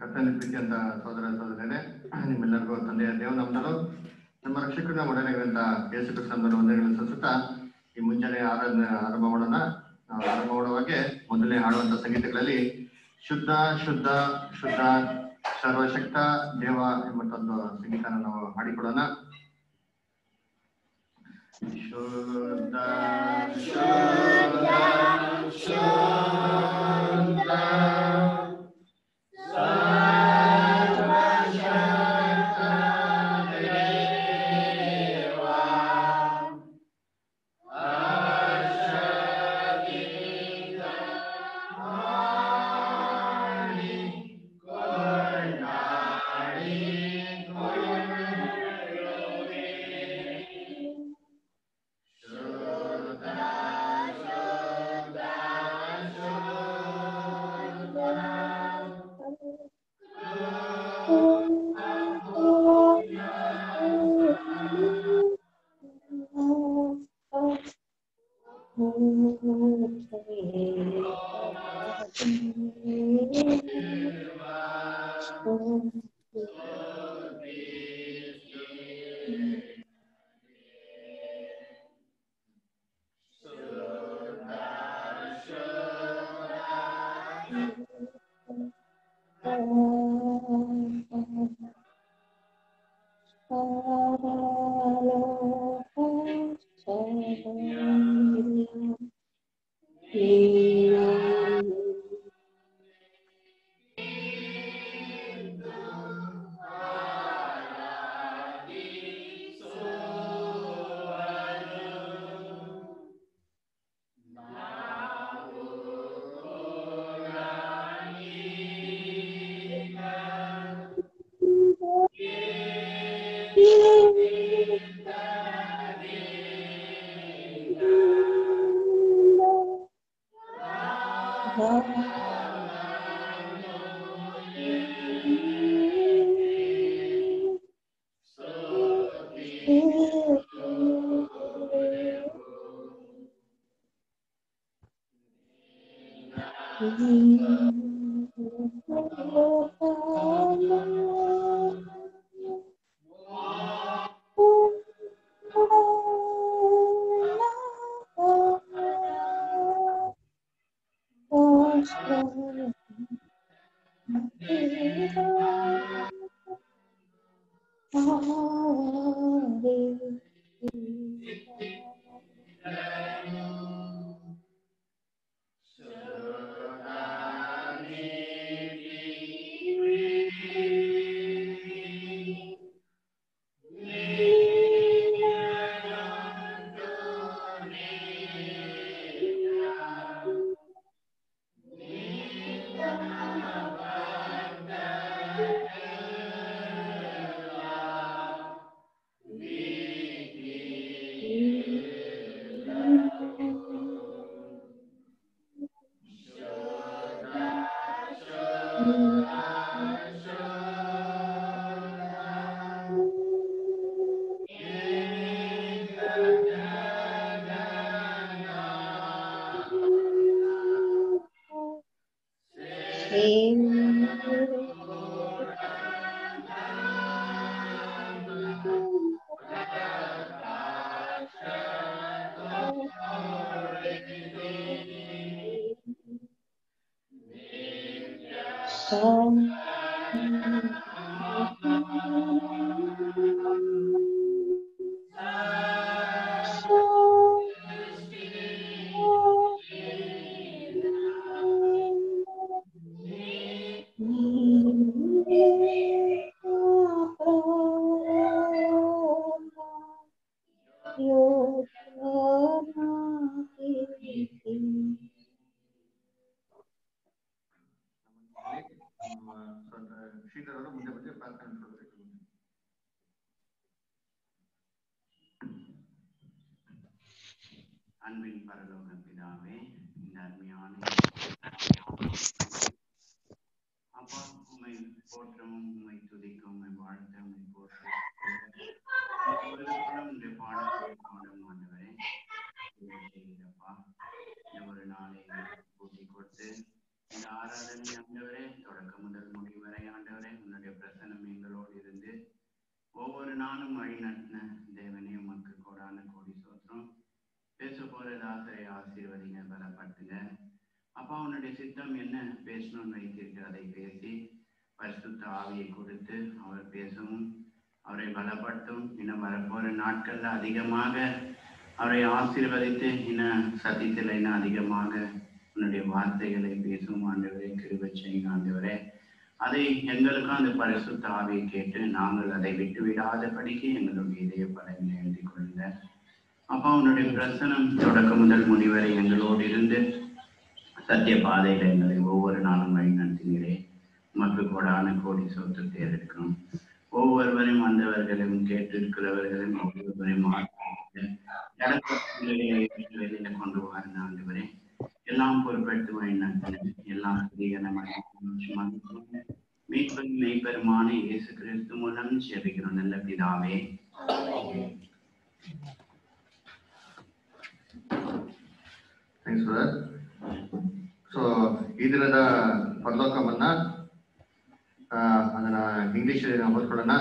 ಕರ್ತನ ಪ್ರೀತಿಯಂತ ಸೋದರ ಸೋದರರೇ ನಿಮ್ಮೆಲ್ಲರಿಗೂ ತಂದೆಯ ದೇವನಂದಲು ನಮ್ಮ ರಕ್ಷಕರ ಒಡನೆಗಳಂತ ಯೇಸು ಕ್ರಿಸ್ತನ ವಂದನೆಗಳನ್ನು ಸಲ್ಲಿಸುತ್ತಾ ಈ ಮುಂಜಾನೆ ಆರಾಧನೆ ಆರಂಭ ಮಾಡೋಣ ನಾವು ಆರಂಭ ಮಾಡುವಾಗೆ ಮೊದಲನೇ ಹಾಡುವಂತ ಸಂಗೀತಗಳಲ್ಲಿ ಶುದ್ಧ ಶುದ್ಧ ಶುದ್ಧ ಸರ್ವಶಕ್ತ ದೇವ ಎಂಬಂತ ಒಂದು ಸಂಗೀತನ ನಾವು ಹಾಡಿಕೊಳ್ಳೋಣ ಶುದ್ಧ ಶುದ್ಧ ಶುದ್ಧ ಶ್ರೀಧರರು ಮುಂದೆ ಬಂದು ಪ್ರಾರ್ಥನೆ ಮಾಡಬೇಕು அன்பின் பரலோக பிதாவே இந்த அருமையான அப்பா உண்மை போற்றவும் உண்மை துதிக்கும் உண்மை வாழ்த்த உண்மை போற்ற இந்த பாடத்தை பாடும் ஆண்டவரே இதை செய்கிறப்பா இந்த ஒரு நாளை கூட்டி கொடுத்து இந்த ஆராதனை ஆண்டவரே தொடக்கம் முதல் முடிவரை ஆண்டவரே உன்னுடைய பிரசனம் எங்களோடு இருந்து ஒவ்வொரு நாளும் வழி நடத்தின தேவனே உமக்கு கோடான கோடி சோத்திரம் பேச போற தாசரை ஆசீர்வதிங்க பலப்படுத்துங்க அப்பா உன்னுடைய சித்தம் என்ன பேசணும்னு வைத்திருக்கு அதை பேசி பரிசுத்த ஆவியை கொடுத்து அவர் பேசவும் அவரை பலப்படுத்தும் இன்னும் வரப்போற நாட்கள்ல அதிகமாக அவரை ஆசீர்வதித்து இன்னும் சத்தியத்தில் இன்னும் அதிகமாக உன்னுடைய வார்த்தைகளை பேசும் ஆண்டவரே கிருபை செய்யுங்க ஆண்டவரே அதை எங்களுக்கும் அந்த பரிசுத்த ஆவியை கேட்டு நாங்கள் அதை விட்டு விடாதபடிக்கு எங்களுடைய இதய பலனை எழுதி கொள்ளுங்க அப்பா உன்னுடைய பிரசனம் தொடக்க முதல் முடிவரை எங்களோடு இருந்து சத்திய பாதையில எங்களை ஒவ்வொரு நாளும் வழி நடத்தினீரே உமக்கு கோடான கோடி சொத்து தேர்ந்தெடுக்கணும் ஒவ்வொருவரையும் வந்தவர்களையும் கேட்டிருக்கிறவர்களையும் ஒவ்வொருவரையும் ஆசீர்வதித்து இடத்துல வெளியில கொண்டு வாருங்க ஆண்டவரே எல்லாம் பொறுப்பெடுத்து வழி நடத்தின எல்லாம் மீட்பன் மெய்ப்பெருமான இயேசு கிறிஸ்து மூலம் ஜெபிக்கிறோம் நல்ல பிதாவே ಥ್ಯಾಂಕ್ಸ್ ಬ್ರದರ್ ಸೊ ಈ ದಿನದ ಪರಲೋಕವನ್ನ ಆ, ಅದನ್ನ ಇಂಗ್ಲಿಷ್ ಓದ್ಕೊಳ್ಳೋಣ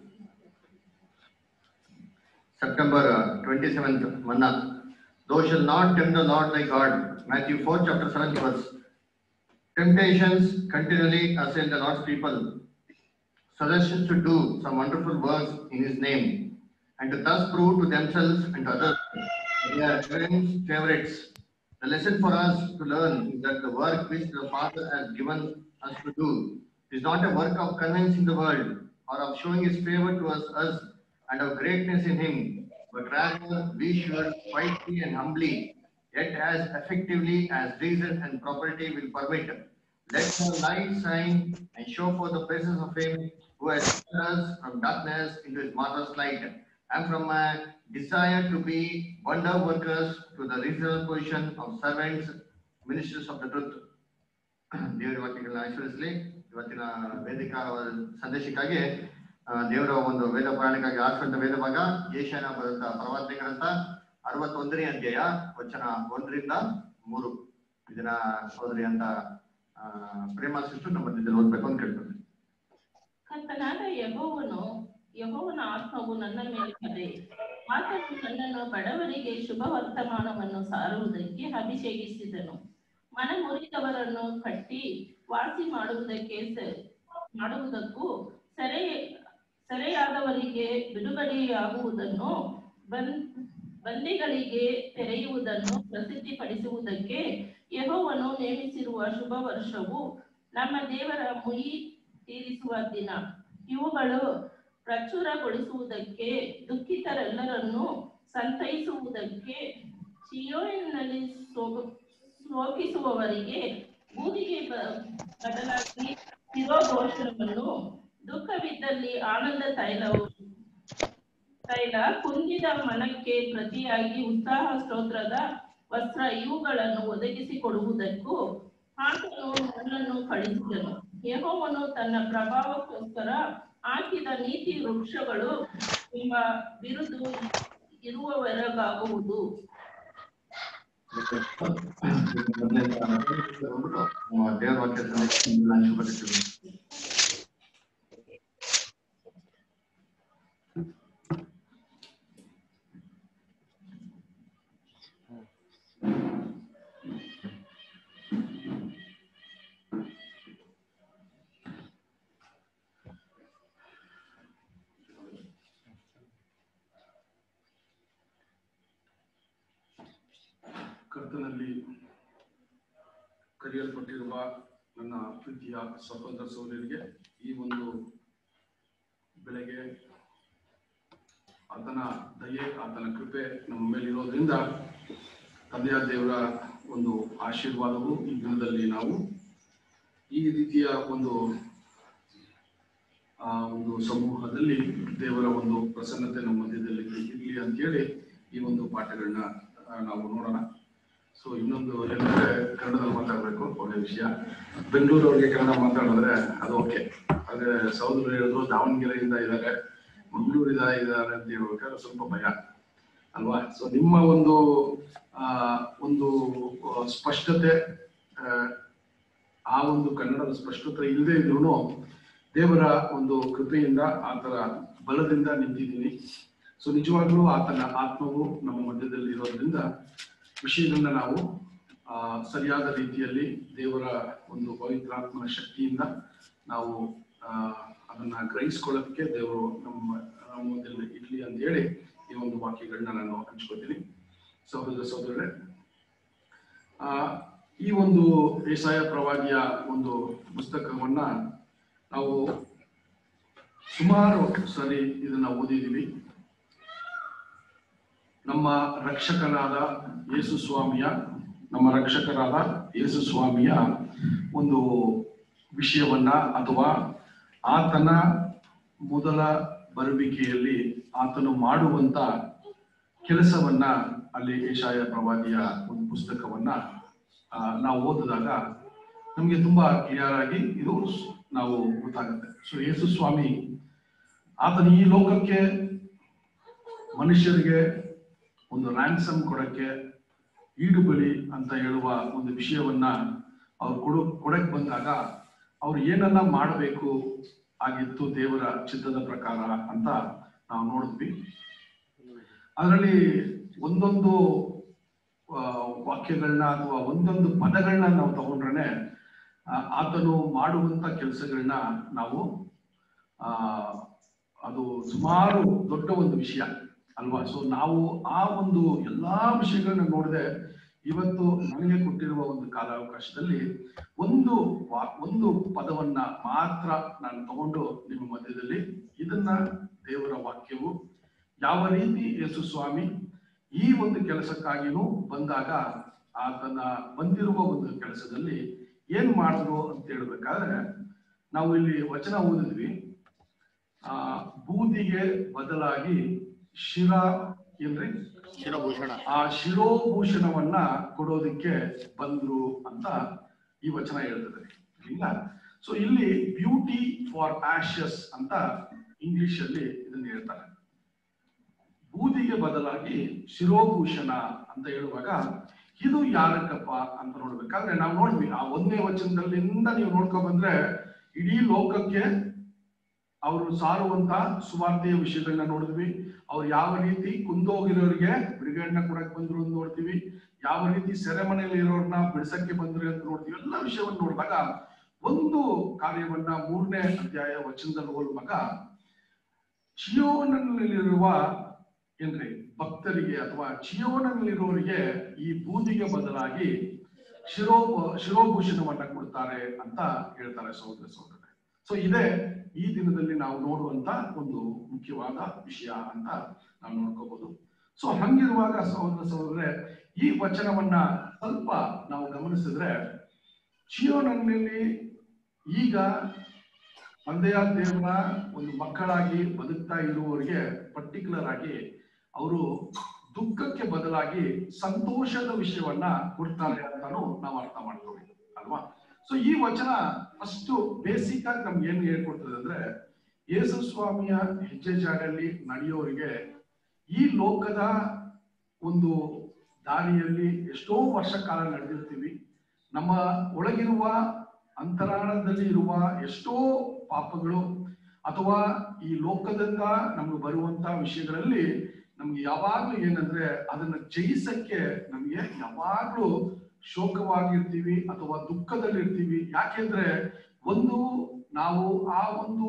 ಸೆಪ್ಟೆಂಬರ್ ಟ್ವೆಂಟಿ ಸೆವೆಂತ್ ಮನ್ನ thou shalt not tempt the Lord thy God Matthew four chapter seven verse Temptations continually assail the Lord's people. Suggestions to do some wonderful works in His name and to thus prove to themselves and to others that they are Heaven's favorites. The lesson for us to learn is that the work which the Father has given us to do is not a work of convincing the world or of showing His favor towards us and of greatness in Him, but rather we should quietly and humbly yet as effectively as reason and property will permit. Let our light shine and show forth the presence of Him who has taken us from darkness into His marvelous light, and from a desire to be wonder workers to the reasonable position of servants, ministers of the truth. ದೇವರ ವಾಕ್ಯಗಳನ್ನ ಆಶೀರ್ವದಿಸಲಿ ಇವತ್ತಿನ ವೇದಿಕಾ ಸಂದೇಶಕ್ಕಾಗಿ ಆ, ದೇವರ ಒಂದು ವೇದ ಪುರಾಣಕ್ಕಾಗಿ ಆಶ್ರಂತ ವೇದ ಭಾಗ ಏಷ್ಯಾನ ಬರೆದ ಪ್ರವಾದನೆ ಗ್ರಂಥ ಅರವತ್ತೊಂದನೇ ಅಧ್ಯಾಯ ವಚನ ಒಂದರಿಂದ ಮೂರು ಇದನ್ನ ಸೋದರಿ ಅಂತ ಆ, ಪ್ರೇಮ ಸಿಸ್ಟರ್ ನಮ್ಮ ಮಧ್ಯದಲ್ಲಿ ಓದ್ಬೇಕು ಅಂತ ಕೇಳ್ತಾರೆ ಕರ್ತನಾದ ಯಹೋವನು ಯಹೋವನ ಆತ್ಮವು ನನ್ನ ಮೇಲಿದೆ ಆತನು ನನ್ನನ್ನು ಬಡವರಿಗೆ ಶುಭ ವರ್ತಮಾನವನ್ನು ಸಾರುವುದಕ್ಕೆ ಅಭಿಷೇಕಿಸಿದನು ಮನ ಮುರಿದವರನ್ನು ಕಟ್ಟಿ ವಾಸಿ ಮಾಡುವುದಕ್ಕೆ ಸ- ಮಾಡುವುದಕ್ಕೂ ಸೆರೆ ಸೆರೆಯಾದವರಿಗೆ ಬಿಡುಗಡೆಯಾಗುವುದನ್ನು ಬನ್ ಬಂದಿಗಳಿಗೆ ತೆರೆಯುವುದನ್ನು ಪ್ರಸಿದ್ಧಿಪಡಿಸುವುದಕ್ಕೆ ಯಹೋವನು ನೇಮಿಸಿರುವ ಶುಭ ವರ್ಷವು ನಮ್ಮ ದೇವರ ಮುಯಿ ತೀರಿಸುವ ದಿನ ಇವುಗಳು ಪ್ರಚುರಗೊಳಿಸುವುದಕ್ಕೆ ದುಃಖಿತರೆಲ್ಲರನ್ನು ಸಂತೈಸುವುದಕ್ಕೆ ಚಿಯೋನಿನಲ್ಲಿ ಸೋಗ- ಶೋಕಿಸುವವರಿಗೆ ಬೂದಿಗೆ ಬ- ಬದಲಾಗಿ ಶಿರೋಘೋಷವನ್ನು ದುಃಖವಿದ್ದಲ್ಲಿ ಆನಂದ ತೈಲವು ತೈಲ ಕುಂದಿದ ಮನಕ್ಕೆ ಪ್ರತಿಯಾಗಿ ಉತ್ಸಾಹ ಸ್ತೋತ್ರದ ವಸ್ತ್ರ ಇವುಗಳನ್ನು ಒದಗಿಸಿಕೊಡುವುದಕ್ಕೂ ಆತನು ನನ್ನನ್ನು ಕಳಿಸಿದನು ಯೆಹೋವನು ತನ್ನ ಪ್ರಭಾವಕ್ಕೋಸ್ಕರ ಹಾಕಿದ ನೀತಿ ವೃಕ್ಷಗಳು ಎಂಬ ಬಿರುದು ಇರುವವರೆಗಾಗುವುದು ನಮ್ಮ ದೇವರ ವಾಕ್ಯ ಸಂದೇಶ ಶುಭ ಕರ್ತನಲ್ಲಿ ಕರೆಯಲ್ಪಟ್ಟಿರುವ ನನ್ನ ಪ್ರೀತಿಯ ಸಹೋದರ ಸಹೋದರಿಗೆ ಈ ಒಂದು ಬೆಳೆಗೆ ಆತನ ದಯೆ ಆತನ ಕೃಪೆ ನಮ್ಮ ಮೇಲೆ ಇರೋದ್ರಿಂದ ತಂದೆಯ ದೇವರ ಒಂದು ಆಶೀರ್ವಾದವು ಈ ದಿನದಲ್ಲಿ ನಾವು ಈ ರೀತಿಯ ಒಂದು ಆ ಒಂದು ಸಮೂಹದಲ್ಲಿ ದೇವರ ಒಂದು ಪ್ರಸನ್ನತೆ ನಮ್ಮ ಮಧ್ಯದಲ್ಲಿ ಇರಲಿ ಅಂತೇಳಿ ಈ ಒಂದು ಪಾಠಗಳನ್ನ ಆ, ನಾವು ನೋಡೋಣ ಸೊ ಇನ್ನೊಂದು ಏನಂದ್ರೆ ಕನ್ನಡದಲ್ಲಿ ಮಾತಾಡಬೇಕು ಒಳ್ಳೆ ವಿಷಯ ಬೆಂಗಳೂರವ್ರಿಗೆ ಕನ್ನಡ ಮಾತಾಡಿದ್ರೆ ಅದು ಓಕೆ ಆದ್ರೆ ಸಹೋದರರು ಹೇಳಿದ್ರು ದಾವಣಗೆರೆಯಿಂದ ಇದ್ದಾರೆ ಮಂಗಳೂರಿಂದ ಇದ್ದಾರೆ ಅಂತ ಹೇಳ್ಬೇಕಾದ್ರೆ ಸ್ವಲ್ಪ ಭಯ ಅಲ್ವಾ ಸೊ ನಿಮ್ಮ ಒಂದು ಆ ಒಂದು ಆ, ಸ್ಪಷ್ಟತೆ ಆ, ಆ ಒಂದು ಕನ್ನಡದ ಸ್ಪಷ್ಟತೆ ಇಲ್ಲದೆ ಇದ್ರು ದೇವರ ಒಂದು ಕೃಪೆಯಿಂದ ಆತರ ಬಲದಿಂದ ನಿಂತಿದ್ದೀನಿ ಸೊ ನಿಜವಾಗ್ಲೂ ಆತನ ಆತ್ಮವು ನಮ್ಮ ಮಧ್ಯದಲ್ಲಿ ಇರೋದ್ರಿಂದ ವಿಷಯಗಳನ್ನ ನಾವು ಆ, ಸರಿಯಾದ ರೀತಿಯಲ್ಲಿ ದೇವರ ಒಂದು ಪವಿತ್ರಾತ್ಮನ ಶಕ್ತಿಯಿಂದ ನಾವು ಆ, ಅದನ್ನ ಗ್ರಹಿಸ್ಕೊಳ್ಳೋದಕ್ಕೆ ದೇವರು ನಮ್ಮ ನಮ್ಮ ಮಧ್ಯದಲ್ಲಿ ಇರ್ಲಿ ಅಂತ ಹೇಳಿ ಈ ಒಂದು ವಾಕ್ಯಗಳನ್ನ ನಾನು ಹಂಚ್ಕೋತೀನಿ ಸಹೋದರ ಸಹೋದರರೇ ಆ ಈ ಒಂದು ಏಸಾಯ ಪ್ರವಾದಿಯ ಒಂದು ಪುಸ್ತಕವನ್ನ ನಾವು ಸುಮಾರು ಸರಿ ಇದನ್ನ ಓದಿದೀವಿ ನಮ್ಮ ರಕ್ಷಕನಾದ ಯೇಸು ಸ್ವಾಮಿಯ ನಮ್ಮ ರಕ್ಷಕರಾದ ಯೇಸು ಸ್ವಾಮಿಯ ಒಂದು ವಿಷಯವನ್ನ ಅಥವಾ ಆತನ ಮೊದಲ ಬರುವಿಕೆಯಲ್ಲಿ ಆತನು ಮಾಡುವಂತ ಕೆಲಸವನ್ನ ಅಲ್ಲಿ ಏಷಾಯ ಪ್ರವಾದಿಯ ಒಂದು ಪುಸ್ತಕವನ್ನ ಆ, ನಾವು ಓದಿದಾಗ ನಮಗೆ ತುಂಬಾ ಕ್ಲಿಯರ್ ಆಗಿ ಇದು ಸ್- ನಾವು ಗೊತ್ತಾಗುತ್ತೆ ಸೊ ಯೇಸು ಸ್ವಾಮಿ ಆತನ ಈ ಲೋಕಕ್ಕೆ ಮನುಷ್ಯರಿಗೆ ಒಂದು ರ್ಯಾನ್ಸಮ್ ಕೊಡಕ್ಕೆ ಈಡು ಬಲಿ ಅಂತ ಹೇಳುವ ಒಂದು ವಿಷಯವನ್ನ ಅವ್ರು ಕೊಡು ಕೊಡಕ್ ಬಂದಾಗ ಅವ್ರು ಏನನ್ನ ಮಾಡಬೇಕು ಆಗಿತ್ತು ದೇವರ ಚಿತ್ತದ ಪ್ರಕಾರ ಅಂತ ನಾವು ನೋಡಿದ್ವಿ ಅದರಲ್ಲಿ ಒಂದೊಂದು ಆ, ವಾಕ್ಯಗಳನ್ನ ಅಥವಾ ಒಂದೊಂದು ಪದಗಳನ್ನ ನಾವು ತಗೊಂಡ್ರೆ ಆತನು ಮಾಡುವಂತ ಕೆಲಸಗಳನ್ನ ನಾವು ಆ ಅದು ಸುಮಾರು ದೊಡ್ಡ ಒಂದು ವಿಷಯ ಅಲ್ವಾ ಸೊ ನಾವು ಆ ಒಂದು ಎಲ್ಲಾ ವಿಷಯಗಳನ್ನ ನೋಡದೆ ಇವತ್ತು ನನಗೆ ಕೊಟ್ಟಿರುವ ಒಂದು ಕಾಲಾವಕಾಶದಲ್ಲಿ ಒಂದು ವಾ- ಒಂದು ಪದವನ್ನ ಮಾತ್ರ ನಾನು ತಗೊಂಡು ನಿಮ್ಮ ಮಧ್ಯದಲ್ಲಿ ಇದನ್ನ ದೇವರ ವಾಕ್ಯವು ಯಾವ ರೀತಿ ಯೇಸು ಸ್ವಾಮಿ ಈ ಒಂದು ಕೆಲಸಕ್ಕಾಗಿನೂ ಬಂದಾಗ ಆತನ ಬಂದಿರುವ ಒಂದು ಕೆಲಸದಲ್ಲಿ ಏನ್ ಮಾಡಿದ್ರು ಅಂತ ಹೇಳ್ಬೇಕಾದ್ರೆ ನಾವು ಇಲ್ಲಿ ವಚನ ಓದಿದ್ವಿ ಆ ಬೂದಿಗೆ ಬದಲಾಗಿ ಶಿರ ಏನ್ರಿ ಶಿರಭೂಷಣ ಆ ಶಿರೋಭೂಷಣವನ್ನ ಕೊಡೋದಕ್ಕೆ ಬಂದ್ರು ಅಂತ ಈ ವಚನ ಹೇಳ್ತದೆ ಇಲ್ಲ ಸೊ ಇಲ್ಲಿ ಬ್ಯೂಟಿ ಫಾರ್ ಆಶಸ್ ಅಂತ ಇಂಗ್ಲಿಷ್ ಅಲ್ಲಿ ಇದನ್ನ ಹೇಳ್ತಾರೆ ಬೂದಿಗೆ ಬದಲಾಗಿ ಶಿರೋಭೂಷಣ ಅಂತ ಹೇಳುವಾಗ ಇದು ಯಾರಕ್ಕಪ್ಪ ಅಂತ ನೋಡ್ಬೇಕಾದ್ರೆ ನಾವು ನೋಡ್ವಿ ಆ ಒಂದನೇ ವಚನದಲ್ಲಿಂದ ನೀವು ನೋಡ್ಕೊಂಡ್ ಬಂದ್ರೆ ಇಡೀ ಲೋಕಕ್ಕೆ ಅವರು ಸಾರುವಂತ ಸುವಾರ್ತೆಯ ವಿಷಯಗಳನ್ನ ನೋಡಿದ್ವಿ ಅವ್ರು ಯಾವ ರೀತಿ ಕುಂದೋಗಿರೋರಿಗೆ ಬಿಡುಗಡೆನ ಕೊಡಕ್ ಬಂದ್ರು ಅಂತ ನೋಡ್ತೀವಿ ಯಾವ ರೀತಿ ಸೆರೆಮನೆಯಲ್ಲಿ ಇರೋರ್ನ ಬಿಡಿಸಕ್ಕೆ ಬಂದ್ರು ಅಂತ ನೋಡ್ತೀವಿ ಎಲ್ಲ ವಿಷಯವನ್ನು ನೋಡಿದಾಗ ಒಂದು ಕಾರ್ಯವನ್ನ ಮೂರನೇ ಅಧ್ಯಾಯ ವಚನದಲ್ಲಿ ಹೋಗುವಾಗ ಚಿಯೋನಲ್ಲಿರುವ ಏನ್ರಿ ಭಕ್ತರಿಗೆ ಅಥವಾ ಚಿಯೋನಲ್ಲಿರೋರಿಗೆ ಈ ಬೂದಿಗೆ ಬದಲಾಗಿ ಶಿರೋ ಶಿರೋಭೂಷಣವನ್ನ ಕೊಡ್ತಾರೆ ಅಂತ ಹೇಳ್ತಾರೆ ಸಹೋದರ ಸಹೋದರ ಸೊ ಇದೇ ಈ ದಿನದಲ್ಲಿ ನಾವು ನೋಡುವಂತ ಒಂದು ಮುಖ್ಯವಾದ ವಿಷಯ ಅಂತ ನಾವು ನೋಡ್ಕೋಬಹುದು ಸೊ ಹಂಗಿರುವಾಗ ಸಹೋದರ ಸಹೋದರೇ ಈ ವಚನವನ್ನ ಸ್ವಲ್ಪ ನಾವು ಗಮನಿಸಿದ್ರೆ ಚಿಯೋನಲ್ಲಿ ಈಗ ತಂದೆಯ ದೇವರ ಒಂದು ಮಕ್ಕಳಾಗಿ ಬದುಕ್ತಾ ಇರುವವರಿಗೆ ಪರ್ಟಿಕ್ಯುಲರ್ ಆಗಿ ಅವರು ದುಃಖಕ್ಕೆ ಬದಲಾಗಿ ಸಂತೋಷದ ವಿಷಯವನ್ನ ಕೊಡ್ತಾರೆ ಅಂತಾನು ನಾವು ಅರ್ಥ ಮಾಡ್ಕೋಬೇಕು ಅಲ್ವಾ ಸೊ ಈ ವಚನ ಫಸ್ಟ್ ಬೇಸಿಕ್ ಆಗಿ ನಮ್ಗೆ ಏನ್ ಹೇಳ್ಕೊಡ್ತದೆ ಅಂದ್ರೆ ಯೇಸು ಸ್ವಾಮಿಯ ಹೆಜ್ಜೆ ಜಾಡಲ್ಲಿ ನಡೆಯೋರಿಗೆ ಈ ಲೋಕದ ಒಂದು ದಾರಿಯಲ್ಲಿ ಎಷ್ಟೋ ವರ್ಷ ಕಾಲ ನಡೆದಿರ್ತೀವಿ ನಮ್ಮ ಒಳಗಿರುವ ಅಂತರಾಳದಲ್ಲಿ ಇರುವ ಎಷ್ಟೋ ಪಾಪಗಳು ಅಥವಾ ಈ ಲೋಕದಿಂದ ನಮ್ಗೆ ಬರುವಂತ ವಿಷಯಗಳಲ್ಲಿ ನಮ್ಗೆ ಯಾವಾಗ್ಲೂ ಏನಂದ್ರೆ ಅದನ್ನ ಜಯಿಸಕ್ಕೆ ನಮ್ಗೆ ಯಾವಾಗ್ಲೂ ಶೋಕವಾಗಿರ್ತೀವಿ ಅಥವಾ ದುಃಖದಲ್ಲಿರ್ತೀವಿ ಯಾಕೆಂದ್ರೆ ಒಂದು ನಾವು ಆ ಒಂದು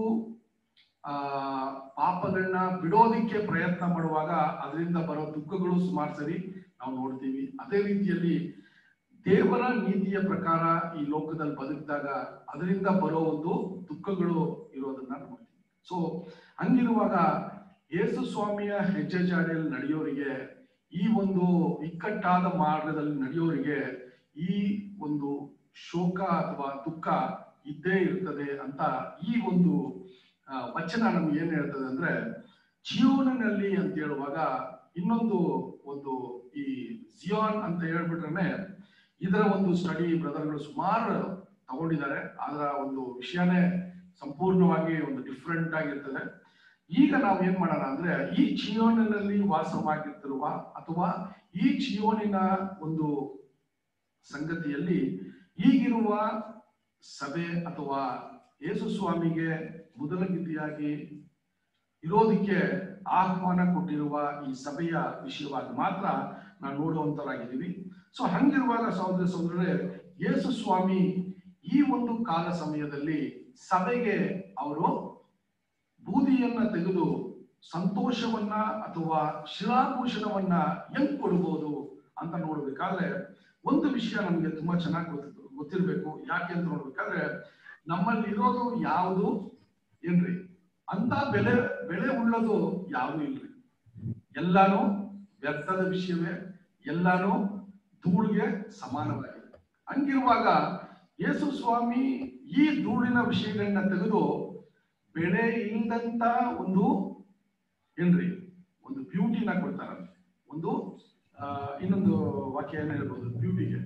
ಆ ಪಾಪಗಳನ್ನ ಬಿಡೋದಿಕ್ಕೆ ಪ್ರಯತ್ನ ಮಾಡುವಾಗ ಅದರಿಂದ ಬರೋ ದುಃಖಗಳು ಸುಮಾರು ಸರಿ ನಾವು ನೋಡ್ತೀವಿ ಅದೇ ರೀತಿಯಲ್ಲಿ ದೇವರ ನೀತಿಯ ಪ್ರಕಾರ ಈ ಲೋಕದಲ್ಲಿ ಬದುಕಿದಾಗ ಅದರಿಂದ ಬರೋ ಒಂದು ದುಃಖಗಳು ಇರೋದನ್ನ ನೋಡ್ತೀವಿ ಸೊ ಹಂಗಿರುವಾಗ ಯೇಸು ಸ್ವಾಮಿಯ ಹೆಜ್ಜೆ ಜಾಡಿಯಲ್ಲಿ ನಡೆಯೋರಿಗೆ ಈ ಒಂದು ಇಕ್ಕಟ್ಟಾದ ಮಾರ್ಗದಲ್ಲಿ ನಡೆಯೋರಿಗೆ ಈ ಒಂದು ಶೋಕ ಅಥವಾ ದುಃಖ ಇದ್ದೇ ಇರ್ತದೆ ಅಂತ ಈ ಒಂದು ಆ, ವಚನ ನಮ್ಗೆ ಏನ್ ಹೇಳ್ತದೆ ಅಂದ್ರೆ ಜೀವನನಲ್ಲಿ ಅಂತ ಹೇಳುವಾಗ ಇನ್ನೊಂದು ಒಂದು ಈ ಜಿಯಾನ್ ಅಂತ ಹೇಳ್ಬಿಟ್ರೆ ಇದರ ಒಂದು ಸ್ಟಡಿ ಬ್ರದರ್ಗಳು ಸುಮಾರು ತಗೊಂಡಿದ್ದಾರೆ ಅದರ ಒಂದು ವಿಷಯನೇ ಸಂಪೂರ್ಣವಾಗಿ ಒಂದು ಡಿಫ್ರೆಂಟ್ ಆಗಿರ್ತದೆ ಈಗ ನಾವು ಏನ್ ಮಾಡೋಣ ಅಂದ್ರೆ ಈ ಚಿಯೋನಿನಲ್ಲಿ ವಾಸವಾಗಿರ್ತಿರುವ ಅಥವಾ ಈ ಚಿಯೋನಿನ ಒಂದು ಸಂಗತಿಯಲ್ಲಿ ಈಗಿರುವ ಸಭೆ ಅಥವಾ ಯೇಸು ಸ್ವಾಮಿಗೆ ಮೊದಲ ಗೀತೆಯಾಗಿ ಇರೋದಕ್ಕೆ ಆಹ್ವಾನ ಕೊಟ್ಟಿರುವ ಈ ಸಭೆಯ ವಿಷಯವಾಗಿ ಮಾತ್ರ ನಾವು ನೋಡುವಂತರಾಗಿದ್ದೀವಿ ಸೊ ಹಂಗಿರುವಾಗ ಸಹೋದರ ಸಹೋದರರೇ ಯೇಸು ಸ್ವಾಮಿ ಈ ಒಂದು ಕಾಲ ಸಮಯದಲ್ಲಿ ಸಭೆಗೆ ಅವರು ಬೂದಿಯನ್ನ ತೆಗೆದು ಸಂತೋಷವನ್ನ ಅಥವಾ ಶಿಲಾಭೂಷಣವನ್ನ ಹೆಂಗ್ ಕೊಡ್ಬೋದು ಅಂತ ನೋಡ್ಬೇಕಾದ್ರೆ ಒಂದು ವಿಷಯ ನಮ್ಗೆ ತುಂಬಾ ಚೆನ್ನಾಗಿ ಗೊತ್ತಿತ್ತು ಗೊತ್ತಿರ್ಬೇಕು ಯಾಕೆ ಅಂತ ನೋಡ್ಬೇಕಾದ್ರೆ ನಮ್ಮಲ್ಲಿ ಇರೋದು ಯಾವುದು ಏನ್ರಿ ಅಂತ ಬೆಲೆ ಬೆಲೆ ಉಳ್ಳದು ಯಾವುದು ಇಲ್ರಿ ಎಲ್ಲಾನು ವ್ಯರ್ಥದ ವಿಷಯವೇ ಎಲ್ಲಾನು ಧೂಳಿಗೆ ಸಮಾನವಾಗಿದೆ ಹಂಗಿರುವಾಗ ಯೇಸು ಸ್ವಾಮಿ ಈ ಧೂಳಿನ ವಿಷಯಗಳನ್ನ ತೆಗೆದು ಬೆಳೆ ಇಲ್ಲದಂತ ಒಂದು ಏನ್ರಿ ಒಂದು ಬ್ಯೂಟಿನ ಕೊಡ್ತಾರಂತೆ ಒಂದು ಆ, ಇನ್ನೊಂದು ವಾಕ್ಯ ಏನ್ ಹೇಳ್ಬೋದು ಬ್ಯೂಟಿಗೆ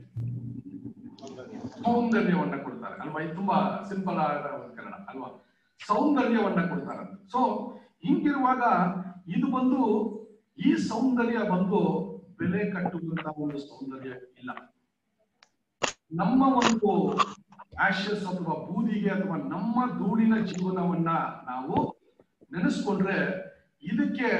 ಸೌಂದರ್ಯವನ್ನ ಕೊಡ್ತಾರೆ ಅಲ್ವಾ ಇದು ತುಂಬಾ ಸಿಂಪಲ್ ಆದ ಒಂದು ಕನ್ನಡ ಅಲ್ವಾ ಸೌಂದರ್ಯವನ್ನ ಕೊಡ್ತಾರಂತೆ ಸೊ ಹಿಂಗಿರುವಾಗ ಇದು ಬಂದು ಈ ಸೌಂದರ್ಯ ಬಂದು ಬೆಲೆ ಕಟ್ಟುವಂತ ಒಂದು ಸೌಂದರ್ಯ ಇಲ್ಲ ನಮ್ಮ ಒಂದು ಆಶಸ್ ಅಥವಾ ಬೂದಿಗೆ ಅಥವಾ ನಮ್ಮ ಧೂಳಿನ ಜೀವನವನ್ನ ನಾವು ನೆನೆಸ್ಕೊಂಡ್ರೆ ಇದಕ್ಕೆ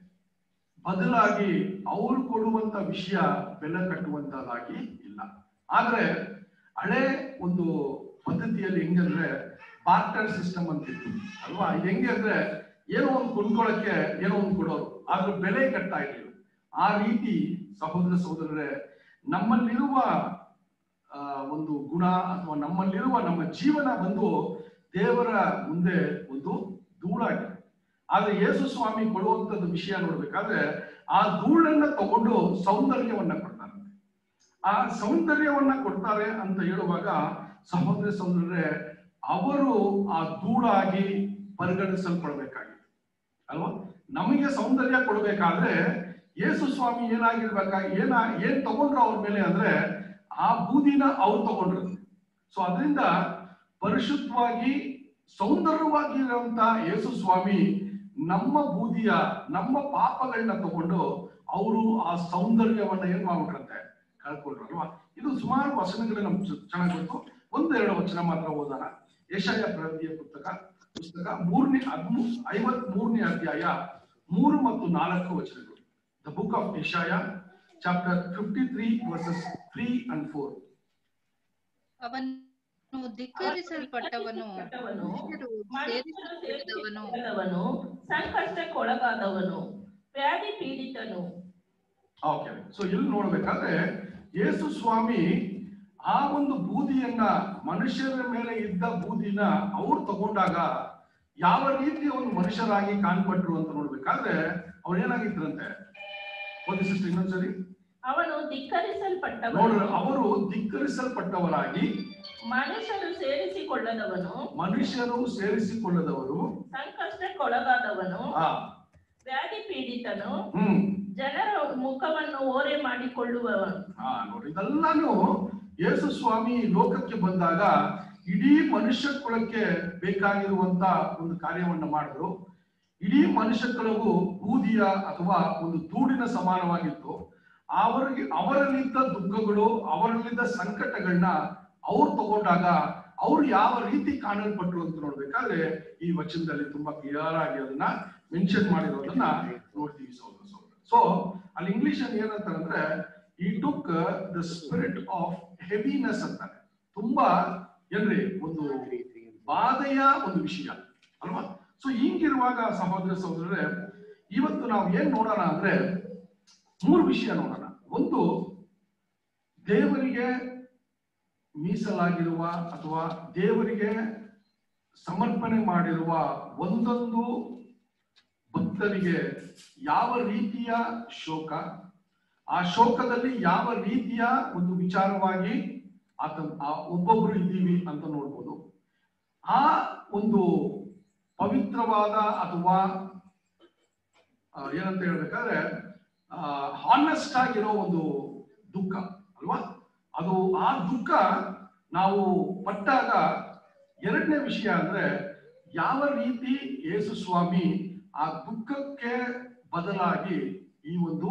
ಬದಲಾಗಿ ಅವರು ಕೊಡುವಂತ ವಿಷಯ ಬೆಲೆ ಕಟ್ಟುವಂತದಾಗಿ ಇಲ್ಲ ಆದ್ರೆ ಹಳೆ ಒಂದು ಪದ್ಧತಿಯಲ್ಲಿ ಹೆಂಗಂದ್ರೆ ಬಾರ್ಟರ್ ಸಿಸ್ಟಮ್ ಅಂತಿತ್ತು ಅಲ್ವಾ ಇದು ಹೆಂಗೆ ಅಂದ್ರೆ ಏನೋ ಒಂದು ಕೊಂಡ್ಕೊಳಕ್ಕೆ ಏನೋ ಒಂದು ಕೊಡೋರು ಆದ್ರೆ ಬೆಲೆ ಕಟ್ತಾ ಇರ್ಲಿಲ್ಲ ಆ ರೀತಿ ಸಹೋದರ ಸಹೋದರರೇ ನಮ್ಮಲ್ಲಿರುವ ಆ, ಒಂದು ಗುಣ ಅಥವಾ ನಮ್ಮಲ್ಲಿರುವ ನಮ್ಮ ಜೀವನ ಬಂದು ದೇವರ ಮುಂದೆ ಒಂದು ಧೂಳಾಗಿದೆ ಆದ್ರೆ ಯೇಸು ಸ್ವಾಮಿ ಕೊಡುವಂತದ್ದು ವಿಷಯ ನೋಡ್ಬೇಕಾದ್ರೆ ಆ ಧೂಳನ್ನ ತಗೊಂಡು ಸೌಂದರ್ಯವನ್ನ ಕೊಡ್ತಾರೆ ಆ ಸೌಂದರ್ಯವನ್ನ ಕೊಡ್ತಾರೆ ಅಂತ ಹೇಳುವಾಗ ಸಹೋದರ ಸಹೋದರರೇ ಅವರು ಆ ಧೂಳಾಗಿ ಪರಿಗಣಿಸಲ್ಪಡ್ಬೇಕಾಗಿದೆ ಅಲ್ವಾ ನಮಗೆ ಸೌಂದರ್ಯ ಕೊಡ್ಬೇಕಾದ್ರೆ ಯೇಸು ಸ್ವಾಮಿ ಏನಾಗಿರ್ಬೇಕಾ ಏನ ಏನ್ ತಗೊಂಡ್ರು ಅವ್ರ ಮೇಲೆ ಅಂದ್ರೆ ಆ ಬೂದಿನ ಅವ್ರು ತಗೊಂಡ್ರು ಸೊ ಅದರಿಂದ ಪರಿಶುದ್ಧವಾಗಿ ಸೌಂದರ್ಯವಾಗಿ ಇರುವಂತ ಯೇಸು ಸ್ವಾಮಿ ನಮ್ಮ ಬೂದಿಯ ನಮ್ಮ ಪಾಪಗಳನ್ನ ತಗೊಂಡು ಅವರು ಆ ಸೌಂದರ್ಯವನ್ನ ಏನ್ ಮಾಡ್ಬಿಟ್ರಂತೆ ಕಳ್ಕೊಂಡ್ರು ಅಲ್ವಾ ಇದು ಸುಮಾರು ವಚನಗಳು ನಮ್ಗೆ ಚ- ಚೆನ್ನಾಗಿ ಗೊತ್ತು ಒಂದೆರಡು ವಚನ ಮಾತ್ರ ಓದೋಣ ಯಶಯ ಪ್ರವೃತ್ತಿಯ ಪುಸ್ತಕ ಪುಸ್ತಕ ಮೂರನೇ ಹದ್ಮೂ ಐವತ್ ಮೂರನೇ ಅಧ್ಯಾಯ ಮೂರು ಮತ್ತು ನಾಲ್ಕು ವಚನಗಳು ದ ಬುಕ್ ಆಫ್ ಯಶಯ chapter fifty three verses three and four ಅವನು ಧಿಕ್ಕರಿಸಲ್ಪಟ್ಟವನು ಪಟ್ಟವನು, ಮನುಷ್ಯರು ಮನುಷ್ಯರು ಸೇರಿಸಿಕೊಳ್ಳದವನು ಸೇರಿಸಿಕೊಳ್ಳದವನು, ಸಂಕಷ್ಟಕ್ಕೊಳಗಾದವನು ವ್ಯಾಧಿ ಪೀಡಿತನು ಓಕೆ ಸೊ ಇಲ್ಲಿ ನೋಡ್ಬೇಕಾದ್ರೆ ಯೇಸು ಸ್ವಾಮಿ ಆ ಒಂದು ಬೂದಿಯನ್ನ ಮನುಷ್ಯರ ಮೇಲೆ ಇದ್ದ ಬೂದಿನ ಅವ್ರು ತಗೊಂಡಾಗ ಯಾವ ರೀತಿ ಒಂದು ಮನುಷ್ಯರಾಗಿ ಕಾಣ್ಪಟ್ರು ಅಂತ ನೋಡ್ಬೇಕಾದ್ರೆ ಅವ್ರು ಏನಾಗಿದ್ರಂತೆ ಓದಿ ಸಿಸ್ಟರ್ ಇನ್ನೊಂದ್ಸರಿ ಅವನು ಧಿಕ್ಕರಿಸಲ್ಪಟ್ಟವನು ನೋಡ್ರಿ ಅವರು ಧಿಕ್ಕರಿಸಲ್ಪಟ್ಟವರಾಗಿ ಮನುಷ್ಯರು ಸೇರಿಸಿಕೊಳ್ಳದವನು ಮನುಷ್ಯರು ಸೇರಿಸಿಕೊಳ್ಳದವರು ಸಂಕಷ್ಟಕ್ಕೊಳಗಾದವನು ಆ ವ್ಯಾಧಿ ಪೀಡಿತನು ಹ್ಮ್ ಜನರ ಮುಖವನ್ನು ಓರೆ ಮಾಡಿಕೊಳ್ಳುವವನು ಹಾ ನೋಡಿ ಇದೆಲ್ಲಾನು ಯೇಸು ಸ್ವಾಮಿ ಲೋಕಕ್ಕೆ ಬಂದಾಗ ಇಡೀ ಮನುಷ್ಯ ಕುಲಕ್ಕೆ ಬೇಕಾಗಿರುವಂತ ಒಂದು ಕಾರ್ಯವನ್ನ ಮಾಡಿದ್ರು ಇಡೀ ಮನುಷ್ಯ ಕುಲವು ಬೂದಿಯ ಅಥವಾ ಒಂದು ಧೂಳಿನ ಸಮಾನವಾಗಿತ್ತು ಅವರಿಗೆ ಅವರಲ್ಲಿದ್ದ ದುಃಖಗಳು ಅವರಲ್ಲಿದ್ದ ಸಂಕಟಗಳನ್ನ ಅವ್ರು ತಗೊಂಡಾಗ ಅವ್ರು ಯಾವ ರೀತಿ ಕಾಣಲ್ಪಟ್ರು ಅಂತ ನೋಡ್ಬೇಕಾದ್ರೆ ಈ ವಚನದಲ್ಲಿ ತುಂಬಾ ಕ್ಲಿಯರ್ ಆಗಿ ಅದನ್ನ ಮೆನ್ಷನ್ ಮಾಡಿರೋದನ್ನ ನೋಡ್ತೀವಿ ಸಹೋದರ ಸಹೋದರ ಸೊ ಅಲ್ಲಿ ಇಂಗ್ಲಿಷ್ ಅಲ್ಲಿ ಏನಂತಾರಂದ್ರೆ ಈ took the spirit of heaviness ಅಂತಾರೆ ತುಂಬಾ ಏನ್ರಿ ಒಂದು ಬಾಧೆಯ ಒಂದು ವಿಷಯ ಅಲ್ವಾ ಸೊ ಹಿಂಗಿರುವಾಗ ಸಹೋದರ ಸಹೋದರರೇ ಇವತ್ತು ನಾವು ಏನ್ ನೋಡೋಣ ಅಂದ್ರೆ ಮೂರು ವಿಷಯ ನೋಡೋಣ ಒಂದು ದೇವರಿಗೆ ಮೀಸಲಾಗಿರುವ ಅಥವಾ ದೇವರಿಗೆ ಸಮರ್ಪಣೆ ಮಾಡಿರುವ ಒಂದೊಂದು ಭಕ್ತರಿಗೆ ಯಾವ ರೀತಿಯ ಶೋಕ ಆ ಶೋಕದಲ್ಲಿ ಯಾವ ರೀತಿಯ ಒಂದು ವಿಚಾರವಾಗಿ ಆತ ಆ ಒಬ್ಬೊಬ್ರು ಇದ್ದೀವಿ ಅಂತ ನೋಡ್ಬೋದು ಆ ಒಂದು ಪವಿತ್ರವಾದ ಅಥವಾ ಆ, ಏನಂತ ಹೇಳ್ಬೇಕಾದ್ರೆ ಹಾನೆಸ್ಟ್ ಆಗಿರೋ ಒಂದು ದುಃಖ ಅಲ್ವಾ ಅದು ಆ ದುಃಖ ನಾವು ಪಟ್ಟಾಗ ಎರಡನೇ ವಿಷಯ ಅಂದ್ರೆ ಯಾವ ರೀತಿ ಯೇಸು ಸ್ವಾಮಿ ಆ ದುಃಖಕ್ಕೆ ಬದಲಾಗಿ ಈ ಒಂದು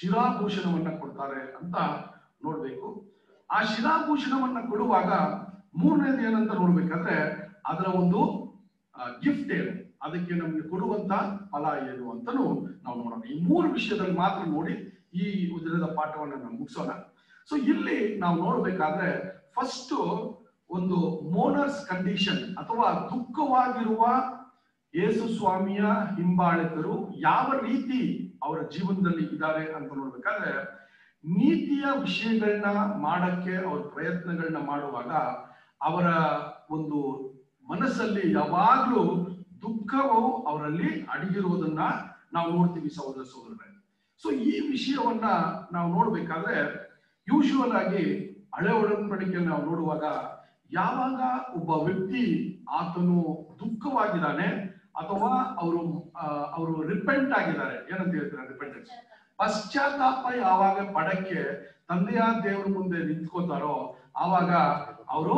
ಶಿರಾಭೂಷಣವನ್ನ ಕೊಡ್ತಾರೆ ಅಂತ ನೋಡ್ಬೇಕು ಆ ಶಿರಾಭೂಷಣವನ್ನ ಕೊಡುವಾಗ ಮೂರನೇದು ಏನಂತ ನೋಡ್ಬೇಕಾದ್ರೆ ಅದರ ಒಂದು ಗಿಫ್ಟ್ ಏನು ಅದಕ್ಕೆ ನಮ್ಗೆ ಕೊಡುವಂತ ಫಲ ಏನು ಅಂತಾನು ನಾವು ನೋಡೋಣ ಈ ಮೂರು ವಿಷಯದಲ್ಲಿ ಮಾತ್ರ ನೋಡಿ ಈ ದಿನದ ಪಾಠವನ್ನು ನಾವು ಮುಗಿಸೋಣ ಸೊ ಇಲ್ಲಿ ನಾವು ನೋಡ್ಬೇಕಾದ್ರೆ ಫಸ್ಟ್ ಒಂದು ಮೋನರ್ಸ್ ಕಂಡೀಷನ್ ಅಥವಾ ದುಃಖವಾಗಿರುವ ಯೇಸು ಸ್ವಾಮಿಯ ಹಿಂಬಾಳಿಕರು ಯಾವ ರೀತಿ ಅವರ ಜೀವನದಲ್ಲಿ ಇದ್ದಾರೆ ಅಂತ ನೋಡ್ಬೇಕಾದ್ರೆ ನೀತಿಯ ವಿಷಯಗಳನ್ನ ಮಾಡಕ್ಕೆ ಅವ್ರ ಪ್ರಯತ್ನಗಳನ್ನ ಮಾಡುವಾಗ ಅವರ ಒಂದು ಮನಸ್ಸಲ್ಲಿ ಯಾವಾಗ್ಲೂ ದುಃಖವು ಅವರಲ್ಲಿ ಅಡಗಿರುವುದನ್ನ ನಾವು ನೋಡ್ತೀವಿ ಸಹೋದರ ಸಹೋದರರೇ ಸೊ ಈ ವಿಷಯವನ್ನ ನಾವು ನೋಡ್ಬೇಕಾದ್ರೆ ಯೂಶುವಲ್ ಆಗಿ ಹಳೆ ಒಡಂಬಡಿಕೆಯಲ್ಲಿ ನಾವು ನೋಡುವಾಗ ಯಾವಾಗ ಒಬ್ಬ ವ್ಯಕ್ತಿ ಆತನು ದುಃಖವಾಗಿದ್ದಾನೆ ಅಥವಾ ಅವರು ಅವರು ರಿಪೆಂಟ್ ಆಗಿದ್ದಾರೆ ಏನಂತ ಹೇಳ್ತಾರೆ ರಿಪೆಂಟೆನ್ಸ್ ಪಶ್ಚಾತ್ತಾಪ ಯಾವಾಗ ಪಡಕ್ಕೆ ತಂದೆಯ ದೇವರ ಮುಂದೆ ನಿಂತ್ಕೋತಾರೋ ಆವಾಗ ಅವರು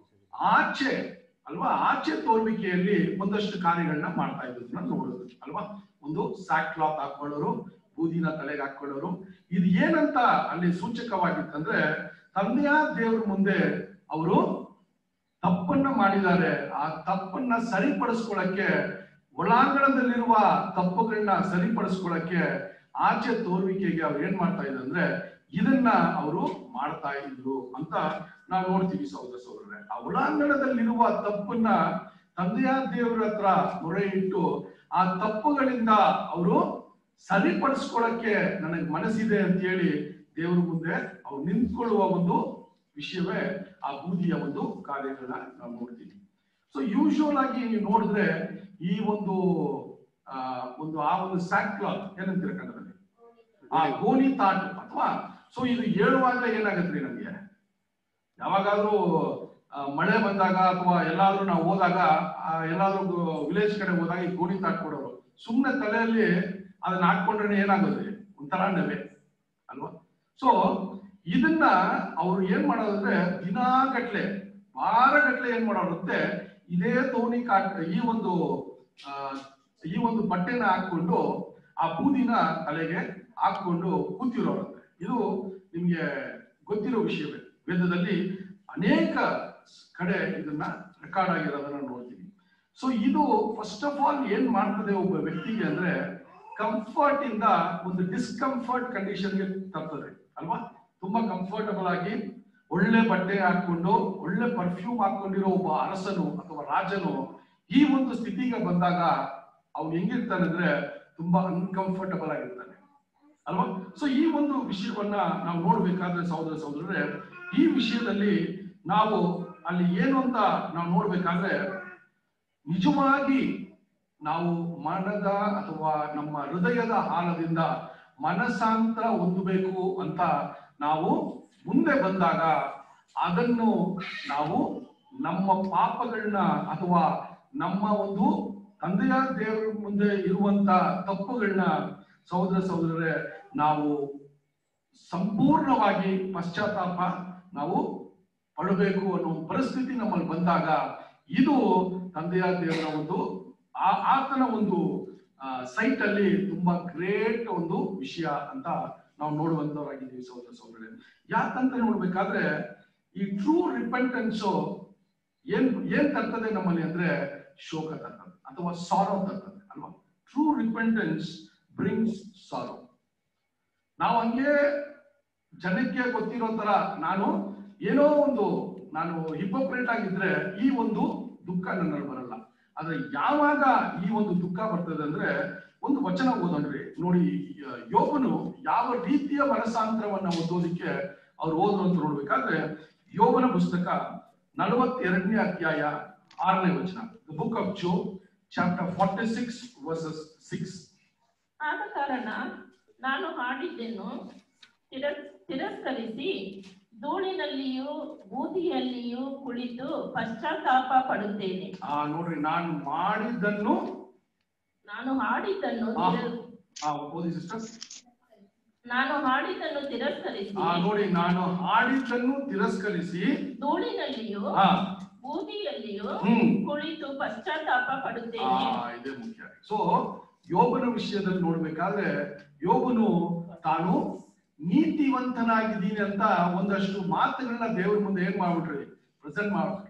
ಆಚೆ ಅಲ್ವಾ ಆಚೆ ತೋರ್ವಿಕೆಯಲ್ಲಿ ಒಂದಷ್ಟು ಕಾರ್ಯಗಳನ್ನ ಮಾಡ್ತಾ ಇದ್ದದನ್ನ ನೋಡೋದು ಅಲ್ವಾ ಒಂದು ಸ್ಯಾಕ್ ಕ್ಲಾತ್ ಹಾಕೊಳ್ಳೋರು ಬೂದಿನ ತಲೆಗೆ ಹಾಕೊಳ್ಳೋರು ಇದು ಏನಂತ ಅಲ್ಲಿ ಸೂಚಕವಾಗಿತ್ತಂದ್ರೆ ತಂದೆಯ ದೇವರ ಮುಂದೆ ಅವರು ತಪ್ಪನ್ನ ಮಾಡಿದ್ದಾರೆ ಆ ತಪ್ಪನ್ನ ಸರಿಪಡಿಸ್ಕೊಳಕ್ಕೆ ಒಳಾಂಗಣದಲ್ಲಿರುವ ತಪ್ಪುಗಳನ್ನ ಸರಿಪಡಿಸ್ಕೊಳಕ್ಕೆ ಆಚೆ ತೋರುವಿಕೆಗೆ ಅವ್ರು ಏನ್ ಮಾಡ್ತಾ ಇದ್ರು ಅಂದ್ರೆ ಇದನ್ನ ಅವರು ಮಾಡ್ತಾ ಇದ್ರು ಅಂತ ನಾವು ನೋಡ್ತೀವಿ ಸಹೋದರ ಸಹೋದರರೇ ಆ ಒಳಾಂಗಣದಲ್ಲಿರುವ ತಪ್ಪನ್ನ ತಂದೆಯ ದೇವರ ಹತ್ರ ಮೊರೆ ಇಟ್ಟು ಆ ತಪ್ಪುಗಳಿಂದ ಅವರು ಸರಿಪಡಿಸ್ಕೊಳಕ್ಕೆ ನನಗೆ ಮನಸ್ಸಿದೆ ಅಂತ ಹೇಳಿ ದೇವರ ಮುಂದೆ ಅವ್ರು ನಿಂತ್ಕೊಳ್ಳುವ ಒಂದು ವಿಷಯವೇ ಆ ಬೂದಿಯ ಒಂದು ಕಾರ್ಯಗಳನ್ನ ನಾವು ನೋಡ್ತೀವಿ ಸೊ ಯೂಶುವಲ್ ಆಗಿ ನೀವು ನೋಡಿದ್ರೆ ಈ ಒಂದು ಆ ಒಂದು ಆ ಒಂದು ಸ್ಯಾಕ್ ಕ್ಲಾತ್ ಏನಂತೀರ ಕನ್ನಡದಲ್ಲಿ ಆ ಗೋಣಿ ತಾಟು ಅಥವಾ ಸೊ ಇದು ಹೇಳುವಾಗಲೇ ಏನಾಗತ್ರಿ ನಮ್ಗೆ ಯಾವಾಗಾದ್ರೂ ಆ, ಮಳೆ ಬಂದಾಗ ಅಥವಾ ಎಲ್ಲಾದ್ರೂ ನಾವು ಹೋದಾಗ ಆ, ಎಲ್ಲಾದ್ರೂ ವಿಲೇಜ್ ಕಡೆ ಹೋದಾಗ ಈ ಗೋಣಿ ತಾಟ್ ಕೊಡೋರು ಸುಮ್ಮನೆ ತಲೆಯಲ್ಲಿ ಅದನ್ನ ಹಾಕೊಂಡ್ರೆ ಏನಾಗೋದ್ರಿ ಒಂಥರ ನೆವೆ ಅಲ್ವಾ ಸೊ ಇದನ್ನ ಅವ್ರು ಏನ್ ಮಾಡೋದಂದ್ರೆ ದಿನಾಗಟ್ಲೆ ವಾರಗಟ್ಲೆ ಏನ್ ಮಾಡೋರಂತೆ ಇದೇ ತೋಣಿ ಕಾಟ್ ಈ ಒಂದು ಆ, ಈ ಒಂದು ಬಟ್ಟೆನ ಹಾಕೊಂಡು ಆ ಬೂದಿನ ತಲೆಗೆ ಹಾಕೊಂಡು ಕೂತಿರೋರಂತೆ ಇದು ನಿಮ್ಗೆ ಗೊತ್ತಿರೋ ವಿಷಯವೇ ವೇದದಲ್ಲಿ ಅನೇಕ ಕಡೆ ಇದನ್ನ ರೆಕಾರ್ಡ್ ಆಗಿರೋದನ್ನ ನೋಡ್ತೀವಿ ಸೊ ಇದು ಫಸ್ಟ್ ಆಫ್ ಆಲ್ ಏನ್ ಮಾಡ್ತದೆ ಒಬ್ಬ ವ್ಯಕ್ತಿಗೆ ಅಂದ್ರೆ ಕಂಫರ್ಟ್ ಇಂದ ಒಂದು ಡಿಸ್ಕಂಫರ್ಟ್ ಕಂಡೀಷನ್ಗೆ ತರ್ತದೆ ಅಲ್ವಾ ತುಂಬಾ ಕಂಫರ್ಟಬಲ್ ಆಗಿ ಒಳ್ಳೆ ಬಟ್ಟೆ ಹಾಕೊಂಡು ಒಳ್ಳೆ ಪರ್ಫ್ಯೂಮ್ ಹಾಕೊಂಡಿರೋ ಒಬ್ಬ ಅರಸನು ಅಥವಾ ರಾಜನು ಈ ಒಂದು ಸ್ಥಿತಿಗೆ ಬಂದಾಗ ಅವ್ನು ಹೆಂಗಿರ್ತಾನೆ ಅಂದ್ರೆ ತುಂಬಾ ಅನ್ಕಂಫರ್ಟಬಲ್ ಆಗಿರ್ತಾನೆ ಅಲ್ವಾ ಸೊ ಈ ಒಂದು ವಿಷಯವನ್ನ ನಾವು ನೋಡ್ಬೇಕಾದ್ರೆ ಸಹೋದರ ಸಹೋದರರೇ ಈ ವಿಷಯದಲ್ಲಿ ನಾವು ಅಲ್ಲಿ ಏನು ಅಂತ ನಾವು ನೋಡ್ಬೇಕಾದ್ರೆ ನಿಜವಾಗಿ ನಾವು ಮನದ ಅಥವಾ ನಮ್ಮ ಹೃದಯದ ಹಾಲದಿಂದ ಮನಸ್ಸಾಂತರ ಹೊಂದಬೇಕು ಅಂತ ನಾವು ಮುಂದೆ ಬಂದಾಗ ಅದನ್ನು ನಾವು ನಮ್ಮ ಪಾಪಗಳನ್ನ ಅಥವಾ ನಮ್ಮ ಒಂದು ತಂದೆಯ ದೇವರ ಮುಂದೆ ಇರುವಂತ ತಪ್ಪುಗಳನ್ನ ಸಹೋದರ ಸಹೋದರರೇ ನಾವು ಸಂಪೂರ್ಣವಾಗಿ ಪಶ್ಚಾತ್ತಾಪ ನಾವು ಪಡಬೇಕು ಅನ್ನೋ ಒಂದು ಪರಿಸ್ಥಿತಿ ನಮ್ಮಲ್ಲಿ ಬಂದಾಗ ಇದು ತಂದೆಯ ದೇವರ ಒಂದು ಆ- ಆತನ ಒಂದು ಸೈಟ್ ಅಲ್ಲಿ ತುಂಬಾ ಗ್ರೇಟ್ ಒಂದು ವಿಷಯ ಅಂತ ನಾವು ನೋಡುವಂತವರಾಗಿದ್ದೀವಿ ಸಹೋದರ ಸಹೋದರರೇ ಯಾಕಂತ ನೋಡ್ಬೇಕಾದ್ರೆ ಈ ಟ್ರೂ ರಿಪೆಂಟೆನ್ಸ್ ಏನ್ ಏನ್ ತರ್ತದೆ ನಮ್ಮಲ್ಲಿ ಅಂದ್ರೆ ಶೋಕ ತರ್ತದೆ ಅಥವಾ ಸಾರೋ ತರ್ತದೆ ಅಲ್ವಾ ಟ್ರೂ ರಿಪೆಂಟೆನ್ಸ್ ಬ್ರಿಂಗ್ಸ್ ಸಾರೋ ನಾವು ಹಂಗೆ ಜನಕ್ಕೆ ಗೊತ್ತಿರೋ ತರ ನಾನು ಏನೋ ಒಂದು ನಾನು ಹಿಪೋಕ್ರೇಟ್ ಆಗಿದ್ರೆ ಈ ಒಂದು ದುಃಖ ನನ್ನಲ್ಲಿ ಬರಲ್ಲ ಆದ್ರೆ ಯಾವಾಗ ಈ ಒಂದು ದುಃಖ ಬರ್ತದೆ ಅಂದ್ರೆ ಒಂದು ವಚನ ಓದೋಣ್ರಿ ನೋಡಿ ಯ- ಯೋಬನು ಯಾವ ರೀತಿಯ ಮನಸ್ಸಾಂತರವನ್ನ ಓದೋದಕ್ಕೆ ಅವ್ರು ಓದ್ರು ಅಂತ ನೋಡ್ಬೇಕಾದ್ರೆ ಯೋಬನ ಪುಸ್ತಕ ನಲವತ್ತೆರಡನೇ ಅಧ್ಯಾಯ ಆರನೇ ವಚನ the book of Job chapter forty six verses six ಆದ ಕಾರಣ ನಾನು ಹಾಡಿದ್ದನ್ನು ತಿರಸ್ ತಿರಸ್ಕರಿಸಿ ಧೂಳಿನಲ್ಲಿಯೂ ಬೂದಿಯಲ್ಲಿಯೂ ಕುಳಿತು ಪಶ್ಚಾತ್ತಾಪ ಪಡುತ್ತೇನೆ ಆ ನೋಡ್ರಿ ನಾನು ಮಾಡಿದ್ದನ್ನು ನಾನು ಹಾಡಿದ್ದನ್ನು ಆ, ತಿರ- ಆ ಓದಿ ಸಿಸ್ಟರ್ ನಾನು ಹಾಡಿದ್ದನ್ನು ತಿರಸ್ಕರಿಸಿ ಆ ನೋಡಿ ನಾನು ಹಾಡಿದ್ದನ್ನು ತಿರಸ್ಕರಿಸಿ ಧೂಳಿನಲ್ಲಿಯೂ ಆ ಬೂದಿಯಲ್ಲಿಯೂ ಹ್ಮ್ ಕುಳಿತು ಪಶ್ಚಾತ್ತಾಪ ಆ ಪಡುತ್ತೇನೆ ಇದೇ ಮುಖ್ಯ ಸೊ ಯೋಬನ ವಿಷಯದಲ್ಲಿ ನೋಡ್ಬೇಕಾದ್ರೆ ಯೋಬನು ತಾನು ನೀತಿವಂತನಾಗಿದ್ದೀನಿ ಅಂತ ಒಂದಷ್ಟು ಮಾತುಗಳನ್ನ ದೇವ್ರ ಮುಂದೆ ಏನ್ ಮಾಡ್ಬಿಟ್ರಿ ಪ್ರೆಸೆಂಟ್ ಮಾಡ್ಬಿಟ್ರಿ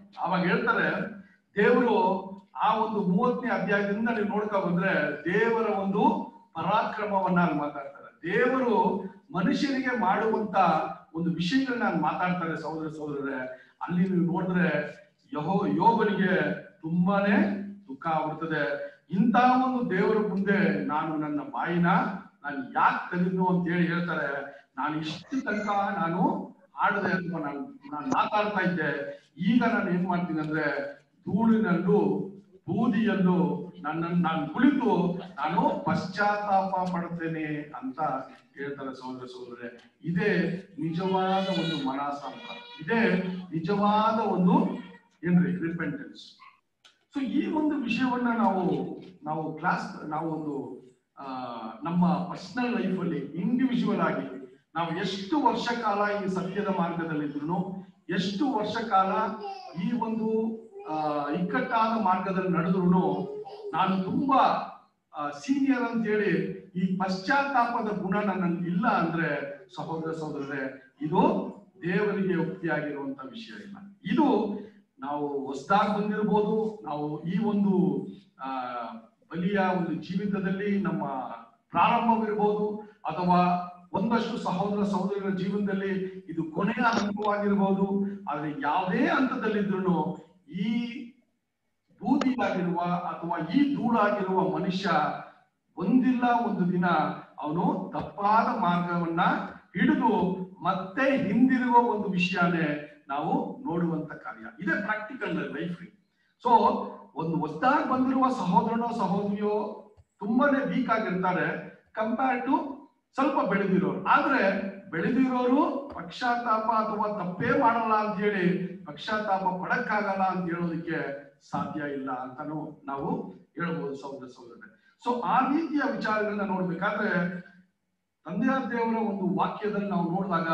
ಅವಾಗ ಹೇಳ್ತಾರೆ ದೇವರು ಆ ಒಂದು ಮೂವತ್ತನೇ ಅಧ್ಯಾಯದಿಂದ ನೀವು ನೋಡ್ಕೊ ಬಂದ್ರೆ ದೇವರ ಒಂದು ಪರಾಕ್ರಮವನ್ನ ಅಲ್ಲಿ ಮಾತಾಡ್ತಾರೆ ದೇವರು ಮನುಷ್ಯನಿಗೆ ಮಾಡುವಂತ ಒಂದು ವಿಷಯಗಳನ್ನ ಅಲ್ಲಿ ಮಾತಾಡ್ತಾರೆ ಸಹೋದರ ಸಹೋದರರೇ ಅಲ್ಲಿ ನೀವು ನೋಡಿದ್ರೆ ಯಹೋ ಯೋಬನಿಗೆ ತುಂಬಾನೇ ದುಃಖ ಆಗ್ಬಿಡ್ತದೆ ಇಂಥ ಒಂದು ದೇವರ ಮುಂದೆ ನಾನು ನನ್ನ ಬಾಯಿನ ನಾನು ಯಾಕೆ ತೆಗೆದ್ನು ಅಂತ ಹೇಳಿ ಹೇಳ್ತಾರೆ ನಾನು ಇಷ್ಟು ತನಕ ನಾನು ಆಡದೆ ಅಥವಾ ನಾನು ನಾನು ಮಾತಾಡ್ತಾ ಇದ್ದೆ ಈಗ ನಾನು ಏನ್ ಮಾಡ್ತೀನಿ ಅಂದ್ರೆ ಧೂಳಿನಲ್ಲೂ ಬೂದಿಯಲ್ಲೂ ನನ್ನನ್ನು ನಾನು ಕುಳಿತು ನಾನು ಪಶ್ಚಾತ್ತಾಪ ಪಡ್ತೇನೆ ಅಂತ ಹೇಳ್ತಾರೆ ಸಹೋದರ ಸಹೋದರರೇ ಇದೇ ನಿಜವಾದ ಒಂದು ಮನಸಾಂತ ಇದೇ ನಿಜವಾದ ಒಂದು ಏನ್ರಿ ರಿಪೆಂಟೆನ್ಸ್ ಸೊ ಈ ಒಂದು ವಿಷಯವನ್ನ ನಾವು ನಾವು ಕ್ಲಾಸ್ ನಾವು ಒಂದು ಆ, ನಮ್ಮ ಪರ್ಸನಲ್ ಲೈಫ್ ಅಲ್ಲಿ ಇಂಡಿವಿಜುವಲ್ ಆಗಿ ನಾವು ಎಷ್ಟು ವರ್ಷ ಕಾಲ ಈ ಸತ್ಯದ ಮಾರ್ಗದಲ್ಲಿದ್ರು ಎಷ್ಟು ವರ್ಷ ಕಾಲ ಈ ಒಂದು ಆ, ಇಕ್ಕಟ್ಟಾದ ಮಾರ್ಗದಲ್ಲಿ ನಡೆದ್ರು ನಾನು ತುಂಬಾ ಸೀನಿಯರ್ ಅಂತ ಹೇಳಿ ಈ ಪಶ್ಚಾತ್ತಾಪದ ಗುಣ ನನ್ನಲ್ಲಿ ಇಲ್ಲ ಅಂದ್ರೆ ಸಹೋದರ ಸಹೋದರರೇ ಇದು ದೇವರಿಗೆ ಯುಕ್ತಿಯಾಗಿರುವಂತ ವಿಷಯ ಇಲ್ಲ ಇದು ನಾವು ಹೊಸದಾಗಿ ಬಂದಿರ್ಬೋದು ನಾವು ಈ ಒಂದು ಆ ಬಲಿಯ ಒಂದು ಜೀವಿತದಲ್ಲಿ ನಮ್ಮ ಪ್ರಾರಂಭವಿರ್ಬೋದು ಅಥವಾ ಒಂದಷ್ಟು ಸಹೋದರ ಸಹೋದರರ ಜೀವನದಲ್ಲಿ ಇದು ಕೊನೆಯ ಹಂತವಾಗಿರ್ಬೋದು ಆದ್ರೆ ಯಾವುದೇ ಹಂತದಲ್ಲಿದ್ರು ಈ ಬೂದಿಯಾಗಿರುವ ಅಥವಾ ಈ ಧೂಳಾಗಿರುವ ಮನುಷ್ಯ ಒಂದಿಲ್ಲ ಒಂದು ದಿನ ಅವನು ತಪ್ಪಾದ ಮಾರ್ಗವನ್ನ ಹಿಡಿದು ಮತ್ತೆ ಹಿಂದಿರುವ ಒಂದು ವಿಷಯನೇ ನಾವು ನೋಡುವಂತ ಕಾರ್ಯ ಇದೇ ಪ್ರಾಕ್ಟಿಕಲ್ ಲೈಫ್ ಸೊ ಒಂದು ಹೊಸದಾಗಿ ಬಂದಿರುವ ಸಹೋದರನೋ ಸಹೋದರಿಯೋ ತುಂಬಾನೇ ವೀಕ್ ಆಗಿರ್ತಾರೆ ಕಂಪೇರ್ ಟು ಸ್ವಲ್ಪ ಬೆಳೆದಿರೋರು ಆದ್ರೆ ಬೆಳೆದಿರೋರು ಪಕ್ಷಾತಾಪ ಅಥವಾ ತಪ್ಪೇ ಮಾಡಲ್ಲ ಅಂತ ಹೇಳಿ ಪಕ್ಷಾತಾಪ ಪಡಕ್ಕಾಗಲ್ಲ ಅಂತ ಹೇಳೋದಕ್ಕೆ ಸಾಧ್ಯ ಇಲ್ಲ ಅಂತಾನು ನಾವು ಹೇಳ್ಬೋದು ಸಹೋದರ ಸಹೋದರರೇ ಸೊ ಆ ರೀತಿಯ ವಿಚಾರಗಳನ್ನ ನೋಡ್ಬೇಕಾದ್ರೆ ತಂದೆಯ ದೇವರ ಒಂದು ವಾಕ್ಯದಲ್ಲಿ ನಾವು ನೋಡಿದಾಗ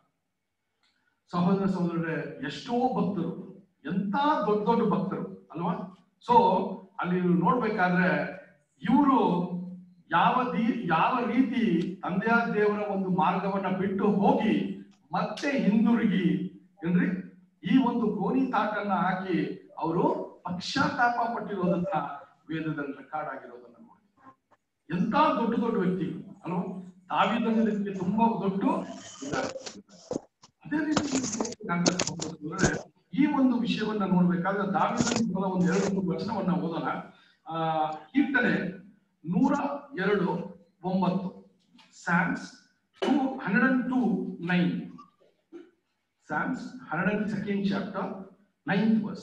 ಸಹೋದರ ಸಹೋದರರೇ ಎಷ್ಟೋ ಭಕ್ತರು ಎಂತ ದೊಡ್ಡ ದೊಡ್ಡ ಭಕ್ತರು ಅಲ್ವಾ ಸೊ ಅಲ್ಲಿ ನೀವು ನೋಡ್ಬೇಕಾದ್ರೆ ಇವರು ಯಾವ ದಿ ಯಾವ ರೀತಿ ತಂದೆಯ ದೇವರ ಒಂದು ಮಾರ್ಗವನ್ನ ಬಿಟ್ಟು ಹೋಗಿ ಮತ್ತೆ ಹಿಂದಿರುಗಿ ಏನ್ರಿ ಈ ಒಂದು ಗೋಣಿ ತಾಟನ್ನ ಹಾಕಿ ಅವರು ಪಶ್ಚಾತ್ತಾಪ ಪಟ್ಟಿರೋದನ್ನ ವೇದದಲ್ಲಿ ರೆಕಾರ್ಡ್ ಆಗಿರೋದನ್ನ ನೋಡಿ ಎಂತ ದೊಡ್ಡ ದೊಡ್ಡ ವ್ಯಕ್ತಿ ಅಲ್ವಾ ದಾವಿದನಿಗೆ ತುಂಬಾ ದೊಡ್ಡ ಅದೇ ರೀತಿ ಅಂದ್ರೆ ಈ ಒಂದು ವಿಷಯವನ್ನ ನೋಡ್ಬೇಕಾದ್ರೆ ದಾವಿದನ ಮೊದಲ ಒಂದು ಎರಡು ಮೂರು ವಚನವನ್ನ ಓದೋಣ ಆ ಕೀರ್ತನೆ ನೂರ ಎರಡು ಒಂಬತ್ತು Psalms two hundred and two nine Psalms hundred and second chapter ninth verse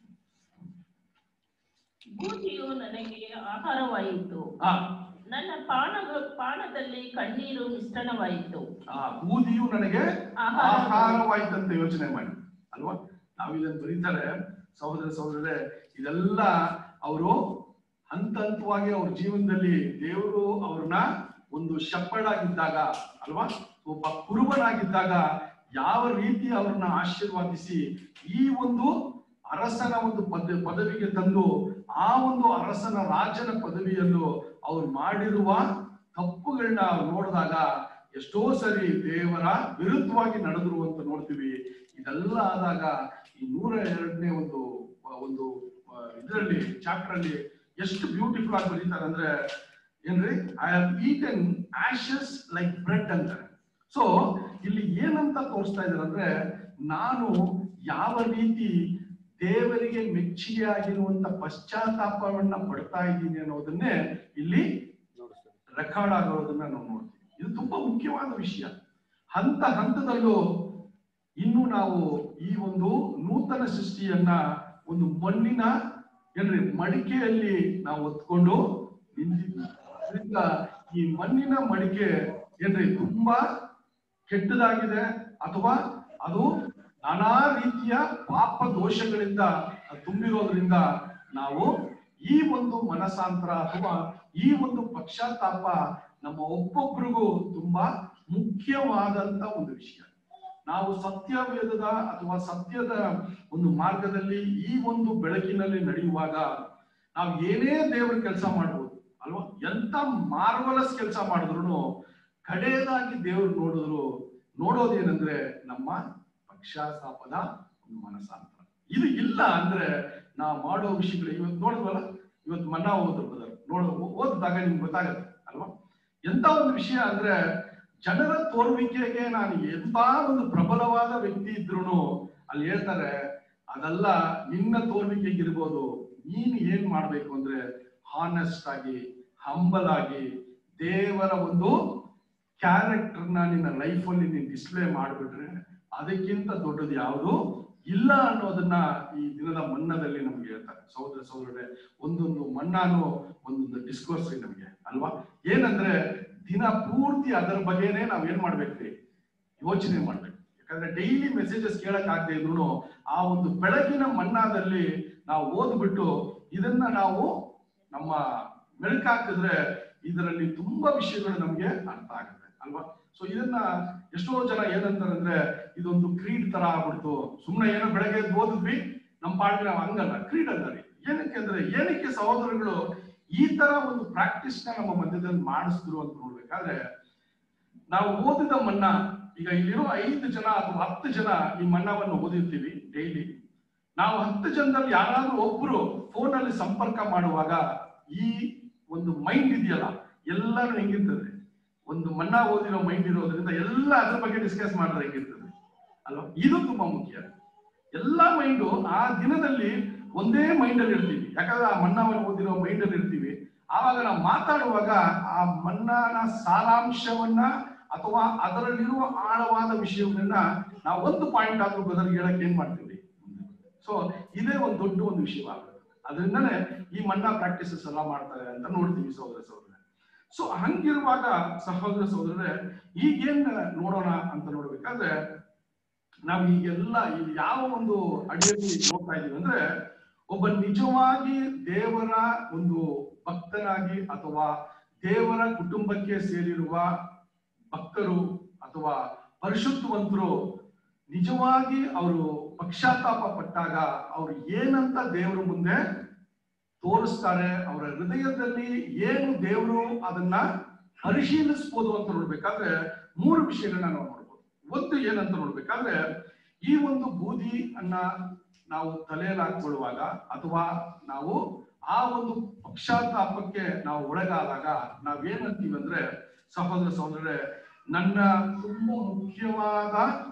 ಬೂದಿಯು ನನಗೆ ಆಹಾರವಾಯಿತು ಆ ನನ್ನ ಪಾನ ಪಾನದಲ್ಲಿ ಕಣ್ಣೀರು ಮಿಶ್ರಣವಾಯಿತು ಆ ಬೂದಿಯು ನನಗೆ ಆಹಾರ. ಆಹಾರವಾಯ್ತಂತ ಯೋಚನೆ ಮಾಡಿ ಅಲ್ವಾ ನಾವು ಇದನ್ನು ಬರೀತಾರೆ ಸಹೋದರ ಸಹೋದರರೇ ಇದೆಲ್ಲ ಅವರು ಹಂತ ಹಂತವಾಗಿ ಅವ್ರ ಜೀವನದಲ್ಲಿ ದೇವರು ಅವ್ರನ್ನ ಒಂದು ಶಪ್ಪಡ್ ಆಗಿದ್ದಾಗ ಅಲ್ವಾ ಒಬ್ಬ ಕುರುಬನಾಗಿದ್ದಾಗ ಯಾವ ರೀತಿ ಅವ್ರನ್ನ ಆಶೀರ್ವಾದಿಸಿ ಈ ಒಂದು ಅರಸನ ಒಂದು ಪದ ಪದವಿಗೆ ತಂದು ಆ ಒಂದು ಅರಸನ ರಾಜನ ಪದವಿಯಲ್ಲೂ ಅವ್ರು ಮಾಡಿರುವ ತಪ್ಪುಗಳನ್ನ ನೋಡಿದಾಗ ಎಷ್ಟೋ ಸರಿ ದೇವರ ವಿರುದ್ಧವಾಗಿ ನಡೆದ್ರು ಅಂತ ನೋಡ್ತೀವಿ ಇದೆಲ್ಲ ಆದಾಗ ಈ ನೂರ ಎರಡನೇ ಒಂದು ಒಂದು ಇದರಲ್ಲಿ ಚಾಪ್ಟರ್ ಅಲ್ಲಿ ಎಷ್ಟು ಬ್ಯೂಟಿಫುಲ್ ಆಗಿ ಬರೀತಾರೆ ಅಂದ್ರೆ ಏನ್ರಿ I have eaten ashes like bread ಅಂತಾರೆ ಸೊ ಇಲ್ಲಿ ಏನಂತ ತೋರಿಸ್ತಾ ಇದ್ದಾರೆ ಅಂದ್ರೆ ನಾನು ಯಾವ ರೀತಿ ದೇವರಿಗೆ ಮೆಚ್ಚುಗೆ ಆಗಿರುವಂತ ಪಶ್ಚಾತ್ತಾಪವನ್ನ ಪಡ್ತಾ ಇದ್ದೀನಿ ಅನ್ನೋದನ್ನೇ ಇಲ್ಲಿ ರೆಕಾರ್ಡ್ ಆಗೋದನ್ನ ನಾವು ನೋಡ್ತೀವಿ ಇದು ತುಂಬಾ ಮುಖ್ಯವಾದ ವಿಷಯ ಹಂತ ಹಂತದಲ್ಲೂ ಇನ್ನು ನಾವು ಈ ಒಂದು ನೂತನ ಸೃಷ್ಟಿಯನ್ನ ಒಂದು ಮಣ್ಣಿನ ಏನ್ರಿ ಮಡಿಕೆಯಲ್ಲಿ ನಾವು ಹೊತ್ಕೊಂಡು ನಿಂತಿದ್ವಿ ಅದರಿಂದ ಈ ಮಣ್ಣಿನ ಮಡಿಕೆ ಏನ್ರಿ ತುಂಬಾ ಕೆಟ್ಟದಾಗಿದೆ ಅಥವಾ ಅದು ನಾನಾ ರೀತಿಯ ಪಾಪ ದೋಷಗಳಿಂದ ತುಂಬಿರೋದ್ರಿಂದ ನಾವು ಈ ಒಂದು ಮನಸಾಂತರ ಅಥವಾ ಈ ಒಂದು ಪಶ್ಚಾತ್ತಾಪ ನಮ್ಮ ಒಬ್ಬೊಬ್ರಿಗೂ ತುಂಬಾ ಮುಖ್ಯವಾದಂತ ಒಂದು ವಿಷಯ ನಾವು ಸತ್ಯವೇದದ ಅಥವಾ ಸತ್ಯದ ಒಂದು ಮಾರ್ಗದಲ್ಲಿ ಈ ಒಂದು ಬೆಳಕಿನಲ್ಲಿ ನಡೆಯುವಾಗ ನಾವು ಏನೇ ದೇವರ ಕೆಲಸ ಮಾಡ್ಬೋದು ಅಲ್ವಾ ಎಂತ ಮಾರ್ವಲಸ್ ಕೆಲಸ ಮಾಡಿದ್ರು ಕಡೆಯದಾಗಿ ದೇವ್ರು ನೋಡಿದ್ರು ನೋಡೋದೇನಂದ್ರೆ ನಮ್ಮ ಪಕ್ಷಾತಾಪದ ಒಂದು ಮನಸ್ಸಾಂತರ ಇದು ಇಲ್ಲ ಅಂದ್ರೆ ನಾ ಮಾಡೋ ವಿಷಯಗಳು ಇವತ್ತು ನೋಡಿದ್ವಲ್ಲ ಇವತ್ತು ಮನ್ನಾ ಓದ್ರು brother. ನೋಡ ಓದಿದಾಗ ನಿಮ್ಗೆ ಗೊತ್ತಾಗತ್ತೆ ಅಲ್ವಾ ಎಂತ ಒಂದು ವಿಷಯ ಅಂದ್ರೆ ಜನರ ತೋರುವಿಕೆಗೆ ನಾನು ಎಂತ ಒಂದು ಪ್ರಬಲವಾದ ವ್ಯಕ್ತಿ ಇದ್ರು ಅಲ್ಲಿ ಹೇಳ್ತಾರೆ ಅದೆಲ್ಲ ನಿನ್ನ ತೋರುವಿಕೆಗೆ ಇರ್ಬೋದು ನೀನು ಏನ್ ಮಾಡ್ಬೇಕು ಅಂದ್ರೆ ಹಾನೆಸ್ಟ್ ಆಗಿ ಹಂಬಲ್ ಆಗಿ ದೇವರ ಒಂದು ಕ್ಯಾರೆಕ್ಟರ್ನ ನಿನ್ನ ಲೈಫಲ್ಲಿ ನೀನು ಡಿಸ್ಪ್ಲೇ ಮಾಡಿಬಿಟ್ರೆ ಅದಕ್ಕಿಂತ ದೊಡ್ಡದು ಯಾವುದು ಇಲ್ಲ ಅನ್ನೋದನ್ನ ಈ ದಿನದ ಮನ್ನದಲ್ಲಿ ನಮ್ಗೆ ಹೇಳ್ತಾರೆ ಸಹೋದರ ಸಹೋದರರೇ ಒಂದೊಂದು ಮನ್ನಾನು ಒಂದೊಂದು ಡಿಸ್ಕೋರ್ಸ್ ನಮಗೆ ಅಲ್ವಾ ಏನಂದ್ರೆ ದಿನ ಪೂರ್ತಿ ಅದರ ಬಗ್ಗೆನೇ ನಾವ್ ಏನ್ ಮಾಡ್ಬೇಕ್ರಿ ಯೋಚನೆ ಮಾಡ್ಬೇಕು ಯಾಕಂದ್ರೆ ಡೈಲಿ ಮೆಸೇಜಸ್ ಕೇಳಕ್ ಆಗದೆ ಇದ್ರು ಆ ಒಂದು ಬೆಳಗಿನ ಮನ್ನಾದಲ್ಲಿ ನಾವು ಓದ್ಬಿಟ್ಟು ಇದನ್ನ ನಾವು ನಮ್ಮ ಮೆಲುಕಾಕಿದ್ರೆ ಇದರಲ್ಲಿ ತುಂಬಾ ವಿಷಯಗಳು ನಮ್ಗೆ ಅರ್ಥ ಆಗುತ್ತೆ ಅಲ್ವಾ ಸೊ ಇದನ್ನ ಎಷ್ಟೋ ಜನ ಏನಂತಾರೆ ಅಂದ್ರೆ ಇದೊಂದು ಕ್ರೀಡ್ ತರ ಆಗ್ಬಿಡ್ತು ಸುಮ್ಮನೆ ಏನೋ ಬೆಳಗ್ಗೆ ಎದ್ದು ಓದಿದ್ವಿ ನಮ್ಮ ಪಾಡಿಗೆ ನಾವು ಹಂಗಲ್ಲ ಕ್ರೀಡ್ ಅಲ್ಲ ರೀ ಏನಕ್ಕೆ ಅಂದ್ರೆ ಏನಕ್ಕೆ ಸಹೋದರಗಳು ಈ ತರ ಒಂದು ಪ್ರಾಕ್ಟೀಸ್ ನ ನಮ್ಮ ಮಧ್ಯದಲ್ಲಿ ಮಾಡಿಸಿದ್ರು ಅಂತ ನೋಡ್ಬೇಕಾದ್ರೆ ನಾವು ಓದಿದ ಮನ್ನಾ ಈಗ ಇಲ್ಲಿರೋ ಐದು ಜನ ಅಥವಾ ಹತ್ತು ಜನ ಈ ಮನ್ನಾವನ್ನು ಓದಿರ್ತೀವಿ ಡೈಲಿ ನಾವು ಹತ್ತು ಜನದಲ್ಲಿ ಯಾರಾದ್ರೂ ಒಬ್ರು ಫೋನ್ ಅಲ್ಲಿ ಸಂಪರ್ಕ ಮಾಡುವಾಗ ಈ ಒಂದು ಮೈಂಡ್ ಇದೆಯಲ್ಲ ಎಲ್ಲಾನು ಹೆಂಗಿರ್ತದೆ ಒಂದು ಮನ್ನಾ ಓದಿರೋ ಮೈಂಡ್ ಇರೋದ್ರಿಂದ ಎಲ್ಲ ಅದ್ರ ಬಗ್ಗೆ ಡಿಸ್ಕಸ್ ಮಾಡಿದ್ರೆ ಹೆಂಗಿರ್ತದೆ ಅಲ್ವಾ ಇದು ತುಂಬಾ ಮುಖ್ಯ ಎಲ್ಲಾ ಮೈಂಡು ಆ ದಿನದಲ್ಲಿ ಒಂದೇ ಮೈಂಡ್ ಅಲ್ಲಿ ಇರ್ತೀವಿ ಯಾಕಂದ್ರೆ ಆ ಮನ್ನಾವನ್ನು ಓದಿರೋ ಮೈಂಡ್ ಅಲ್ಲಿ ಇರ್ತೀವಿ ಆವಾಗ ನಾವು ಮಾತಾಡುವಾಗ ಆ ಮನ್ನಾನ ಸಾರಾಂಶವನ್ನ ಅಥವಾ ಅದರಲ್ಲಿರುವ ಆಳವಾದ ವಿಷಯವನ್ನ ನಾವು ಒಂದು ಪಾಯಿಂಟ್ ಆದ್ರೂ ಬದಲು ಹೇಳಕ್ ಏನ್ ಮಾಡ್ತೀವಿ ಸೊ ಇದೇ ಒಂದು ದೊಡ್ಡ ಒಂದು ವಿಷಯವಾಗುತ್ತೆ ಅದರಿಂದನೇ ಈ ಮನ್ನಾ ಪ್ರಾಕ್ಟೀಸಸ್ ಎಲ್ಲ ಮಾಡ್ತಾರೆ ಅಂತ ನೋಡ್ತೀವಿ ಸಹೋದರ ಸಹೋದರ ಸೊ ಹಂಗಿರುವಾಗ ಸಹೋದರ ಸಹೋದರರೇ ಈಗೇನ್ ನೋಡೋಣ ಅಂತ ನೋಡ್ಬೇಕಾದ್ರೆ ನಾವು ಈಗೆಲ್ಲ ಈ ಯಾವ ಒಂದು ಅಡಿಯಲ್ಲಿ ನೋಡ್ತಾ ಇದೀವಿ ಅಂದ್ರೆ ಒಬ್ಬ ನಿಜವಾಗಿ ದೇವರ ಒಂದು ಭಕ್ತನಾಗಿ ಅಥವಾ ದೇವರ ಕುಟುಂಬಕ್ಕೆ ಸೇರಿರುವ ಭಕ್ತರು ಅಥವಾ ಪರಿಶುದ್ಧವಂತರು ನಿಜವಾಗಿ ಅವರು ಪಕ್ಷಾತಾಪ ಪಟ್ಟಾಗ ಅವ್ರು ಏನಂತ ದೇವರ ಮುಂದೆ ತೋರಿಸ್ತಾರೆ ಅವರ ಹೃದಯದಲ್ಲಿ ಏನು ದೇವರು ಅದನ್ನ ಪರಿಶೀಲಿಸ್ಬೋದು ಅಂತ ನೋಡ್ಬೇಕಾದ್ರೆ ಮೂರು ವಿಷಯಗಳನ್ನ ನಾವು ನೋಡ್ಬೋದು ಒಂದು ಏನಂತ ನೋಡ್ಬೇಕಾದ್ರೆ ಈ ಒಂದು ಬೂದಿ ಅನ್ನ ನಾವು ತಲೆಯಲ್ಲಿ ಹಾಕೊಳ್ಳುವಾಗ ಅಥವಾ ನಾವು ಆ ಒಂದು ಪಕ್ಷಾತಾಪಕ್ಕೆ ನಾವು ಒಳಗಾದಾಗ ನಾವೇನಂತೀವಿ ಅಂದ್ರೆ ಸಹೋದರ ಸಹೋದರರೇ ನನ್ನ ತುಂಬಾ ಮುಖ್ಯವಾದ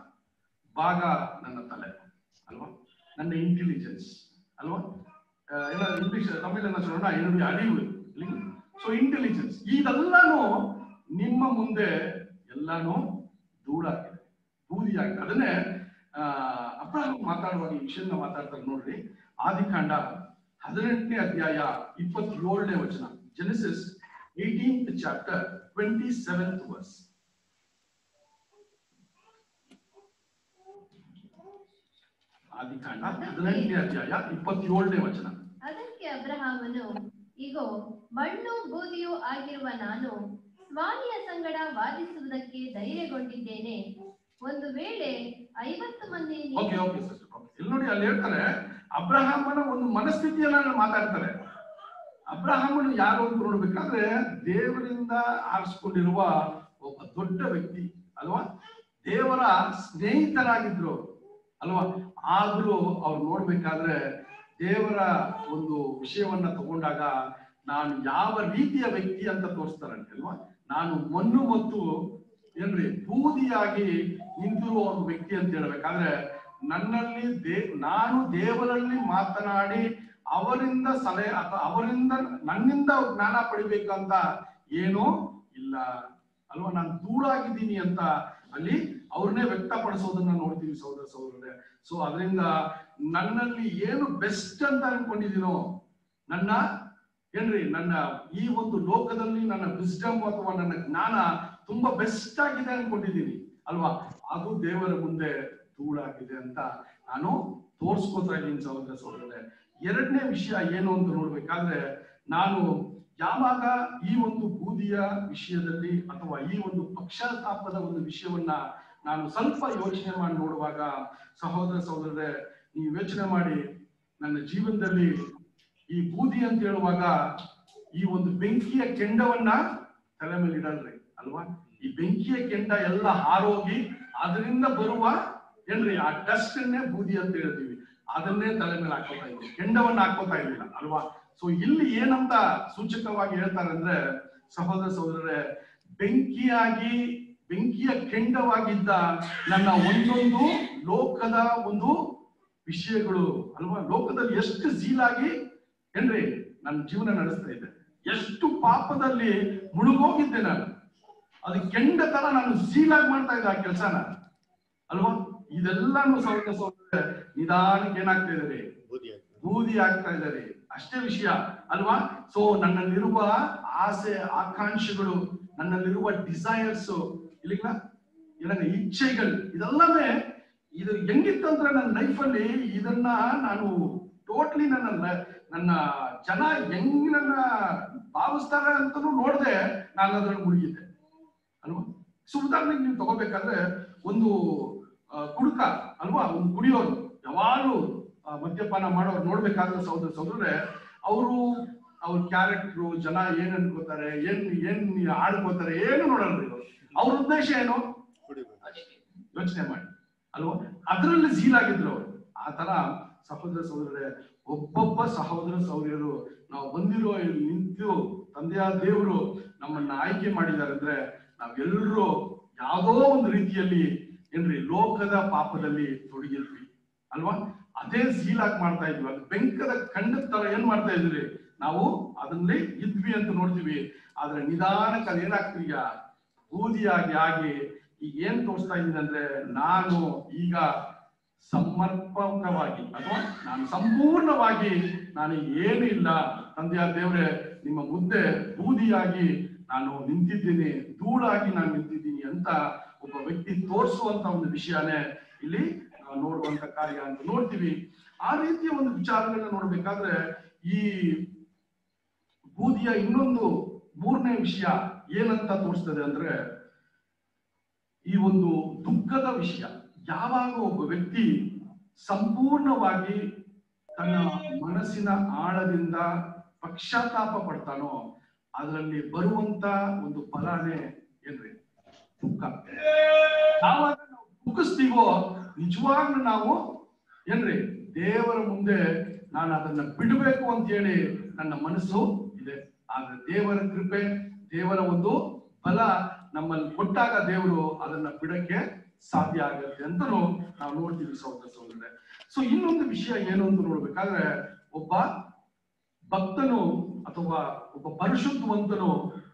ಭಾಗ ನನ್ನ ತಲೆ ಅಲ್ವಾ ನನ್ನ ಇಂಟೆಲಿಜೆನ್ಸ್ ಅಲ್ವಾ ಆ, ಎಲ್ಲ ಇಂಗ್ಲಿಷ್ ತಮಿಳನ್ನ சொல்லணும்னா என்னுடைய அறிவு இல்லைங்களா ಸೊ ಇಂಟೆಲಿಜೆನ್ಸ್ ಇದೆಲ್ಲಾನು ನಿಮ್ಮ ಮುಂದೆ ಎಲ್ಲಾನು ಧೂಳಾಗಿದೆ ಬೂದಿಯಾಗಿದೆ ಅದನ್ನೇ ಆ, ಅಬ್ರಹಾಂ ಮಾತಾಡುವಾಗ ಈ ವಿಷಯನ ಮಾತಾಡ್ತಾರೆ ನೋಡ್ರಿ ಆದಿಕಾಂಡ ಹದಿನೆಂಟನೇ ಅಧ್ಯಾಯ ಇಪ್ಪತ್ತೇಳನೇ ವಚನ Genesis eighteenth chapter twenty seventh verse ಆದಿಕಾಂಡ ಹದಿನೆಂಟನೇ ಅಧ್ಯಾಯ ಇಪ್ಪತ್ತೇಳನೇ ವಚನ ಅದಕ್ಕೆ ಅಬ್ರಹಾಮನು ಇಗೋ ಮಣ್ಣು ಬೂದಿಯೂ ಆಗಿರುವ ನಾನು ಸ್ವಾಮಿಯ ಸಂಗಡ ವಾದಿಸುವುದಕ್ಕೆ ಧೈರ್ಯಗೊಂಡಿದ್ದೇನೆ ಒಂದು ವೇಳೆ ಐವತ್ತು ಮಂದಿ ನೀವು- ಓಕೆ ಓಕೆ ಸಿಸ್ಟರ್ ಇಲ್ಲಿ ನೋಡಿ ಅಲ್ಲಿ ಹೇಳ್ತಾರೆ ಅಬ್ರಹಾಮನ ಒಂದು ಮನಸ್ಥಿತಿಯನ್ನ ಮಾತಾಡ್ತಾರೆ ಅಬ್ರಹಾಮನು ಯಾರು ಅಂತ ನೋಡ್ಬೇಕಾದ್ರೆ ದೇವರಿಂದ ಆರಿಸ್ಕೊಂಡಿರುವ ಒಬ್ಬ ದೊಡ್ಡ ವ್ಯಕ್ತಿ ಅಲ್ವಾ ದೇವರ ಸ್ನೇಹಿತರಾಗಿದ್ರು ಅಲ್ವಾ ಆದ್ರೂ ಅವ್ರು ನೋಡ್ಬೇಕಾದ್ರೆ ದೇವರ ಒಂದು ವಿಷಯವನ್ನ ತಗೊಂಡಾಗ ನಾನು ಯಾವ ರೀತಿಯ ವ್ಯಕ್ತಿ ಅಂತ ತೋರಿಸ್ತಾರಂತೆ ಅಲ್ವಾ ನಾನು ಮಣ್ಣು ಮತ್ತು ಏನ್ರಿ ಬೂದಿಯಾಗಿ ನಿಂತಿರುವ ಒಂದು ವ್ಯಕ್ತಿ ಅಂತ ಹೇಳ್ಬೇಕಾದ್ರೆ ನನ್ನಲ್ಲಿ ದೇ ನಾನು ದೇವರಲ್ಲಿ ಮಾತನಾಡಿ ಅವರಿಂದ ಸಲಹೆ ಅಥವಾ ಅವರಿಂದ ನನ್ನಿಂದ ಜ್ಞಾನ ಪಡಿಬೇಕಂತ ಏನೂ ಇಲ್ಲ ಅಲ್ವಾ ನಾನು ಧೂಳಾಗಿದ್ದೀನಿ ಅಂತ ಅಲ್ಲಿ ಅವ್ರನ್ನೇ ವ್ಯಕ್ತಪಡಿಸೋದನ್ನ ನೋಡ್ತೀವಿ ಸಹೋದರ ಸಹೋದರರೇ ಸೊ ಅದರಿಂದ ನನ್ನಲ್ಲಿ ಏನು ಬೆಸ್ಟ್ ಅಂತ ಅನ್ಕೊಂಡಿದ್ದೀನೋ ನನ್ನ ಏನ್ರಿ ನನ್ನ ಈ ಒಂದು ಲೋಕದಲ್ಲಿ ನನ್ನ ವಿಸ್ಡಮ್ ಅಥವಾ ನನ್ನ ಜ್ಞಾನ ತುಂಬಾ ಬೆಸ್ಟ್ ಆಗಿದೆ ಅನ್ಕೊಂಡಿದ್ದೀನಿ ಅಲ್ವಾ ಅದು ದೇವರ ಮುಂದೆ ಧೂಳಾಗಿದೆ ಅಂತ ನಾನು ತೋರ್ಸ್ಕೊತಾ ಇದ್ದೀನಿ ಸಹೋದರ ಸಹೋದರರೇ ಎರಡನೇ ವಿಷಯ ಏನು ಅಂತ ನೋಡ್ಬೇಕಾದ್ರೆ ನಾನು ಯಾವಾಗ ಈ ಒಂದು ಬೂದಿಯ ವಿಷಯದಲ್ಲಿ ಅಥವಾ ಈ ಒಂದು ಪಕ್ಷತಾಪದ ಒಂದು ವಿಷಯವನ್ನ ನಾನು ಸ್ವಲ್ಪ ಯೋಚನೆ ಮಾಡಿ ನೋಡುವಾಗ ಸಹೋದರ ಸಹೋದರರೇ ನೀವು ಯೋಚನೆ ಮಾಡಿ ನನ್ನ ಜೀವನದಲ್ಲಿ ಈ ಬೂದಿ ಅಂತ ಹೇಳುವಾಗ ಈ ಒಂದು ಬೆಂಕಿಯ ಕೆಂಡವನ್ನ ತಲೆ ಮೇಲೆ ಇಡಲ್ರಿ ಅಲ್ವಾ ಈ ಬೆಂಕಿಯ ಕೆಂಡ ಎಲ್ಲ ಹಾರೋಗಿ ಅದರಿಂದ ಬರುವ ಏನ್ರಿ ಆ ಡಸ್ಟ್ ಅನ್ನೇ ಬೂದಿ ಅಂತ ಹೇಳ್ತೀವಿ ಅದನ್ನೇ ತಲೆ ಮೇಲೆ ಹಾಕೋತಾ ಇದ್ರು ಕೆಂಡವನ್ನ ಹಾಕೋತಾ ಇರ್ಲಿಲ್ಲ ಅಲ್ವಾ ಸೊ ಇಲ್ಲಿ ಏನಂತ ಸೂಚಕವಾಗಿ ಹೇಳ್ತಾರೆ ಅಂದ್ರೆ ಸಹೋದರ ಸಹೋದರರೇ ಬೆಂಕಿಯಾಗಿ ಬೆಂಕಿಯ ಕೆಂಡವಾಗಿದ್ದ ನನ್ನ ಒಂದೊಂದು ಲೋಕದ ಒಂದು ವಿಷಯಗಳು ಅಲ್ವಾ ಲೋಕದಲ್ಲಿ ಎಷ್ಟು ಜೀಲಾಗಿ ಏನ್ರಿ ನನ್ನ ಜೀವನ ನಡೆಸ್ತಾ ಇದ್ದೆ ಎಷ್ಟು ಪಾಪದಲ್ಲಿ ಮುಳುಗೋಗಿದ್ದೆ ನಾನು ಅದು ಕೆಂಡ ತರ ನಾನು ಸೀಲಾಗಿ ಮಾಡ್ತಾ ಇದ್ದೆ ಆ ಕೆಲಸನ ಅಲ್ವಾ ಇದೆಲ್ಲಾನು ಸಹೋದರ ಸಹೋದರ ನಿಧಾನಕ್ಕೆ ಏನಾಗ್ತಾ ಇದ್ದಾರೆ ಬೂದಿ ಆಗ್ತಾ ಇದ್ದಾರೆ ಅಷ್ಟೇ ವಿಷಯ ಅಲ್ವಾ ಸೊ ನನ್ನಲ್ಲಿರುವ ಆಸೆ ಆಕಾಂಕ್ಷೆಗಳು ನನ್ನಲ್ಲಿರುವ ಡಿಸೈರ್ಸ್ ಇಲ್ಲಿಗ ಏನಂದ್ರೆ ಇಚ್ಛೆಗಳು ಇದೆಲ್ಲವೇ ಇದು ಹೆಂಗಿತ್ತಂದ್ರೆ ನನ್ನ ಲೈಫಲ್ಲಿ ಇದನ್ನ ನಾನು ಟೋಟ್ಲಿ ನನ್ನ ಲ- ನನ್ನ ಜನ ಹೆಂಗ್ ನನ್ನ ಭಾವಿಸ್ತಾರೆ ಅಂತನೂ ನೋಡ್ದೆ ನಾನು ಅದ್ರಲ್ಲಿ ಮುಳುಗಿದ್ದೆ ಅಲ್ವಾ ಸೊ ಉದಾಹರಣೆಗೆ ನೀವು ತಗೋಬೇಕಾದ್ರೆ ಒಂದು ಆ, ಕುಡುಕ ಅಲ್ವಾ ಒಂದು ಕುಡಿಯೋರು ಯಾವಾಗಲೂ ಆ, ಮದ್ಯಪಾನ ಮಾಡೋರು ನೋಡ್ಬೇಕಾದ್ರೆ ಸಹೋದರ ಸಹೋದರರೇ ಅವರು ಅವ್ರ ಕ್ಯಾರೆಕ್ಟ್ರು ಜನ ಏನ್ ಅನ್ಕೋತಾರೆ ಏನ್ ಏನ್ ಆಡ್ಕೋತಾರೆ ಏನು ನೋಡಲ್ಲ ಇವರು ಅವ್ರ ಉದ್ದೇಶ ಏನು ಯೋಚನೆ ಮಾಡಿ ಅಲ್ವಾ ಅದರಲ್ಲಿ ಸೀಲಾಗಿದ್ರು ಅವರು ಆ ತರ ಸಹೋದರ ಸಹೋದರರೇ ಒಬ್ಬೊಬ್ಬ ಸಹೋದರ ಸಹೋದರಿಯರು ನಾವು ಬಂದಿರೋ ಇಲ್ಲಿ ನಿಂತು ತಂದೆಯ ದೇವರು ನಮ್ಮನ್ನ ಆಯ್ಕೆ ಮಾಡಿದ್ದಾರೆ ಅಂದ್ರೆ ನಾವೆಲ್ಲರೂ ಯಾವುದೋ ಒಂದು ರೀತಿಯಲ್ಲಿ ಏನ್ರಿ ಲೋಕದ ಪಾಪದಲ್ಲಿ ತೊಡಗಿದ್ವಿ ಅಲ್ವಾ ಅದೇ ಸೀಲಾಗಿ ಮಾಡ್ತಾ ಇದ್ವಿ ಅದು ಬೆಂಕದ ಖಂಡದ ತರ ಏನ್ ಮಾಡ್ತಾ ಇದ್ರಿ ನಾವು ಅದನ್ನೇ ಇದ್ವಿ ಅಂತ ನೋಡ್ತೀವಿ ಆದ್ರೆ ನಿಧಾನಕ್ಕೆ ಅದೇನಾಗ್ತೀಗ ಬೂದಿಯಾಗಿ ಆಗಿ ಈಗ ಏನ್ ತೋರಿಸ್ತಾ ಇದ್ದೀನಿ ಅಂದ್ರೆ ನಾನು ಈಗ ಸಮರ್ಪಕವಾಗಿ ಅಥವಾ ನಾನು ಸಂಪೂರ್ಣವಾಗಿ ನಾನು ಏನು ಇಲ್ಲ ತಂದೆಯ ದೇವರೇ ನಿಮ್ಮ ಮುದ್ದೆ ಬೂದಿಯಾಗಿ ನಾನು ನಿಂತಿದ್ದೀನಿ ಧೂಳಾಗಿ ನಾನು ನಿಂತಿದ್ದೀನಿ ಅಂತ ಒಬ್ಬ ವ್ಯಕ್ತಿ ತೋರಿಸುವಂತ ಒಂದು ವಿಷಯನೇ ಇಲ್ಲಿ ನಾವು ನೋಡುವಂತ ಕಾರ್ಯ ಅಂತ ನೋಡ್ತೀವಿ ಆ ರೀತಿಯ ಒಂದು ವಿಚಾರಗಳನ್ನ ನೋಡ್ಬೇಕಾದ್ರೆ ಈ ಬೂದಿಯ ಇನ್ನೊಂದು ಮೂರನೇ ವಿಷಯ ಏನಂತ ತೋರಿಸ್ತದೆ ಅಂದ್ರೆ ಈ ಒಂದು ದುಃಖದ ವಿಷಯ ಯಾವಾಗ ಒಬ್ಬ ವ್ಯಕ್ತಿ ಸಂಪೂರ್ಣವಾಗಿ ತನ್ನ ಮನಸ್ಸಿನ ಆಳದಿಂದ ಪಶ್ಚಾತ್ತಾಪ ಪಡ್ತಾನೋ ಅದರಲ್ಲಿ ಬರುವಂತ ಒಂದು ಫಲನೇ ಏನ್ರಿ ದುಃಖ ಯಾವಾಗ ನಾವು ದುಃಖಿಸ್ತೀವೋ ನಿಜವಾಗ್ಲೂ ನಾವು ಏನ್ರಿ ದೇವರ ಮುಂದೆ ನಾನು ಅದನ್ನ ಬಿಡಬೇಕು ಅಂತ ಹೇಳಿ ನನ್ನ ಮನಸ್ಸು ಇದೆ ಆದ್ರೆ ದೇವರ ಕೃಪೆ ದೇವರ ಒಂದು ಬಲ ನಮ್ಮಲ್ಲಿ ಕೊಟ್ಟಾಗ ದೇವರು ಅದನ್ನ ಬಿಡಕ್ಕೆ ಸಾಧ್ಯ ಆಗುತ್ತೆ ಅಂತನೂ ನಾವು ನೋಡ್ತೀವಿ ಸಹೋದರ ಸಹೋದರರೇ ಸೊ ಇನ್ನೊಂದು ವಿಷಯ ಏನು ಅಂತ ನೋಡ್ಬೇಕಾದ್ರೆ ಒಬ್ಬ ಭಕ್ತನು ಅಥವಾ ಒಬ್ಬ ಪರಿಶುದ್ಧವಂತನು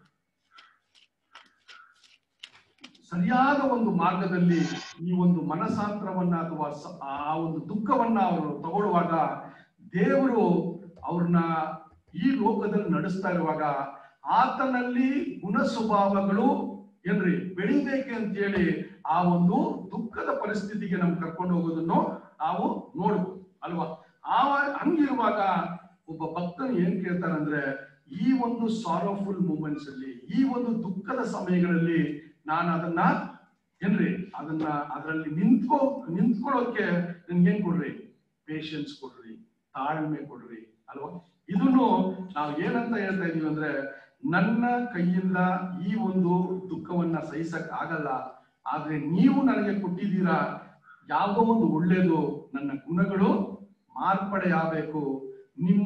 ಸರಿಯಾದ ಒಂದು ಮಾರ್ಗದಲ್ಲಿ ಈ ಒಂದು ಮನಸಾಂತರವನ್ನ ಅಥವಾ ಸ- ಆ ಒಂದು ದುಃಖವನ್ನ ಅವರು ತಗೊಳ್ಳುವಾಗ ದೇವರು ಅವ್ರನ್ನ ಈ ಲೋಕದಲ್ಲಿ ನಡೆಸ್ತಾ ಇರುವಾಗ ಆತನಲ್ಲಿ ಗುಣ ಸ್ವಭಾವಗಳು ಏನ್ರಿ ಬೆಳಿಬೇಕೆ ಅಂತ ಹೇಳಿ ಆ ಒಂದು ದುಃಖದ ಪರಿಸ್ಥಿತಿಗೆ ನಮ್ ಕರ್ಕೊಂಡು ಹೋಗೋದನ್ನು ನಾವು ನೋಡ್ಬೋದು ಅಲ್ವಾ ಆ ಹಂಗಿರುವಾಗ ಒಬ್ಬ ಭಕ್ತನು ಏನ್ ಕೇಳ್ತಾನಂದ್ರೆ ಈ ಒಂದು ಸಾರೋಫುಲ್ ಮೂಮೆಂಟ್ಸ್ ಅಲ್ಲಿ ಈ ಒಂದು ದುಃಖದ ಸಮಯಗಳಲ್ಲಿ ನಾನು ಅದನ್ನ ಏನ್ರಿ ಅದನ್ನ ಅದರಲ್ಲಿ ನಿಂತ್ಕೋ ನಿಂತ್ಕೊಳ್ಳೋಕೆ ನನ್ಗೇನ್ ಕೊಡ್ರಿ ಪೇಶನ್ಸ್ ಕೊಡ್ರಿ ತಾಳ್ಮೆ ಕೊಡ್ರಿ ಅಲ್ವಾ ಇದನ್ನು ನಾವು ಏನಂತ ಹೇಳ್ತಾ ಇದೀವಿ ಅಂದ್ರೆ ನನ್ನ ಕೈಯಿಂದ ಈ ಒಂದು ದುಃಖವನ್ನ ಸಹಿಸಕ್ ಆಗಲ್ಲ ಆದ್ರೆ ನೀವು ನನಗೆ ಕೊಟ್ಟಿದ್ದೀರಾ ಯಾವುದೋ ಒಂದು ಒಳ್ಳೇದು ನನ್ನ ಗುಣಗಳು ಮಾರ್ಪಡೆ ಆಗಬೇಕು ನಿಮ್ಮ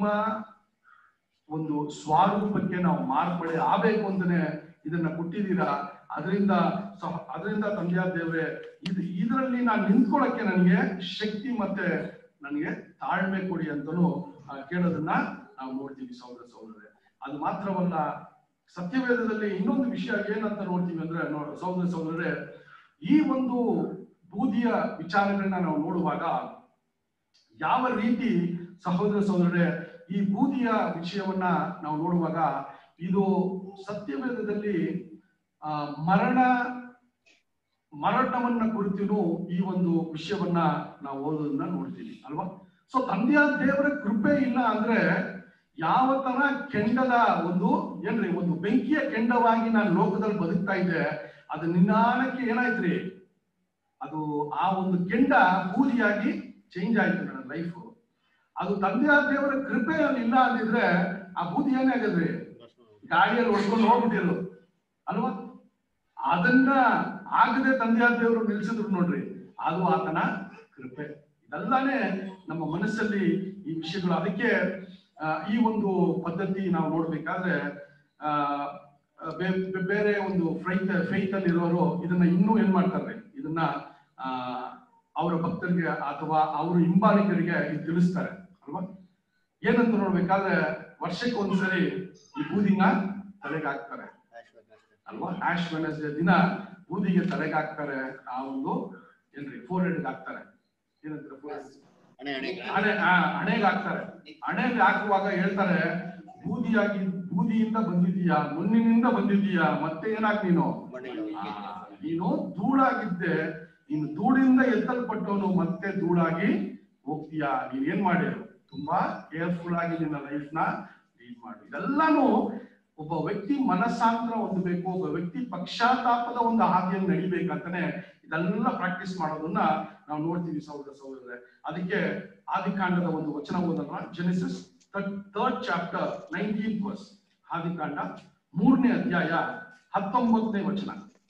ಒಂದು ಸ್ವರೂಪಕ್ಕೆ ನಾವು ಮಾರ್ಪಡೆ ಆಗ್ಬೇಕು ಅಂತಾನೆ ಇದನ್ನ ಕೊಟ್ಟಿದ್ದೀರಾ ಅದರಿಂದ ಸಹ ಅದರಿಂದ ತಂದೆಯ ದೇವ್ರೆ ಇದು ಇದರಲ್ಲಿ ನಾನು ನಿಂತ್ಕೊಳ್ಳಕ್ಕೆ ನನಗೆ ಶಕ್ತಿ ಮತ್ತೆ ನನಗೆ ತಾಳ್ಮೆ ಕೊಡಿ ಅಂತನೂ ಆ, ಕೇಳೋದನ್ನ ನಾವು ನೋಡ್ತೀವಿ ಸಹೋದರ ಸಹೋದರರೇ ಅದು ಮಾತ್ರವಲ್ಲ ಸತ್ಯವೇದದಲ್ಲಿ ಇನ್ನೊಂದು ವಿಷಯ ಏನಂತ ನೋಡ್ತೀವಿ ಅಂದ್ರೆ ನೋ- ಸಹೋದರ ಸಹೋದರರೇ ಈ ಒಂದು ಬೂದಿಯ ವಿಚಾರಗಳನ್ನ ನಾವು ನೋಡುವಾಗ ಯಾವ ರೀತಿ ಸಹೋದರ ಸಹೋದರರೇ ಈ ಬೂದಿಯ ವಿಷಯವನ್ನ ನಾವು ನೋಡುವಾಗ ಇದು ಸತ್ಯವೇದದಲ್ಲಿ ಆ, ಮರಣ ಮರಣವನ್ನ ಕುರಿತು ಈ ಒಂದು ವಿಷಯವನ್ನ ನಾವು ಓದೋದನ್ನ ನೋಡ್ತೀವಿ ಅಲ್ವಾ ಸೊ ತಂದೆಯ ದೇವರ ಕೃಪೆ ಇಲ್ಲ ಅಂದ್ರೆ ಯಾವ ತರ ಕೆಂಡದ ಒಂದು ಏನ್ರಿ ಒಂದು ಬೆಂಕಿಯ ಕೆಂಡವಾಗಿ ನಾನು ಲೋಕದಲ್ಲಿ ಬದುಕ್ತಾ ಇದ್ದೆ ಅದು ನಿಧಾನಕ್ಕೆ ಏನಾಯ್ತ್ರಿ ಅದು ಆ ಒಂದು ಕೆಂಡ ಬೂದಿಯಾಗಿ ಚೇಂಜ್ ಆಯ್ತು ನನ್ನ ಲೈಫ್ ಅದು ತಂದೆಯ ದೇವರ ಕೃಪೆ ಇಲ್ಲ ಅಂದಿದ್ರೆ ಆ ಬೂದಿ ಏನೇ ಆಗದ್ರಿ ಗಾಡಿಯಲ್ಲಿ ಹೊಡ್ಕೊಂಡು ಹೋಗ್ಬಿಟ್ಟಿರು ಅಲ್ವಾ ಅದನ್ನ ಆಗದೆ ತಂದೆಯ ದೇವರು ನಿಲ್ಸಿದ್ರು ನೋಡ್ರಿ ಅದು ಆತನ ಕೃಪೆ ಇದೆಲ್ಲಾನೇ ನಮ್ಮ ಮನಸ್ಸಲ್ಲಿ ಈ ವಿಷಯಗಳು ಅದಕ್ಕೆ ಆ, ಈ ಒಂದು ಪದ್ಧತಿ ನಾವು ನೋಡ್ಬೇಕಾದ್ರೆ ಆ, ಬೇ- ಬೇ- ಬೇರೆ ಒಂದು ಫ್ರೈತ್ ಫೈತ್ ಅಲ್ಲಿ ಇರೋರು ಇದನ್ನ ಇನ್ನೂ ಏನ್ ಮಾಡ್ತಾರೆ ಇದನ್ನ ಆ, ಅವರ ಭಕ್ತರಿಗೆ ಅಥವಾ ಅವರ ಹಿಂಬಾಲಿಕರಿಗೆ ಇದು ತಿಳಿಸ್ತಾರೆ ಅಲ್ವಾ ಏನಂತ ನೋಡ್ಬೇಕಾದ್ರೆ ವರ್ಷಕ್ಕೆ ಒಂದ್ಸರಿ ಈ ಬೂದಿನ ತಲೆಗೆ ಹಾಕ್ತಾರೆ ಅಲ್ವಾ ಆಶ್ ವೆನಸ್ಡೇ ದಿನ ಬೂದಿಗೆ ತಲೆಗೆ ಹಾಕ್ತಾರೆ ಆ ಒಂದು ಏನ್ರಿ ಫೋರ್ ಹೆಡ್ ಹಾಕ್ತಾರೆ ಏನಂತಾರೆ ಫೋರ್ ಹಣೆ ಆ, ಹಣೆಗೆ ಹಾಕ್ತಾರೆ ಹಣೆಗೆ ಹಾಕುವಾಗ ಹೇಳ್ತಾರೆ ಬೂದಿಯಾಗಿ ಬೂದಿಯಿಂದ ಬಂದಿದೀಯಾ ಮಣ್ಣಿನಿಂದ ಬಂದಿದೀಯಾ ಮತ್ತೆ ಏನಾಗ್ ನೀನು ಆ, ನೀನು ಧೂಳಾಗಿದ್ದೆ ನೀನು ಧೂಳಿಂದ ಎತ್ತಲ್ಪಟ್ಟವನು ಮತ್ತೆ ಧೂಳಾಗಿ ಹೋಗ್ತೀಯಾ ನೀನ್ ಏನ್ ಮಾಡಿರು ತುಂಬಾ ಕೇರ್ಫುಲ್ ಆಗಿ ನಿನ್ನ ಲೈಫ್ ನ ಲೀಡ್ ಮಾಡು ಇದೆಲ್ಲಾನು ಒಬ್ಬ ವ್ಯಕ್ತಿ ಮನಸ್ಸಾಂತರ ಹೊಂದಬೇಕು ಒಬ್ಬ ವ್ಯಕ್ತಿ ಪಕ್ಷಾತಾಪದ ಒಂದು ಹಾದಿಯನ್ನು ನಡಿಬೇಕಂತಾನೆ ಇದೆಲ್ಲ ಪ್ರಾಕ್ಟೀಸ್ ಮಾಡೋದನ್ನ ನಾವು ನೋಡ್ತೀವಿ ಸಹೋದರ ಸಹೋದರರೇ ಅದಕ್ಕೆ ಆದಿಕಾಂಡದ ಒಂದು ವಚನ ಓದೋಣ Genesis third chapter nineteen verse ಆದಿಕಾಂಡ ಮೂರನೇ ಅಧ್ಯಾಯ ಹತ್ತೊಂಬತ್ತನೇ ವಚನ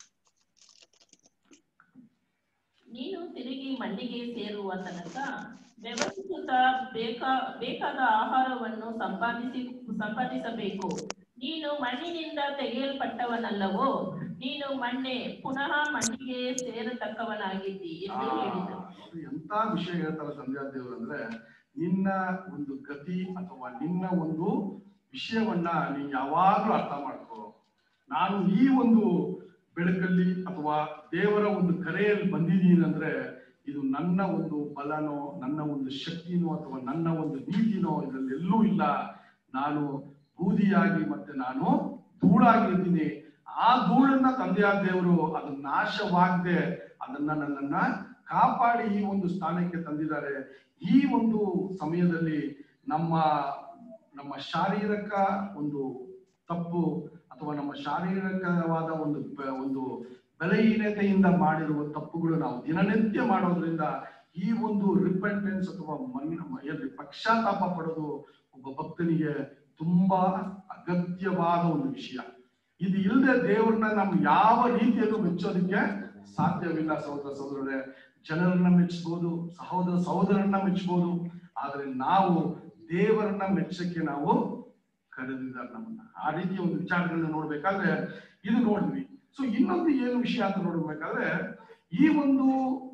ನೀನು ತಿರುಗಿ ಮಣ್ಣಿಗೆ ಸೇರುವ ತನಕ ವ್ಯವಸ್ಥಿತ ಬೇಕಾ ಬೇಕಾದ ಆಹಾರವನ್ನು ಸಂಪಾದಿಸಿ ಸಂಪಾದಿಸಬೇಕು ನೀನು ಮಣ್ಣಿನಿಂದ ತೆಗೆಯಲ್ಪಟ್ಟವನಲ್ಲವೋ ನೀನು ಮಣ್ಣೆ ಪುನಃ ಮಣ್ಣಿಗೆ ಸೇರತಕ್ಕವನಾಗಿದ್ದಿ ಎಂದು ಹೇಳಿದನು ಅದು ಎಂತ ವಿಷಯ ಹೇಳ್ತಾರೆ ತಂದೆ ದೇವರು ಅಂದ್ರೆ ನಿನ್ನ ಒಂದು ಗತಿ ಅಥವಾ ನಿನ್ನ ಒಂದು ವಿಷಯವನ್ನ ನೀನ್ ಯಾವಾಗ್ಲೂ ಅರ್ಥ ಮಾಡ್ಕೋ ನಾನು ಈ ಒಂದು ಬೆಳಕಲ್ಲಿ ಅಥವಾ ದೇವರ ಒಂದು ಕರೆಯಲ್ಲಿ ಬಂದಿದ್ದೀನಿ ಅಂದ್ರೆ ಇದು ನನ್ನ ಒಂದು ಬಲನೋ ನನ್ನ ಒಂದು ಶಕ್ತಿನೋ ಅಥವಾ ನನ್ನ ಒಂದು ನೀತಿನೋ ಇದರಲ್ಲಿ ಎಲ್ಲೂ ಇಲ್ಲ ನಾನು ಬೂದಿಯಾಗಿ ಮತ್ತೆ ನಾನು ಧೂಳಾಗಿದ್ದೀನಿ ಆ ಧೂಳನ್ನ ತಂದೆಯಾದ ದೇವರು ಅದು ನಾಶವಾಗದೆ ಅದನ್ನ ನನ್ನನ್ನ ಕಾಪಾಡಿ ಈ ಒಂದು ಸ್ಥಾನಕ್ಕೆ ತಂದಿದ್ದಾರೆ ಈ ಒಂದು ಸಮಯದಲ್ಲಿ ನಮ್ಮ ನಮ್ಮ ಶಾರೀರಿಕ ಒಂದು ತಪ್ಪು ಅಥವಾ ನಮ್ಮ ಶಾರೀರಿಕವಾದ ಒಂದು ಬ- ಒಂದು ಬಲಹೀನತೆಯಿಂದ ಮಾಡಿರುವ ತಪ್ಪುಗಳು ನಾವು ದಿನನಿತ್ಯ ಮಾಡೋದ್ರಿಂದ ಈ ಒಂದು ರಿಪೆಂಟೆನ್ಸ್ ಅಥವಾ ಮನ್- ಏನ್ರಿ ಪಶ್ಚಾತ್ತಾಪ ಪಡೋದು ಒಬ್ಬ ಭಕ್ತನಿಗೆ ತುಂಬಾ ಅಗತ್ಯವಾದ ಒಂದು ವಿಷಯ ಇದು ಇಲ್ಲದೆ ದೇವ್ರನ್ನ ನಾವು ಯಾವ ರೀತಿಯಲ್ಲೂ ಮೆಚ್ಚೋದಕ್ಕೆ ಸಾಧ್ಯವಿಲ್ಲ ಸಹೋದರ ಸಹೋದರರೇ ಜನರನ್ನ ಮೆಚ್ಚಬಹುದು ಸಹೋದರ ಸಹೋದರನ್ನ ಮೆಚ್ಚಬಹುದು ಆದ್ರೆ ನಾವು ದೇವರನ್ನ ಮೆಚ್ಚಕ್ಕೆ ನಾವು ಕರೆದಿದ್ದಾರೆ ನಮ್ಮನ್ನ ಆ ರೀತಿಯ ಒಂದು ವಿಚಾರಗಳನ್ನ ನೋಡ್ಬೇಕಾದ್ರೆ ಇದು ನೋಡಿದ್ವಿ ಸೊ ಇನ್ನೊಂದು ಏನು ವಿಷಯ ಅಂತ ನೋಡ್ಬೇಕಾದ್ರೆ ಈ ಒಂದು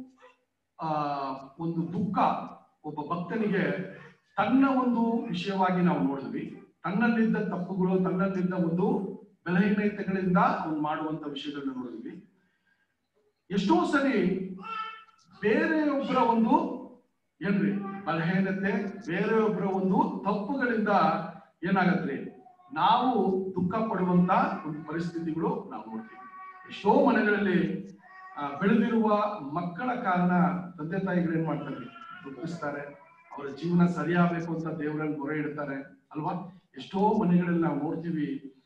ಆ ಒಂದು ದುಃಖ ಒಬ್ಬ ಭಕ್ತನಿಗೆ ತನ್ನ ಒಂದು ವಿಷಯವಾಗಿ ನಾವು ನೋಡಿದ್ವಿ ತನ್ನಲ್ಲಿದ್ದ ತಪ್ಪುಗಳು ತನ್ನಲ್ಲಿದ್ದ ಒಂದು ಬಲಹೀನತೆಗಳಿಂದ ಅವನು ಮಾಡುವಂತ ವಿಷಯಗಳನ್ನ ನೋಡಿದ್ವಿ ಎಷ್ಟೋ ಸರಿ ಬೇರೆಯೊಬ್ಬರ ಒಂದು ಏನ್ರಿ ಬಲಹೀನತೆ ಬೇರೆಯೊಬ್ಬರ ಒಂದು ತಪ್ಪುಗಳಿಂದ ಏನಾಗತ್ರಿ ನಾವು ದುಃಖ ಪಡುವಂತ ಒಂದು ಪರಿಸ್ಥಿತಿಗಳು ನಾವು ನೋಡ್ತೀವಿ ಎಷ್ಟೋ ಮನೆಗಳಲ್ಲಿ ಆ, ಬೆಳೆದಿರುವ ಮಕ್ಕಳ ಕಾರಣ ತಂದೆ ತಾಯಿಗಳು ಏನ್ ಮಾಡ್ತಾರೆ ದುಃಖಿಸ್ತಾರೆ ಅವರ ಜೀವನ ಸರಿಯಾಗಬೇಕು ಅಂತ ದೇವರಲ್ಲಿ ಮೊರೆ ಇಡ್ತಾರೆ ಅಲ್ವಾ ಎಷ್ಟೋ ಮನೆಗಳಲ್ಲಿ ನಾವು ನೋಡ್ತೀವಿ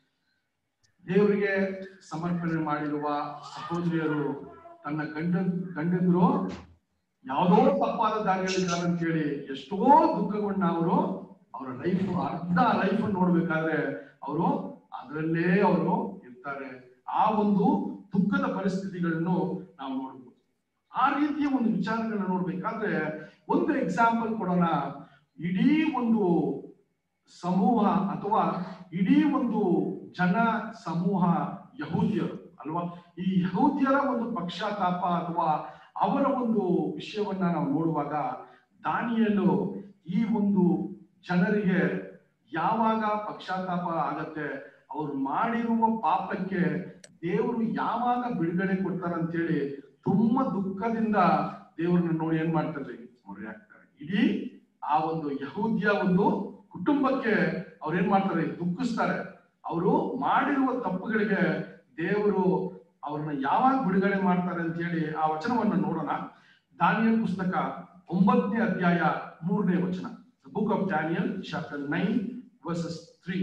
ದೇವರಿಗೆ ಸಮರ್ಪಣೆ ಮಾಡಿರುವ ಸಹೋದರಿಯರು ತನ್ನ ಗಂಡ ಗಂಡಂದ್ರು ಯಾವುದೋ ತಪ್ಪಾದ ದಾರಿಗಳಿದ್ದಾರೆ ಅಂತ ಹೇಳಿ ಎಷ್ಟೋ ದುಃಖಗಳನ್ನ ಅವರು ಅವರ ಲೈಫ್ ಅರ್ಧ ಲೈಫ್ ನೋಡ್ಬೇಕಾದ್ರೆ ಅವರು ಅದರಲ್ಲೇ ಅವರು ಇರ್ತಾರೆ ಆ ಒಂದು ದುಃಖದ ಪರಿಸ್ಥಿತಿಗಳನ್ನು ನಾವು ನೋಡ್ಬೋದು ಆ ರೀತಿಯ ಒಂದು ವಿಚಾರಗಳನ್ನ ನೋಡ್ಬೇಕಾದ್ರೆ ಒಂದು ಎಕ್ಸಾಂಪಲ್ ಕೊಡೋಣ ಇಡೀ ಒಂದು ಸಮೂಹ ಅಥವಾ ಇಡೀ ಒಂದು ಜನ ಸಮೂಹ ಯಹೂದ್ಯರು ಅಲ್ವಾ ಈ ಯಹೂದ್ಯರ ಒಂದು ಪಕ್ಷಾತಾಪ ಅಥವಾ ಅವರ ಒಂದು ವಿಷಯವನ್ನ ನಾವು ನೋಡುವಾಗ ದಾನಿಯಲು ಈ ಒಂದು ಜನರಿಗೆ ಯಾವಾಗ ಪಕ್ಷಾತಾಪ ಆಗತ್ತೆ ಅವ್ರು ಮಾಡಿರುವ ಪಾಪಕ್ಕೆ ದೇವರು ಯಾವಾಗ ಬಿಡುಗಡೆ ಕೊಡ್ತಾರಂತೇಳಿ ತುಂಬಾ ದುಃಖದಿಂದ ದೇವ್ರನ್ನ ನೋಡಿ ಏನ್ ಮಾಡ್ತಾರೆ ಮೊರೆ ಹಾಕ್ತಾರೆ ಇಡೀ ಆ ಒಂದು ಯಹೂದ್ಯ ಒಂದು ಕುಟುಂಬಕ್ಕೆ ಅವ್ರು ಏನ್ ಮಾಡ್ತಾರೆ ದುಃಖಿಸ್ತಾರೆ ಅವರು ಮಾಡಿರುವ ತಪ್ಪುಗಳಿಗೆ ದೇವರು ಅವ್ರನ್ನ ಯಾವಾಗ ಬಿಡುಗಡೆ ಮಾಡ್ತಾರೆ ಅಂತ ಹೇಳಿ ಆ ವಚನವನ್ನ ನೋಡೋಣ ದಾನಿಯಲ್ ಪುಸ್ತಕ ಒಂಬತ್ತನೇ ಅಧ್ಯಾಯ ಮೂರನೇ ವಚನ book of Daniel chapter nine verses three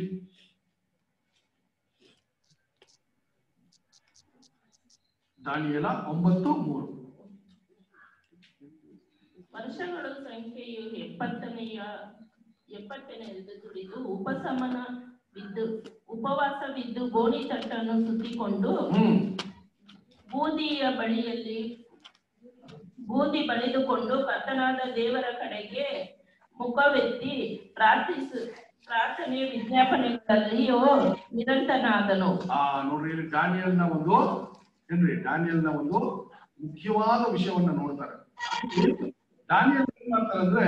ದಾನಿಯಲ ಒಂಬತ್ತು ಮೂರು ವರ್ಷಗಳ ಸಂಖ್ಯೆಯು ಎಪ್ಪತ್ತನೆಯ ಎಪ್ಪತ್ತನೆಯದು ತುಳಿದು ಉಪಶಮನ ಬಿದ್ದು ಉಪವಾಸವಿದ್ದು ಗೋಣಿ ತಟ್ಟನ್ನು ಸುತ್ತಿಕೊಂಡು ಹ್ಮ್ ಬೂದಿಯ ಬಳಿಯಲ್ಲಿ ಬೂದಿ ಬಳಿದುಕೊಂಡು ಕರ್ತನಾದ ದೇವರ ಕಡೆಗೆ ಮುಖವೆತ್ತಿ ಪ್ರಾರ್ಥಿಸು ಪ್ರಾರ್ಥನೆ ವಿಜ್ಞಾಪನೆಗಳಲ್ಲಿಯೂ ನಿರಂತನಾದನು ಆ ನೋಡ್ರಿ ಇಲ್ಲಿ ಡ್ಯಾನಿಯಲ್ನ ಒಂದು ಏನ್ರಿ ಡ್ಯಾನಿಯಲ್ನ ಒಂದು ಮುಖ್ಯವಾದ ವಿಷಯವನ್ನ ನೋಡ್ತಾರೆ ಡ್ಯಾನಿಯಲ್ ಏನ್ ಮಾಡ್ತಾರೆ ಅಂದ್ರೆ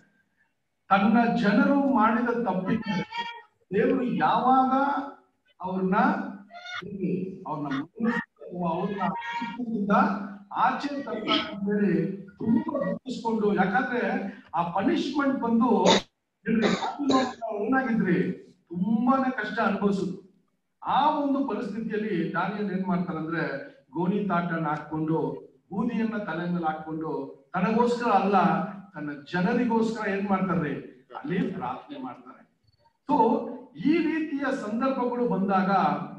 ತನ್ನ ಜನರು ಮಾಡಿದ ತಪ್ಪಿಗೆ ದೇವರು ಯಾವಾಗ ಅವ್ರನ್ನ ಏನ್ರಿ, ಅವ್ರನ್ನ ಮನ್ನಿಸಿ ಅಥವಾ ಅವ್ರನ್ನ ಅಸ್ತಿತ್ವದಿಂದ ಆಚೆ ತರ್ತಾರೆ ಅಂತೇಳಿ ತುಂಬಾ ದುಃಖಿಸ್ಕೊಂಡು ಯಾಕಂದ್ರೆ ಆ ಪನಿಷ್ಮೆಂಟ್ ಬಂದು ಏನ್ರಿ, ಅವ್ರು ಏನಾಗಿದ್ರಿ ತುಂಬಾನೇ ಕಷ್ಟ ಅನುಭವಿಸುದು ಆ ಒಂದು ಪರಿಸ್ಥಿತಿಯಲ್ಲಿ ದಾನಿಯಲ್ ಏನ್ ಮಾಡ್ತಾರಂದ್ರೆ ಗೋಣಿ ತಾಟನ್ನ ಹಾಕೊಂಡು ಬೂದಿಯನ್ನ ತಲೆ ಮೇಲೆ ಹಾಕೊಂಡು ತನಗೋಸ್ಕರ ಅಲ್ಲ ತನ್ನ ಜನರಿಗೋಸ್ಕರ ಏನ್ ಮಾಡ್ತಾರೆ ಅಲ್ಲಿ ಪ್ರಾರ್ಥನೆ ಮಾಡ್ತಾರೆ ಸೊ ಈ ರೀತಿಯ ಸಂದರ್ಭಗಳು ಬಂದಾಗ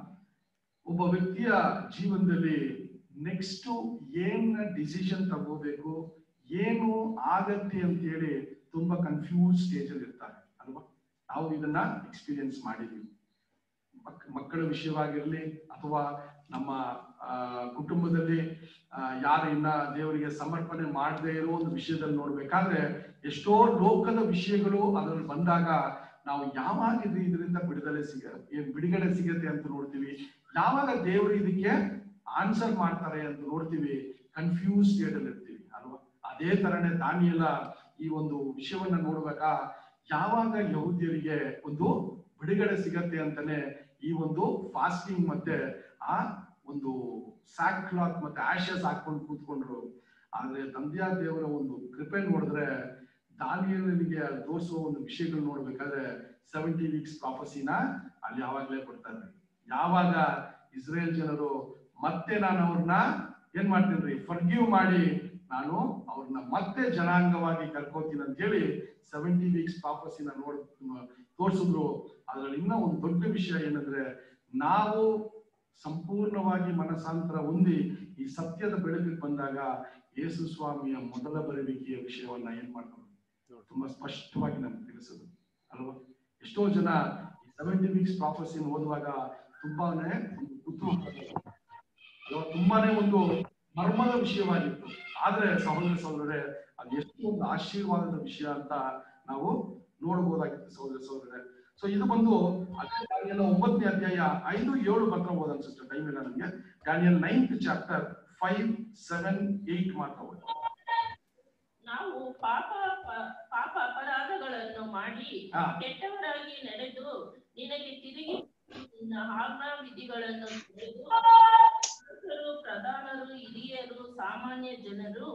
ಒಬ್ಬ ವ್ಯಕ್ತಿಯ ಜೀವನದಲ್ಲಿ ನೆಕ್ಸ್ಟ್ ಏನ್ ಡಿಸಿಷನ್ ತಗೋಬೇಕು ಏನು ಆಗತ್ತೆ ಅಂತ ಹೇಳಿ ತುಂಬಾ ಕನ್ಫ್ಯೂಸ್ ಸ್ಟೇಜ್ ಅಲ್ಲಿ ಇರ್ತಾರೆ ಅಲ್ವಾ ನಾವು ಇದನ್ನ ಎಕ್ಸ್ಪೀರಿಯನ್ಸ್ ಮಾಡಿದೀವಿ ಮಕ್ ಮಕ್ಕಳ ವಿಷಯವಾಗಿರ್ಲಿ ಅಥವಾ ನಮ್ಮ ಆ, ಕುಟುಂಬದಲ್ಲಿ ಆ, ಯಾರು ಇನ್ನ ದೇವರಿಗೆ ಸಮರ್ಪಣೆ ಮಾಡದೇ ಇರೋ ಒಂದು ವಿಷಯದಲ್ಲಿ ನೋಡ್ಬೇಕಾದ್ರೆ ಎಷ್ಟೋ ಲೋಕದ ವಿಷಯಗಳು ಅದ್ರಲ್ಲಿ ಬಂದಾಗ ನಾವು ಯಾವಾಗ ಇದು ಇದರಿಂದ ಬಿಡುಗಡೆ ಸಿಗ ಏನ್ ಬಿಡುಗಡೆ ಸಿಗತ್ತೆ ಅಂತ ನೋಡ್ತೀವಿ ಯಾವಾಗ ದೇವರು ಇದಕ್ಕೆ ಆನ್ಸರ್ ಮಾಡ್ತಾರೆ ಅಂತ ನೋಡ್ತೀವಿ ಕನ್ಫ್ಯೂಸ್ ಸ್ಟೇಟ್ ಅಲ್ಲಿ ಇರ್ತೀವಿ ಅಲ್ವಾ ಅದೇ ತರನೇ ದಾನಿಯೆಲ್ಲ ಈ ಒಂದು ವಿಷಯವನ್ನ ನೋಡ್ಬೇಕಾ ಯಾವಾಗ ಯಹೂದ್ಯರಿಗೆ ಒಂದು ಬಿಡುಗಡೆ ಸಿಗತ್ತೆ ಅಂತಾನೆ ಈ ಒಂದು ಫಾಸ್ಟಿಂಗ್ ಮತ್ತೆ ಆ ಒಂದು ಸ್ಯಾಕ್ ಕ್ಲಾತ್ ಮತ್ತೆ ಆಶಸ್ ಹಾಕೊಂಡು ಕೂತ್ಕೊಂಡ್ರು ಆದ್ರೆ ತಂದೆಯ ದೇವರ ಒಂದು ಕೃಪೆ ನೋಡಿದ್ರೆ ದಾನಿಯನಿಗೆ ತೋರಿಸುವ ಒಂದು ವಿಷಯಗಳು ನೋಡ್ಬೇಕಾದ್ರೆ ಸೆವೆಂಟಿ ವೀಕ್ಸ್ ಪ್ರಾಫಸಿನ ಅಲ್ಲಿ ಯಾವಾಗ್ಲೇ ಕೊಡ್ತಾರೆ ಯಾವಾಗ ಇಸ್ರೇಲ್ ಜನರು ಮತ್ತೆ ನಾನು ಅವ್ರನ್ನ ಏನ್ ಮಾಡ್ತೀನಿ ಫರ್ಗ್ಯೂ ಮಾಡಿ ನಾನು ಅವ್ರನ್ನ ಮತ್ತೆ ಜನಾಂಗವಾಗಿ ಕರ್ಕೋತೀನಿ ಅಂತ ಹೇಳಿ ಸೆವೆಂಟಿ ವೀಕ್ಸ್ ಪ್ರಾಫಸಿನ ನೋಡ್ ತೋರಿಸಿದ್ರು ಅದ್ರಲ್ಲಿ ಇನ್ನೂ ಒಂದು ದೊಡ್ಡ ವಿಷಯ ಏನಂದ್ರೆ ನಾವು ಸಂಪೂರ್ಣವಾಗಿ ಮನಸ್ಸಾಂತರ ಹೊಂದಿ ಈ ಸತ್ಯದ ಬೆಳಕಿಗೆ ಬಂದಾಗ ಯೇಸು ಸ್ವಾಮಿಯ ಮೊದಲ ಬರುವಿಕೆಯ ವಿಷಯವನ್ನ ಏನ್ ಮಾಡ್ತಾರೆ ತುಂಬಾ ಸ್ಪಷ್ಟವಾಗಿ ನಮ್ಗೆ ತಿಳಿಸೋದು ಅಲ್ವಾ ಎಷ್ಟೋ ಜನ ಈ ಸೆವೆಂಟಿ ವೀಕ್ಸ್ ಪ್ರಾಫಸಿನ ಓದುವಾಗ ತುಂಬಾನೇ ಒಂದು ಕುತೂಹಲ ಅಲ್ವಾ ತುಂಬಾನೇ ಒಂದು ಮರ್ಮದ ವಿಷಯವಾಗಿತ್ತು ಆದ್ರೆ ಸಹೋದರ ಸಹೋದರರೇ ಅದು ಎಷ್ಟು ಒಂದು ಆಶೀರ್ವಾದದ ವಿಷಯ ಅಂತ ನಾವು ನೋಡ್ಬೋದಾಗಿತ್ತು ಸಹೋದರ ಸಹೋದರರೇ ಸೊ ಇದು ಬಂದು ಅದೇ ಡ್ಯಾನಿಯಲ್ ಒಂಬತ್ತನೇ ಅಧ್ಯಾಯ ಐದು ಏಳು ಮಾತ್ರ ಓದ್ ಅನ್ಸುತ್ತೆ ಟೈಮ್ ಇಲ್ಲ ನನಗೆ Daniel ninth chapter five seven eight ಮಾತ್ರ ಓದಿ ನಾವು ಪಾಪ ಪ- ಪಾಪ ಅಪರಾಧಗಳನ್ನು ಮಾಡಿ ಹಾ. ಕೆಟ್ಟವರಾಗಿ ನಡೆದು ನಿನಗೆ ತಿರುಗಿ ನಿನ್ನ ಆಜ್ಞಾ ವಿಧಿಗಳನ್ನು ತಿಳಿದು ಅರಸರು, ಪ್ರಧಾನರು ಹಿರಿಯರು ಸಾಮಾನ್ಯ ಜನರು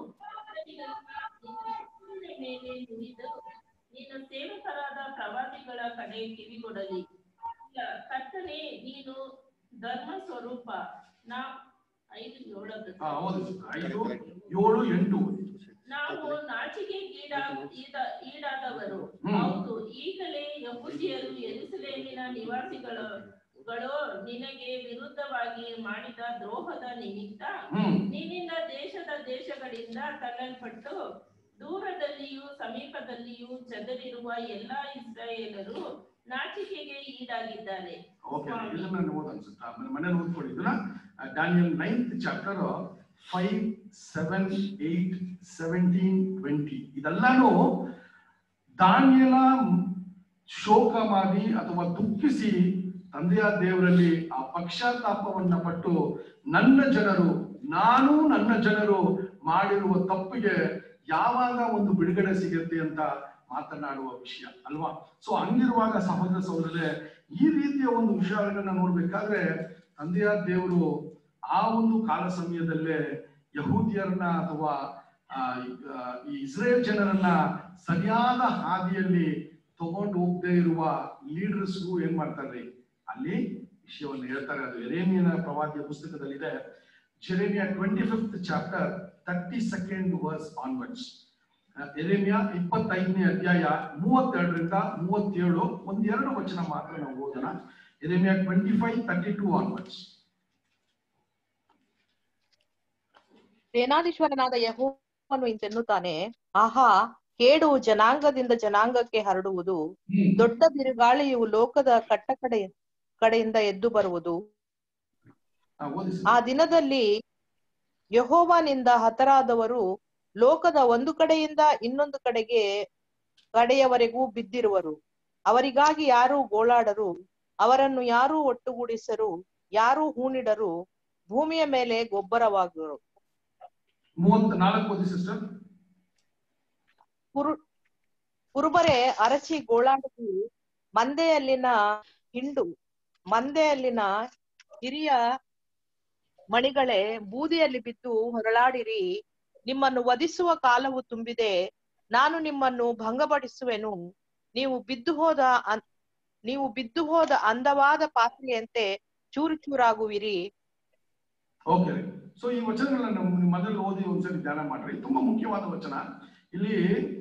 ನಿನ್ನ ಮೇಲೆ ನುಡಿದು ನಿನ್ನ ಸೇವಕರಾದ ಪ್ರವಾದಿಗಳ ಕಡೆ ಕಿವಿಗೊಡಲಿ ಇಲ್ಲ, ಕರ್ತನೇ ನೀನು ಧರ್ಮ ಸ್ವರೂಪ ನಾ ಐದು ಏಳದ್ದು ಹಾ ಓದಿ ಐದು ಏಳು ಎಂಟು ಓದಿ ನಾವು ನಾಚಿಕೆಗೀಡಾ ಈದ- ಈಡಾದವರು ಹ್ಮ್. ಹೌದು ಈಗಲೇ ಯಹೂದಿಯರು ಯೆರೂಸಲೇಮಿನ ನಿವಾಸಿಗಳು ಗಳು ನಿನಗೆ ವಿರುದ್ಧವಾಗಿ ಮಾಡಿದ ದ್ರೋಹದ ನಿಮಿತ್ತ ಹ್ಮ್ ನಿನ್ನಿಂದ ದೇಶದ ದೇಶಗಳಿಂದ ತಳ್ಳಲ್ಪಟ್ಟು ದೂರದಲ್ಲಿಯೂ ಸಮೀಪದಲ್ಲಿಯೂ ಚದರಿರುವ ಎಲ್ಲಾ ಇಸ್ರಾಯೇಲರು ನಾಚಿಕೆಗೆ ಈಡಾಗಿದ್ದಾರೆ ಓಕೆ ಇದನ್ನ ಓದ್ ಅನ್ಸುತ್ತೆ ಆಮೇಲೆ ಮನೇಲಿ ಓದ್ಕೊಳ್ಳಿ ಇದನ್ನ Daniel ninth chapter five seven eight seventeen twenty ಇದೆಲ್ಲಾನು ದಾನಿಯಲ ಶೋಕ ಮಾಡಿ ಅಥವಾ ದುಃಖಿಸಿ ತಂದೆಯ ದೇವರಲ್ಲಿ ಆ ಪಕ್ಷಾತಾಪವನ್ನ ಪಟ್ಟು ನನ್ನ ಜನರು ನಾನು ನನ್ನ ಜನರು ಮಾಡಿರುವ ತಪ್ಪಿಗೆ ಯಾವಾಗ ಒಂದು ಬಿಡುಗಡೆ ಸಿಗುತ್ತೆ ಅಂತ ಮಾತನಾಡುವ ವಿಷಯ ಅಲ್ವಾ ಸೊ ಹಂಗಿರುವಾಗ ಸಹೋದರ ಸಹೋದರರೇ ಈ ರೀತಿಯ ಒಂದು ವಿಷಯಗಳನ್ನ ನೋಡ್ಬೇಕಾದ್ರೆ ತಂದೆಯ ದೇವರು ಆ ಒಂದು ಕಾಲ ಸಮಯದಲ್ಲೇ ಯಹೂದಿಯರನ್ನ ಅಥವಾ ಆ, ಆ, ಈ ಇಸ್ರೇಲ್ ಜನರನ್ನ ಸರಿಯಾದ ಹಾದಿಯಲ್ಲಿ ತಗೊಂಡು ಹೋಗದೆ ಇರುವ ಲೀಡರ್ಸ್ಗೂ ಏನ್ ಮಾಡ್ತಾರೆ ಅಲ್ಲಿ ವಿಷಯವನ್ನು ಹೇಳ್ತಾರೆ ಅದು ಎರೇಮಿಯನ ಪ್ರವಾದಿಯ ಪುಸ್ತಕದಲ್ಲಿದೆ Jeremiah twenty fifth chapter thirty second verse onwards ಎರೇಮಿಯಾ ಇಪ್ಪತ್ತೈದನೇ ಅಧ್ಯಾಯ ಮೂವತ್ತೆರಡರಿಂದ ಮೂವತ್ತೇಳು ಒಂದೆರಡು ವಚನ ಮಾತ್ರ ನಾವು ಓದೋಣ ಎರೇಮಿಯಾ twenty five thirty two onwards ಸೇನಾಧೀಶ್ವರನಾದ ಯೆಹೋವನು ಇಂತೆನ್ನುತ್ತಾನೆ ಆಹಾ ಕೇಡು ಜನಾಂಗದಿಂದ ಜನಾಂಗಕ್ಕೆ ಹರಡುವುದು ದೊಡ್ಡ ಬಿರುಗಾಳಿಯು ಲೋಕದ ಕಟ್ಟ ಕಡೆ ಕಡೆಯಿಂದ ಎದ್ದು ಬರುವುದು ಓದಿ ಆ ದಿನದಲ್ಲಿ ಯೆಹೋವನಿಂದ ಹತರಾದವರು ಲೋಕದ ಒಂದು ಕಡೆಯಿಂದ ಇನ್ನೊಂದು ಕಡೆಗೆ ಕಡೆಯವರೆಗೂ ಬಿದ್ದಿರುವರು ಅವರಿಗಾಗಿ ಯಾರೂ ಗೋಳಾಡರು ಅವರನ್ನು ಯಾರೂ ಒಟ್ಟುಗೂಡಿಸರು ಯಾರೂ ಹೂಣಿಡರು ಭೂಮಿಯ ಮೇಲೆ ಗೊಬ್ಬರವಾಗುವರು ಮೂವತ್ತ ನಾಲ್ಕು ಓದಿ ಸಿಸ್ಟರ್ ಕುರು ಕುರುಬರೇ ಅರಸಿ ಗೋಳಾಡಲು ಮಂದೆಯಲ್ಲಿನ ಹಿಂಡು ಮಂದೆಯಲ್ಲಿನ ಹಿರಿಯ ಮಣಿಗಳೇ ಬೂದಿಯಲ್ಲಿ ಬಿದ್ದು ಹೊರಳಾಡಿರಿ ನಿಮ್ಮನ್ನು ವಧಿಸುವ ಕಾಲವು ತುಂಬಿದೆ ನಾನು ನಿಮ್ಮನ್ನು ಭಂಗಪಡಿಸುವೆನು ನೀವು ಬಿದ್ದು ಹೋದ ಅನ್- ನೀವು ಬಿದ್ದು ಹೋದ ಅಂದವಾದ ಪಾತ್ರೆಯಂತೆ ಚೂರು ಚೂರಾಗುವಿರಿ ಓಕೆ ಸೊ ಈ ವಚನಗಳನ್ನ ನಾವು ನೀವು ಮೊದಲು ಓದಿ ಒಂದ್ಸರಿ ಧ್ಯಾನ ಮಾಡ್ರಿ ತುಂಬಾ ಮುಖ್ಯವಾದ ವಚನ ಇಲ್ಲಿ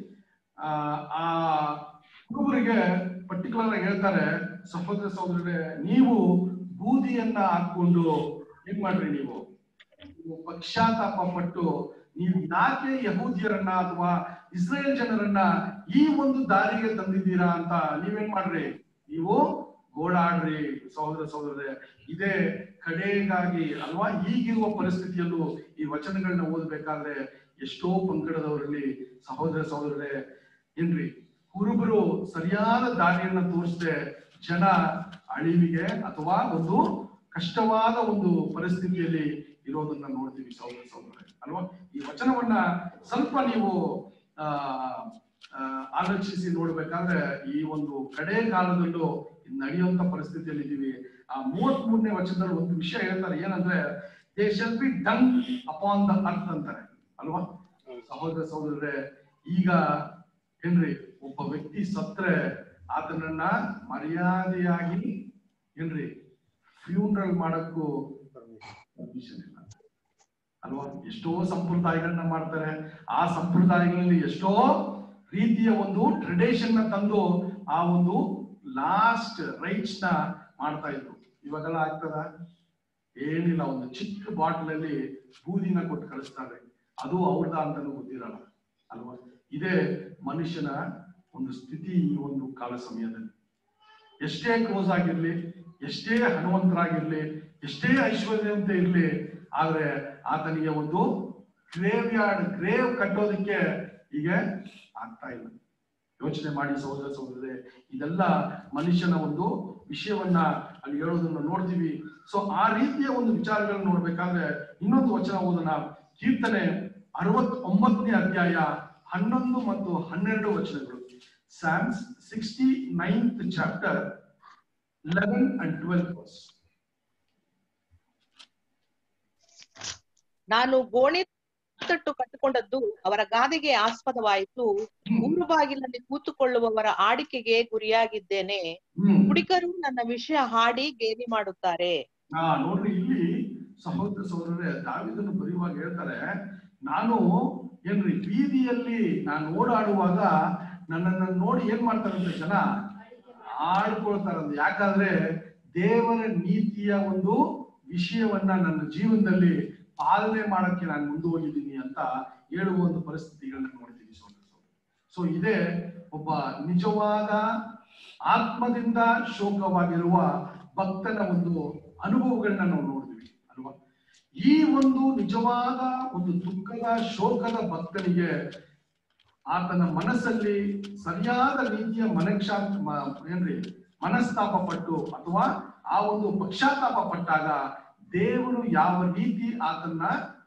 ಆ ಆ ಹುಡುಗರಿಗೆ ಪರ್ಟಿಕ್ಯುಲರ್ ಆಗಿ ಹೇಳ್ತಾರೆ ಸಹೋದರ ಸಹೋದರರೇ ನೀವು ಬೂದಿಯನ್ನ ಹಾಕೊಂಡು ಏನ್ ಮಾಡ್ರಿ ನೀವು ನೀವು ಪಶ್ಚಾತ್ತಾಪ ಪಟ್ಟು ನೀವು ಯಾಕೆ ಯಹೂದಿಯರನ್ನ ಅಥವಾ ಇಸ್ರೇಲ್ ಜನರನ್ನ ಈ ಒಂದು ದಾರಿಗೆ ತಂದಿದ್ದೀರಾ ಅಂತ ನೀವೇನ್ ಮಾಡ್ರಿ ನೀವು ಗೋಳಾಡ್ರಿ ಸಹೋದರ ಸಹೋದರರೇ ಇದೇ ಕಡೆಗಾಗಿ ಅಲ್ವಾ ಈಗಿರುವ ಪರಿಸ್ಥಿತಿಯಲ್ಲೂ ಈ ವಚನಗಳನ್ನ ಓದ್ಬೇಕಾದ್ರೆ ಎಷ್ಟೋ ಪಂಗಡದವರಲ್ಲಿ ಸಹೋದರ ಸಹೋದರರೇ ಏನ್ರಿ ಕುರುಬರು ಸರಿಯಾದ ದಾರಿಯನ್ನ ತೋರಿಸದೆ ಜನ ಅಳಿವಿಗೆ ಅಥವಾ ಒಂದು ಕಷ್ಟವಾದ ಒಂದು ಪರಿಸ್ಥಿತಿಯಲ್ಲಿ ಇರೋದನ್ನ ನೋಡ್ತೀವಿ ಸಹೋದರ ಸಹೋದರರೇ ಅಲ್ವಾ ಈ ವಚನವನ್ನ ಸ್ವಲ್ಪ ನೀವು ಆ ಆ, ಆಲೋಚಿಸಿ ನೋಡ್ಬೇಕಾದ್ರೆ ಈ ಒಂದು ಕಡೆ ಕಾಲದಲ್ಲೂ ನಡೆಯುವಂತ ಪರಿಸ್ಥಿತಿಯಲ್ಲಿ ಇದೀವಿ ಆ ಮೂವತ್ ಮೂರನೇ ವಚನದಲ್ಲಿ ಒಂದು ವಿಷಯ ಹೇಳ್ತಾರೆ ಏನಂದ್ರೆ they shall be done upon the earth ಅಂತಾರೆ ಅಲ್ವಾ ಸಹೋದರ ಸಹೋದರರೇ ಈಗ ಏನ್ರಿ ಒಬ್ಬ ವ್ಯಕ್ತಿ ಸತ್ರೆ ಆತನನ್ನ ಮರ್ಯಾದೆಯಾಗಿ ಏನ್ರಿ ಫ್ಯೂನರಲ್ ಮಾಡಕ್ಕೂ ಪರ್ಮಿಷನ್ ಇಲ್ಲ ಅಲ್ವಾ ಎಷ್ಟೋ ಸಂಪ್ರದಾಯಗಳನ್ನ ಮಾಡ್ತಾರೆ ಆ ಸಂಪ್ರದಾಯಗಳಲ್ಲಿ ಎಷ್ಟೋ ರೀತಿಯ ಒಂದು ಟ್ರೆಡಿಷನ್ ನ ತಂದು ಆ ಒಂದು ಲಾಸ್ಟ್ ರೈಟ್ಸ್ ನ ಮಾಡ್ತಾ ಇದ್ರು ಇವಾಗೆಲ್ಲ ಆಗ್ತದ ಏನಿಲ್ಲ ಒಂದು ಚಿಕ್ಕ ಬಾಟಲ್ ಅಲ್ಲಿ ಬೂದಿನ ಕೊಟ್ಟು ಕಳಿಸ್ತಾರೆ ಅದು ಅವ್ರದ ಅಂತಾನು ಗೊತ್ತಿರಲ್ಲ ಅಲ್ವಾ ಇದೇ ಮನುಷ್ಯನ ಒಂದು ಸ್ಥಿತಿ ಈ ಒಂದು ಕಾಲ ಸಮಯದಲ್ಲಿ ಎಷ್ಟೇ ಕ್ಲೋಸ್ ಆಗಿರ್ಲಿ ಎಷ್ಟೇ ಹಣವಂತರಾಗಿರ್ಲಿ ಎಷ್ಟೇ ಐಶ್ವರ್ಯವಂತ ಇರ್ಲಿ ಆದ್ರೆ ಆತನಿಗೆ ಒಂದು ಗ್ರೇವ್ ಯಾರ್ಡ್ ಗ್ರೇವ್ ಕಟ್ಟೋದಕ್ಕೆ ಈಗ ಆಗ್ತಾ ಇಲ್ಲ ಯೋಚನೆ ಮಾಡಿ ಸಹೋದರ ಸಹೋದರರೇ ಇದೆಲ್ಲ ಮನುಷ್ಯನ ಒಂದು ವಿಷಯವನ್ನ ಅಲ್ಲಿ ಹೇಳೋದನ್ನ ನೋಡ್ತೀವಿ ಸೊ ಆ ರೀತಿಯ ಒಂದು ವಿಚಾರಗಳನ್ನ ನೋಡ್ಬೇಕಾದ್ರೆ ಇನ್ನೊಂದು ವಚನ ಓದೋಣ ಕೀರ್ತನೆ ಅರವತ್ ಒಂಬತ್ತನೇ ಅಧ್ಯಾಯ ಹನ್ನೊಂದು ಮತ್ತು ಹನ್ನೆರಡು ವಚನಗಳು Psalms sixty ninth chapter eleven and twelve verse ನಾನು ಗೋಣಿ ತಟ್ಟು ಕಟ್ಟಿಕೊಂಡದ್ದು ಅವರ ಗಾದೆಗೆ ಆಸ್ಪದವಾಯಿತು ಊರು ಬಾಗಿಲಲ್ಲಿ ಕೂತುಕೊಳ್ಳುವವರ ಆಡಿಕೆಗೆ ಗುರಿಯಾಗಿದ್ದೇನೆ ಹ್ಮ್ ಹುಡುಗರು ನನ್ನ ವಿಷಯ ಹಾಡಿ ಗೇಲಿ ಮಾಡುತ್ತಾರೆ ಹಾ ನೋಡ್ರಿ ಇಲ್ಲಿ ಸಹೋದರ ಸಹೋದರರೇ ದಾವಿದನು ಬರೆಯುವಾಗ ಹೇಳ್ತಾರೆ ನಾನು ಏನ್ರಿ ಬೀದಿಯಲ್ಲಿ ನಾನು ಓಡಾಡುವಾಗ ನನ್ನನ್ನ ನೋಡಿ ಏನ್ ಮಾಡ್ತಾರಂತೆ ಜನ ಆಡ್ಕೊಳ್ತಾರಂತೆ ಯಾಕಂದ್ರೆ ದೇವರ ನೀತಿಯ ಒಂದು ವಿಷಯವನ್ನ ನನ್ನ ಜೀವನದಲ್ಲಿ ಪಾಲನೆ ಮಾಡಕ್ಕೆ ನಾನು ಮುಂದುವರಿದ್ದೀನಿ ಅಂತ ಹೇಳುವ ಒಂದು ಪರಿಸ್ಥಿತಿಗಳನ್ನ ನೋಡ್ತೀವಿ ಸಹೋದರ ಸಹೋದರಿ ಸೊ ಇದೇ ಒಬ್ಬ ನಿಜವಾದ ಆತ್ಮದಿಂದ ಶೋಕವಾಗಿರುವ ಭಕ್ತನ ಒಂದು ಅನುಭವಗಳನ್ನ ನಾವು ನೋಡ್ತೀವಿ ಅಲ್ವಾ ಈ ಒಂದು ನಿಜವಾದ ಒಂದು ದುಃಖದ ಶೋಕದ ಭಕ್ತನಿಗೆ ಆತನ ಮನಸ್ಸಲ್ಲಿ ಸರಿಯಾದ ರೀತಿಯ ಮನಕ್ಷಾಂತ ಮ- ಏನ್ರಿ ಮನಸ್ತಾಪ ಪಟ್ಟು ಅಥವಾ ಆ ಒಂದು ಪಕ್ಷಾತಾಪ ಪಟ್ಟಾಗ ದೇವರು ಯಾವ ರೀತಿ ಆತನ್ನ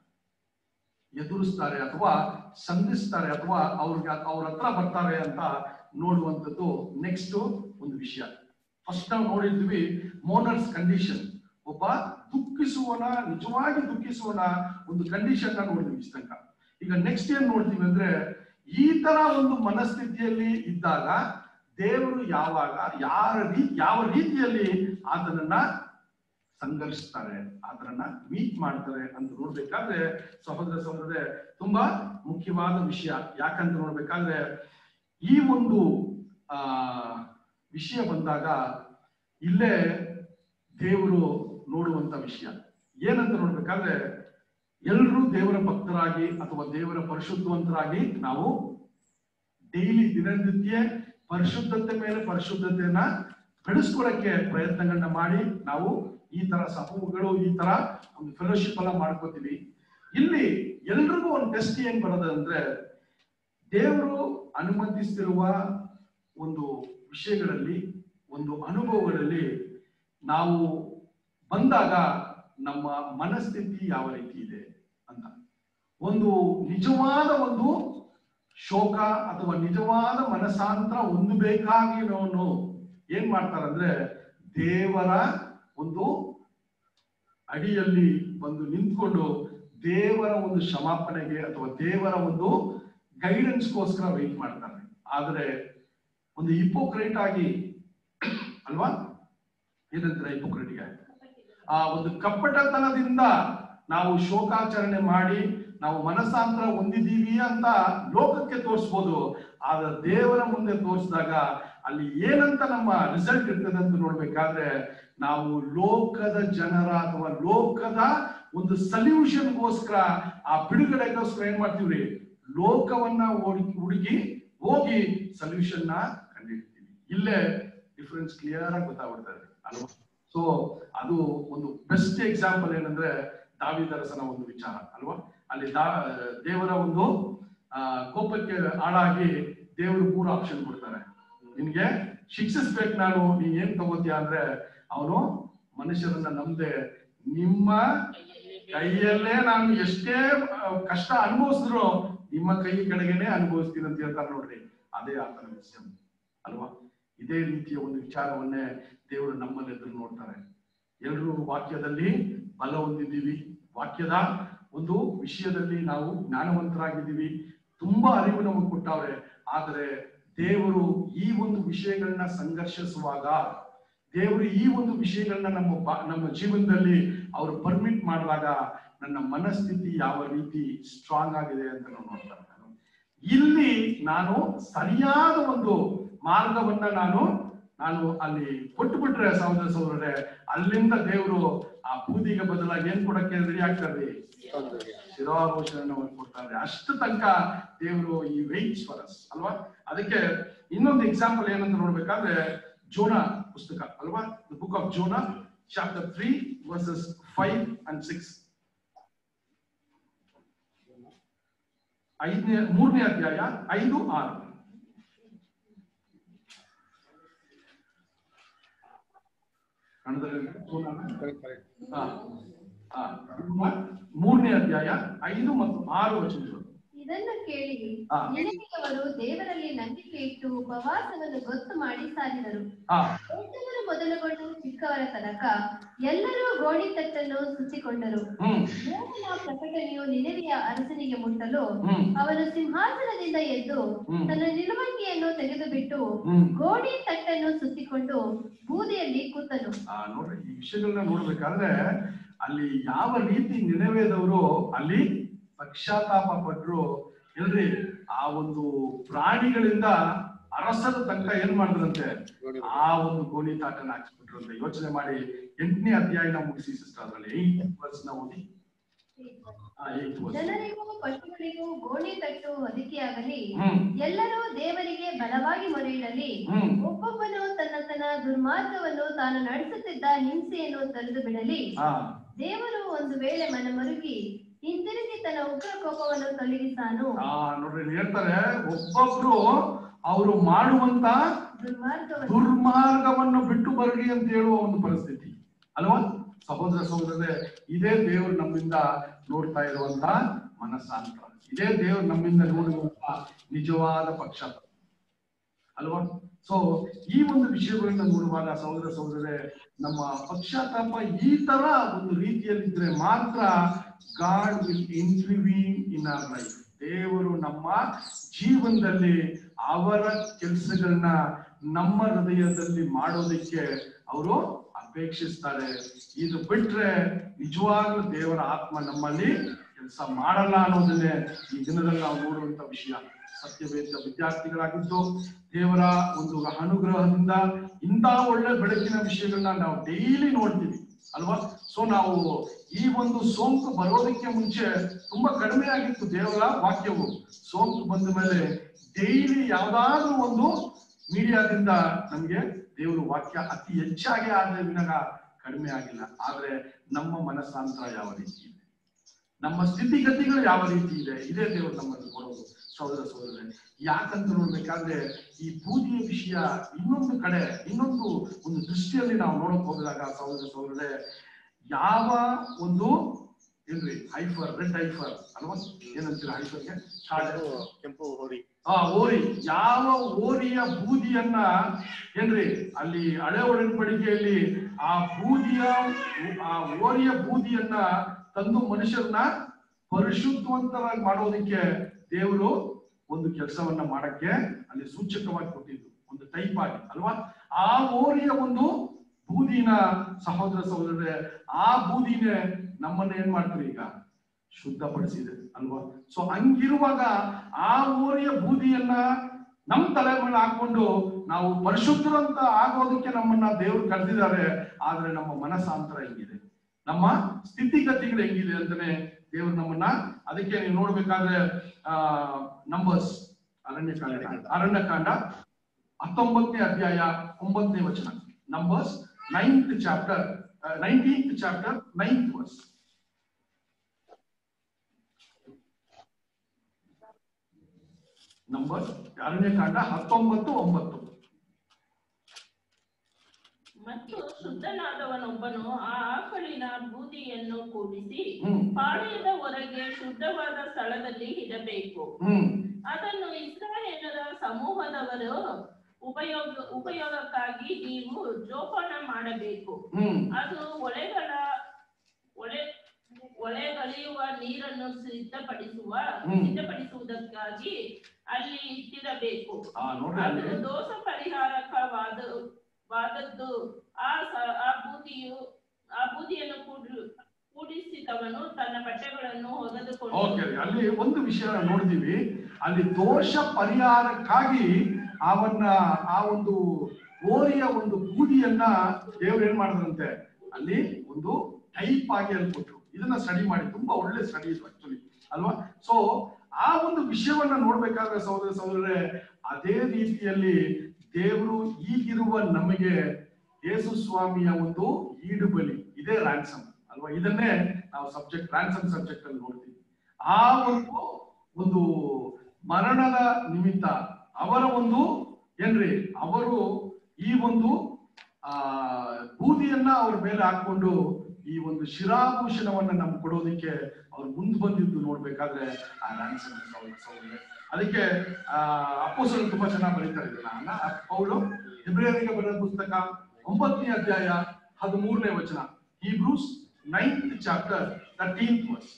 ಎದುರಿಸ್ತಾರೆ ಅಥವಾ ಸಂಧಿಸ್ತಾರೆ ಅಥವಾ ಅವ್ರಿಗೆ ಅವ್ರ ಹತ್ರ ಬರ್ತಾರೆ ಅಂತ ನೋಡುವಂಥದ್ದು ನೆಕ್ಸ್ಟ್ ಒಂದು ವಿಷಯ ಫಸ್ಟ್ ನಾವು ನೋಡಿದ್ವಿ ಮೋನರ್ಸ್ ಕಂಡೀಷನ್ ಒಬ್ಬ ದುಃಖಿಸುವನ ನಿಜವಾಗಿ ದುಃಖಿಸುವನ ಒಂದು ಕಂಡೀಷನ್ ನೋಡಿದ್ವಿ ಇಷ್ಟ ತನಕ ಈಗ ನೆಕ್ಸ್ಟ್ ಏನ್ ನೋಡ್ತೀವಿ ಅಂದ್ರೆ ಈ ತರ ಒಂದು ಮನಸ್ಥಿತಿಯಲ್ಲಿ ಇದ್ದಾಗ ದೇವರು ಯಾವಾಗ ಯಾರ ರೀ ಯಾವ ರೀತಿಯಲ್ಲಿ ಆತನನ್ನ ಸಂಘರ್ಷಿಸ್ತಾರೆ ಆತನನ್ನ ಮೀಟ್ ಮಾಡ್ತಾರೆ ಅಂತ ನೋಡ್ಬೇಕಾದ್ರೆ ಸಹೋದರ ಸಹೋದರರೇ ತುಂಬಾ ಮುಖ್ಯವಾದ ವಿಷಯ ಯಾಕಂತ ನೋಡ್ಬೇಕಾದ್ರೆ ಈ ಒಂದು ಆ ವಿಷಯ ಬಂದಾಗ ಇಲ್ಲೇ ದೇವರು ನೋಡುವಂತ ವಿಷಯ ಏನಂತ ನೋಡ್ಬೇಕಾದ್ರೆ ಎಲ್ಲರೂ ದೇವರ ಭಕ್ತರಾಗಿ ಅಥವಾ ದೇವರ ಪರಿಶುದ್ಧವಂತರಾಗಿ ನಾವು ಡೈಲಿ ದಿನನಿತ್ಯ ಪರಿಶುದ್ಧತೆ ಮೇಲೆ ಪರಿಶುದ್ಧತೆಯನ್ನ ಬೆಳೆಸ್ಕೊಳಕ್ಕೆ ಪ್ರಯತ್ನಗಳನ್ನ ಮಾಡಿ ನಾವು ಈ ತರ ಸಮೂಹಗಳು ಈ ತರ ಒಂದು ಫೆಲೋಶಿಪ್ ಎಲ್ಲ ಮಾಡ್ಕೋತೀವಿ ಇಲ್ಲಿ ಎಲ್ರಿಗೂ ಒಂದು ಟೆಸ್ಟ್ ಏನ್ ಬರೋದು ಅಂದ್ರೆ ದೇವರು ಅನುಮತಿಸ್ತಿರುವ ಒಂದು ವಿಷಯಗಳಲ್ಲಿ ಒಂದು ಅನುಭವಗಳಲ್ಲಿ ನಾವು ಬಂದಾಗ ನಮ್ಮ ಮನಸ್ಥಿತಿ ಯಾವ ರೀತಿ ಇದೆ ಅಂತ ಒಂದು ನಿಜವಾದ ಒಂದು ಶೋಕ ಅಥವಾ ನಿಜವಾದ ಮನಸಾಂತರ ಹೊಂದಬೇಕಾಗಿ ನಾವು ಏನ್ ಮಾಡ್ತಾರಂದ್ರೆ ದೇವರ ಒಂದು ಅಡಿಯಲ್ಲಿ ಬಂದು ನಿಂತ್ಕೊಂಡು ದೇವರ ಒಂದು ಕ್ಷಮಾಪಣೆಗೆ ಅಥವಾ ದೇವರ ಒಂದು ಗೈಡೆನ್ಸ್ಗೋಸ್ಕರ ವೆಯ್ಟ್ ಮಾಡ್ತಾರೆ ಆದ್ರೆ ಒಂದು ಹಿಪೋಕ್ರೇಟ್ ಆಗಿ ಅಲ್ವಾ ಏನಂತಾರೆ ಹಿಪೋಕ್ರೇಟ್ಗೆ ಆ ಒಂದು ಕಪ್ಪಟತನದಿಂದ ನಾವು ಶೋಕಾಚರಣೆ ಮಾಡಿ ನಾವು ಮನಸ್ಸಾಂತರ ಹೊಂದಿದ್ದೀವಿ ಅಂತ ಲೋಕಕ್ಕೆ ತೋರಿಸ್ಬೋದು ಆದ್ರೆ ದೇವರ ಮುಂದೆ ತೋರಿಸಿದಾಗ ಅಲ್ಲಿ ಏನಂತ ನಮ್ಮ ರಿಸಲ್ಟ್ ಇರ್ತದೆ ಅಂತ ನೋಡ್ಬೇಕಾದ್ರೆ ನಾವು ಲೋಕದ ಜನರ ಅಥವಾ ಲೋಕದ ಒಂದು ಸಲ್ಯೂಷನ್ಗೋಸ್ಕರ ಆ ಬಿಡುಗಡೆಗೋಸ್ಕರ ಏನ್ ಮಾಡ್ತೀವ್ರಿ ಲೋಕವನ್ನ ಹುಡುಕಿ ಹುಡುಗಿ ಹೋಗಿ ಸಲ್ಯೂಷನ್ ನ ಕಂಡಿಡ್ತೀವಿ ಇಲ್ಲೇ ಡಿಫ್ರೆನ್ಸ್ ಕ್ಲಿಯರ್ ಆಗಿ ಗೊತ್ತಾಗ್ಬಿಡ್ತದೆ ಅಲ್ವಾ ಸೊ ಅದು ಒಂದು ಬೆಸ್ಟ್ ಎಕ್ಸಾಂಪಲ್ ಏನಂದ್ರೆ ದಾವಿದರಸನ ಒಂದು ವಿಚಾರ ಅಲ್ವಾ ಅಲ್ಲಿ ದಾ ದೇವರ ಒಂದು ಆ ಕೋಪಕ್ಕೆ ಆಳಾಗಿ ದೇವರು ಮೂರು ಆಪ್ಷನ್ ಕೊಡ್ತಾರೆ ನಿನ್ಗೆ ಶಿಕ್ಷಿಸ್ಬೇಕು ನಾನು ನೀನ್ ಏನ್ ತಗೋತೀಯ ಅಂದ್ರೆ ಅವನು ಮನುಷ್ಯರನ್ನ ನಂಬದೆ ನಿಮ್ಮ ಕೈಯಲ್ಲೇ ನಾನು ಎಷ್ಟೇ ಆ, ಕಷ್ಟ ಅನುಭವಿಸಿದ್ರು ನಿಮ್ಮ ಕೈ ಕಡೆಗೇನೆ ಅನುಭವಿಸ್ತೀನಿ ಅಂತ ಹೇಳ್ತಾರೆ ನೋಡ್ರಿ ಅದೇ ಆತನ ವಿಷಯ ಅಲ್ವಾ ಇದೇ ರೀತಿಯ ಒಂದು ವಿಚಾರವನ್ನೇ ದೇವರು ನಮ್ಮಲ್ಲಿ ಎದುರು ನೋಡ್ತಾರೆ ಎಲ್ಲರೂ ವಾಕ್ಯದಲ್ಲಿ ಬಲ ಹೊಂದಿದ್ದೀವಿ ವಾಕ್ಯದ ಒಂದು ವಿಷಯದಲ್ಲಿ ನಾವು ಜ್ಞಾನವಂತರಾಗಿದ್ದೀವಿ ತುಂಬಾ ಅರಿವು ನಮಗೆ ಕೊಟ್ಟವ್ರೆ ಆದರೆ ದೇವರು ಈ ಒಂದು ವಿಷಯಗಳನ್ನ ಸಂಘರ್ಷಿಸುವಾಗ ದೇವರು ಈ ಒಂದು ವಿಷಯಗಳನ್ನ ನಮ್ಮ ಬಾ- ನಮ್ಮ ಜೀವನದಲ್ಲಿ ಅವರು ಪರ್ಮಿಟ್ ಮಾಡಿದಾಗ ನನ್ನ ಮನಸ್ಥಿತಿ ಯಾವ ರೀತಿ ಸ್ಟ್ರಾಂಗ್ ಆಗಿದೆ ಅಂತ ನಾವು ನೋಡ್ತಾ ಇದ್ದೇವೆ. ಇಲ್ಲಿ ನಾನು ಸರಿಯಾದ ಒಂದು ಮಾರ್ಗವನ್ನ ನಾನು ನಾನು ಅಲ್ಲಿ ಕೊಟ್ಟು ಬಿಟ್ರೆ ಸಹೋದರ ಸಹೋದರರೇ ಅಲ್ಲಿಂದ ದೇವರು ಆ ಬೂದಿಗೆ ಬದಲಾಗಿ ಏನ್ ಕೊಡಕ್ಕೆ ರೆಡಿ ಆಗ್ತಾರೆ ಶಿರಾಘೋಷಣ ಕೊಡ್ತಾರೆ ಅಷ್ಟು ತನಕ ದೇವರು ಈ ವೆಯ್ಟ್ಸ್ ಫಾರ್ ಅಸ್ ಅಲ್ವಾ ಅದಕ್ಕೆ ಇನ್ನೊಂದು ಎಕ್ಸಾಂಪಲ್ ಏನಂತ ನೋಡ್ಬೇಕಾದ್ರೆ ಜೋನಾ ಪುಸ್ತಕ ಅಲ್ವಾ the book of Jonah chapter three verses five and six ಐದನೇ ಮೂರನೇ ಅಧ್ಯಾಯ ಐದು ಆರು ಕನ್ನಡದಲ್ಲಿ ಜೋನಾನ? ಹಾ. ಹಾ. ಮೂರನೇ ಅಧ್ಯಾಯ ಐದು ಮತ್ತು ಆರು ವಚನಗಳು ಇದನ್ನು ಕೇಳಿ ಹಾ. ನಿನಗೆಯವರು ದೇವರಲ್ಲಿ ನಂಬಿಕೆ ಇಟ್ಟು ಉಪವಾಸವನ್ನು ಗೊತ್ತು ಮಾಡಿ ಸಾರಿದರು ಹಾ ದೊಡ್ಡವರು ಮೊದಲುಗೊಂಡು ಚಿಕ್ಕವರ ತನಕ ಎಲ್ಲರೂ ಗೋಣಿ ತಟ್ಟನ್ನು ಸುತ್ತಿಕೊಂಡರು ಹ್ಮ್ ದೇವರ ಪ್ರಕಟಣೆಯು ನಿನೆವೆಯ ಅರಸನಿಗೆ ಮುಟ್ಟಲು ಹ್ಮ್ ಅವನು ಸಿಂಹಾಸನದಿಂದ ಎದ್ದು ಹ್ಮ್. ತನ್ನ ನಿಲುವಂಗಿಯನ್ನು ತೆಗೆದುಬಿಟ್ಟು ಹ್ಮ್ ಗೋಣಿ ತಟ್ಟನ್ನು ಸುತ್ತಿಕೊಂಡು ಬೂದಿಯಲ್ಲಿ ಕೂತನು ಆ ನೋಡ್ರಿ ಈ ವಿಷಯಗಳನ್ನ ನೋಡ್ಬೇಕಾದ್ರೆ ಅಲ್ಲಿ ಯಾವ ರೀತಿ ನೆನವೇದವರು ಅಲ್ಲಿ ಪಶ್ಚಾತ್ತಾಪ ಪಟ್ರು ಎಲ್ರಿ ಆ ಒಂದು ಪ್ರಾಣಿಗಳಿಂದ ಅರಸರ ತನಕ ಏನ್ ಮಾಡಿದ್ರಂತೆ ಆ ಒಂದು ಗೋಣಿ ತಾಟನ್ನ ಹಾಕ್ಸ್ಬಿಟ್ರು ಅಂತ ಯೋಚನೆ ಮಾಡಿ ಎಂಟನೇ ಅಧ್ಯಾಯನ ಮುಗಿಸಿ ಸಿಸ್ಟರ್ ಅದ್ರಲ್ಲಿ ಏಟ್ ವರ್ಸ್ ನ ಓದಿ ಏಟ್ ವರ್ಸ್ ಜನರಿಗೂ ಪಶುಗಳಿಗೂ ಗೋಣಿ ತಟ್ಟು ಹೊದಿಕೆಯಾಗಲಿ ಹ್ಮ್ ಎಲ್ಲರೂ ದೇವರಿಗೆ ಬಲವಾಗಿ ಮೊರೆಯಿಡಲಿ ಹ್ಮ್ ಒಬ್ಬೊಬ್ಬನು ತನ್ನ ತನ್ನ ದುರ್ಮಾರ್ಗವನ್ನು ತಾನು ನಡೆಸುತ್ತಿದ್ದ ಹಿಂಸೆಯನ್ನು ತೊರೆದು ಬಿಡಲಿ ಹಾ ದೇವರು ಒಂದು ವೇಳೆ ಮನಮರುಗಿ ಹಿಂತಿರುಗಿ ತನ್ನ ಉಗ್ರ ಕೋಪವನ್ನು ತೊಲಗಿಸಾನು ಆ ನೋಡ್ರಿ ಇಲ್ಲಿ ಹೇಳ್ತಾರೆ ಒಬ್ಬೊಬ್ರು ಅವರು ಮಾಡುವಂತ ದುರ್ಮಾರ್ಗವನ್ನು ದುರ್ಮಾರ್ಗವನ್ನು ಬಿಟ್ಟು ಬರಲಿ ಅಂತ ಹೇಳುವ ಒಂದು ಪರಿಸ್ಥಿತಿ ಅಲ್ವಾ ಸಹೋದರ ಸಹೋದರರೇ ಇದೇ ದೇವರು ನಮ್ಮಿಂದ ನೋಡ್ತಾ ಇರುವಂತ ಮನಸ್ಸಾಂತರ ಇದೇ ದೇವರು ನಮ್ಮಿಂದ ನೋಡುವಂತ ನಿಜವಾದ ಪಕ್ಷಪಾತ ಅಲ್ವಾ ಸೊ ಈ ಒಂದು ವಿಷಯಗಳನ್ನ ನೋಡುವಾಗ ಸಹೋದರ ಸಹೋದರರೇ ನಮ್ಮ ಪಕ್ಷಾತಾಪ ಈ ತರ ಒಂದು ರೀತಿಯಲ್ಲಿದ್ರೆ ಮಾತ್ರ God will intervene in our life ದೇವರು ನಮ್ಮ ಜೀವನದಲ್ಲಿ ಅವರ ಕೆಲಸಗಳನ್ನ ನಮ್ಮ ಹೃದಯದಲ್ಲಿ ಮಾಡೋದಕ್ಕೆ ಅವರು ಅಪೇಕ್ಷಿಸ್ತಾರೆ ಇದು ಬಿಟ್ರೆ ನಿಜವಾಗ್ಲೂ ದೇವರ ಆತ್ಮ ನಮ್ಮಲ್ಲಿ ಕೆಲಸ ಮಾಡಲ್ಲ ಅನ್ನೋದನ್ನೇ ಈ ದಿನದಲ್ಲಿ ನಾವು ನೋಡುವಂತ ವಿಷಯ ಸತ್ಯವೇದ ವಿದ್ಯಾರ್ಥಿಗಳಾಗಿದ್ದು ದೇವರ ಒಂದು ಅನುಗ್ರಹದಿಂದ ಇಂಥ ಒಳ್ಳೆ ಬೆಳಕಿನ ವಿಷಯಗಳನ್ನ ನಾವು ಡೈಲಿ ನೋಡ್ತೀವಿ ಅಲ್ವಾ ಸೊ ನಾವು ಈ ಒಂದು ಸೋಂಕು ಬರೋದಕ್ಕೆ ಮುಂಚೆ ತುಂಬಾ ಕಡಿಮೆ ಆಗಿತ್ತು ದೇವರ ವಾಕ್ಯವು ಸೋಂಕು ಬಂದ ಮೇಲೆ ಡೈಲಿ ಯಾವ್ದಾದ್ರೂ ಒಂದು ಮೀಡಿಯಾದಿಂದ ನಮ್ಗೆ ದೇವರ ವಾಕ್ಯ ಅತಿ ಹೆಚ್ಚಾಗಿ ಆದ್ರೆ ವಿನಃ ಕಡಿಮೆ ಆಗಿಲ್ಲ ಆದ್ರೆ ನಮ್ಮ ಮನಸ್ಸಾಂತರ ಯಾವ ರೀತಿ ಇದೆ ನಮ್ಮ ಸ್ಥಿತಿಗತಿಗಳು ಯಾವ ರೀತಿ ಇದೆ ಇದೇ ದೇವರು ನಮ್ಮಲ್ಲಿ ಕೊಡೋದು ಸಹೋದರ ಸಹೋದರರೇ ಯಾಕಂತ ನೋಡ್ಬೇಕಾದ್ರೆ ಈ ಬೂದಿಯ ವಿಷಯ ಇನ್ನೊಂದು ಕಡೆ ಇನ್ನೊಂದು ಒಂದು ದೃಷ್ಟಿಯಲ್ಲಿ ನಾವು ನೋಡಕ್ ಹೋದಾಗ ಸಹೋದರ ಸಹೋದರರೇ ಯಾವ ಒಂದು ಏನ್ರಿ ಹೈಫರ್ ರೆಡ್ ಹೈಫರ್ ಅಲ್ವಾ ಏನಂತೀರ ಹೈಫರ್ಗೆ ಕೆಂಪು ಹೋರಿ ಆ ಓರಿ ಯಾವ ಓರಿಯ ಬೂದಿಯನ್ನ ಏನ್ರಿ ಅಲ್ಲಿ ಹಳೆ ಒಡன்பಡಿಕೆಯಲ್ಲಿ ಆ ಬೂದಿಯ ಆ ಓರಿಯ ಬೂದಿಯನ್ನ ತಂದು ಮನುಷ್ಯರನ್ನ ಪರಿಶುದ್ಧವಂತರಾಗಿ ಮಾಡೋದಕ್ಕೆ ದೇವರು ಒಂದು ಕೆಲಸವನ್ನ ಮಾಡಕ್ಕೆ ಅಲ್ಲಿ ಸೂಚಕವಾಗಿ ಕೊಟ್ಟಿದ್ದು ಒಂದು ಟೈಪ್ ಆಗಿ ಅಲ್ವಾ ಆ ಓರಿಯ ಒಂದು ಬೂದಿನ ಸಹೋದರ ಸಹೋದರರೇ ಆ ಬೂದಿನೇ ನಮ್ಮನ್ನ ಏನ್ ಮಾಡ್ತಾರೆ ಈಗ ಶುದ್ಧಪಡಿಸಿದೆ ಅಲ್ವಾ ಸೊ ಹಂಗಿರುವಾಗ ಆ ಓರಿಯ ಬೂದಿಯನ್ನ ನಮ್ ತಲೆ ಮೇಲೆ ಹಾಕೊಂಡು ನಾವು ಪರಿಶುದ್ಧರಂತ ಆಗೋದಕ್ಕೆ ನಮ್ಮನ್ನ ದೇವ್ರು ಕರೆದಿದ್ದಾರೆ ಆದ್ರೆ ನಮ್ಮ ಮನಸ್ಸಾಂತರ ಹೆಂಗಿದೆ ನಮ್ಮ ಸ್ಥಿತಿಗತಿಗಳು ಹೆಂಗಿದೆ ಅಂತಾನೆ ದೇವ್ರು ನಮ್ಮನ್ನ ಅದಕ್ಕೆ ನೀವು ನೋಡ್ಬೇಕಾದ್ರೆ ಆ ನಂಬರ್ಸ್ ಅರಣ್ಯಕಾಂಡ ಅರಣ್ಯಕಾಂಡ ಹತ್ತೊಂಬತ್ತನೇ ಅಧ್ಯಾಯ ಒಂಬತ್ತನೇ ವಚನ Numbers ninth chapter nineteenth chapter ninth verse number ಅರಣ್ಯಕಾಂಡ ಹತ್ತೊಂಬತ್ತು ಒಂಬತ್ತು ಮತ್ತು ಶುದ್ಧನಾದವನೊಬ್ಬನು ಆ ಆಕಳಿನ ಬೂದಿಯನ್ನು ಕೂಡಿಸಿ ಹ್ಮ್ ಪಾಳೆಯದ ಹೊರಗೆ ಶುದ್ಧವಾದ ಸ್ಥಳದಲ್ಲಿ ಇಡಬೇಕು ಹ್ಮ್ ಅದನ್ನು ಇಸ್ರಾಯೇಲರ ಸಮೂಹದವರು ಉಪಯೋಗ ಉಪಯೋಗಕ್ಕಾಗಿ ನೀವು ಜೋಪಾನ ಮಾಡಬೇಕು ಹ್ಮ್ ಅದು ಒಳೆಗಳ ಒಳೆ ಒಳೆಗಳೆಯುವ ನೀರನ್ನು ಸಿದ್ಧಪಡಿಸುವ ಹ್ಮ್. ಸಿದ್ಧಪಡಿಸುವುದಕ್ಕಾಗಿ ಅಲ್ಲಿ ಇಟ್ಟಿರಬೇಕು ಆ ನೋಡ್ರಿ ಅದು ಅಲ್ಲಿ ದೋಷ ಪರಿಹಾರಕವಾದ ವಾದದ್ದು ಆ ಸ- ಆ ಬೂದಿಯು ಆ ಬೂದಿಯನ್ನು ಕೂಡಿ ಕೂಡಿಸಿದವನು ತನ್ನ ಬಟ್ಟೆಗಳನ್ನು ಒಗೆದುಕೊಂಡು ಓಕೆ ಅಲ್ಲಿ ಒಂದು ವಿಷಯ ನಾವು ನೋಡಿದೀವಿ ಅಲ್ಲಿ ದೋಷ ಪರಿಹಾರಕ್ಕಾಗಿ ಅವನ್ನ ಆ ಒಂದು ಓರಿಯ ಒಂದು ಬೂದಿಯನ್ನ ದೇವ್ರು ಏನ್ ಮಾಡಿದ್ರಂತೆ ಅಲ್ಲಿ ಒಂದು ಟೈಪ್ ಆಗಿ ಅಲ್ಲಿ ಕೊಟ್ರು ಇದನ್ನ ಸ್ಟಡಿ ಮಾಡಿ ತುಂಬಾ ಒಳ್ಳೆ ಸ್ಟಡಿ ಇದು ಆಕ್ಚುಲಿ ಅಲ್ವಾ ಸೊ ಆ ಒಂದು ವಿಷಯವನ್ನ ನೋಡ್ಬೇಕಾದ್ರೆ ಸಹೋದರ ಸಹೋದರರೇ ಅದೇ ರೀತಿಯಲ್ಲಿ ದೇವರು ಈಗಿರುವ ನಮಗೆ ಯೇಸು ಸ್ವಾಮಿಯ ಒಂದು ಈಡು ಬಲಿ ಇದೇ ರ್ಯಾನ್ಸಮ್ ಅಲ್ವಾ ಇದನ್ನೇ ನಾವು ಸಬ್ಜೆಕ್ಟ್ ರ್ಯಾನ್ಸಮ್ ಸಬ್ಜೆಕ್ಟ್ ಅಲ್ಲಿ ನೋಡ್ತೀವಿ ಆ ಒಂದು ಒಂದು ಮರಣದ ನಿಮಿತ್ತ ಅವರ ಒಂದು ಏನ್ರಿ ಅವರು ಈ ಒಂದು ಆ ಬೂದಿಯನ್ನ ಅವ್ರ ಮೇಲೆ ಹಾಕೊಂಡು ಈ ಒಂದು ಶಿರಾಭೂಷಣವನ್ನ ನಮ್ಗೆ ಕೊಡೋದಕ್ಕೆ ಅವ್ರು ಮುಂದ್ ಬಂದಿದ್ದು ನೋಡ್ಬೇಕಾದ್ರೆ ಆ ರ್ಯಾನ್ಸಮ್ ಸಹೋದರ ಅದಕ್ಕೆ ಆ ಅಪ್ಪೋಸರು ತುಂಬಾ ಚೆನ್ನಾಗಿ ಬರೀತಾರೆ ಇದನ್ನ ಪೌಲು ಇಬ್ರಿಯರಿಗೆ ಬರೆದ ಪುಸ್ತಕ ಒಂಬತ್ತನೇ ಅಧ್ಯಾಯ ಹದಿಮೂರನೇ ವಚನ Hebrews ninth chapter thirteenth verse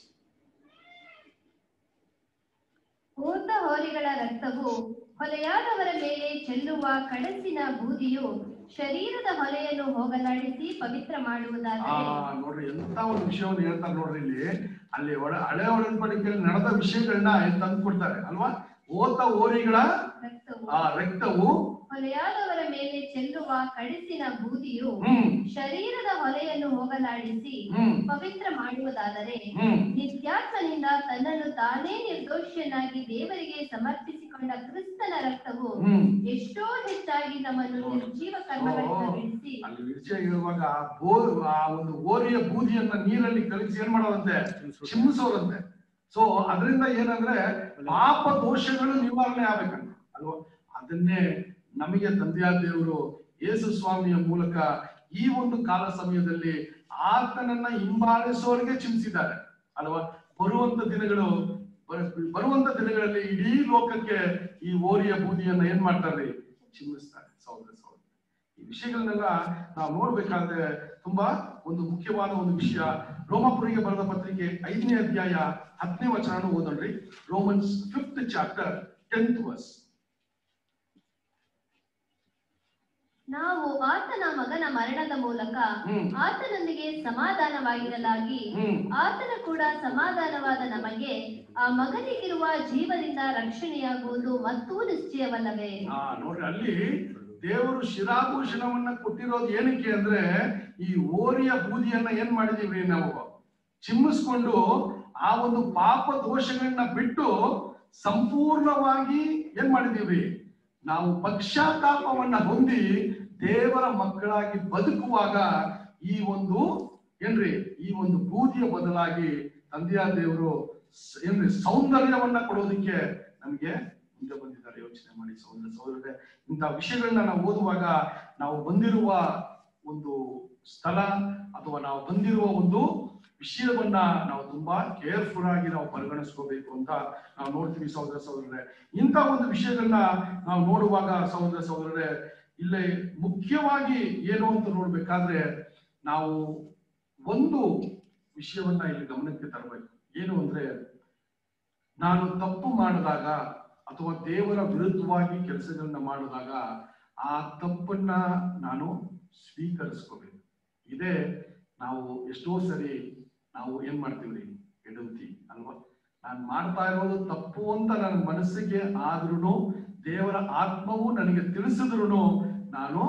ಹೋದ ಹೋರಿಗಳ ರಕ್ತವು ಹೊಲೆಯಾದವರ ಮೇಲೆ ಚೆಲ್ಲುವ ಕಡಸಿನ ಬೂದಿಯು ಶರೀರದ ಹೊಲೆಯನ್ನು ಹೋಗಲಾಡಿಸಿ ಪವಿತ್ರ ಆ ಮಾಡುವುದಾದರೆ ನೋಡ್ರಿ ಎಂತ ಒಂದು ವಿಷಯವನ್ನು ಹೇಳ್ತಾರೆ ನೋಡ್ರಿ ಇಲ್ಲಿ ಅಲ್ಲಿ ಒಳ ಹಳೆ ಒಡன்பಡಿಕೆಯಲ್ಲಿ ನಡೆದ ವಿಷಯಗಳನ್ನ ತಂದು ಕೊಡ್ತಾರೆ ಅಲ್ವಾ ಓತ ಓರಿಗಳ ರಕ್ತವು ಆ ರಕ್ತವು ಹೊಲೆಯಾದವರ ಮೇಲೆ ಚೆಲ್ಲುವ ಕಡಸಿನ ಬೂದಿಯು ಹ್ಮ್ ಶರೀರದ ಹೊಲೆಯನ್ನು ಹೋಗಲಾಡಿಸಿ ಹ್ಮ್ ಪವಿತ್ರ ಮಾಡುವುದಾದರೆ ಹ್ಮ್ ನಿತ್ಯಾತ್ಮನಿಂದ ತನ್ನನ್ನು ತಾನೇ ನಿರ್ದೋಷಿಯನ್ನಾಗಿ ದೇವರಿಗೆ ಸಮರ್ಪಿಸಿಕೊಂಡ ಕ್ರಿಸ್ತನ ರಕ್ತವು ಹ್ಮ್ ಎಷ್ಟೋ ಹೆಚ್ಚಾಗಿ ನಮ್ಮನ್ನು ನಿರ್ಜೀವ ಕರ್ಮಗಳಿಂದ ಬಿಡಿಸಿ ಅಲ್ಲಿ ವಿಷಯ ಹೇಳುವಾಗ ಆ ಬೋ ಆ ಒಂದು ಓರಿಯ ಬೂದಿಯನ್ನ ನೀರಲ್ಲಿ ಕಲಸಿ ಏನ್ ಮಾಡೋದಂತೆ ಚಿಮ್ಮಿಸೋದಂತೆ ಸೊ ಅದರಿಂದ ಏನಂದ್ರೆ ಪಾಪ ದೋಷಗಳು ನಿವಾರಣೆ ಆಗ್ಬೇಕಂತ ಅಲ್ವಾ ಅದನ್ನೇ ನಮಗೆ ತಂದೆಯಾದ ದೇವರು ಯೇಸು ಸ್ವಾಮಿಯ ಮೂಲಕ ಈ ಒಂದು ಕಾಲ ಸಮಯದಲ್ಲಿ ಆತನನ್ನ ಹಿಂಬಾಲಿಸೋರಿಗೆ ಚಿಮ್ಮಿಸಿದ್ದಾರೆ ಅಲ್ವಾ ಬರುವಂತ ದಿನಗಳು ಬರ- ಬರುವಂತ ದಿನಗಳಲ್ಲಿ ಇಡೀ ಲೋಕಕ್ಕೆ ಈ ಓರಿಯ ಬೂದಿಯನ್ನ ಏನ್ ಮಾಡ್ತಾರೆ ಚಿಮ್ಮಿಸ್ತಾರೆ ಸಹೋದರ ಸಹೋದರ ಈ ವಿಷಯಗಳನ್ನೆಲ್ಲ ನಾವು ನೋಡ್ಬೇಕಾದ್ರೆ ತುಂಬಾ ಒಂದು ಮುಖ್ಯವಾದ ಒಂದು ವಿಷಯ ರೋಮಾಪುರಿಗೆ ಬರೆದ ಪತ್ರಿಕೆ ಐದನೇ ಅಧ್ಯಾಯ ಹತ್ತನೇ ವಚನ ಓದೋಣ್ರಿ Romans fifth chapter tenth verse ನಾವು ಆತನ ಮಗನ ಮರಣದ ಮೂಲಕ ಹ್ಮ್ ಆತನೊಂದಿಗೆ ಸಮಾಧಾನವಾಗಿರಲಾಗಿ ಹ್ಮ್ ಆತನ ಕೂಡ ಸಮಾಧಾನವಾದ ನಮಗೆ ಆ ಮಗನಿಗಿರುವ ಜೀವದಿಂದ ರಕ್ಷಣೆಯಾಗುವುದು ಮತ್ತೂ ನಿಶ್ಚಯವಲ್ಲವೇ ಆ ನೋಡ್ರಿ ಅಲ್ಲಿ ದೇವರು ಶಿರಾಭೂಷಣವನ್ನ ಕೊಟ್ಟಿರೋದು ಏನಕ್ಕೆ ಅಂದ್ರೆ ಈ ಓರಿಯ ಬೂದಿಯನ್ನ ಏನ್ ಮಾಡಿದೀವಿ ನಾವು ಚಿಮ್ಮಿಸ್ಕೊಂಡು ಆ ಒಂದು ಪಾಪ ದೋಷಗಳನ್ನ ಬಿಟ್ಟು ಸಂಪೂರ್ಣವಾಗಿ ಏನ್ ಮಾಡಿದೀವಿ ನಾವು ಪಕ್ಷಾತಾಪವನ್ನ ಹೊಂದಿ ದೇವರ ಮಕ್ಕಳಾಗಿ ಬದುಕುವಾಗ ಈ ಒಂದು ಏನ್ರಿ ಈ ಒಂದು ಬೂದಿಯ ಬದಲಾಗಿ ತಂದೆಯ ದೇವರು ಸ- ಏನ್ರಿ ಸೌಂದರ್ಯವನ್ನ ಕೊಡೋದಕ್ಕೆ ನಮಗೆ ಮುಂದೆ ಬಂದಿದ್ದಾರೆ ಯೋಚನೆ ಮಾಡಿ ಸಹೋದರ ಸಹೋದರರೇ ಇಂಥ ವಿಷಯಗಳನ್ನ ನಾವು ಓದುವಾಗ ನಾವು ಬಂದಿರುವ ಒಂದು ಸ್ಥಳ ಅಥವಾ ನಾವು ಬಂದಿರುವ ಒಂದು ವಿಷಯವನ್ನ ನಾವು ತುಂಬಾ ಕೇರ್ಫುಲ್ ಆಗಿ ನಾವು ಪರಿಗಣಿಸ್ಕೋಬೇಕು ಅಂತ ನಾವು ನೋಡ್ತೀವಿ ಸಹೋದರ ಸಹೋದರರೇ ಇಂಥ ಒಂದು ವಿಷಯಗಳನ್ನ ನಾವು ನೋಡುವಾಗ ಸಹೋದರ ಸಹೋದರರೇ ಇಲ್ಲೇ ಮುಖ್ಯವಾಗಿ ಏನು ಅಂತ ನೋಡ್ಬೇಕಾದ್ರೆ ನಾವು ಒಂದು ವಿಷಯವನ್ನ ಇಲ್ಲಿ ಗಮನಕ್ಕೆ ತರಬೇಕು ಏನು ಅಂದ್ರೆ ನಾನು ತಪ್ಪು ಮಾಡಿದಾಗ ಅಥವಾ ದೇವರ ವಿರುದ್ಧವಾಗಿ ಕೆಲಸಗಳನ್ನ ಮಾಡಿದಾಗ ಆ ತಪ್ಪನ್ನ ನಾನು ಸ್ವೀಕರಿಸ್ಕೋಬೇಕು ಇದೇ ನಾವು ಎಷ್ಟೋ ಸರಿ ನಾವು ಏನ್ ಮಾಡ್ತೀವ್ರಿ ಎಡುತ್ತಿ ಅಲ್ವಾ ನಾನು ಮಾಡ್ತಾ ಇರೋದು ತಪ್ಪು ಅಂತ ನನ್ನ ಮನಸ್ಸಿಗೆ ಆದ್ರೂ ದೇವರ ಆತ್ಮವು ನನಗೆ ತಿಳಿಸಿದ್ರು ನಾನು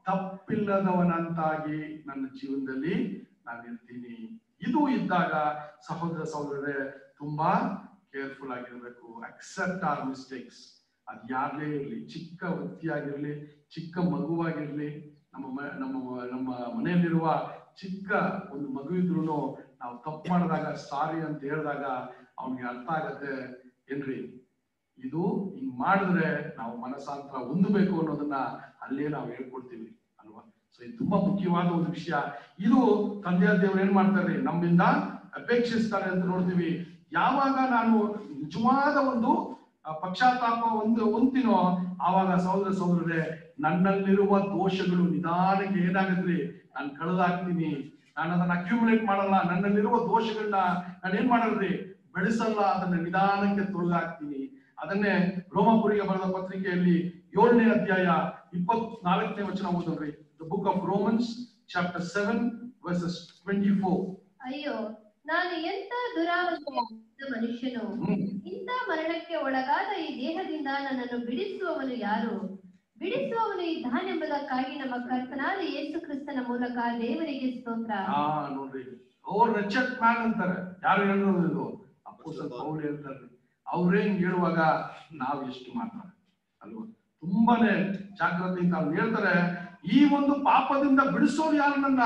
ತಪ್ಪಿಲ್ಲದವನಂತಾಗಿ ನನ್ನ ಜೀವನದಲ್ಲಿ ನಾನು ಇರ್ತೀನಿ ಇದು ಇದ್ದಾಗ ಸಹೋದರ ಸಹೋದರರೇ ತುಂಬಾ ಕೇರ್ಫುಲ್ ಆಗಿರ್ಬೇಕು ಅಕ್ಸೆಪ್ಟ್ ಆರ್ ಮಿಸ್ಟೇಕ್ಸ್ ಅದ್ ಯಾರೇ ಇರ್ಲಿ ಚಿಕ್ಕ ವ್ಯಕ್ತಿಯಾಗಿರ್ಲಿ ಚಿಕ್ಕ ಮಗುವಾಗಿರ್ಲಿ ನಮ್ಮ ಮ- ನಮ್ಮ ನಮ್ಮ ಮನೆಯಲ್ಲಿರುವ ಚಿಕ್ಕ ಒಂದು ಮಗು ಇದ್ರು ನಾವು ತಪ್ಪು ಮಾಡಿದಾಗ ಸಾರಿ ಅಂತ ಹೇಳಿದಾಗ ಅವನಿಗೆ ಅರ್ಥ ಆಗತ್ತೆ ಏನ್ರಿ ಇದು ಹಿಂಗ್ ಮಾಡಿದ್ರೆ ನಾವು ಮನಸ್ಸಾಂತರ ಹೊಂದಬೇಕು ಅನ್ನೋದನ್ನ ಅಲ್ಲೇ ನಾವು ಹೇಳ್ಕೊಡ್ತೀವಿ ಅಲ್ವಾ ಸೊ ಇದು ತುಂಬಾ ಮುಖ್ಯವಾದ ಒಂದು ವಿಷಯ ಇದು ತಂದೆಯ ದೇವರು ಏನ್ ಮಾಡ್ತಾರೆ ನಮ್ಮಿಂದ ಅಪೇಕ್ಷಿಸ್ತಾರೆ ಅಂತ ನೋಡ್ತೀವಿ ಯಾವಾಗ ನಾನು ನಿಜವಾದ ಒಂದು ಆ, ಪಕ್ಷಾತಾಪ ಒಂದು ಹೊಂತೀನೋ ಆವಾಗ ಸಹೋದರ ಸಹೋದರರೇ ನನ್ನಲ್ಲಿರುವ ದೋಷಗಳು ನಿಧಾನಕ್ಕೆ ಏನಾಗತ್ರಿ ನಾನು ಕಳೆದಾಕ್ತೀನಿ ನಾನು ಅದನ್ನ ಅಕ್ಯುಮುಲೇಟ್ ಮಾಡಲ್ಲ ನನ್ನಲ್ಲಿರುವ ದೋಷಗಳನ್ನ ನಾನು ಏನ್ ಮಾಡಲ್ರಿ ಬೆಳೆಸಲ್ಲ ಅದನ್ನ ನಿಧಾನಕ್ಕೆ ತೊಳೆದಾಕ್ತೀನಿ ಅದನ್ನೇ ರೋಮಪುರಿಗೆ ಬರೆದ ಪತ್ರಿಕೆಯಲ್ಲಿ ಏಳನೇ ಅಧ್ಯಾಯ ಇಪ್ಪತ್ನಾಲ್ಕನೇ ವಚನ ಓದೋದ್ರಿ the book of Romans chapter seven verses twenty four ಅಯ್ಯೋ ನಾನು ಎಂತ ದುರಾವಸ್ಥೆ ಮನುಷ್ಯನು ಇಂಥ ಮರಣಕ್ಕೆ ಒಳಗಾದ ಈ ದೇಹದಿಂದ ನನ್ನನ್ನು ಬಿಡಿಸುವವನು ಯಾರು ಬಿಡಿಸುವವನು ಇದ್ದಾನೆಂಬುದಕ್ಕಾಗಿ ನಮ್ಮ ಕರ್ತನಾದ ಯೇಸು ಕ್ರಿಸ್ತನ ಮೂಲಕ ದೇವರಿಗೆ ಸ್ತೋತ್ರ ಆ ನೋಡ್ರಿ ಅವ್ರ ರೆಚೆಟ್ ಮ್ಯಾನ್ ಅಂತಾರೆ ಯಾರು ಹೇಳಿರೋದು ಇದು ಅಪ್ಪೋಸಲ್ ಪೌಲ್ ಹೇಳ್ತಾರೆ ಅವ್ರೇ ಹಿಂಗ್ ಹೇಳುವಾಗ ನಾವ್ ಎಷ್ಟು ಮಾತ್ರ ಅಲ್ವಾ ತುಂಬಾನೇ ಜಾಗ್ರತೆಯಿಂದ ಅವ್ರು ಹೇಳ್ತಾರೆ ಈ ಒಂದು ಪಾಪದಿಂದ ಬಿಡಿಸೋರು ಯಾರು ನನ್ನ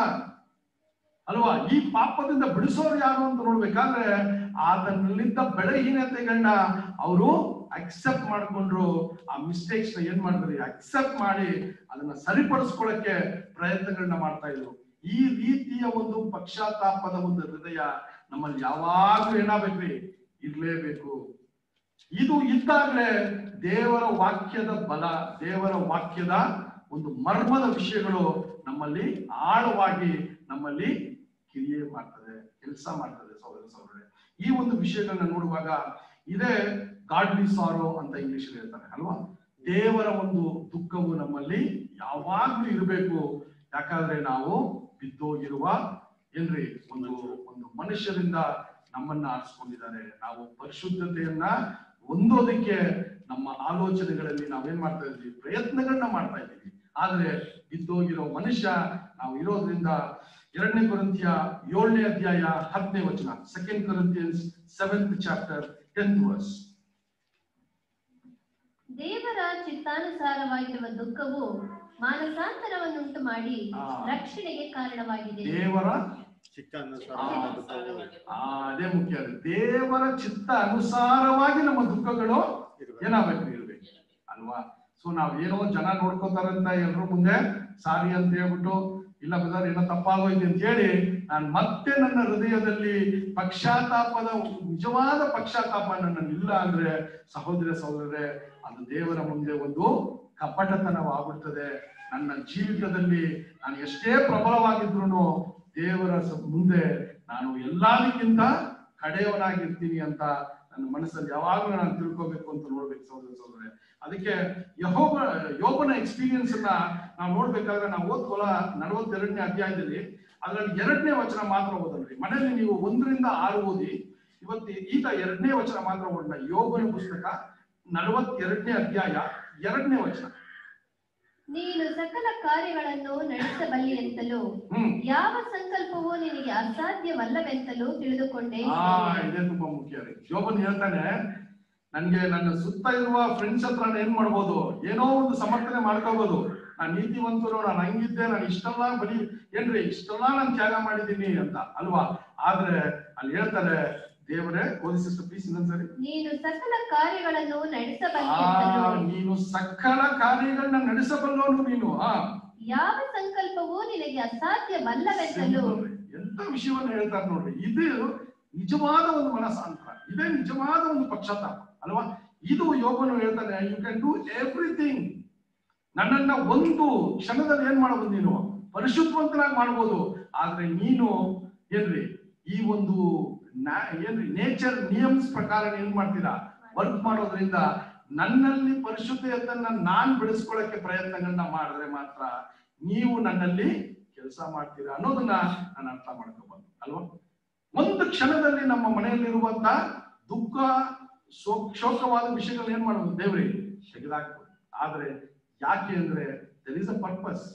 ಅಲ್ವಾ ಈ ಪಾಪದಿಂದ ಬಿಡಿಸೋರು ಯಾರು ಅಂತ ನೋಡ್ಬೇಕಾದ್ರೆ ಆತನಲ್ಲಿದ್ದ ಬೆಳಹೀನತೆಗಳನ್ನ ಅವರು ಅಕ್ಸೆಪ್ಟ್ ಮಾಡ್ಕೊಂಡ್ರು ಆ ಮಿಸ್ಟೇಕ್ಸ್ ನ ಏನ್ ಮಾಡಿದ್ರಿ ಅಕ್ಸೆಪ್ಟ್ ಮಾಡಿ ಅದನ್ನ ಸರಿಪಡಿಸ್ಕೊಳಕ್ಕೆ ಪ್ರಯತ್ನಗಳನ್ನ ಮಾಡ್ತಾ ಇದ್ರು ಈ ರೀತಿಯ ಒಂದು ಪಕ್ಷಾತಾಪದ ಒಂದು ಹೃದಯ ನಮ್ಮಲ್ಲಿ ಯಾವಾಗ್ಲೂ ಏನಾಗ್ಬೇಕ್ರಿ ಇರ್ಲೇಬೇಕು ಇದು ಇದ್ದಾಗಲೇ ದೇವರ ವಾಕ್ಯದ ಬಲ ದೇವರ ವಾಕ್ಯದ ಒಂದು ಮರ್ಮದ ವಿಷಯಗಳು ನಮ್ಮಲ್ಲಿ ಆಳವಾಗಿ ನಮ್ಮಲ್ಲಿ ಕ್ರಿಯೆ ಮಾಡ್ತದೆ ಕೆಲಸ ಮಾಡ್ತದೆ ಸಹೋದರ ಸಹೋದರರೇ ಈ ಒಂದು ವಿಷಯಗಳನ್ನ ನೋಡುವಾಗ ಇದೇ ಗಾಡ್ಲಿ ಸಾರೋ ಅಂತ ಇಂಗ್ಲಿಷ್ ಹೇಳ್ತಾರೆ ಅಲ್ವಾ ದೇವರ ಒಂದು ದುಃಖವು ನಮ್ಮಲ್ಲಿ ಯಾವಾಗ್ಲೂ ಇರಬೇಕು ಯಾಕಂದ್ರೆ ನಾವು ಬಿದ್ದೋಗಿರುವ ಏನ್ರಿ ಒಂದು ಒಂದು ಮನುಷ್ಯರಿಂದ ನಮ್ಮನ್ನ ಆರಿಸ್ಕೊಂಡಿದ್ದಾರೆ ನಾವು ಪರಿಶುದ್ಧತೆಯನ್ನ ಹೊಂದೋದಕ್ಕೆ ನಮ್ಮ ಆಲೋಚನೆಗಳಲ್ಲಿ ನಾವೇನ್ ಮಾಡ್ತಾ ಇದ್ವಿ ಪ್ರಯತ್ನಗಳನ್ನ ಮಾಡ್ತಾ ಇದ್ದೀವಿ ಆದ್ರೆ ಬಿದ್ದೋಗಿರೋ ಮನುಷ್ಯ ನಾವು ಇರೋದ್ರಿಂದ ಎರಡನೇ ಕೊರಂತಿಯ ಏಳನೇ ಅಧ್ಯಾಯ ಹತ್ತನೇ ವಚನ second Corinthians seventh chapter tenth verse ದೇವರ ಚಿತ್ತಾನುಸಾರವಾಗಿರುವ ದುಃಖವು ಮಾನಸಾಂತರವನ್ನುಂಟು ಮಾಡಿ ಆ. ರಕ್ಷಣೆಗೆ ಕಾರಣವಾಗಿದೆ ದೇವರ ಚಿತ್ತಾನುಸಾರ ಆ, ಅದೇ ಮುಖ್ಯ ಅದು. ದೇವರ ಚಿತ್ತ ಅನುಸಾರವಾಗಿ ನಮ್ಮ ದುಃಖಗಳು ಏನಾಗಬೇಕು ಇರ್ಬೇಕು ಅಲ್ವಾ ಸೊ ನಾವ್ ಏನೋ ಜನ ನೋಡ್ಕೋತಾರಂತ ಎಲ್ರು ಮುಂದೆ ಸಾರಿ ಅಂತ ಹೇಳ್ಬಿಟ್ಟು ಇಲ್ಲ ಬ್ರದರ್ ಏನೋ ತಪ್ಪಾಗೋಯ್ತು ಅಂತ ಹೇಳಿ ನಾನು ಮತ್ತೆ ನನ್ನ ಹೃದಯದಲ್ಲಿ ಪಕ್ಷಾತಾಪದ ನಿಜವಾದ ಪಕ್ಷಾತಾಪ ನನ್ನಲ್ಲಿ ಇಲ್ಲ ಅಂದ್ರೆ ಸಹೋದರ ಸಹೋದರರೇ ಅದು ದೇವರ ಮುಂದೆ ಒಂದು ಕಪಟತನವಾಗುತ್ತದೆ ನನ್ನ ಜೀವಿತದಲ್ಲಿ ನಾನು ಎಷ್ಟೇ ಪ್ರಬಲವಾಗಿದ್ರು ದೇವರ ಸ- ಮುಂದೆ ನಾನು ಎಲ್ಲದಕ್ಕಿಂತ ಕಡೆಯವನಾಗಿರ್ತೀನಿ ಅಂತ ನನ್ನ ಮನಸ್ಸಲ್ಲಿ ಯಾವಾಗಲೂ ನಾನು ತಿಳ್ಕೊಬೇಕು ಅಂತ ನೋಡ್ಬೇಕು ಸಹೋದರ ಸಹೋದರೇ ಅದಕ್ಕೆ ಯಹೋಬ ಯೋಬನ ಎಕ್ಸ್ಪೀರಿಯನ್ಸ್ ಅನ್ನ ನಾವು ನೋಡ್ಬೇಕಾದ್ರೆ ನಾವು ಓದ್ಕೊಳ ನಲವತ್ತೆರಡನೇ ಅಧ್ಯಾಯದಲ್ಲಿ ಅದ್ರಲ್ಲಿ ಎರಡನೇ ವಚನ ಮಾತ್ರ ಓದಲ್ರಿ ಮನೆಯಲ್ಲಿ ನೀವು ಒಂದರಿಂದ ಆರು ಓದಿ ಇವತ್ತು ಈಗ ಎರಡನೇ ವಚನ ಮಾತ್ರ ಓದಲ್ಲ ಯೋಬನ ಪುಸ್ತಕ ನಲವತ್ತೆರಡನೇ ಅಧ್ಯಾಯ ಎರಡನೇ ವಚನ ನೀನು ಸಕಲ ಕಾರ್ಯಗಳನ್ನು ನಡೆಸಬಲ್ಲೆ ಅಂತಲೂ ಹ್ಮ್ ಯಾವ ಸಂಕಲ್ಪವೂ ನಿನಗೆ ಅಸಾಧ್ಯವಲ್ಲವೆಂತಲೂ ತಿಳಿದುಕೊಂಡೆ ಆ ಇದೇ ತುಂಬಾ ಮುಖ್ಯ ರೀ ಜೋಬನ್ ಹೇಳ್ತಾನೆ ನನ್ಗೆ ನನ್ನ ಸುತ್ತ ಇರುವ ಫ್ರೆಂಡ್ಸ್ ಹತ್ರ ನಾನ್ ಏನ್ ಮಾಡ್ಬೋದು ಏನೋ ಒಂದು ಸಮರ್ಥನೆ ಮಾಡ್ಕೋಬಹುದು ನಾನ್ ನೀತಿವಂತರು ನಾನು ಹಂಗಿದ್ದೆ ನಾನು ಇಷ್ಟೆಲ್ಲ ಬರೀ ಏನ್ರಿ ಇಷ್ಟೆಲ್ಲ ನಾನು ತ್ಯಾಗ ಮಾಡಿದ್ದೀನಿ ಅಂತ ಅಲ್ವಾ ಆದ್ರೆ ಅಲ್ಲಿ ಹೇಳ್ತಾರೆ ದೇವರೇ ಓದಿ ಸಿಸ್ಟರ್ ಪ್ಲೀಸ್ ಇನ್ನೊಂದ್ಸರಿ ನೀನು ಸಕಲ ಕಾರ್ಯಗಳನ್ನು ಆ ನಡೆಸಬಲ್ಲೆಂತಲೂ ನೀನು ಸಕಲ ಕಾರ್ಯಗಳನ್ನ ನಡೆಸಬಲ್ಲವನು ನೀನು ಆ ಯಾವ ಸಂಕಲ್ಪವೂ ನಿನಗೆ ಅಸಾಧ್ಯವಲ್ಲವೆಂತಲೂ ಎಂತ ವಿಷಯವನ್ನ ಹೇಳ್ತಾರೆ ನೋಡ್ರಿ ಇದು ನಿಜವಾದ ಒಂದು ಮನಸ್ಸಾಂತರ ಇದೇ ನಿಜವಾದ ಒಂದು ಪಕ್ಷತಾಪ ಅಲ್ವಾ ಇದು ಯೋಗನು ಹೇಳ್ತಾನೆ ಯು ಕ್ಯಾನ್ ಡೂ ಎವ್ರಿಥಿಂಗ್ ನನ್ನನ್ನ ಒಂದು ಕ್ಷಣದಲ್ಲಿ ಏನ್ ಮಾಡಬಹುದು ನೀನು ಪರಿಶುದ್ಧವಂತನಾಗಿ ಮಾಡ್ಬೋದು ಆದ್ರೆ ನೀನು ಏನ್ರಿ ಈ ಒಂದು ನಾ- ಏನ್ರಿ ನೇಚರ್ ನಿಯಮ್ಸ್ ಪ್ರಕಾರ ಏನ್ ಮಾಡ್ತೀರಾ ವರ್ಕ್ ಮಾಡೋದ್ರಿಂದ ನನ್ನಲ್ಲಿ ಪರಿಶುದ್ಧತೆಯನ್ನ ನಾನ್ ಬೆಳೆಸ್ಕೊಳ್ಳಕ್ಕೆ ಪ್ರಯತ್ನಗಳನ್ನ ಮಾಡಿದ್ರೆ ಮಾತ್ರ ನೀವು ನನ್ನಲ್ಲಿ ಕೆಲಸ ಮಾಡ್ತೀರಾ ಅನ್ನೋದನ್ನ ನಾನು ಅರ್ಥ ಮಾಡ್ಕೋಬಹುದು ಅಲ್ವಾ ಒಂದು ಕ್ಷಣದಲ್ಲಿ ನಮ್ಮ ಮನೆಯಲ್ಲಿರುವಂತ ದುಃಖ ಶೋಕ್ ಶೋಕವಾದ ವಿಷಯಗಳನ್ನ ಏನ್ ಮಾಡೋದು ದೇವ್ರಿ ತೆಗೆದಾಕ್ಬೋದು ಆದ್ರೆ ಯಾಕೆ ಅಂದ್ರೆ ದರ್ ಇಸ್ ಅ ಪರ್ಪಸ್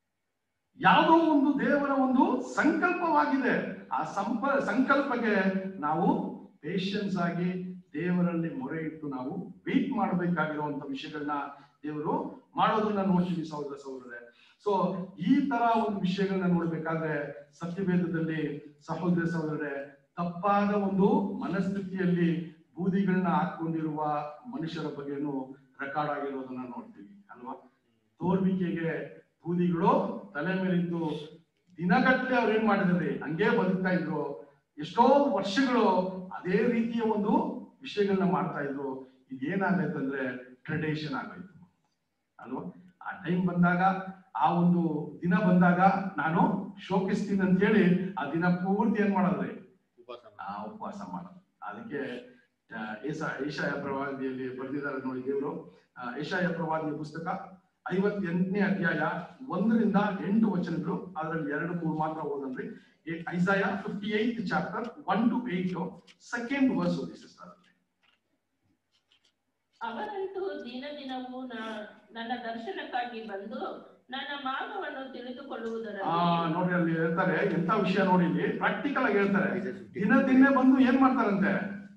ಯಾವುದೋ ಒಂದು ದೇವರ ಒಂದು ಸಂಕಲ್ಪವಾಗಿದೆ ಆ ಸಂಪ ಸಂಕಲ್ಪಕ್ಕೆ ನಾವು ಪೇಷನ್ಸ್ ಆಗಿ ದೇವರಲ್ಲಿ ಮೊರೆ ಇಟ್ಟು ನಾವು ವೇಟ್ ಮಾಡಬೇಕಾಗಿರುವಂತ ವಿಷಯಗಳನ್ನ ದೇವರು ಮಾಡೋದನ್ನ ನೋಡ್ತೀವಿ ಸಹೋದರ ಸಹೋದರರೇ ಸೊ ಈ ತರ ಒಂದು ವಿಷಯಗಳನ್ನ ನೋಡ್ಬೇಕಾದ್ರೆ ಸತ್ಯವೇದದಲ್ಲಿ ಸಹೋದರ ಸಹೋದರರೇ ತಪ್ಪಾದ ಒಂದು ಮನಸ್ಥಿತಿಯಲ್ಲಿ ಬೂದಿಗಳನ್ನ ಹಾಕೊಂಡಿರುವ ಮನುಷ್ಯರ ಬಗ್ಗೆನೂ ರೆಕಾರ್ಡ್ ಆಗಿರೋದನ್ನ ನೋಡ್ತೀವಿ ಅಲ್ವಾ ತೋರ್ಬಿಕೆಗೆ ಬೂದಿಗಳು ತಲೆ ಮೇಲಿದ್ದು ದಿನಗಟ್ಟಲೆ ಅವ್ರು ಏನ್ ಮಾಡಿದ್ರಿ ಹಂಗೆ ಬದುಕ್ತಾ ಇದ್ರು ಎಷ್ಟೋ ವರ್ಷಗಳು ಅದೇ ರೀತಿಯ ಒಂದು ವಿಷಯಗಳನ್ನ ಮಾಡ್ತಾ ಇದ್ರು ಇದೇನಾಗೈತಂದ್ರೆ ಟ್ರೆಡಿಷನ್ ಆಗೋಯ್ತು ಅಲ್ವಾ ಆ ಟೈಮ್ ಬಂದಾಗ ಆ ಒಂದು ದಿನ ಬಂದಾಗ ನಾನು ಶೋಕಿಸ್ತೀನಿ ಅಂತ ಹೇಳಿ ಆ ದಿನ ಪೂರ್ತಿ ಏನ್ ಮಾಡೋದ್ರಿ ಆ ಉಪವಾಸ ಮಾಡೋದು ಅದಕ್ಕೆ ಆ, ಏಸ ಏಷಾಯ ಪ್ರವಾದಿಯಲ್ಲಿ ಬರೆದಿದ್ದಾರೆ ನೋಡಿ ದೇವರು ಆ, ಏಷಾಯ ಪ್ರವಾದಿಯ ಪುಸ್ತಕ ಐವತ್ತೆಂಟನೇ ಅಧ್ಯಾಯ ಒಂದರಿಂದ ಎಂಟು ವಚನಗಳು ಅದರಲ್ಲಿ ಎರಡು ಮೂರು ಮಾತ್ರ ಓದನ್ರಿ Isaiah fifty eight chapter one two eight second verse ಓದಿ ಸಿಸ್ಟರ್ ಅವರಂತೂ ದಿನ ದಿನವೂ ನ- ನನ್ನ ದರ್ಶನಕ್ಕಾಗಿ ಬಂದು ನನ್ನ ಮಾರ್ಗವನ್ನು ಆ ತಿಳಿದುಕೊಳ್ಳುವುದರಲ್ಲಿ ನೋಡ್ರಿ ಅಲ್ಲಿ ಹೇಳ್ತಾರೆ ಎಂತ ವಿಷಯ ನೋಡಿ ಇಲ್ಲಿ ಪ್ರಾಕ್ಟಿಕಲ್ ಆಗಿ ಹೇಳ್ತಾರೆ ದಿನ ದಿನ ಬಂದು ಏನ್ ಮಾಡ್ತಾರಂತೆ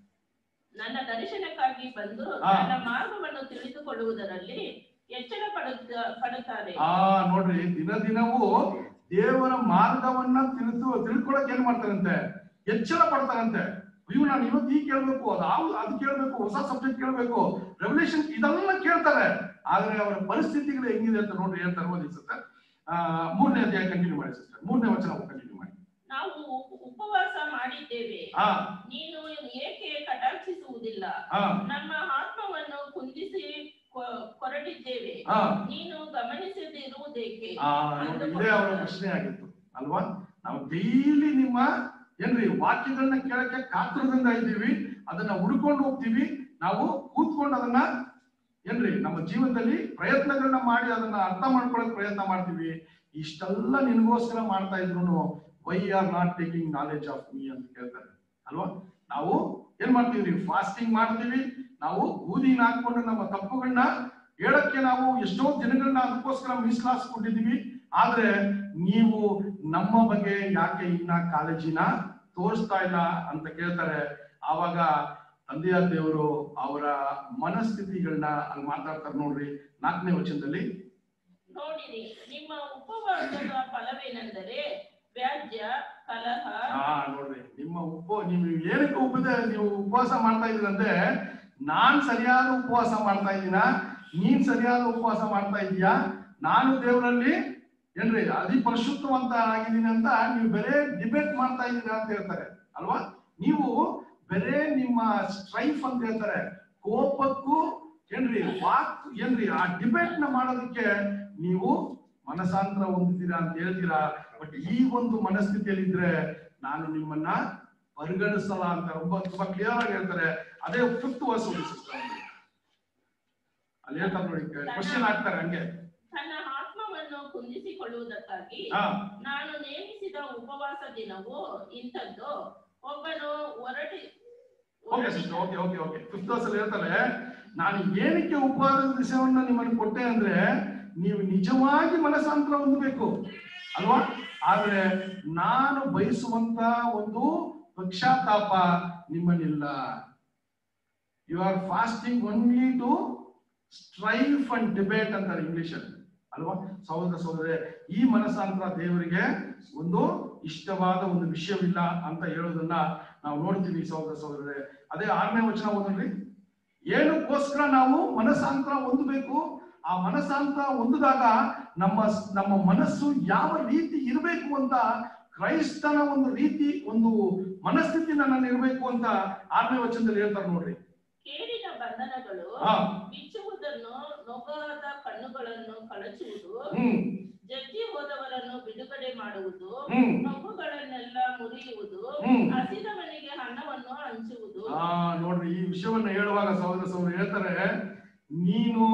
ನನ್ನ ದರ್ಶನಕ್ಕಾಗಿ ಬಂದು ಆ. ನನ್ನ ಮಾರ್ಗವನ್ನು ತಿಳಿದುಕೊಳ್ಳುವುದರಲ್ಲಿ ಎಚ್ಚರ ಪಡುತ್ತ ಪಡುತ್ತಾರೆ ಆ ನೋಡ್ರಿ ದಿನ ದಿನವೂ ದೇವರ ಮಾರ್ಗವನ್ನ ತಿಳಿದು ತಿಳ್ಕೊಳಕ್ ಏನ್ ಮಾಡ್ತಾರಂತೆ ಎಚ್ಚರ ಪಡ್ತಾರಂತೆ ಅಯ್ಯೋ ನಾನು ಇವತ್ತು ಈ ಕೇಳ್ಬೇಕು ಅದು ಯಾವ- ಅದು ಕೇಳ್ಬೇಕು ಹೊಸ ಸಬ್ಜೆಕ್ಟ್ ಕೇಳ್ಬೇಕು ರೆವಲ್ಯೂಷನ್ ಇದೆಲ್ಲ ಕೇಳ್ತಾರೆ ಆದ್ರೆ ಅವರ ಪರಿಸ್ಥಿತಿಗಳು ಹೆಂಗಿದೆ ಅಂತ ನೋಡ್ರಿ ಹೇಳ್ತಾರೆ ಓದಿ ಸಿಸ್ಟರ್ ಆ ಮೂರನೇ ಅಧ್ಯಾಯ ಕಂಟಿನ್ಯೂ ಮಾಡಿ ಸಿಸ್ಟರ್ ಮೂರನೇ ವಚನ ಕಂಟಿನ್ಯೂ ಮಾಡಿ ನಾವು ಉಪ- ಉಪವಾಸ ಮಾಡಿದ್ದೇವೆ ಆ ನೀನು ಏಕೆ ಕಟಾಕ್ಷಿಸುವುದಿಲ್ಲ ಆ ನಮ್ಮ ಆತ್ಮವನ್ನು ಕುಂದಿಸಿ ಕೊ- ಕೊರಡಿದ್ದೇವೆ ಆ ನೀನು ಗಮನಿಸದಿರುವುದೇಕೆ ಆ ನೋಡಿ ಇದೇ ಅವರ ಪ್ರಶ್ನೆ ಆಗಿತ್ತು ಅಲ್ವಾ ನಾವು ಡೈಲಿ ನಿಮ್ಮ ಏನ್ರಿ ವಾಕ್ಯಗಳನ್ನ ಕೇಳಕ್ಕೆ ಕಾತರದಿಂದ ಇದ್ದೀವಿ ಅದನ್ನ ಹುಡ್ಕೊಂಡು ಹೋಗ್ತೀವಿ ನಾವು ಕೂತ್ಕೊಂಡು ಅದನ್ನ ಏನ್ರಿ ನಮ್ಮ ಜೀವನದಲ್ಲಿ ಪ್ರಯತ್ನಗಳನ್ನ ಮಾಡಿ ಅದನ್ನ ಅರ್ಥ ಮಾಡ್ಕೊಳಕ್ ಪ್ರಯತ್ನ ಮಾಡ್ತೀವಿ ಇಷ್ಟೆಲ್ಲ ನಿನ್ಗೋಸ್ಕರ ಮಾಡ್ತಾ ಇದ್ರು why are not taking knowledge of me ಅಂತ ಕೇಳ್ತಾರೆ ಅಲ್ವಾ ನಾವು ಏನ್ ಮಾಡ್ತೀವಿ ಫಾಸ್ಟಿಂಗ್ ಮಾಡ್ತೀವಿ ನಾವು ಬೂದಿನ ಹಾಕೊಂಡು ನಮ್ಮ ತಪ್ಪುಗಳನ್ನ ಹೇಳಕ್ಕೆ ನಾವು ಎಷ್ಟೋ ದಿನಗಳನ್ನ ಅದಕ್ಕೋಸ್ಕರ ಮೀಸಲಾಸ್ಕೊಂಡಿದೀವಿ ಆದ್ರೆ ನೀವು ನಮ್ಮ ಬಗ್ಗೆ ಯಾಕೆ ಇನ್ನ ಕಾಳಜಿನ ತೋರಿಸ್ತಾ ಇಲ್ಲ ಅಂತ ಕೇಳ್ತಾರೆ ಆವಾಗ ತಂದೆಯ ದೇವರು ಅವರ ಮನಸ್ಥಿತಿಗಳನ್ನ ಅಲ್ಲಿ ಮಾತಾಡ್ತಾರೆ ನೋಡ್ರಿ ನಾಲ್ಕನೇ ವಚನದಲ್ಲಿ ನೋಡಿರಿ ನಿಮ್ಮ ಉಪವಾಸದ ಫಲವೇನೆಂದರೆ ವ್ಯಾಜ್ಯ ಕಲಹ ಹಾ ನೋಡ್ರಿ ನಿಮ್ಮ ಉಪ ನೀವು ಏನಕ್ಕೆ ಉಪದ ನೀವು ಉಪವಾಸ ಮಾಡ್ತಾ ಇದ್ದೀರಂದ್ರೆ ನಾನ್ ಸರಿಯಾದ ಉಪವಾಸ ಮಾಡ್ತಾ ಇದ್ದೀನ ನೀನ್ ಸರಿಯಾದ ಉಪವಾಸ ಮಾಡ್ತಾ ಇದೀಯಾ ನಾನು ದೇವರಲ್ಲಿ ಏನ್ರಿ ಅತಿ ಪರಿಶುದ್ಧವಂತ ಆಗಿದ್ದೀನಿ ಅಂತ ನೀವು ಬೇರೆ ಡಿಬೇಟ್ ಮಾಡ್ತಾ ಇದ್ದೀರಾ ಅಂತ ಹೇಳ್ತಾರೆ ಅಲ್ವಾ ನೀವು ಬೇರೆ ನಿಮ್ಮ ಸ್ಟ್ರೈಫ್ ಅಂತ ಹೇಳ್ತಾರೆ ಕೋಪಕ್ಕೂ ಏನ್ರಿ ವಾಕ್ ಏನ್ರಿ ಆ ಡಿಬೇಟ್ ನ ಮಾಡೋದಕ್ಕೆ ನೀವು ಮನಸಾಂತರ ಹೊಂದಿದ್ದೀರಾ ಅಂತ ಹೇಳ್ತೀರಾ ಬಟ್ ಈ ಒಂದು ಮನಸ್ಥಿತಿಯಲ್ಲಿ ಇದ್ರೆ ನಾನು ನಿಮ್ಮನ್ನ ಪರಿಗಣಿಸಲ್ಲ ಅಂತ ரொம்ப ತುಂಬಾ ಕ್ಲಿಯರ್ ಆಗಿ ಹೇಳ್ತಾರೆ ಅದೇ ಫಿಫ್ತ್ ವರ್ಸ್ ಅಲ್ಲಿ ಹೇಳ್ತಾರೆ ನೋಡಿ ಕ್ವಶನ್ ಹಾಕ್ತಾರೆ ಹಂಗೆ ತನ್ನ ಆತ್ಮವನ್ನು ಕುಂದಿಸಿಕೊಳ್ಳುವುದಕ್ಕಾಗಿ ಹಾ ನಾನು ನೇಮಿಸಿದ ಉಪವಾಸ ದಿನವು ಇಂಥದ್ದು ಒಬ್ಬನು ಹೊರಟಿ okay sister okay okay okay fifth verse ಅಲ್ಲಿ ಹೇಳ್ತಾರೆ ನಾನು ಏನಕ್ಕೆ ಉಪವಾಸದ ವಿಷಯವನ್ನ ನಿಮ್ಮನ್ನು ಕೊಟ್ಟೆ ಅಂದ್ರೆ ನೀವು ನಿಜವಾಗಿ ಮನಸ್ಸಾಂತರ ಹೊಂದಬೇಕು ಅಲ್ವಾ ಆದ್ರೆ ನಾನು ಬಯಸುವಂತ ಒಂದು ಪಕ್ಷಾತಾಪ ನಿಮ್ಮಲ್ಲಿಲ್ಲ you are fasting only to strife and debate ಅಂತಾರೆ ಇಂಗ್ಲಿಷ್ ಅಲ್ಲಿ ಅಲ್ವಾ ಸಹೋದರ ಸಹೋದರೇ ಈ ಮನಸ್ಸಾಂತರ ದೇವರಿಗೆ ಒಂದು ಇಷ್ಟವಾದ ಒಂದು ವಿಷಯವಿಲ್ಲ ಅಂತ ಹೇಳೋದನ್ನ ನಾವು ನೋಡ್ತೀವಿ ಸಹೋದರ ಸಹೋದರರೇ ಅದೇ ಆರನೇ ವಚನ ಓದನ್ರಿ ಏನಕ್ಕೋಸ್ಕರ ನಾವು ಮನಸ್ಸಾಂತರ ಹೊಂದಬೇಕು ಆ ಮನಸ್ಸಾಂತರ ಹೊಂದಿದಾಗ ನಮ್ಮ ನಮ್ಮ ಮನಸ್ಸು ಯಾವ ರೀತಿ ಇರಬೇಕು ಅಂತ ಕ್ರೈಸ್ತನ ಒಂದು ರೀತಿ ಒಂದು ಮನಸ್ಥಿತಿ ನನ್ನ ಇರಬೇಕು ಅಂತ ಆರನೇ ವಚನದಲ್ಲಿ ಹೇಳ್ತಾರೆ ನೋಡ್ರಿ ಕೇಡಿನ ಬಂಧನಗಳು ಹಾ ಬಿಚ್ಚುವುದನ್ನು ನೊಗದ ಕಣ್ಣುಗಳನ್ನು ಕಳಚುವುದು ಹ್ಮ್ ಜಜ್ಜಿ ಹೋದವರನ್ನು ಬಿಡುಗಡೆ ಮಾಡುವುದು ಹ್ಮ್ ಮಗುಗಳನ್ನೆಲ್ಲ ಮುರಿಯುವುದು ಹ್ಮ್. ಹಸಿದವನಿಗೆ ಹಣವನ್ನು ಹಂಚುವುದು ಆ ನೋಡ್ರಿ ಈ ವಿಷಯವನ್ನ ಹೇಳುವಾಗ ಸಹೋದರ ಸಹೋದರ ಹೇಳ್ತಾರೆ ನೀನು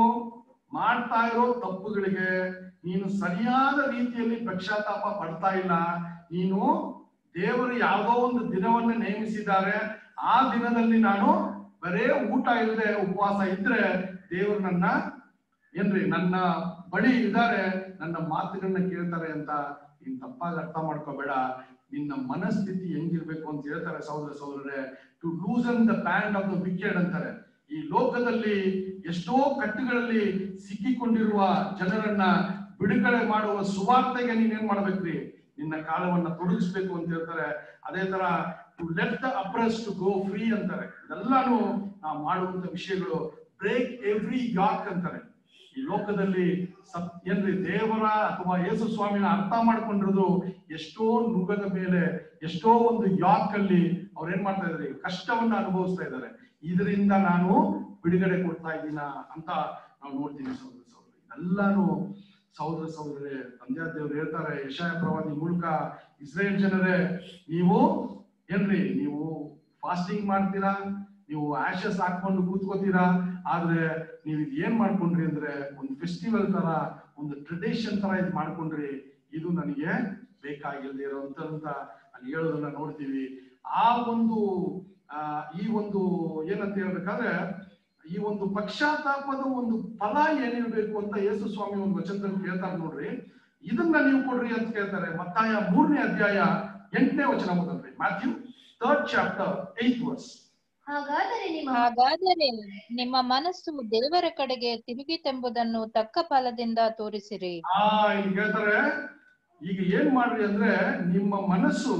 ಮಾಡ್ತಾ ಇರೋ ತಪ್ಪುಗಳಿಗೆ ನೀನು ಸರಿಯಾದ ರೀತಿಯಲ್ಲಿ ಪಶ್ಚಾತ್ತಾಪ ಪಡ್ತಾ ಇಲ್ಲ ನೀನು ದೇವರು ಯಾವುದೋ ಒಂದು ದಿನವನ್ನು ನೇಮಿಸಿದ್ದಾರೆ ಆ ದಿನದಲ್ಲಿ ನಾನು ಬರೇ ಊಟ ಇಲ್ಲದೆ ಉಪವಾಸ ಇದ್ರೆ ದೇವರು ನನ್ನ ಏನ್ರಿ ನನ್ನ ಬಳಿ ಇದ್ದಾರೆ ನನ್ನ ಮಾತುಗಳನ್ನ ಕೇಳ್ತಾರೆ ಅಂತ ನೀನ್ ತಪ್ಪಾಗಿ ಅರ್ಥ ಮಾಡ್ಕೋಬೇಡ ನಿನ್ನ ಮನಸ್ಥಿತಿ ಹೆಂಗಿರ್ಬೇಕು ಅಂತ ಹೇಳ್ತಾರೆ ಸಹೋದರ ಸಹೋದರರೇ to loosen the band of the wicked ಅಂತಾರೆ ಈ ಲೋಕದಲ್ಲಿ ಎಷ್ಟೋ ಕಟ್ಟುಗಳಲ್ಲಿ ಸಿಕ್ಕಿಕೊಂಡಿರುವ ಜನರನ್ನ ಬಿಡುಗಡೆ ಮಾಡುವ ಸುವಾರ್ತೆಗೆ ನೀನೇನ್ ಮಾಡ್ಬೇಕ್ರಿ ನಿನ್ನ ಕಾಲವನ್ನ ತೊಡಗಿಸ್ಬೇಕು ಅಂತ ಹೇಳ್ತಾರೆ ಅದೇ ತರ to let the oppressed go free ಅಂತಾರೆ ಇದೆಲ್ಲಾನು ನಾವು ಮಾಡುವಂತ ವಿಷಯಗಳು ಬ್ರೇಕ್ ಎವ್ರಿ ಯಾಕ್ ಅಂತಾರೆ ಈ ಲೋಕದಲ್ಲಿ ಸತ್ ಏನ್ರಿ ದೇವರ ಅಥವಾ ಯೇಸು ಸ್ವಾಮಿನ ಅರ್ಥ ಮಾಡ್ಕೊಂಡಿರೋದು ಎಷ್ಟೋ ನುಗದ ಮೇಲೆ ಎಷ್ಟೋ ಒಂದು ಯಾಕ್ ಅಲ್ಲಿ ಅವ್ರು ಏನ್ ಮಾಡ್ತಾ ಇದಾರೆ ಕಷ್ಟವನ್ನ ಅನುಭವಿಸ್ತಾ ಇದ್ದಾರೆ ಇದರಿಂದ ನಾನು ಬಿಡುಗಡೆ ಕೊಡ್ತಾ ಇದ್ದೀನ ಅಂತ ನಾವು ನೋಡ್ತೀವಿ ಸಹೋದರ ಸಹೋದರಿ ಇದೆಲ್ಲಾನು ಸಹೋದರ ಸಹೋದರಿ ತಂದೆ ದೇವ್ರು ಹೇಳ್ತಾರೆ ಯಶಾಯ ಪ್ರವಾದಿ ಮೂಲಕ ಇಸ್ರೇಲ್ ಜನರೇ ನೀವು ಏನ್ರಿ ನೀವು ಫಾಸ್ಟಿಂಗ್ ಮಾಡ್ತೀರಾ ನೀವು ಆಶಸ್ ಹಾಕೊಂಡು ಕೂತ್ಕೋತೀರಾ ಆದ್ರೆ ನೀವು ಇದು ಏನ್ ಮಾಡ್ಕೊಂಡ್ರಿ ಅಂದ್ರೆ ಒಂದು ಫೆಸ್ಟಿವಲ್ ತರ ಒಂದು ಟ್ರೆಡಿಷನ್ ತರ ಇದು ಮಾಡ್ಕೊಂಡ್ರಿ ಇದು ನನಗೆ ಬೇಕಾಗಿಲ್ಲದೆ ಇರೋಂತ ಅಲ್ಲಿ ಹೇಳೋದನ್ನ ನೋಡ್ತೀವಿ ಆ ಒಂದು ಆ ಈ ಒಂದು ಏನಂತ ಹೇಳ್ಬೇಕಾದ್ರೆ ಈ ಒಂದು ಪಶ್ಚಾತ್ತಾಪದ ಒಂದು ಫಲ ಏನಿರ್ಬೇಕು ಅಂತ ಯೇಸು ಸ್ವಾಮಿ ಒಂದು ವಚನದಲ್ಲಿ ಕೇಳ್ತಾರೆ ನೋಡ್ರಿ ಇದನ್ನ ನೀವು ಕೊಡ್ರಿ ಅಂತ ಕೇಳ್ತಾರೆ ಮತ್ತಾಯ ಮೂರನೇ ಅಧ್ಯಾಯ ಎಂಟನೇ ವಚನ ಓದಲ್ರಿ Matthew third chapter eighth verse ಹಾಗಾದರೆ ನಿಮ್ಮ ಹಾಗಾದರೆ ನಿಮ್ಮ ಮನಸ್ಸು ದೇವರ ಕಡೆಗೆ ತಿರುಗಿತೆಂಬುದನ್ನು ತಕ್ಕ ಫಲದಿಂದ ತೋರಿಸಿರಿ ಆ ಇಲ್ಲಿ ಹೇಳ್ತಾರೆ ಈಗ ಏನ್ ಮಾಡ್ರಿ ಅಂದ್ರೆ ನಿಮ್ಮ ಮನಸ್ಸು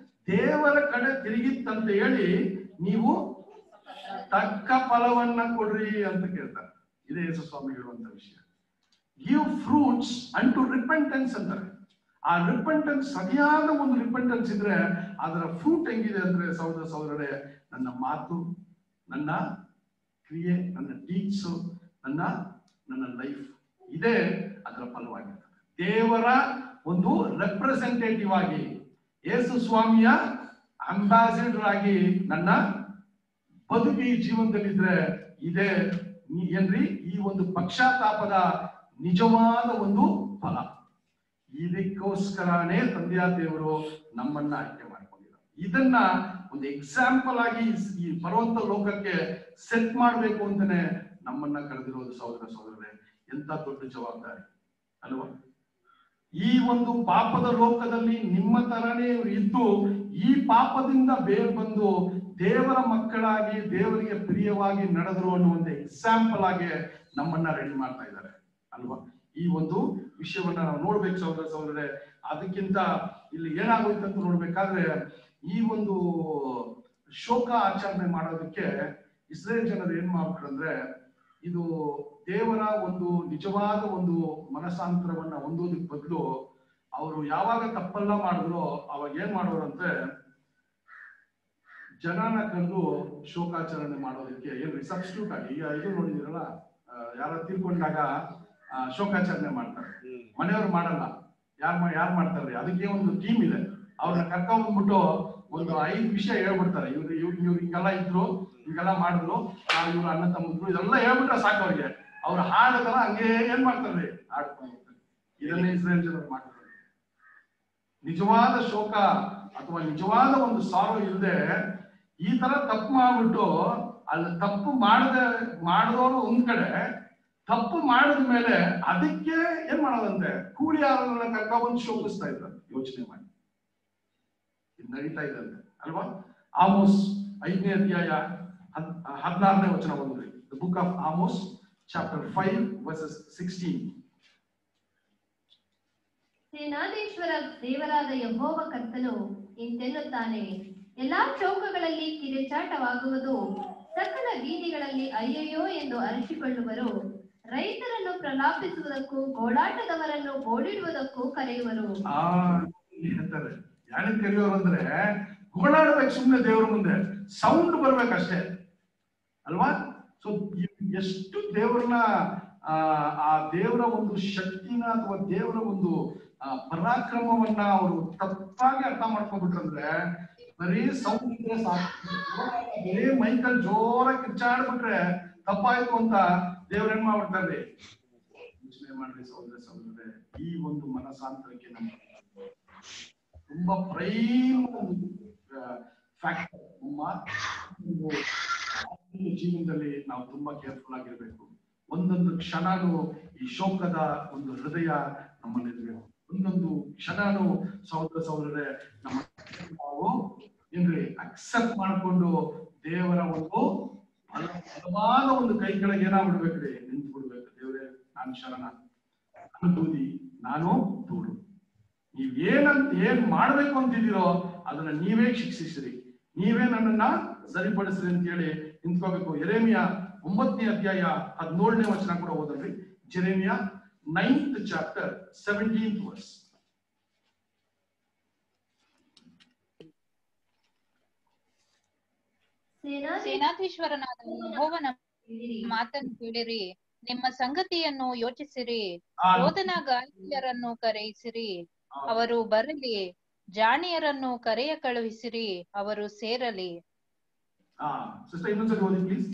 ದೇವರ ಕಡೆ ತಿರುಗಿತ್ತಂತ ಹೇಳಿ ನೀವು ತಕ್ಕ ಫಲವನ್ನ ಕೊಡ್ರಿ ಅಂತ ಕೇಳ್ತಾರೆ ಇದೇ ಯೇಸು ಸ್ವಾಮಿ ಹೇಳುವಂತ ವಿಷಯ give fruits and to repentance ಅಂತಾರೆ ಆ ರಿಪೆಂಟೆನ್ಸ್ ಸರಿಯಾದ ಒಂದು ರಿಪೆಂಟೆನ್ಸ್ ಇದ್ರೆ ಅದರ ಫ್ರೂಟ್ ಹೆಂಗಿದೆ ಅಂದ್ರೆ ಸಹೋದರ ಸಹೋದರರೇ ನನ್ನ ಮಾತು ನನ್ನ ಕ್ರಿಯೆ ನನ್ನ ಡೀಡ್ಸ್ ನನ್ನ ನನ್ನ ಲೈಫ್ ಇದೇ ಅದರ ಫಲವಾಗಿರ್ತದೆ ದೇವರ ಒಂದು ರೆಪ್ರೆಸೆಂಟೇಟಿವ್ ಆಗಿ ಯೇಸು ಸ್ವಾಮಿಯ ಅಂಬಾಸಿಡರ್ ಆಗಿ ನನ್ನ ಬದುಕು ಈ ಜೀವನದಲ್ಲಿದ್ರೆ ಇದೇ ಈ- ಏನ್ರಿ ಈ ಒಂದು ಪಕ್ಷಾತಾಪದ ನಿಜವಾದ ಒಂದು ಫಲ ಇದಕ್ಕೋಸ್ಕರನೇ ತಂದೆಯ ದೇವರು ನಮ್ಮನ್ನ ಆಯ್ಕೆ ಮಾಡ್ಕೊಂಡಿದ್ದಾರೆ ಇದನ್ನ ಒಂದು ಎಕ್ಸಾಂಪಲ್ ಆಗಿ ಈ- ಈ ಪರ್ವತ ಲೋಕಕ್ಕೆ ಸೆಟ್ ಮಾಡ್ಬೇಕು ಅಂತಾನೆ ನಮ್ಮನ್ನ ಕರೆದಿರೋದು ಸಹೋದರ ಸಹೋದರರೇ ಎಂತ ದೊಡ್ಡ ಜವಾಬ್ದಾರಿ ಅಲ್ವಾ ಈ ಒಂದು ಪಾಪದ ಲೋಕದಲ್ಲಿ ನಿಮ್ಮ ತರನೇ ಇದ್ದು ಈ ಪಾಪದಿಂದ ಬೇರ್ ಬಂದು ದೇವರ ಮಕ್ಕಳಾಗಿ ದೇವರಿಗೆ ಪ್ರಿಯವಾಗಿ ನಡೆದ್ರು ಅನ್ನೋ ಒಂದು ಎಕ್ಸಾಂಪಲ್ ಆಗಿ ನಮ್ಮನ್ನ ರೆಡಿ ಮಾಡ್ತಾ ಇದ್ದಾರೆ ಅಲ್ವಾ ಈ ಒಂದು ವಿಷಯವನ್ನ ನಾವು ನೋಡ್ಬೇಕು ಸಹೋದರ ಸಹೋದರರೇ ಅದಕ್ಕಿಂತ ಇಲ್ಲಿ ಏನಾಗೋಯ್ತು ಅಂತ ನೋಡ್ಬೇಕಾದ್ರೆ ಈ ಒಂದು ಶೋಕ ಆಚರಣೆ ಮಾಡೋದಕ್ಕೆ ಇಸ್ರೇಲ್ ಜನರು ಏನ್ ಮಾಡ್ಬಿಟ್ರು ಅಂದ್ರೆ ಇದು ದೇವರ ಒಂದು ನಿಜವಾದ ಒಂದು ಮನಸ್ಸಾಂತರವನ್ನ ಹೊಂದೋದಕ್ ಬದಲು ಅವರು ಯಾವಾಗ ತಪ್ಪೆಲ್ಲ ಮಾಡಿದ್ರು ಅವಾಗ ಏನ್ ಮಾಡೋರಂತೆ ಜನನ ಕರೆದು ಶೋಕಾಚರಣೆ ಮಾಡೋದಕ್ಕೆ ಏನ್ರಿ ಸಬ್ಸ್ಟಿಟ್ಯೂಟ್ ಆಗಿ ಈಗ ಇದು ನೋಡಿದಿರಲ್ಲ ಯಾರ ತೀರ್ಕೊಂಡಾಗ ಆ, ಶೋಕಾಚರಣೆ ಮಾಡ್ತಾರೆ ಮನೆಯವ್ರು ಮಾಡಲ್ಲ ಯಾರ್ ಮಾ- ಯಾರ್ ಮಾಡ್ತಾರೆ ಅದಕ್ಕೆ ಒಂದು ಟೀಮ್ ಇದೆ ಅವ್ರನ್ನ ಕರ್ಕೊಂಡ್ಬಿಟ್ಟು ಒಂದು ಐದು ವಿಷಯ ಹೇಳ್ಬಿಡ್ತಾರೆ ಇವ್ರು ಇವ್ರು ಇವ್ರು ಹಿಂಗೆಲ್ಲ ಇದ್ರು ಹಿಂಗೆಲ್ಲ ಮಾಡಿದ್ರು ನಾವು ಇವ್ರು ಅಣ್ಣ ತಮ್ಮದ್ರು ಇದೆಲ್ಲ ಹೇಳ್ಬಿಟ್ರೆ ಸಾಕು ಅವ್ರಿಗೆ ಅವ್ರು ಹಾಡತರ ಹಂಗೆ ಏನ್ ಮಾಡ್ತಾರೆ ಹಾಡ್ಕೊಂಡು ಹೋಗ್ತಾರೆ ಇದನ್ನೇ ಇಸ್ರೇಲ್ ಜನರು ಮಾಡ್ತಾರೆ ನಿಜವಾದ ಶೋಕ ಅಥವಾ ನಿಜವಾದ ಒಂದು ಸಾರೋ ಇಲ್ಲದೆ ಈ ತರ ತಪ್ಪು ಮಾಡ್ಬಿಟ್ಟು ಅಲ್ಲಿ ತಪ್ಪು ಮಾಡದೆ ಮಾಡಿದವರು ಒಂದ್ ಕಡೆ ತಪ್ಪು ಮಾಡಿದ ಮೇಲೆ ಅದಕ್ಕೆ ಏನ್ ಮಾಡೋದಂತೆ ಕೂಲಿ ಯಾರನ್ನ ಕರ್ಕೊಂಡ್ಬಂದು ಶೋಕಿಸ್ತಾ ಇದ್ದಾರೆ ಯೋಚನೆ ಮಾಡಿ ಇದು ನಡೀತಾ ಇದಂತೆ ಅಲ್ವಾ ಆಮೋಸ್ ಐದನೇ ಅಧ್ಯಾಯ ಹದ್ ಹದಿನಾರನೇ ವಚನ ಬಂದ್ರಿ the book of Amos chapter five verses sixteen ಸೇನಾಧೀಶ್ವರ ದೇವರಾದ ಯಹೋವ ಕರ್ತನು ಇಂತೆನ್ನುತ್ತಾನೆ ಎಲ್ಲಾ ಚೌಕಗಳಲ್ಲಿ ಕಿರಿಚಾಟವಾಗುವುದು ಸಕಲ ಬೀದಿಗಳಲ್ಲಿ ಅಯ್ಯಯ್ಯೋ ಎಂದು ಅರಚಿಕೊಳ್ಳುವರು ರೈತರನ್ನು ಪ್ರಲಾಪಿಸುವುದಕ್ಕೂ ಗೋಳಾಟದವರನ್ನು ಗೋಳಿಡುವುದಕ್ಕೂ ಕರೆಯುವರು ಆ ಇಲ್ಲಿ ಹೇಳ್ತಾರೆ ಯಾರಿಗೆ ಕರೆಯೋರು ಅಂದ್ರೆ ಗೋಳಾಡ್ಬೇಕು ಸುಮ್ಮನೆ ದೇವ್ರ ಮುಂದೆ ಸೌಂಡ್ ಬರ್ಬೇಕಷ್ಟೇ ಅಲ್ವಾ ಸೊ ಎಷ್ಟು ದೇವ್ರನ್ನ ಆ ಆ ದೇವರ ಒಂದು ಶಕ್ತಿನ ಅಥವಾ ದೇವರ ಒಂದು ಆ, ಪರಾಕ್ರಮವನ್ನ ಅವರು ತಪ್ಪಾಗಿ ಅರ್ಥ ಮಾಡ್ಕೊಂಡ್ಬಿಟ್ರಂದ್ರೆ ಬರೀ ಸೌಂಡ್ ಇದ್ರೆ ಸಾಕು ಬರೀ ಮೈಕಲ್ ಜೋರಾಗಿ ಕಿಚ್ಚಾಡ್ಬಿಟ್ರೆ ತಪ್ಪಾಯ್ತು ಅಂತ ದೇವ್ರ ಏನ್ ಮಾಡ್ಬಿಡ್ತಾರೆ ಯೋಚನೆ ಮಾಡ್ರಿ ಸಹೋದರ ಸಹೋದರರೇ ಈ ಒಂದು ಮನಸಾಂತರಕ್ಕೆ ನಮ್ಮ ತುಂಬಾ ಪ್ರೈಮ್ ಫ್ಯಾಕ್ಟರ್ ನಮ್ಮ ಒಂದು ಆತ್ಮೀಯ ಜೀವನದಲ್ಲಿ ನಾವು ತುಂಬಾ ಕೇರ್ಫುಲ್ ಆಗಿರ್ಬೇಕು ಒಂದೊಂದು ಕ್ಷಣನೂ ಈ ಶೋಕದ ಒಂದು ಹೃದಯ ನಮ್ಮಲ್ಲಿರ್ಬೇಕು ಒಂದೊಂದು ಕ್ಷಣನೂ ಸಹೋದರ ಸಹೋದರರೇ ನಮ್ಮ ನಾವು ಏನ್ರಿ ಅಕ್ಸೆಪ್ಟ್ ಮಾಡ್ಕೊಂಡು ದೇವರ ಒಂದು ಬಲ- ಬಲವಾದ ಒಂದು ಕೈ ಕೆಳಗೆ ಏನಾಗ್ಬಿಡ್ಬೇಕ್ರಿ ನಿಂತು ಬಿಡ್ಬೇಕು ದೇವರೇ ನಾನು ಶರಣ ನಾನು ಬೂದಿ ನಾನು ದೂರು ನೀವ್ ಏನಂತ ಏನ್ ಮಾಡ್ಬೇಕು ಅಂತಿದ್ದೀರೋ ಅದನ್ನ ನೀವೇ ಶಿಕ್ಷಿಸಿರಿ ನೀವೇ ನನ್ನನ್ನ ಸರಿಪಡಿಸ್ರಿ ಅಂತ ಹೇಳಿ ನಿಂತ್ಕೋಬೇಕು ಎರೇಮಿಯ ಒಂಬತ್ತನೇ ಅಧ್ಯಾಯ ಹದಿನೇಳನೇ ವಚನ ಕೂಡ ಓದಲ್ರಿ Jeremiah ninth chapter seventeenth verse ಸೇನಾಧೀಶ್ವರ ಸೇನಾಧೀಶ್ವರನಾದ ಯೆಹೋವನ ಮಾತನ್ನು ಕೇಳಿರಿ ನಿಮ್ಮ ಸಂಗತಿಯನ್ನು ಯೋಚಿಸಿರಿ ರೋದನ ಗಾಯಕಿಯರನ್ನು ಕರೆಯಿಸಿರಿ ಅವರು ಬರಲಿ ಜಾಣಿಯರನ್ನು ಕರೆಯ ಕಳುಹಿಸಿರಿ ಅವರು ಸೇರಲಿ ಹಾ ಸಿಸ್ಟರ್ ಇನ್ನೊಂದ್ಸರಿ ಓದಿ ಪ್ಲೀಸ್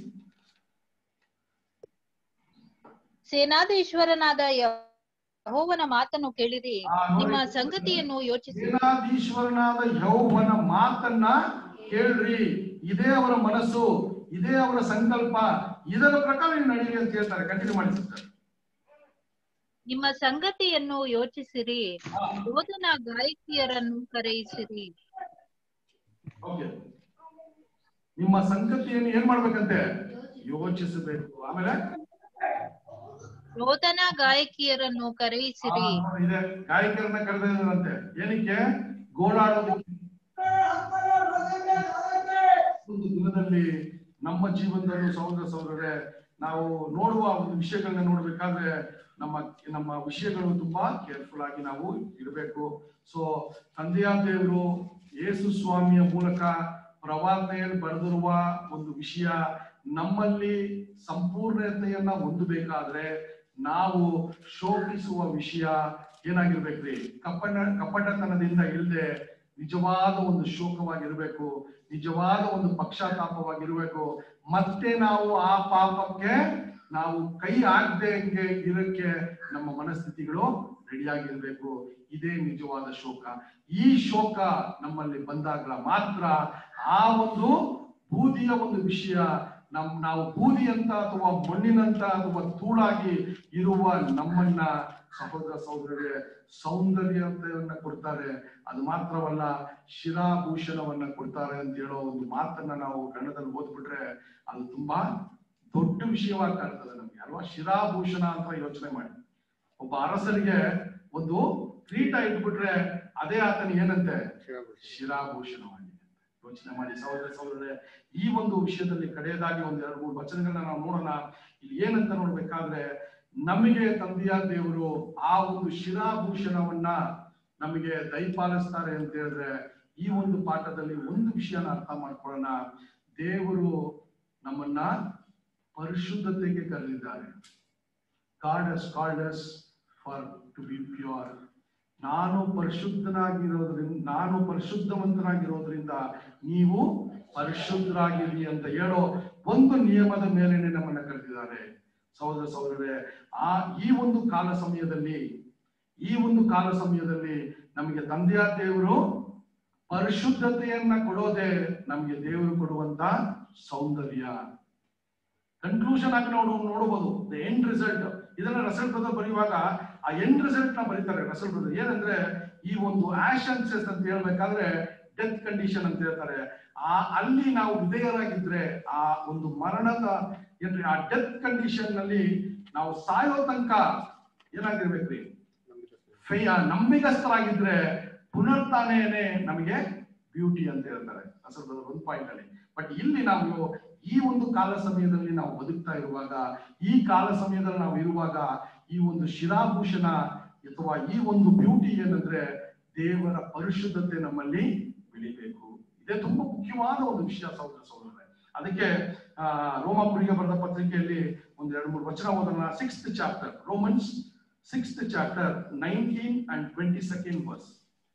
ಸೇನಾಧೀಶ್ವರನಾದ ಯೆಹೋವನ ಮಾತನ್ನು ಕೇಳಿರಿ ನಿಮ್ಮ ಸಂಗತಿಯನ್ನು ಯೋಚಿಸಿರಿ ಸೇನಾಧೀಶ್ವರನಾದ ಯೌವನ ಮಾತನ್ನ ಕೇಳ್ರಿ ಇದೇ ಅವರ ಮನಸ್ಸು ಇದೇ ಅವರ ಸಂಕಲ್ಪ ಇದರ ಪ್ರಕಾರ ನೀವು ನಡೀರಿ ಅಂತ ಹೇಳ್ತಾರೆ ಕಂಟಿನ್ಯೂ ಮಾಡಿ ಸಿಸ್ಟರ್ ನಿಮ್ಮ ಸಂಗತಿಯನ್ನು ಯೋಚಿಸಿರಿ ರೋದನ ಗಾಯಕಿಯರನ್ನು ಕರೆಯಿಸಿರಿ ಓಕೆ ನಿಮ್ಮ ಸಂಗತಿಯನ್ನು ಏನ್ ಮಾಡ್ಬೇಕಂತೆ ಯೋಚಿಸಬೇಕು ಆಮೇಲೆ ರೋದನ ಗಾಯಕಿಯರನ್ನು ಕರೆಯಿಸಿರಿ ಆ, ಇದೆ ಗಾಯಕರನ್ನ ಕರೆದಿದ್ದಾರಂತೆ ಏನಕ್ಕೆ ಗೋಳಾಡೋದಕ್ಕೆ ಒಂದು ದಿನದಲ್ಲಿ ನಮ್ಮ ಜೀವನದಲ್ಲೂ ಸಹೋದರ ಸಹೋದರರೇ ನಾವು ನೋಡುವ ಒಂದು ವಿಷಯಗಳನ್ನ ನೋಡ್ಬೇಕಾದ್ರೆ ನಮ್ಮ ನಮ್ಮ ವಿಷಯಗಳು ತುಂಬಾ ಕೇರ್ಫುಲ್ ಆಗಿ ನಾವು ಇರಬೇಕು ಸೊ ತಂದೆಯ ದೇವರು ಯೇಸು ಸ್ವಾಮಿಯ ಮೂಲಕ ಪ್ರವಾದನೆಯಲ್ಲಿ ಬರೆದಿರುವ ಒಂದು ವಿಷಯ ನಮ್ಮಲ್ಲಿ ಸಂಪೂರ್ಣತೆಯನ್ನ ಹೊಂದಬೇಕಾದ್ರೆ ನಾವು ಶೋಕಿಸುವ ವಿಷಯ ಏನಾಗಿರ್ಬೇಕ್ರಿ ಕಪಟ ಕಪಟತನದಿಂದ ಇಲ್ಲದೆ ನಿಜವಾದ ಒಂದು ಶೋಕವಾಗಿರ್ಬೇಕು ನಿಜವಾದ ಒಂದು ಪಕ್ಷಾತಾಪವಾಗಿರ್ಬೇಕು ಮತ್ತೆ ನಾವು ಆ ಪಾಪಕ್ಕೆ ನಾವು ಕೈ ಹಾಕದೆ ಇರಕ್ಕೆ ನಮ್ಮ ಮನಸ್ಥಿತಿಗಳು ರೆಡಿಯಾಗಿರ್ಬೇಕು ಇದೇ ನಿಜವಾದ ಶೋಕ ಈ ಶೋಕ ನಮ್ಮಲ್ಲಿ ಬಂದಾಗ ಮಾತ್ರ ಆ ಒಂದು ಬೂದಿಯ ಒಂದು ವಿಷಯ ನಮ್ ನಾವು ಬೂದಿ ಅಂತ ಅಥವಾ ಮಣ್ಣಿನಂತ ಅಥವಾ ತೂಳಾಗಿ ಇರುವ ನಮ್ಮನ್ನ ಸಹೋದರ ಸಹೋದರರಿಗೆ ಸೌಂದರ್ಯತೆಯನ್ನ ಕೊಡ್ತಾರೆ ಅದು ಮಾತ್ರವಲ್ಲ ಶಿರಾಭೂಷಣವನ್ನ ಕೊಡ್ತಾರೆ ಅಂತ ಹೇಳೋ ಒಂದು ಮಾತನ್ನ ನಾವು ಕನ್ನಡದಲ್ಲಿ ಓದ್ಬಿಟ್ರೆ ಅದು ತುಂಬಾ ದೊಡ್ಡ ವಿಷಯವಾಗಿ ಕಾಣ್ತದೆ ನಮ್ಗೆ ಅಲ್ವಾ ಶಿರಾಭೂಷಣ ಅಂತ ಯೋಚನೆ ಮಾಡಿ ಒಬ್ಬ ಅರಸರಿಗೆ ಒಂದು ಕ್ರೀಟ ಇಟ್ಬಿಟ್ರೆ ಅದೇ ಆತನ ಏನಂತೆ ಶಿರಾಭೂಷಣವಾಗಿದೆ ಯೋಚನೆ ಮಾಡಿ ಸಹೋದರ ಸಹೋದರರೇ ಈ ಒಂದು ವಿಷಯದಲ್ಲಿ ಕಡೆಯದಾಗಿ ಒಂದ್ ಎರಡು ಮೂರು ವಚನಗಳನ್ನ ನಾವು ನೋಡೋಣ ಇಲ್ಲಿ ಏನಂತ ನೋಡ್ಬೇಕಾದ್ರೆ ನಮಗೆ ತಂದೆಯ ದೇವರು ಆ ಒಂದು ಶಿರಾಭೂಷಣವನ್ನ ನಮಗೆ ದಯಪಾಲಿಸ್ತಾರೆ ಅಂತ ಹೇಳಿದ್ರೆ ಈ ಒಂದು ಪಾಠದಲ್ಲಿ ಒಂದು ವಿಷಯನ ಅರ್ಥ ಮಾಡ್ಕೊಳ್ಳೋಣ ದೇವರು ನಮ್ಮನ್ನ ಪರಿಶುದ್ಧತೆಗೆ ಕರೆದಿದ್ದಾರೆ God has called us for to be pure ನಾನು ಪರಿಶುದ್ಧನಾಗಿರೋದ್ರಿಂದ ನಾನು ಪರಿಶುದ್ಧವಂತನಾಗಿರೋದ್ರಿಂದ ನೀವು ಪರಿಶುದ್ಧರಾಗಿರಿ ಅಂತ ಹೇಳೋ ಒಂದು ನಿಯಮದ ಮೇಲೆನೆ ನಮ್ಮನ್ನ ಕರೆದಿದ್ದಾರೆ ಸಹೋದರ ಸಹೋದರರೇ ಆ ಈ ಒಂದು ಕಾಲ ಸಮಯದಲ್ಲಿ ಈ ಒಂದು ಕಾಲ ಸಮಯದಲ್ಲಿ ನಮಗೆ ತಂದೆಯ ದೇವರು ಪರಿಶುದ್ಧತೆಯನ್ನ ಕೊಡೋದೇ ನಮಗೆ ದೇವರು ಕೊಡುವಂತ ಸೌಂದರ್ಯ ಕನ್ಕ್ಲೂಷನ್ ಆಗಿ ನಾವು ನೋಡಬಹುದು ದ ಎಂಡ್ ರಿಸಲ್ಟ್ ಇದನ್ನ ರಸಲ್ ಬ್ರದರ್ ಬರೆಯುವಾಗ ಆ ಎಂಡ್ ರಿಸಲ್ಟ್ ನ ಬರೀತಾರೆ ರಸಲ್ ಬ್ರದರ್ ಏನಂದ್ರೆ ಈ ಒಂದು ಆಶನ್ಸಸ್ ಅಂತ ಹೇಳ್ಬೇಕಾದ್ರೆ ಡೆತ್ ಕಂಡೀಷನ್ ಅಂತ ಹೇಳ್ತಾರೆ ಆ ಅಲ್ಲಿ ನಾವು ವಿಧೇಯರಾಗಿದ್ರೆ ಆ ಒಂದು ಮರಣದ ಏನ್ರಿ ಆ ಡೆತ್ ಕಂಡೀಷನ್ ನಲ್ಲಿ ನಾವು ಸಾಯೋ ತನಕ ಏನಾಗಿರ್ಬೇಕ್ರಿ ಫೇಯ ನಂಬಿಗಸ್ತರಾಗಿದ್ರೆ ಪುನರ್ತಾನೇನೆ ನಮಗೆ ಬ್ಯೂಟಿ ಅಂತ ಹೇಳ್ತಾರೆ ಅಸಲ್ ಒಂದು ಪಾಯಿಂಟ್ ಅಲ್ಲಿ ಬಟ್ ಇಲ್ಲಿ ನಾವು ಈ ಒಂದು ಕಾಲ ಸಮಯದಲ್ಲಿ ನಾವು ಬದುಕ್ತಾ ಇರುವಾಗ ಈ ಕಾಲ ಸಮಯದಲ್ಲಿ ನಾವು ಇರುವಾಗ ಈ ಒಂದು ಶಿರಾಭೂಷಣ ಅಥವಾ ಈ ಒಂದು ಬ್ಯೂಟಿ ಏನಂದ್ರೆ ದೇವರ ಪರಿಶುದ್ಧತೆ ನಮ್ಮಲ್ಲಿ ಬೆಳಿಬೇಕು ಇದೇ ತುಂಬಾ ಮುಖ್ಯವಾದ ಒಂದು ವಿಷಯ ಸಹೋದರ ಸಹೋದರರೇ ಅದಕ್ಕೆ ಆ ರೋಮಾಪುರಿಗೆ ಬರೆದ ಪತ್ರಿಕೆಯಲ್ಲಿ ಒಂದ್ ಎರಡು ಮೂರು ವಚನ ಓದೋಣ sixth chapter Romans sixth chapter nineteen and twenty second verse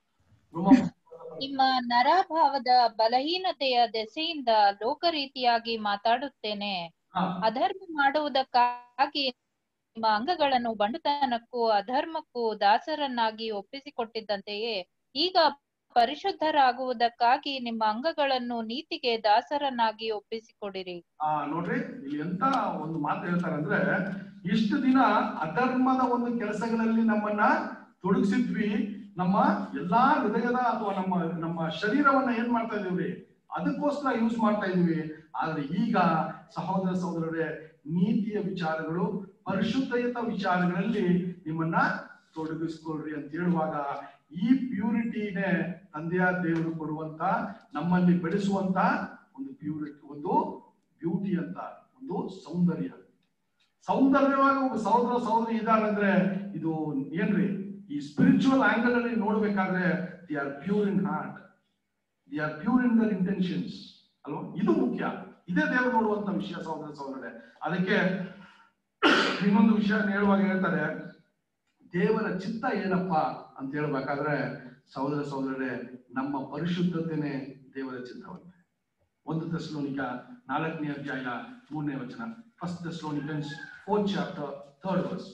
ನಿಮ್ಮ ನರಭಾವದ ಬಲಹೀನತೆಯ ದೆಸೆಯಿಂದ ಲೋಕರೀತಿಯಾಗಿ ಮಾತಾಡುತ್ತೇನೆ ಅಧರ್ಮ ಮಾಡುವುದಕ್ಕಾಗಿ ನಿಮ್ಮ ಅಂಗಗಳನ್ನು ಬಂಡುತನಕ್ಕೂ ಅಧರ್ಮಕ್ಕೂ ದಾಸರನ್ನಾಗಿ ಒಪ್ಪಿಸಿಕೊಟ್ಟಿದ್ದಂತೆಯೇ ಈಗ ಪರಿಶುದ್ಧರಾಗುವುದಕ್ಕಾಗಿ ನಿಮ್ಮ ಅಂಗಗಳನ್ನು ನೀತಿಗೆ ದಾಸರನ್ನಾಗಿ ಒಪ್ಪಿಸಿಕೊಡಿರಿ ಆ ನೋಡ್ರಿ ಇಲ್ಲಿ ಎಂತ ಒಂದು ಮಾತು ಹೇಳ್ತಾರೆ ಅಂದ್ರೆ ಇಷ್ಟು ದಿನ ಅಧರ್ಮದ ಒಂದು ಕೆಲಸಗಳಲ್ಲಿ ನಮ್ಮನ್ನ ತೊಡಗಿಸಿದ್ವಿ ನಮ್ಮ ಎಲ್ಲಾ ಹೃದಯದ ಅಥವಾ ನಮ್ಮ ನಮ್ಮ ಶರೀರವನ್ನ ಏನ್ ಮಾಡ್ತಾ ಇದೀವ್ರಿ ಅದಕ್ಕೋಸ್ಕರ ಯೂಸ್ ಮಾಡ್ತಾ ಇದೀವಿ ಆದ್ರೆ ಈಗ ಸಹೋದರ ಸಹೋದರರೇ ನೀತಿಯ ವಿಚಾರಗಳು ಪರಿಶುದ್ಧಯುತ ವಿಚಾರಗಳಲ್ಲಿ ನಿಮ್ಮನ್ನ ತೊಡಗಿಸ್ಕೊಳ್ರಿ ಅಂತ ಹೇಳುವಾಗ ಈ ಪ್ಯೂರಿಟಿನೇ ತಂದೆಯ ದೇವರು ಕೊಡುವಂತ ನಮ್ಮಲ್ಲಿ ಬೆಳೆಸುವಂತ ಒಂದು ಪ್ಯೂರಿಟಿ ಒಂದು ಬ್ಯೂಟಿ ಅಂತ ಒಂದು ಸೌಂದರ್ಯ ಸೌಂದರ್ಯವಾಗಿ ಒಬ್ಬ ಸಹೋದರ ಸಹೋದರಿ ಇದ್ದಾರೆ ಅಂದ್ರೆ ಇದು ಏನ್ರಿ ಈ ಸ್ಪಿರಿಚುವಲ್ ಆಂಗಲ್ ಅಲ್ಲಿ ನೋಡ್ಬೇಕಾದ್ರೆ they are pure in heart they are pure in their intentions ಅಲ್ವಾ ಇದು ಮುಖ್ಯ ಇದೇ ದೇವರು ನೋಡುವಂತ ವಿಷಯ ಸಹೋದರ ಸಹೋದರರೇ ಅದಕ್ಕೆ ಇನ್ನೊಂದು ವಿಷಯ ಹೇಳುವಾಗ ಹೇಳ್ತಾರೆ ದೇವರ ಚಿತ್ತ ಏನಪ್ಪ ಅಂತ ಹೇಳ್ಬೇಕಾದ್ರೆ ಸಹೋದರ ಸಹೋದರರೇ ನಮ್ಮ ಪರಿಶುದ್ಧತೆನೆ ದೇವರ ಚಿತ್ತವಂತೆ ಒಂದು ತೆಸ್ಲೋನಿಕ ನಾಲ್ಕನೇ ಅಧ್ಯಾಯ ಮೂರನೇ ವಚನ first Thessalonians fourth chapter third verse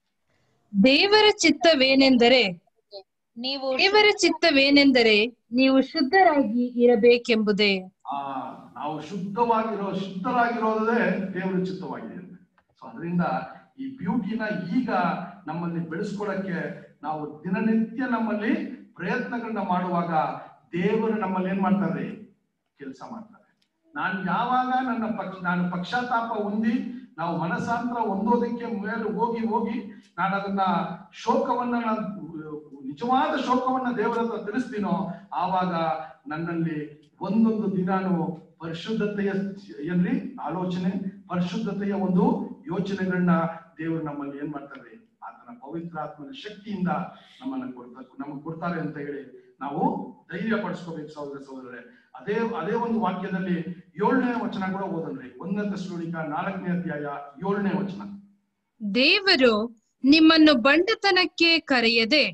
ದೇವರ ಚಿತ್ತವೇನೆಂದರೆ ನೀವು ದೇವರ ಚಿತ್ತವೇನೆಂದರೆ ನೀವು ಶುದ್ಧರಾಗಿ ಇರಬೇಕೆಂಬುದೇ ಆ ನಾವು ಶುದ್ಧವಾಗಿರೋ ಶುದ್ಧರಾಗಿರೋದೇ ದೇವರ ಚಿತ್ತವಾಗಿದೆ ಸೊ ಅದರಿಂದ ಈ ಬ್ಯೂಟಿನ ಈಗ ನಮ್ಮಲ್ಲಿ ಬೆಳೆಸ್ಕೊಳಕ್ಕೆ ನಾವು ದಿನನಿತ್ಯ ನಮ್ಮಲ್ಲಿ ಪ್ರಯತ್ನಗಳನ್ನ ಮಾಡುವಾಗ ದೇವರು ನಮ್ಮಲ್ಲಿ ಏನ್ ಮಾಡ್ತಾರೆ ಕೆಲಸ ಮಾಡ್ತಾರೆ ನಾನು ಯಾವಾಗ ನನ್ನ ಪಕ್ಷ ನಾನು ಪಕ್ಷಾತಾಪ ಹೊಂದಿ ನಾವು ಮನಸ್ಸಾಂತರ ಹೊಂದೋದಕ್ಕೆ ಮೇಲೆ ಹೋಗಿ ಹೋಗಿ ನಾನು ಅದನ್ನ ಶೋಕವನ್ನ ನಾನು ನಿಜವಾದ ಶೋಕವನ್ನ ದೇವರ ಹತ್ರ ತಿಳಿಸ್ತೀನೋ ಆವಾಗ ನನ್ನಲ್ಲಿ ಒಂದೊಂದು ದಿನಾನು ಪರಿಶುದ್ಧತೆಯ ಏನ್ರಿ ಆಲೋಚನೆ ಪರಿಶುದ್ಧತೆಯ ಒಂದು ಯೋಚನೆಗಳನ್ನ ದೇವರು ನಮ್ಮಲ್ಲಿ ಏನ್ ಮಾಡ್ತಾರೆ ಆತನ ಪವಿತ್ರ ಆತ್ಮನ ಶಕ್ತಿಯಿಂದ ನಮ್ಮನ್ನ ಕೊಡ್ತಾ ನಮಗೆ ಕೊಡ್ತಾರೆ ಅಂತ ಹೇಳಿ ನಾವು ಧೈರ್ಯ ಪಡಿಸ್ಕೋಬೇಕು ಸಹೋದರ ಸಹೋದರರೇ ಅದೇ ಅದೇ ಒಂದು ವಾಕ್ಯದಲ್ಲಿ ಏಳನೇ ವಚನ ಕೂಡ ಓದನ್ರಿ ಒಂದನೇ ತೆಸಲೋನಿಕ ನಾಲ್ಕನೇ ಅಧ್ಯಾಯ ಏಳನೇ ವಚನ ದೇವರು ನಿಮ್ಮನ್ನು ಬಂಡತನಕ್ಕೆ ಕರೆಯದೆ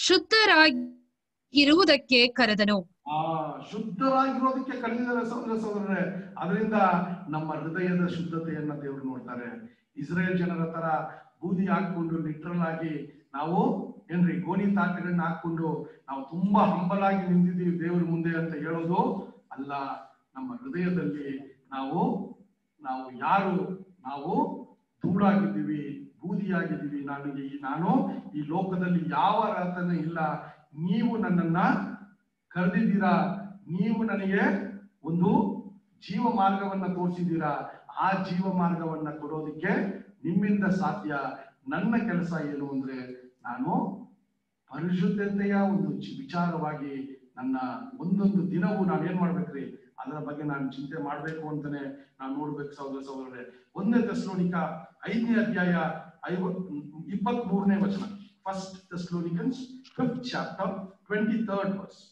ಶುದ್ಧರಾಗಿರುವುದಕ್ಕೆ ಕರೆದನು ಆ ಶುದ್ಧರಾಗಿರೋದಕ್ಕೆ ಕರೆದಿದ್ದಾರೆ ಸಹೋದರ ಸಹೋದರರೇ ಅದರಿಂದ ನಮ್ಮ ಹೃದಯದ ಶುದ್ಧತೆಯನ್ನ ದೇವರು ನೋಡ್ತಾರೆ ಇಸ್ರೇಲ್ ಜನರ ತರ ಬೂದಿ ಹಾಕೊಂಡು ಲಿಟ್ರಲ್ ಆಗಿ ನಾವು ಏನ್ರಿ ಗೋಣಿ ತಾಟಗಳನ್ನ ಹಾಕೊಂಡು ನಾವು ತುಂಬಾ ಹಂಬಲಾಗಿ ನಿಂತಿದ್ದೀವಿ ದೇವ್ರ ಮುಂದೆ ಅಂತ ಹೇಳೋದು ಅಲ್ಲ ನಮ್ಮ ಹೃದಯದಲ್ಲಿ ನಾವು ನಾವು ಯಾರು ನಾವು ಧೂಳಾಗಿದ್ದೀವಿ ಬೂದಿಯಾಗಿದ್ದೀವಿ ನನಗೆ ಈ ನಾನು ಈ ಲೋಕದಲ್ಲಿ ಯಾವ ಅರ್ಥನೇ ಇಲ್ಲ ನೀವು ನನ್ನನ್ನ ಕರೆದಿದ್ದೀರಾ ನೀವು ನನಗೆ ಒಂದು ಜೀವ ಮಾರ್ಗವನ್ನ ತೋರಿಸಿದ್ದೀರಾ ಆ ಜೀವ ಮಾರ್ಗವನ್ನ ಕೊಡೋದಕ್ಕೆ ನಿಮ್ಮಿಂದ ಸಾಧ್ಯ ನನ್ನ ಕೆಲಸ ಏನು ಅಂದ್ರೆ ನಾನು ಪರಿಶುದ್ಧತೆಯ ಒಂದು ಚಿ- ವಿಚಾರವಾಗಿ ನನ್ನ ಒಂದೊಂದು ದಿನವೂ ನಾನು ಏನ್ ಮಾಡ್ಬೇಕ್ರಿ ಅದರ ಬಗ್ಗೆ ನಾನು ಚಿಂತೆ ಮಾಡ್ಬೇಕು ಅಂತಾನೆ ನಾನು ನೋಡ್ಬೇಕು ಸಹೋದರ ಸಹೋದರರೇ ಒಂದನೇ ತೆಸ್ಲೋನಿಕ ಐದನೇ ಅಧ್ಯಾಯ ಐವತ್ ಇಪ್ಪತ್ತ್ ಮೂರನೇ ವಚನ first Thessalonians fifth chapter twenty third verse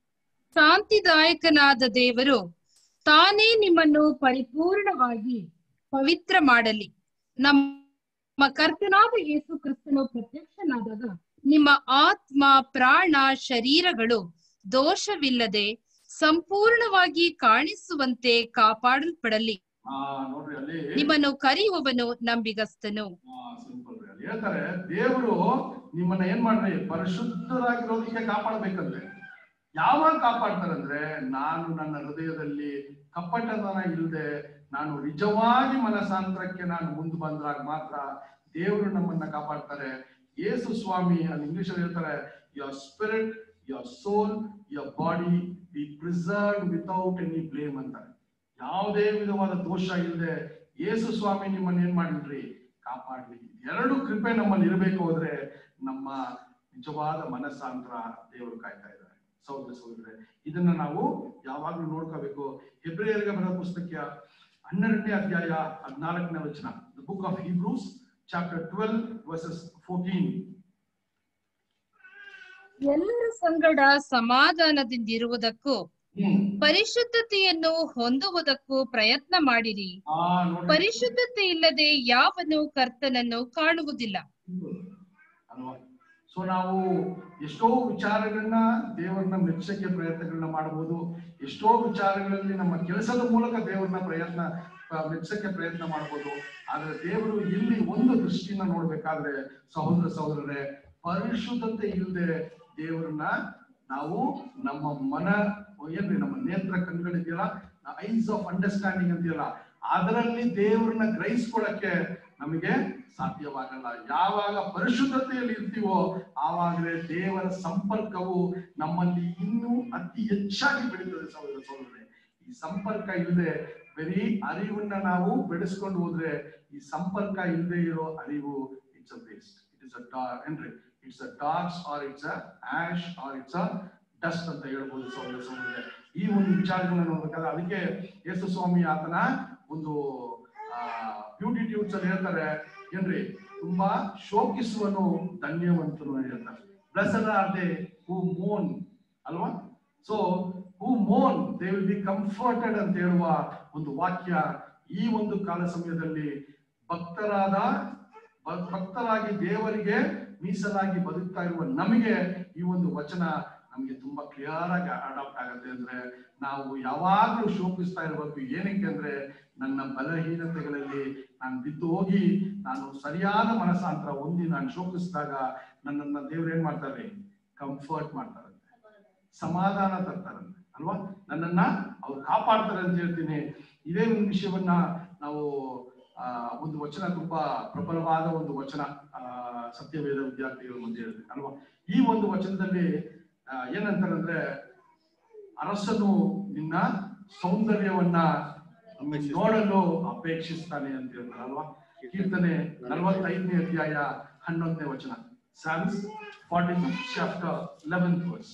ಶಾಂತಿದಾಯಕನಾದ ದೇವರು ತಾನೇ ನಿಮ್ಮನ್ನು ಪರಿಪೂರ್ಣವಾಗಿ ಪವಿತ್ರ ಮಾಡಲಿ ನಮ್ಮ ಕರ್ತನಾದ ಯೇಸು ಕ್ರಿಸ್ತನು ಪ್ರತ್ಯಕ್ಷನಾದಾಗ ನಿಮ್ಮ ಆತ್ಮ ಪ್ರಾಣ ಶರೀರಗಳು ದೋಷವಿಲ್ಲದೆ ಸಂಪೂರ್ಣವಾಗಿ ಕಾಣಿಸುವಂತೆ ಕಾಪಾಡಲ್ಪಡಲಿ ಆ ನೋಡ್ರಿ ಅಲ್ಲಿ ನಿಮ್ಮನ್ನು ಕರೆಯುವವನು ನಂಬಿಗಸ್ತನು ಸಿಂಪಲ್ ಅಲ್ಲಿ ಹೇಳ್ತಾರೆ ದೇವರು ನಿಮ್ಮನ್ನ ಏನ್ ಮಾಡ್ರಿ ಪರಿಶುದ್ಧರಾಗಿರೋದಕ್ಕೆ ಕಾಪಾಡ್ಬೇಕಂದ್ರೆ ಯಾವಾಗ ಕಾಪಾಡ್ತಾರೆ ಅಂದ್ರೆ ನಾನು ನನ್ನ ಹೃದಯದಲ್ಲಿ ಕಪ್ಪಟತನ ಇಲ್ಲದೆ ನಾನು ನಿಜವಾಗಿ ಮನಸಾಂತರಕ್ಕೆ ನಾನು ಮುಂದೆ ಬಂದ್ರಾಗ ಮಾತ್ರ ದೇವರು ನಮ್ಮನ್ನ ಕಾಪಾಡ್ತಾರೆ ಯೇಸು ಸ್ವಾಮಿ ಅಲ್ಲಿ ಇಂಗ್ಲಿಷ್ ಅಲ್ಲಿ ಹೇಳ್ತಾರೆ your spirit your soul your body be preserve without any blame ಅಂತಾರೆ ಯಾವುದೇ ವಿಧವಾದ ದೋಷ ಇಲ್ಲದೆ ಯೇಸು ಸ್ವಾಮಿ ನಿಮ್ಮನ್ನ ಏನ್ ಮಾಡಿದ್ರಿ ಕಾಪಾಡ್ಲಿ ಎರಡು ಕೃಪೆ ನಮ್ಮಲ್ಲಿ ಇರಬೇಕು ಹೋದ್ರೆ ನಮ್ಮ ನಿಜವಾದ ಮನಸ್ಸಾಂತರ ದೇವರು ಕಾಯ್ತಾ ಇದ್ದಾರೆ ಸಹೋದರ ಸಹೋದರರೇ ಇದನ್ನ ನಾವು ಯಾವಾಗ್ಲೂ ನೋಡ್ಕೋಬೇಕು ಹೆಬ್ರಿಯರಿಗೆ ಬರೆದ ಪುಸ್ತಕ ಹನ್ನೆರಡನೇ ಅಧ್ಯಾಯ ಹದಿನಾಲ್ಕನೇ ವಚನ the book of Hebrews chapter twelve verses fourteen ಎಲ್ಲರ ಸಂಗಡ ಸಮಾಧಾನದಿಂದಿರುವುದಕ್ಕೂ ಪರಿಶುದ್ಧತೆಯನ್ನು ಹೊಂದುವುದಕ್ಕೂ ಪ್ರಯತ್ನ ಮಾಡಿರಿ ಆ ನೋಡಿ ಪರಿಶುದ್ಧತೆ ಇಲ್ಲದೆ ಯಾವನು ಕರ್ತನನ್ನು ಕಾಣುವುದಿಲ್ಲ ಅಲ್ವಾ ಸೊ ನಾವು ಎಷ್ಟೋ ವಿಚಾರಗಳನ್ನ ದೇವರನ್ನ ಮೆಚ್ಚಕ್ಕೆ ಪ್ರಯತ್ನಗಳನ್ನ ಮಾಡಬಹುದು ಎಷ್ಟೋ ವಿಚಾರಗಳಲ್ಲಿ ನಮ್ಮ ಕೆಲಸದ ಮೂಲಕ ದೇವರನ್ನ ಪ್ರಯತ್ನ ಆ, ಮೆಚ್ಚಕ್ಕೆ ಪ್ರಯತ್ನ ಮಾಡಬಹುದು ಆದ್ರೆ ದೇವರು ಇಲ್ಲಿ ಒಂದು ದೃಷ್ಟಿನ ನೋಡ್ಬೇಕಾದ್ರೆ ಸಹೋದರ ಸಹೋದರರೇ ಪರಿಶುದ್ಧತೆ ಇಲ್ಲದೆ ದೇವರನ್ನ ನಾವು ನಮ್ಮ ಮನ ಏನ್ರಿ ನಮ್ಮ ನೇತ್ರ ಕಣ್ಗಳಿದೆಯಲ್ಲ ಐಸ್ ಆಫ್ ಅಂಡರ್ಸ್ಟ್ಯಾಂಡಿಂಗ್ ಅಂತೀಯಲ್ಲ ಅದರಲ್ಲಿ ದೇವರನ್ನ ಗ್ರಹಿಸ್ಕೊಳಕ್ಕೆ ನಮಗೆ ಸಾಧ್ಯವಾಗಲ್ಲ ಯಾವಾಗ ಪರಿಶುದ್ಧತೆಯಲ್ಲಿ ಇರ್ತೀವೋ ಆವಾಗಲೇ ದೇವರ ಸಂಪರ್ಕವು ನಮ್ಮಲ್ಲಿ ಇನ್ನೂ ಅತಿ ಹೆಚ್ಚಾಗಿ ಬೆಳೀತದೆ ಸಹೋದರ ಸಹೋದರರೇ ಈ ಸಂಪರ್ಕ ಇಲ್ಲದೆ ಬರೀ ಅರಿವನ್ನ ನಾವು ಬೆಳೆಸ್ಕೊಂಡು ಹೋದ್ರೆ ಈ ಸಂಪರ್ಕ ಇಲ್ಲದೆ ಇರೋ ಅರಿವು it's a waste it is a ಏನ್ರಿ it's a darks or it's a ash or it's a dust ಅಂತ ಹೇಳ್ಬೋದು ಸಹೋದರ ಸಹೋದರರೇ ಈ ಒಂದು ವಿಚಾರಗಳನ್ನ ನೋಡ್ಬೇಕಾದ್ರೆ ಅದಕ್ಕೆ ಯೇಸು ಸ್ವಾಮಿ ಆತನ ಒಂದು ಬ್ಯೂಟಿ ಟ್ಯೂಬ್ಸ್ ಅಲ್ಲಿ ಹೇಳ್ತಾರೆ ಏನ್ರಿ ತುಂಬಾ ಶೋಕಿಸುವನು ಧನ್ಯವಂತನು ಅಂತ ಹೇಳ್ತಾರೆ ಬ್ಲೆಸಡ್ ಆರ್ ದೇ ಹೂ ಮೋನ್ ಅಲ್ವಾ ಸೊ ಹೂ ಮೋನ್ ದೇ ವಿಲ್ ಬಿ ಕಂಫರ್ಟೆಡ್ ಅಂತ ಹೇಳುವ ಒಂದು ವಾಕ್ಯ ಈ ಒಂದು ಕಾಲ ಸಮಯದಲ್ಲಿ ಭಕ್ತರಾದ ಭ- ಭಕ್ತರಾಗಿ ದೇವರಿಗೆ ಮೀಸಲಾಗಿ ಬದುಕ್ತಾ ಇರುವ ನಮಗೆ ಈ ಒಂದು ವಚನ ನಮ್ಗೆ ತುಂಬಾ ಕ್ಲಿಯರ್ ಆಗಿ ಅಡಾಪ್ಟ್ ಆಗುತ್ತೆ ಅಂದ್ರೆ ನಾವು ಯಾವಾಗ್ಲೂ ಶೋಕಿಸ್ತಾ ಇರಬೇಕು ಏನಕ್ಕೆ ಅಂದ್ರೆ ನನ್ನ ಬಲಹೀನತೆಗಳಲ್ಲಿ ನಾನು ಬಿದ್ದು ಹೋಗಿ ನಾನು ಸರಿಯಾದ ಮನಸ್ಸಾಂತರ ಹೊಂದಿ ನಾನು ಶೋಕಿಸಿದಾಗ ನನ್ನನ್ನ ದೇವ್ರು ಏನ್ ಮಾಡ್ತಾರೆ ಕಂಫರ್ಟ್ ಮಾಡ್ತಾರಂತೆ ಸಮಾಧಾನ ತರ್ತಾರಂತೆ ಅಲ್ವಾ ನನ್ನನ್ನ ಅವ್ರು ಕಾಪಾಡ್ತಾರೆ ಅಂತ ಹೇಳ್ತೀನಿ ಇದೇ ಒಂದು ವಿಷಯವನ್ನ ನಾವು ಆ, ಒಂದು ವಚನ ತುಂಬಾ ಪ್ರಬಲವಾದ ಒಂದು ವಚನ ಆ, ಸತ್ಯವೇದ ವಿದ್ಯಾರ್ಥಿಗಳ ಮುಂದೆ ಹೇಳಿದೆ ಅಲ್ವಾ ಈ ಒಂದು ವಚನದಲ್ಲಿ ಆ, ಏನಂತಾರಂದ್ರೆ ಅರಸನು ನಿನ್ನ ಸೌಂದರ್ಯವನ್ನ ನೋಡಲು ಅಪೇಕ್ಷಿಸ್ತಾನೆ ಅಂತ ಹೇಳ್ತಾರೆ ಅಲ್ವಾ ಕೀರ್ತನೆ ನಲವತ್ತೈದನೇ ಅಧ್ಯಾಯ ಹನ್ನೊಂದನೇ ವಚನ Psalms forty chapter eleventh verse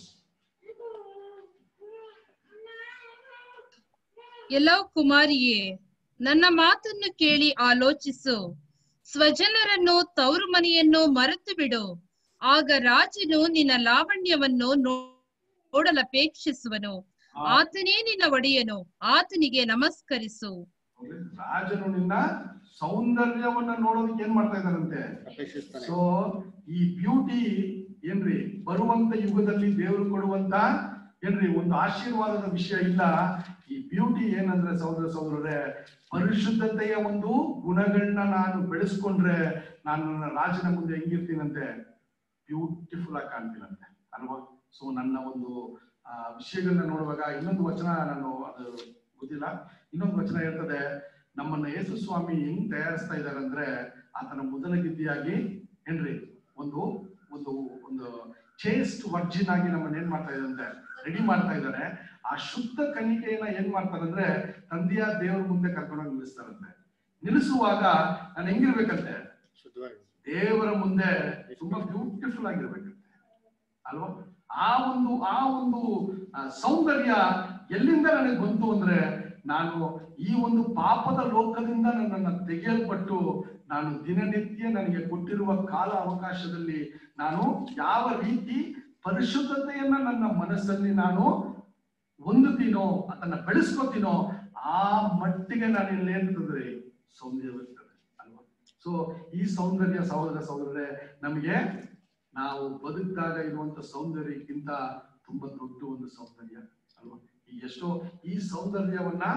ಎಲ್ಲೋ ಕುಮಾರಿಯೇ ನನ್ನ ಮಾತನ್ನು ಕೇಳಿ ಆಲೋಚಿಸು ಸ್ವಜನರನ್ನು ತವರು ಮನೆಯನ್ನು ಮರೆತು ಬಿಡು ಆಗ ರಾಜನು ನಿನ್ನ ಲಾವಣ್ಯವನ್ನು ನೋ- ನೋಡಲಪೇಕ್ಷಿಸುವನು ಆತನೇ ನಿನ್ನ ಒಡೆಯನು ಆತನಿಗೆ ನಮಸ್ಕರಿಸು ರಾಜನು ನಿನ್ನ ಸೌಂದರ್ಯವನ್ನ ನೋಡೋದಕ್ಕೆ ಏನ್ ಮಾಡ್ತಾ ಇದ್ದಾರಂತೆ ಅಪೇಕ್ಷಿಸ್ತಾನೆ ಸೊ ಈ ಬ್ಯೂಟಿ ಏನ್ರಿ ಬರುವಂತ ಯುಗದಲ್ಲಿ ದೇವರು ಕೊಡುವಂತ ಏನ್ರಿ ಒಂದು ಆಶೀರ್ವಾದದ ವಿಷಯ ಇಲ್ಲ ಈ ಬ್ಯೂಟಿ ಏನಂದ್ರೆ ಸಹೋದರ ಸಹೋದರರೇ ಪರಿಶುದ್ಧತೆಯ ಒಂದು ಗುಣಗಳನ್ನ ನಾನು ಬೆಳೆಸ್ಕೊಂಡ್ರೆ ನಾನು ನನ್ನ ರಾಜನ ಮುಂದೆ ಹೆಂಗಿರ್ತೀನಂತೆ ಬ್ಯೂಟಿಫುಲ್ ಆಗಿ ಕಾಣ್ತೀನಂತೆ ಅಲ್ವಾ ಸೊ ನನ್ನ ಒಂದು ಆ, ವಿಷಯಗಳನ್ನ ನೋಡುವಾಗ ಇನ್ನೊಂದು ವಚನ ನಾನು ಅದು ಗೊತ್ತಿಲ್ಲ ಇನ್ನೊಂದು ವಚನ ಹೇಳ್ತದೆ ನಮ್ಮನ್ನ ಯೇಸು ಸ್ವಾಮಿ ಹೆಂಗ್ ತಯಾರಿಸ್ತಾ ಇದ್ದಾರೆ ಅಂದ್ರೆ ಆತನ ಮೊದಲ ಗಿದ್ದಿಯಾಗಿ ಏನ್ರಿ ಒಂದು ಒಂದು ಒಂದು ಚೇಸ್ಟ್ ವರ್ಜಿನ್ ಆಗಿ ನಮ್ಮನ್ನ ಏನ್ ಮಾಡ್ತಾ ಇದ್ದಾರೆ ರೆಡಿ ಮಾಡ್ತಾ ಇದ್ದಾರೆ ಆ ಶುದ್ಧ ಕನ್ನಿಕೆಯನ್ನ ಏನ್ ಮಾಡ್ತಾರೆ ಅಂದ್ರೆ ತಂದೆಯ ದೇವ್ರ ಮುಂದೆ ಕರ್ಕೊಂಡೋಗಿ ನಿಲ್ಲಿಸ್ತಾರಂತೆ ನಿಲ್ಲಿಸುವಾಗ ನಾನು ಹೆಂಗಿರ್ಬೇಕಂತೆ ಶುದ್ಧವಾಗಿ ದೇವರ ಮುಂದೆ ತುಂಬಾ ಬ್ಯೂಟಿಫುಲ್ ಆಗಿರ್ಬೇಕಂತೆ ಅಲ್ವಾ ಆ ಒಂದು ಆ ಒಂದು ಆ, ಸೌಂದರ್ಯ ಎಲ್ಲಿಂದ ನನಗೆ ಬಂತು ಅಂದ್ರೆ ನಾನು ಈ ಒಂದು ಪಾಪದ ಲೋಕದಿಂದ ನನ್ನನ್ನು ತೆಗೆಯಲ್ಪಟ್ಟು ನಾನು ದಿನನಿತ್ಯ ನನಗೆ ಕೊಟ್ಟಿರುವ ಕಾಲ ಅವಕಾಶದಲ್ಲಿ ನಾನು ಯಾವ ರೀತಿ ಪರಿಶುದ್ಧತೆಯನ್ನ ನನ್ನ ಮನಸ್ಸಲ್ಲಿ ನಾನು ಹೊಂದುತ್ತೀನೋ ಅದನ್ನ ಬೆಳೆಸ್ಕೊತೀನೋ ಆ ಮಟ್ಟಿಗೆ ನಾನು ಇಲ್ಲಿ ಏನಿರ್ತದೆ ಸೌಂದರ್ಯವಿರ್ತದೆ ಅಲ್ವಾ ಸೊ ಈ ಸೌಂದರ್ಯ ಸಹೋದರ ಸಹೋದರರೇ ನಮಗೆ ನಾವು ಬದುಕಿದಾಗ ಇರುವಂತ ಸೌಂದರ್ಯಕ್ಕಿಂತ ತುಂಬಾ ದೊಡ್ಡ ಒಂದು ಸೌಂದರ್ಯ ಅಲ್ವಾ ಈ ಎಷ್ಟೋ ಈ ಸೌಂದರ್ಯವನ್ನ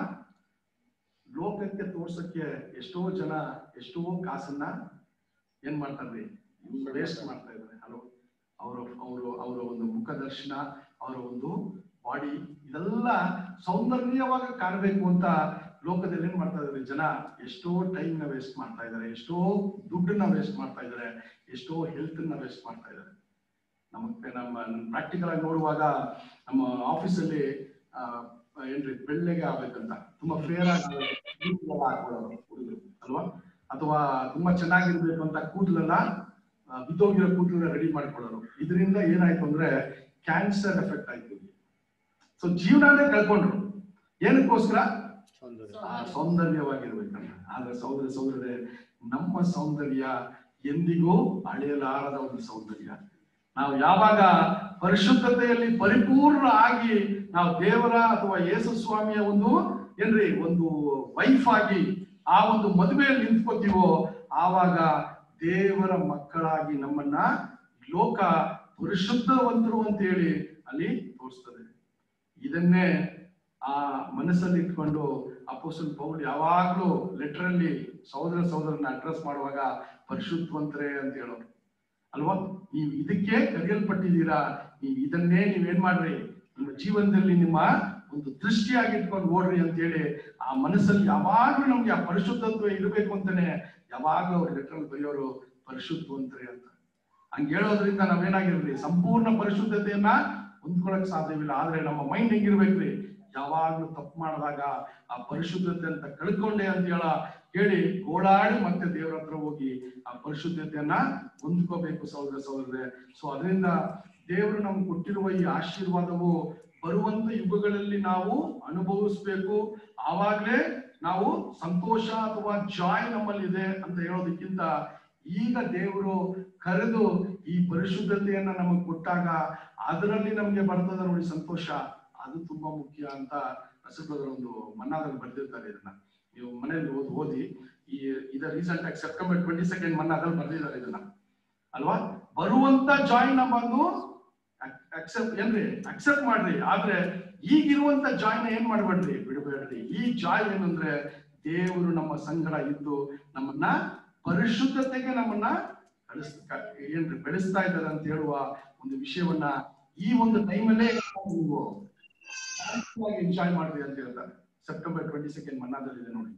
ಲೋಕಕ್ಕೆ ತೋರ್ಸಕ್ಕೆ ಎಷ್ಟೋ ಜನ ಎಷ್ಟೋ ಕಾಸನ್ನ ಏನ್ ಮಾಡ್ತಾರ್ರಿ ವೇಸ್ಟ್ ಮಾಡ್ತಾ ಇದ್ದಾರೆ ಅಲ್ವಾ ಅವರು ಅವರು ಅವರ ಒಂದು ಮುಖದರ್ಶನ ಅವರ ಒಂದು ಬಾಡಿ ಇದೆಲ್ಲ ಸೌಂದರ್ಯವಾಗಿ ಕಾಣಬೇಕು ಅಂತ ಲೋಕದಲ್ಲಿ ಏನ್ ಮಾಡ್ತಾ ಇದ್ದಾರೆ ಜನ ಎಷ್ಟೋ ಟೈಮ್ ನ ವೇಸ್ಟ್ ಮಾಡ್ತಾ ಇದ್ದಾರೆ ಎಷ್ಟೋ ದುಡ್ಡನ್ನ ವೇಸ್ಟ್ ಮಾಡ್ತಾ ಇದ್ದಾರೆ ಎಷ್ಟೋ ಹೆಲ್ತ್ ನ ವೇಸ್ಟ್ ಮಾಡ್ತಾ ಇದ್ದಾರೆ ನಮಗೆ ನಮ್ಮ ಪ್ರಾಕ್ಟಿಕಲ್ ಆಗಿ ನೋಡುವಾಗ ನಮ್ಮ ಆಫೀಸಲ್ಲಿ ಏನ್ರಿ ಬೆಳ್ಳೆಗೆ ಆಗ್ಬೇಕಂತ ತುಂಬಾ ಫೇರ್ ಆಗಿ ಕೂದಲೆಲ್ಲ ಹಾಕೊಳ್ಳೋರು ಹುಡುಗರು ಅಲ್ವಾ ಅಥವಾ ತುಂಬಾ ಚೆನ್ನಾಗಿರ್ಬೇಕು ಅಂತ ಕೂದಲೆಲ್ಲ ಆ, ಬಿದ್ದೋಗಿರೋ ಕೂದಲನ್ನ ರೆಡಿ ಮಾಡ್ಕೊಳ್ಳೋರು ಇದರಿಂದ ಏನಾಯ್ತು ಅಂದ್ರೆ ಕ್ಯಾನ್ಸರ್ ಎಫೆಕ್ಟ್ ಆಯ್ತು ಸೊ ಜೀವನನೇ ಕಳ್ಕೊಂಡ್ರು ಏನಕ್ಕೋಸ್ಕರ ಆ ಸೌಂದರ್ಯವಾಗಿರ್ಬೇಕಂತ ಆದ್ರೆ ಸಹೋದರ ಸಹೋದರರೇ ನಮ್ಮ ಸೌಂದರ್ಯ ಎಂದಿಗೂ ಅಳೆಯಲಾರದ ಒಂದು ಸೌಂದರ್ಯ ನಾವು ಯಾವಾಗ ಪರಿಶುದ್ಧತೆಯಲ್ಲಿ ಪರಿಪೂರ್ಣ ಆಗಿ ನಾವು ದೇವರ ಅಥವಾ ಯೇಸು ಸ್ವಾಮಿಯ ಒಂದು ಏನ್ರಿ ಒಂದು ವೈಫ್ ಆಗಿ ಆ ಒಂದು ಮದುವೆಯಲ್ಲಿ ನಿಂತ್ಕೋತೀವೋ ಆವಾಗ ದೇವರ ಮಕ್ಕಳಾಗಿ ನಮ್ಮನ್ನ ಲೋಕ ಪರಿಶುದ್ಧವಂತರು ಅಂತ ಹೇಳಿ ಅಲ್ಲಿ ತೋರಿಸ್ತದೆ ಇದನ್ನೇ ಆ ಮನಸ್ಸಲ್ಲಿ ಇಟ್ಕೊಂಡು ಅಪೋಸಲ್ ಪೌಲ್ ಯಾವಾಗ್ಲೂ ಲೆಟರ್ ಅಲ್ಲಿ ಸಹೋದರ ಸಹೋದರನ ಅಡ್ರೆಸ್ ಮಾಡುವಾಗ ಪರಿಶುದ್ಧವಂತರೇ ಅಂತ ಹೇಳೋರು ಅಲ್ವಾ ನೀವು ಇದಕ್ಕೆ ಕರೆಯಲ್ಪಟ್ಟಿದ್ದೀರಾ ನೀವು ಇದನ್ನೇ ನೀವೇನ್ ಮಾಡ್ರಿ ನಿಮ್ಮ ಜೀವನದಲ್ಲಿ ನಿಮ್ಮ ಒಂದು ದೃಷ್ಟಿಯಾಗಿ ಇಟ್ಕೊಂಡು ಓಡ್ರಿ ಅಂತ ಹೇಳಿ ಆ ಮನಸ್ಸಲ್ಲಿ ಯಾವಾಗ್ಲೂ ನಮ್ಗೆ ಆ ಪರಿಶುದ್ಧತ್ವ ಇರಬೇಕು ಅಂತಾನೆ ಯಾವಾಗ್ಲೂ ಅವ್ರ ಲೆಟರ್ ಬರೆಯೋರು ಪರಿಶುದ್ಧವಂತರೇ ಅಂತ ಹಂಗ ಹೇಳೋದ್ರಿಂದ ನಾವೇನಾಗಿರ್ರಿ ಸಂಪೂರ್ಣ ಪರಿಶುದ್ಧತೆಯನ್ನ ಹೊಂದ್ಕೊಳಕ್ ಸಾಧ್ಯವಿಲ್ಲ ಆದ್ರೆ ನಮ್ಮ ಮೈಂಡ್ ಹೆಂಗಿರ್ಬೇಕ್ರಿ ಯಾವಾಗ್ಲೂ ತಪ್ಪು ಮಾಡಿದಾಗ ಆ ಪರಿಶುದ್ಧತೆ ಅಂತ ಕಳ್ಕೊಂಡೆ ಅಂತ ಹೇಳ ಹೇಳಿ ಗೋಳಾಡಿ ಮತ್ತೆ ದೇವರ ಹತ್ರ ಹೋಗಿ ಆ ಪರಿಶುದ್ಧತೆಯನ್ನ ಹೊಂದ್ಕೋಬೇಕು ಸಹೋದರ ಸಹೋದರರೇ ಸೊ ಅದರಿಂದ ದೇವರು ನಮ್ಗೆ ಕೊಟ್ಟಿರುವ ಈ ಆಶೀರ್ವಾದವು ಬರುವಂತ ಯುಗಗಳಲ್ಲಿ ನಾವು ಅನುಭವಿಸ್ಬೇಕು ಆವಾಗ್ಲೇ ನಾವು ಸಂತೋಷ ಅಥವಾ ಜಾಯ್ ನಮ್ಮಲ್ಲಿ ಇದೆ ಅಂತ ಹೇಳೋದಕ್ಕಿಂತ ಈಗ ದೇವರು ಕರೆದು ಈ ಪರಿಶುದ್ಧತೆಯನ್ನ ನಮಗೆ ಕೊಟ್ಟಾಗ ಅದರಲ್ಲಿ ನಮ್ಗೆ ಬರ್ತದ ನೋಡಿ ಸಂತೋಷ ಅದು ತುಂಬಾ ಮುಖ್ಯ ಅಂತ ರಸಗೋದರ ಒಂದು ಮನ್ನಾದಲ್ಲಿ ಬರ್ದಿರ್ತಾರೆ ಇದನ್ನ ನೀವು ಮನೆಯಲ್ಲಿ ಓದಿ ಓದಿ ಈ ಇದ ರೀಸೆಂಟ್ ಆಗಿ ಸೆಪ್ಟೆಂಬರ್ ಟ್ವೆಂಟಿ ಸೆಕೆಂಡ್ ಮನ್ನಾದಲ್ಲಿ ಬರ್ದಿದ್ದಾರೆ ಇದನ್ನ ಅಲ್ವಾ ಬರುವಂತ ಜಾಯ್ ನ ಬಂದು ಅಕ್ಸೆಪ್ಟ್ ಏನ್ರಿ ಅಕ್ಸೆಪ್ಟ್ ಮಾಡ್ರಿ ಆದ್ರೆ ಈಗಿರುವಂತ ಜಾಯ್ನ ಏನ್ ಮಾಡ್ಬೇಡ್ರಿ ಬಿಡಬೇಡ್ರಿ ಈ ಜಾಯ್ ಏನಂದ್ರೆ ದೇವರು ನಮ್ಮ ಸಂಗಡ ಇದ್ದು ನಮ್ಮನ್ನ ಪರಿಶುದ್ಧತೆಗೆ ನಮ್ಮನ್ನ ಕಳಿಸ್ ಏನ್ರಿ ಬೆಳೆಸ್ತಾ ಇದ್ದಾರೆ ಅಂತ ಹೇಳುವ ಒಂದು ವಿಷಯವನ್ನ ಈ ಒಂದು ಟೈಮಲ್ಲೇ ನೀವು ಎಂಜಾಯ್ ಮಾಡ್ರಿ ಅಂತ ಹೇಳ್ತಾರೆ ಸೆಪ್ಟೆಂಬರ್ ಟ್ವೆಂಟಿ ಸೆಕೆಂಡ್ ಮನ್ನಾದಲ್ಲಿದೆ ನೋಡಿ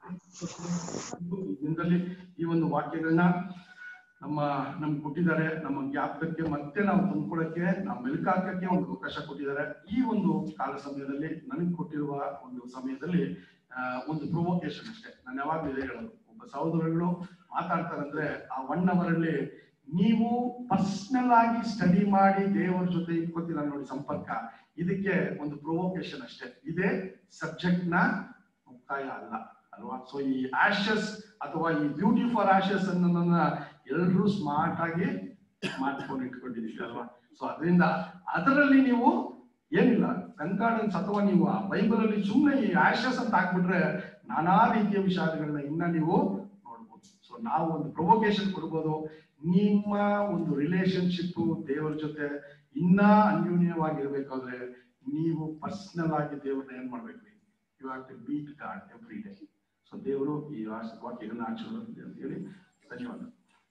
ಈ ದಿನದಲ್ಲಿ ಈ ಒಂದು ವಾಕ್ಯಗಳನ್ನ ನಮ್ಮ ನಮ್ಗೆ ಕೊಟ್ಟಿದ್ದಾರೆ ನಮ್ಮ ಜ್ಞಾಪಕಕ್ಕೆ ಮತ್ತೆ ನಾವು ತಂದ್ಕೊಳಕ್ಕೆ ನಾವು ಮೆಲ್ಕಾಕಕ್ಕೆ ಒಂದು ಅವಕಾಶ ಕೊಟ್ಟಿದ್ದಾರೆ ಈ ಒಂದು ಕಾಲ ಸಮಯದಲ್ಲಿ ನನಗೆ ಕೊಟ್ಟಿರುವ ಒಂದು ಸಮಯದಲ್ಲಿ ಆ, ಒಂದು ಪ್ರೊವೋಕೇಶನ್ ಅಷ್ಟೇ ನಾನು ಯಾವಾಗ್ಲೂ ಇದೇ ಹೇಳೋದು ಒಬ್ಬ ಸಹೋದರಗಳು ಮಾತಾಡ್ತಾರಂದ್ರೆ ಆ ಒನ್ ಅವರ್ ಅಲ್ಲಿ ನೀವು ಪರ್ಸನಲ್ ಆಗಿ ಸ್ಟಡಿ ಮಾಡಿ ದೇವರ ಜೊತೆ ಇಟ್ಕೋತೀರ ನೋಡಿ ಸಂಪರ್ಕ ಇದಕ್ಕೆ ಒಂದು ಪ್ರೊವೋಕೇಶನ್ ಅಷ್ಟೇ ಇದೇ ಸಬ್ಜೆಕ್ಟ್ ನ ಮುಕ್ತಾಯ ಅಲ್ಲ ಅಲ್ವಾ ಸೊ ಈ ಆಶಸ್ ಅಥವಾ ಈ ಬ್ಯೂಟಿ ಫಾರ್ ಆಶಸ್ ಅನ್ನೋದನ್ನ ಎಲ್ಲರೂ ಸ್ಮಾರ್ಟ್ ಆಗಿ ಮಾಡ್ಕೊಂಡು ಇಟ್ಕೊಂಡಿದೀವಿ ಅಲ್ವಾ ಸೊ ಅದರಿಂದ ಅದರಲ್ಲಿ ನೀವು ಏನಿಲ್ಲ ಕನ್ಕಾರ್ಡೆನ್ಸ್ ಅಥವಾ ನೀವು ಆ ಬೈಬಲ್ ಅಲ್ಲಿ ಸುಮ್ಮನೆ ಈ ಆಶಸ್ ಅಂತ ಹಾಕ್ಬಿಟ್ರೆ ನಾನಾ ರೀತಿಯ ವಿಷಯಗಳನ್ನ ಇನ್ನ ನೀವು ನೋಡ್ಬೋದು ಸೊ ನಾವು ಒಂದು ಪ್ರೊವೊಕೇಶನ್ ಕೊಡ್ಬೋದು ನಿಮ್ಮ ಒಂದು ರಿಲೇಶನ್ಶಿಪ್ ದೇವರ ಜೊತೆ ಇನ್ನ ಅನ್ಯೂನ್ಯವಾಗಿರ್ಬೇಕಾದ್ರೆ ನೀವು ಪರ್ಸನಲ್ ಆಗಿ ದೇವ್ರನ್ನ ಏನ್ ಮಾಡ್ಬೇಕ್ರಿ you have to beat God every day so ದೇವರು ಈ ಆಶ್- ವಾಕ್ಯಗಳನ್ನ ಆಶೀರ್ವಾದ ಅಂತ ಹೇಳಿ ಧನ್ಯವಾದ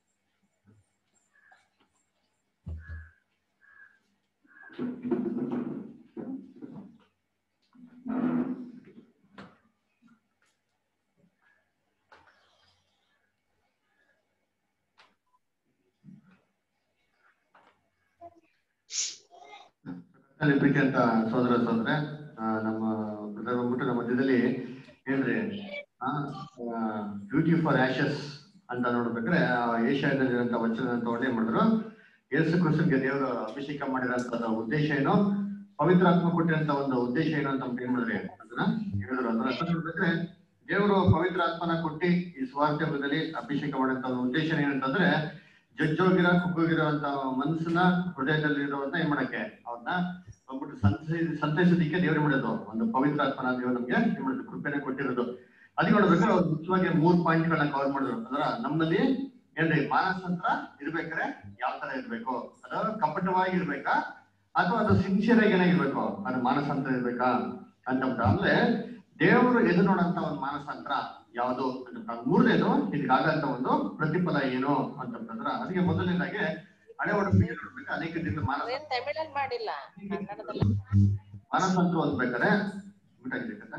ಅಲ್ಲಿ ಪ್ರೀತಿ ಅಂತ ಸೋದರ ಸೋದರ ನಮ್ಮ ಬ್ರದರ್ ಬಂದ್ಬಿಟ್ಟು ನಮ್ಮ ಮಧ್ಯದಲ್ಲಿ ಏನ್ರಿ ಬ್ಯೂಟಿ ಫಾರ್ ಆಶಸ್ ಅಂತ ನೋಡ್ಬೇಕಾದ್ರೆ ಏಷ್ಯಾದಲ್ಲಿರುವಂತ ವಚನ ತಗೊಂಡು ಏನ್ ಮಾಡಿದ್ರು ಯೇಸು ಕ್ರಿಸ್ತನ್ಗೆ ದೇವರು ಅಭಿಷೇಕ ಮಾಡಿರೋಂಥದ್ದು ಉದ್ದೇಶ ಏನು ಪವಿತ್ರಾತ್ಮ ಕೊಟ್ಟಿರಂತ ಒಂದು ಉದ್ದೇಶ ಏನು ಅಂತ ನಮ್ಗೆ ಏನ್ ಮಾಡಿದ್ರಿ ಅದನ್ನ ಹೇಳಿದ್ರು ಅದರ ಅರ್ಥ ನೋಡ್ಬೇಕಾದ್ರೆ ದೇವರು ಪವಿತ್ರಾತ್ಮನ ಕೊಟ್ಟಿ ಈ ಸ್ವಾರ್ಥದಲ್ಲಿ ಅಭಿಷೇಕ ಮಾಡಿದಂತ ಒಂದು ಉದ್ದೇಶ ಏನಂತಂದ್ರೆ ಜಜ್ಜೋಗಿರೋ ಕುಗ್ಗೋಗಿರೋ ಅಂತ ಮನಸ್ಸನ್ನ ಹೃದಯದಲ್ಲಿ ಇರುವಂತ ಏನ್ ಮಾಡಕ್ಕೆ ಅವ್ರನ್ನ ಹೋಗ್ಬಿಟ್ಟು ಸಂತೈ ಸಂತೈಸೋದಿಕ್ಕೆ ದೇವ್ರು ಮಾಡೋದು ಒಂದು ಪವಿತ್ರಾತ್ಮನ ದೇವರು ನಮ್ಗೆ ಏನ್ ಮಾಡೋದು ಕೃಪೆನೆ ಕೊಟ್ಟಿರೋದು ಅದಕ್ಕೆ ನೋಡ್ಬೇಕಾದ್ರೆ ಅವ್ರು ಮುಖ್ಯವಾಗಿ ಮೂರ್ ಪಾಯಿಂಟ್ ಗಳನ್ನ ಕವರ್ ಮಾಡಿದ್ರು ಅಂದ್ರ ನಮ್ಮಲ್ಲಿ ಏನ್ರಿ ಮಾನಸಂತ್ರ ಇರ್ಬೇಕಾದ್ರೆ ಯಾವ ತರ ಇರ್ಬೇಕು ಅದು ಕಪಟವಾಗಿ ಇರ್ಬೇಕಾ ಅಥವಾ ಅದು ಸಿನ್ಸಿಯರ್ ಆಗಿ ಏನಾಗಿರ್ಬೇಕು ಅದು ಮಾನಸಂತ್ರ ಇರ್ಬೇಕಾ ಅಂತ ಅಂದ್ರೆ ದೇವರು ಎದು ನೋಡಂತ ಒಂದು ಮಾನಸಾಂತರ ಯಾವುದು ಅಂತ ಮೂರನೇದು ಇದಕ್ಕಾಗಂತ ಒಂದು ಪ್ರತಿಫಲ ಏನು ಅಂತಂದ್ರ ಅದಕ್ಕೆ ಮೊದಲನೇದಾಗಿ ಹಳೆ ಒಡಂಬಡಿಕೆ ನೋಡ್ಬೇಕು ಅನೇಕ ರೀತಿಯ ಮಾನಸ ಅದೇನ್ ತಮಿಳಲ್ಲಿ ಮಾಡಿಲ್ಲ ಕನ್ನಡದಲ್ಲಿ ಮಾನಸಾಂತರ ಓದ್ಬೇಕಾದ್ರೆ ಬಿಟ್ಟಾಗಿರ್ಬೇಕಂತ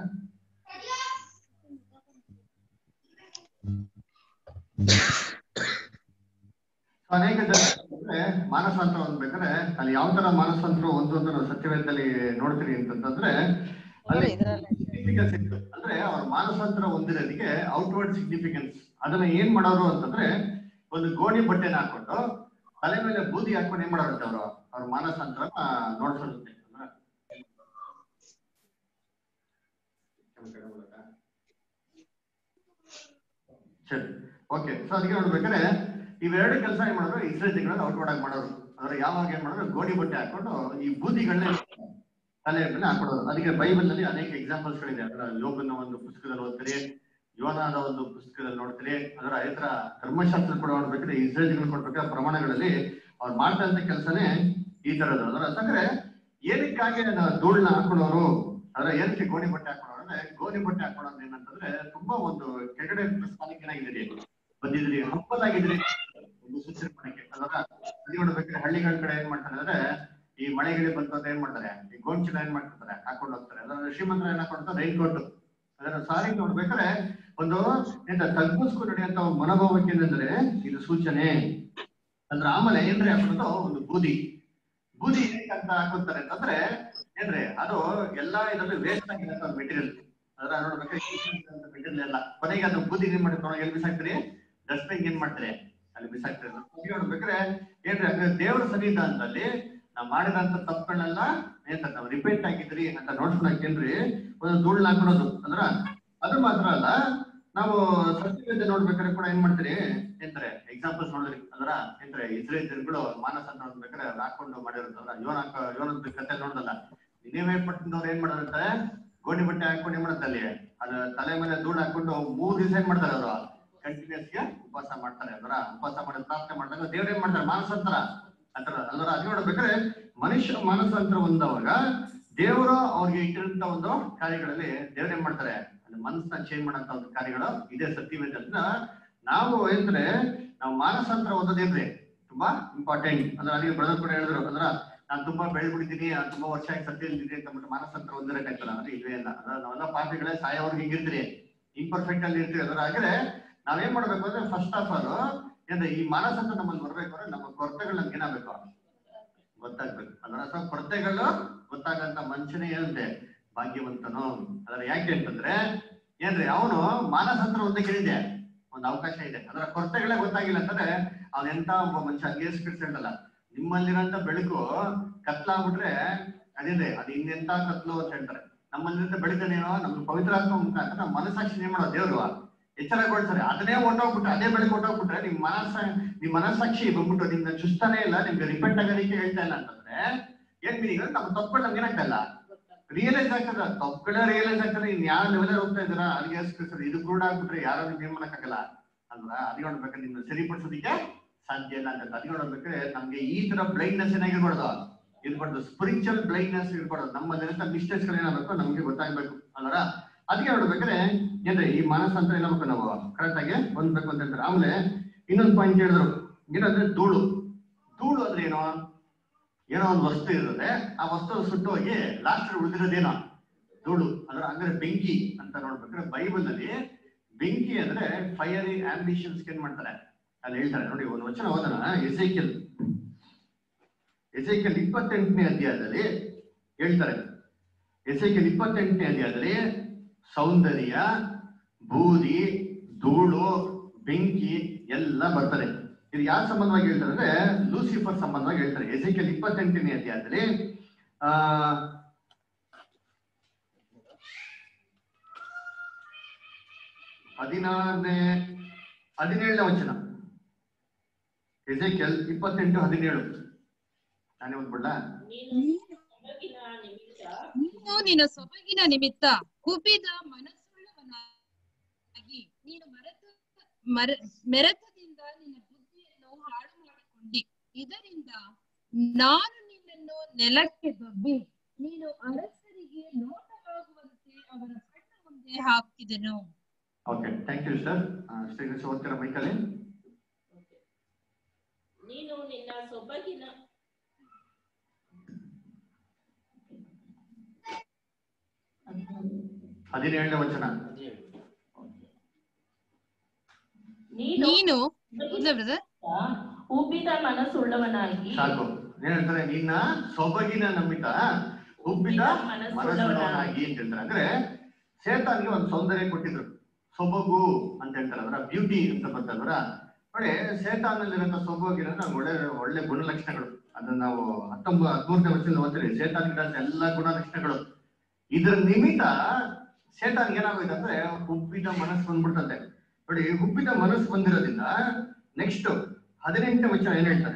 ಅನೇಕ ಜನ ಅಂದ್ರೆ ಮಾನಸಾಂತರ ಓದ್ಬೇಕಾದ್ರೆ ಅಲ್ಲಿ ಯಾವ ತರ ಮಾನಸಾಂತರ ಒಂದು ಅಂತ ನಾವು ಸತ್ಯವೇದದಲ್ಲಿ ನೋಡ್ತೀರಿ ಅಂತಂದ್ರೆ ಅಲ್ಲಿ ಇದ್ರಲ್ಲಿ ಸಿಗ್ನಿಫಿಕೆನ್ಸ್ ಇತ್ತು ಅಂದ್ರೆ ಅವ್ರ ಮಾನಸಾಂತರ ಹೊಂದಿರೋದಕ್ಕೆ ಔಟ್ವರ್ಡ್ ಸಿಗ್ನಿಫಿಕೆನ್ಸ್ ಅದನ್ನ ಏನ್ ಮಾಡೋರು ಅಂತಂದ್ರೆ ಒಂದು ಗೋಣಿ ಬಟ್ಟೆನ ಹಾಕೊಂಡು ತಲೆ ಮೇಲೆ ಬೂದಿ ಹಾಕೊಂಡು ಏನ್ ಮಾಡೋರಂತೆ ಅವರು ಅವ್ರ ಮಾನಸಾಂತರ ನೋಡ್ಸೋದಂತೆ ಅಂದ್ರೆ ಸರಿ ಓಕೆ ಸೊ ಅದಕ್ಕೆ ನೋಡ್ಬೇಕಾದ್ರೆ ಇವೆರಡು ಕೆಲಸ ಏನ್ ಮಾಡಿದ್ರು ಇಸ್ರೇಲಿಗಳನ್ನ ಔಟ್ ಆಗಿ ಮಾಡೋರು ಅಂದ್ರೆ ಯಾವಾಗ ಏನ್ ಮಾಡಿದ್ರು ಗೋಣಿ ಬಟ್ಟೆ ಹಾಕೊಂಡು ಈ ಬೂದಿಗಳನ್ನ ತಲೆ ಮೇಲೆ ಹಾಕೊಡೋದು ಅದಕ್ಕೆ ಬೈಬಲ್ ನಲ್ಲಿ ಅನೇಕ ಎಕ್ಸಾಂಪಲ್ಸ್ ಗಳಿದೆ ಅದರ ಯೋಗನ ಒಂದು ಪುಸ್ತಕದಲ್ಲಿ ಓದ್ತೀರಿ ಯೋನಾದ ಒಂದು ಪುಸ್ತಕದಲ್ಲಿ ನೋಡ್ತೀರಿ ಅದರ ಇತರ ಧರ್ಮಶಾಸ್ತ್ರ ಕೂಡ ನೋಡ್ಬೇಕಾದ್ರೆ ಇಸ್ರೇಲ್ಗಳು ಕೊಡ್ಬೇಕಾದ್ರೆ ಪ್ರಮಾಣಗಳಲ್ಲಿ ಅವ್ರು ಮಾಡ್ತಾ ಇದ್ದ ಕೆಲಸನೇ ಈ ತರದ್ದು ಅದರ ಯಾಕಂದ್ರೆ ಏನಕ್ಕಾಗಿ ಅದನ್ನ ಧೂಳ್ನ ಹಾಕೊಳ್ಳೋರು ಅದರ ಏನಕ್ಕೆ ಗೋಣಿ ಬಟ್ಟೆ ಹಾಕೊಳ್ಳೋರು ಅಂದ್ರೆ ಗೋಣಿ ಬಟ್ಟೆ ಹಾಕೊಳ್ಳೋದು ಏನಂತಂದ್ರೆ ತುಂಬಾ ಒಂದು ಕೆಳಗಡೆ ಸ್ಥಾನಕ್ಕೆ ಏನಾಗಿದ್ದೀರಿ ಬಂದಿದ್ರಿ ಹಂಪಲಾಗಿದ್ರಿ ಒಂದು ಸೂಚನೆ ಮಾಡಕ್ಕೆ ಅದರ ಅಲ್ಲಿ ನೋಡ್ಬೇಕಾದ್ರೆ ಹಳ್ಳಿಗಳ ಕಡೆ ಏನ್ ಮಾಡ್ತಾರೆ ಅಂದ್ರೆ ಈ ಮಳೆಗಿಳಿ ಬಂತು ಅಂತ ಏನ್ ಮಾಡ್ತಾರೆ ಈ ಗೋಂಚಲ ಏನ್ ಮಾಡ್ತಿರ್ತಾರೆ ಹಾಕೊಂಡು ಹೋಗ್ತಾರೆ ಅದರ ಶ್ರೀಮಂತರ ಏನ್ ಹಾಕೊಡ್ತಾರೆ ರೈನ್ ಕೋಟ್ ಅದರ ಸಾರಿ ನೋಡ್ಬೇಕಾದ್ರೆ ಒಂದು ಎಂತ ತಗ್ಗಿಸ್ಕೊಂಡು ನಡೆಯುವಂತ ಒಂದು ಮನೋಭಾವಕ್ಕೆ ಏನಂದ್ರೆ ಇದು ಸೂಚನೆ ಅಂದ್ರೆ ಆಮೇಲೆ ಏನ್ರಿ ಹಾಕೋದು ಒಂದು ಬೂದಿ ಬೂದಿ ಏನಕ್ಕೆ ಅಂತ ಹಾಕೋತಾರೆ ಅಂತಂದ್ರೆ ಏನ್ರಿ ಅದು ಎಲ್ಲಾ ಇದರಲ್ಲಿ ವೇಸ್ಟ್ ಆಗಿದೆ ಅಂತ ಮೆಟೀರಿಯಲ್ ಅದರ ನೋಡ್ಬೇಕಾದ್ರೆ ಮೆಟೀರಿಯಲ್ ಎಲ್ಲ ಕೊನೆಗೆ ಅದು ಬೂದಿ ಏನ್ ಮಾಡ್ತಾರೆ ಎಲ್ಲಿ ಬಿಸಾಕ್ತೀರಿ ಡಸ್ಟ್ಬಿನ್ ಏನ್ ಮಾಡ್ತಾರೆ ಅಲ್ಲಿ ಬಿಸಾಕ್ತಾರೆ ಹಾಗೆ ನೋಡ್ಬೇಕಾದ್ರೆ ಏನ್ರಿ ಅಂದ್ರೆ ದೇವರ ಸನ್ನಿಧಾನದಲ್ಲಿ ನಾವ್ ಮಾಡಿದಂತ ತಪ್ಪುಗಳನ್ನೆಲ್ಲ ಏನ್ ನಾವು ರಿಪೇಟ್ ಆಗಿದ್ರಿ ಅಂತ ನೋಡ್ಕೊಳಕೇನ್ರಿ ಒಂದು ಧೂಳ್ನ ಹಾಕೊಳೋದು ಅಂದ್ರ ಅದು ಮಾತ್ರ ಅಲ್ಲ ನಾವು ಸತ್ಯವೇದ ನೋಡ್ಬೇಕಾದ್ರೆ ಕೂಡ ಏನ್ ಮಾಡ್ತೀರಿ ಎಂತಾರೆ ಎಕ್ಸಾಂಪಲ್ಸ್ ನೋಡಿದ್ರಿ ಅಂದ್ರ ಎಂತಾರೆ ಇಸ್ರೇಲ್ ಜನಗಳು ಮಾನಸ ಅಂತ ನೋಡ್ಬೇಕಾದ್ರೆ ಅವ್ರು ಹಾಕೊಂಡು ಮಾಡಿರೋದು ಅಂದ್ರ ಯೋನ ಯೋನದ ಕತೆ ನೋಡ್ದಲ್ಲ ನಿನ್ನೆ ಪಟ್ಟಣದವ್ರು ಏನ್ ಮಾಡೋದಂತೆ ಗೋಣಿ ಬಟ್ಟೆ ಹಾಕೊಂಡು ಏನ್ ಮಾಡುತ್ತೆ ಅಲ್ಲಿ ಅದು ತಲೆ ಮೇಲೆ ಧೂಳು ಹಾಕೊಂಡು ಮೂರ್ ದಿವಸ ಏನ್ ಮಾಡ್ತಾರೆ ಅವರು ಕಂಟಿನ್ಯೂಸ್ ಗೆ ಉಪವಾಸ ಮಾಡ್ತಾರೆ ಅಂದ್ರ ಉಪವಾಸ ಮಾಡಿ ಪ್ರಾರ್ಥನೆ ಮಾಡಿದಾಗ ದೇವ್ರ ಏನ್ ಮಾಡ್ತಾರೆ ಮಾನಸಾಂತರ ಅಂತಾರ ಅಲ್ಲರ ಅದು ನೋಡ್ಬೇಕಾದ್ರೆ ಮನುಷ್ಯ ಮಾನಸಾಂತರ ಹೊಂದವಾಗ ದೇವರು ಅವ್ರಿಗೆ ಇಟ್ಟಿರಂತ ಒಂದು ಕಾರ್ಯಗಳಲ್ಲಿ ದೇವ್ರ ಏನ್ ಮಾಡ್ತಾರೆ ಅಲ್ಲಿ ಮನಸ್ಸನ್ನ ಚೇಂಜ್ ಮಾಡಂತ ಒಂದು ಕಾರ್ಯಗಳು ಇದೇ ಸತ್ಯವೇದ ಅಂತ ನಾವು ಏನಂದ್ರೆ ನಾವು ಮಾನಸಾಂತರ ಓದೋದೇನ್ರಿ ತುಂಬಾ ಇಂಪಾರ್ಟೆಂಟ್ ಅಂದ್ರೆ ಅಲ್ಲಿ ಬ್ರದರ್ ಕೂಡ ಹೇಳಿದ್ರು ಅಂದ್ರ ನಾನ್ ತುಂಬಾ ಬೆಳ್ಬಿಟ್ಟಿದ್ದೀನಿ ನಾನ್ ತುಂಬಾ ವರ್ಷ ಆಗಿ ಸತ್ಯ ಇಲ್ದಿದ್ದೀನಿ ಅಂತ ಅಂದ್ಬಿಟ್ಟು ಮಾನಸಾಂತರ ಹೊಂದಿರಕ್ಕಾಗ್ತಲ್ಲ ಅಂದ್ರೆ ಇಲ್ವೇ ಇಲ್ಲ ಅದ್ರ ನಾವೆಲ್ಲ ಪಾಪಿಗಳೇ ಸಾಯೋರ್ಗೆ ಹಿಂಗಿರ್ತೀರಿ ಇಂಪರ್ಫೆಕ್ಟ್ ಅಲ್ಲಿ ಇರ್ತೀವಿ ಅದರ ಹಾಗೆ ನಾವೇನ್ ಮಾಡ್ಬೇಕು ಅಂದ್ರೆ ಫಸ್ಟ್ ಆಫ್ ಆಲ್ ಅಂದ್ರೆ ಈ ಮಾನಸಾಂತರ ನಮ್ಮಲ್ಲಿ ಬರ್ಬೇಕು ಅಂದ್ರೆ ನಮ್ಮ ಕೊರತೆಗಳು ನಮ್ಗೆ ಏನಾಗಬೇಕು ಗೊತ್ತಾಗ್ಬೇಕು ಅದರ ಸೊ ಕೊರತೆಗಳು ಗೊತ್ತಾಗಂತ ಮನುಷ್ಯನೇ ಏನಂತೆ ಭಾಗ್ಯವಂತನು ಅದರ ಯಾಕೆ ಅಂತಂದ್ರೆ ಏನ್ರಿ ಅವನು ಮಾನಸಾಂತರ ಒಂದೇ ಕೇಳಿದೆ ಒಂದು ಅವಕಾಶ ಇದೆ ಅದರ ಕೊರತೆಗಳೇ ಗೊತ್ತಾಗಿಲ್ಲ ಅಂತಂದ್ರೆ ಅವ್ನ ಎಂತ ಒಬ್ಬ ಮನುಷ್ಯ ಗೇಸ್ ಹೇಳ್ದಲ್ಲ ನಿಮ್ಮಲ್ಲಿರಂತ ಬೆಳಕು ಕತ್ಲಾಗ್ಬಿಟ್ರೆ ಅದೇನ್ರಿ ಅದು ಇನ್ನೆಂತ ಕತ್ಲು ಅಂತ ಹೇಳ್ತಾರೆ ನಮ್ಮಲ್ಲಿರಂತ ಬೆಳಕನೇನೋ ನಮ್ಗೆ ಪವಿತ್ರಾತ್ಮ ಮುಖಾಂತರ ನಮ್ಮ ಮನಸ್ಸಾಕ್ಷಿ ಏನ್ ಮಾಡೋದು ದೇವ್ರು ಎಚ್ಚರಗೊಳ್ತಾರೆ ಅದನ್ನೇ ಹೊಂಟೋಗ್ಬಿಟ್ರೆ ಅದೇ ಬೆಳಕು ಹೊಂಟೋಗ್ಬಿಟ್ರೆ ನಿಮ್ ಮನಸ್ಸ ನಿಮ್ ಮನಸ್ಸಾಕ್ಷಿ ಬಂದ್ಬಿಟ್ಟು ನಿಮ್ನ ಚುಸ್ತಾನೆ ಇಲ್ಲ ನಿಮ್ಗೆ ರಿಪೆಂಟ್ ಆಗೋದಕ್ಕೆ ಹೇಳ್ತಾ ಇಲ್ಲ ಅಂತಂದ್ರೆ ಏನ್ ಮೀನಿಂಗ್ ನಮ್ಮ ತಪ್ಪುಗಳು ನಮ್ಗೆ ಏನಾಗ್ತಾ ಇಲ್ಲ ರಿಯಲೈಸ್ ಆಗ್ತದ ತಪ್ಪುಗಳೇ ರಿಯಲೈಸ್ ಆಗ್ತದೆ ಇನ್ ಯಾವ ಲೆವೆಲ್ ಹೋಗ್ತಾ ಇದ್ದೀರಾ ಅಲ್ಲಿಗೆ ಸರ್ ಇದು ಕೂಡ ಆಗ್ಬಿಟ್ರೆ ಯಾರು ನಿಮ್ಗೆ ಏನ್ ಮಾಡಕ್ಕಾಗಲ್ಲ ಅಲ್ವಾ ಅದ್ ನೋಡ್ಬೇಕು ನಿಮ್ನ ಸರಿಪಡಿಸೋದಕ್ಕೆ ಸಾಧ್ಯ ಇಲ್ಲ ಅಂತ ಅದ್ ನೋಡ್ಬೇಕಾದ್ರೆ ನಮ್ಗೆ ಈ ತರ ಬ್ಲೈಂಡ್ನೆಸ್ ಏನಾಗಿರ್ಬಾರ್ದು ಇರ್ಬಾರ್ದು ಸ್ಪಿರಿಚುವಲ್ ಬ್ಲೈಂಡ್ನೆಸ್ ಇರ್ಬಾರ್ದು ನಮ್ಮಲ್ಲಿರಂತ ಮಿಸ್ಟೇಕ್ಸ್ ಗಳು ಏನಾಗಬೇಕು ನಮ್ಗೆ ಗೊತ್ತಾಗ್ಬೇಕು ಅಲ್ವರ ಅದಕ್ಕೆ ನೋಡ್ಬೇಕಾದ್ರೆ ಏನ್ರಿ ಈ ಮನಸ್ಸು ಅಂತ ಏನಾಗಬೇಕು ನಾವು ಕರೆಕ್ಟ್ ಆಗಿ ಹೊಂದ್ಬೇಕು ಅಂತ ಹೇಳ್ತಾರೆ ಆಮೇಲೆ ಇನ್ನೊಂದು ಪಾಯಿಂಟ್ ಹೇಳಿದ್ರು ಏನಂದ್ರೆ ಧೂಳು ಧೂಳು ಅಂದ್ರೆ ಏನು ಏನೋ ಒಂದು ವಸ್ತು ಇರುತ್ತೆ ಆ ವಸ್ತು ಸುಟ್ಟು ಹೋಗಿ ಲಾಸ್ಟ್ ಉಳಿದಿರೋದೇನೋ ಧೂಳು ಅಂದ್ರೆ ಅಂದ್ರೆ ಬೆಂಕಿ ಅಂತ ನೋಡ್ಬೇಕಾದ್ರೆ ಬೈಬಲ್ ನಲ್ಲಿ ಬೆಂಕಿ ಅಂದ್ರೆ ಫೈರಿ ಆಂಬಿಷನ್ಸ್ ಏನ್ ಮಾಡ್ತಾರೆ ಅಲ್ಲಿ ಹೇಳ್ತಾರೆ ನೋಡಿ ಒಂದು ವಚನ ಓದೋಣ ಎಸೈಕಲ್ ಎಸೈಕಲ್ ಇಪ್ಪತ್ತೆಂಟನೇ ಅಧ್ಯಾಯದಲ್ಲಿ ಹೇಳ್ತಾರೆ ಎಸೈಕಲ್ ಇಪ್ಪತ್ತೆಂಟನೇ ಅಧ್ಯಾಯದಲ್ಲಿ ಸೌಂದರ್ಯ ಬೂದಿ ಧೂಳು ಬೆಂಕಿ ಎಲ್ಲ ಬರ್ತದೆ ಇದು ಯಾವ ಸಂಬಂಧವಾಗಿ ಹೇಳ್ತಾರೆ ಅಂದ್ರೆ ಲೂಸಿಫರ್ ಸಂಬಂಧವಾಗಿ ಹೇಳ್ತಾರೆ ಎಸೈಕಲ್ ಇಪ್ಪತ್ತೆಂಟನೇ ಅಧ್ಯಾಯದಲ್ಲಿ ಆ ಹದಿನಾರನೇ ಹದಿನೇಳನೇ ವಚನ ಎಸೈಕಲ್ ಇಪ್ಪತ್ತೆಂಟು ಹದಿನೇಳು ನಾನೇ ಓದ್ಬಿಡ್ಲ ನೀನು ಸೊಬಗಿನ ನಿಮಿತ್ತ ನೀನು ನಿನ್ನ ಸೊಬಗಿನ ನಿಮಿತ್ತ ಕುಪಿದ ಮನಸ್ಸುಳ್ಳವನಾಗಿ ನೀನು ಮರೆತ ಮರ ಮೆರತದಿಂದ ನಿನ್ನ ಬುದ್ಧಿಯನ್ನು ಹಾಳು ಮಾಡಿಕೊಂಡಿ ಇದರಿಂದ ನಾನು ನಿನ್ನನ್ನು ನೆಲಕ್ಕೆ ದೊಬ್ಬಿ ನೀನು ಅರಸರಿಗೆ ನೋಟವಾಗುವಂತೆ ಅವರ ಕಣ್ಣ ಮುಂದೆ ಹಾಕಿದೆನು okay thank you sir Srinivasa ಓದ್ತೀರಾ ಮೈಕಲ್ಲಿ ನೀನು ನಿನ್ನ ಸೊಬಗಿನ ಹದಿನೇಳನೇ ವಚನ ನೀನು ನೀನು ಹೌದಾ ಬ್ರದರ್ ಉಬ್ಬಿದ ಮನಸ್ಸುಳ್ಳವನಾಗಿ ಸಾಕು ಏನ್ ಹೇಳ್ತಾರೆ ನಿನ್ನ ಸೊಬಗಿನ ನಂಬಿತ ಉಬ್ಬಿದ ಮನಸ್ಸುಳ್ಳವನಾಗಿ ಅಂತ ಹೇಳ್ತಾರೆ ಅಂದ್ರೆ ಸೇತಾನ್ಗೆ ಒಂದು ಸೌಂದರ್ಯ ಕೊಟ್ಟಿದ್ರು ಸೊಬಗು ಅಂತ ಹೇಳ್ತಾರೆ ಅದರ ಬ್ಯೂಟಿ ಅಂತ ಬಂತಂದ್ರ ನೋಡಿ ಸೇತಾನಲ್ಲಿರೋ ಸ್ವಭಾವಗಿರೋ ನಾವು ಒಳ್ಳೆ ಒಳ್ಳೆ ಗುಣಲಕ್ಷಣಗಳು ಅದನ್ನ ನಾವು ಹತ್ತೊಂಬ ಹದಿಮೂರನೇ ವರ್ಷದಿಂದ ಓದ್ತೀರಿ ಸೇತಾನಿಗಿರೋ ಎಲ್ಲ ಗುಣಲಕ್ಷಣಗಳು ಇದ್ರ ನಿಮಿತ್ತ ಸೇತಾನ್ ಏನಾಗೋಯ್ತು ಅಂದ್ರೆ ಹುಬ್ಬಿದ ಮನಸ್ಸು ಬಂದ್ಬಿಡ್ತಂತೆ ನೋಡಿ ಹುಬ್ಬಿದ ಮನಸ್ಸು ಬಂದಿರೋದ್ರಿಂದ ನೆಕ್ಸ್ಟ್ ಹದಿನೆಂಟನೇ ವಚನ ಏನ್ ಹೇಳ್ತಾರೆ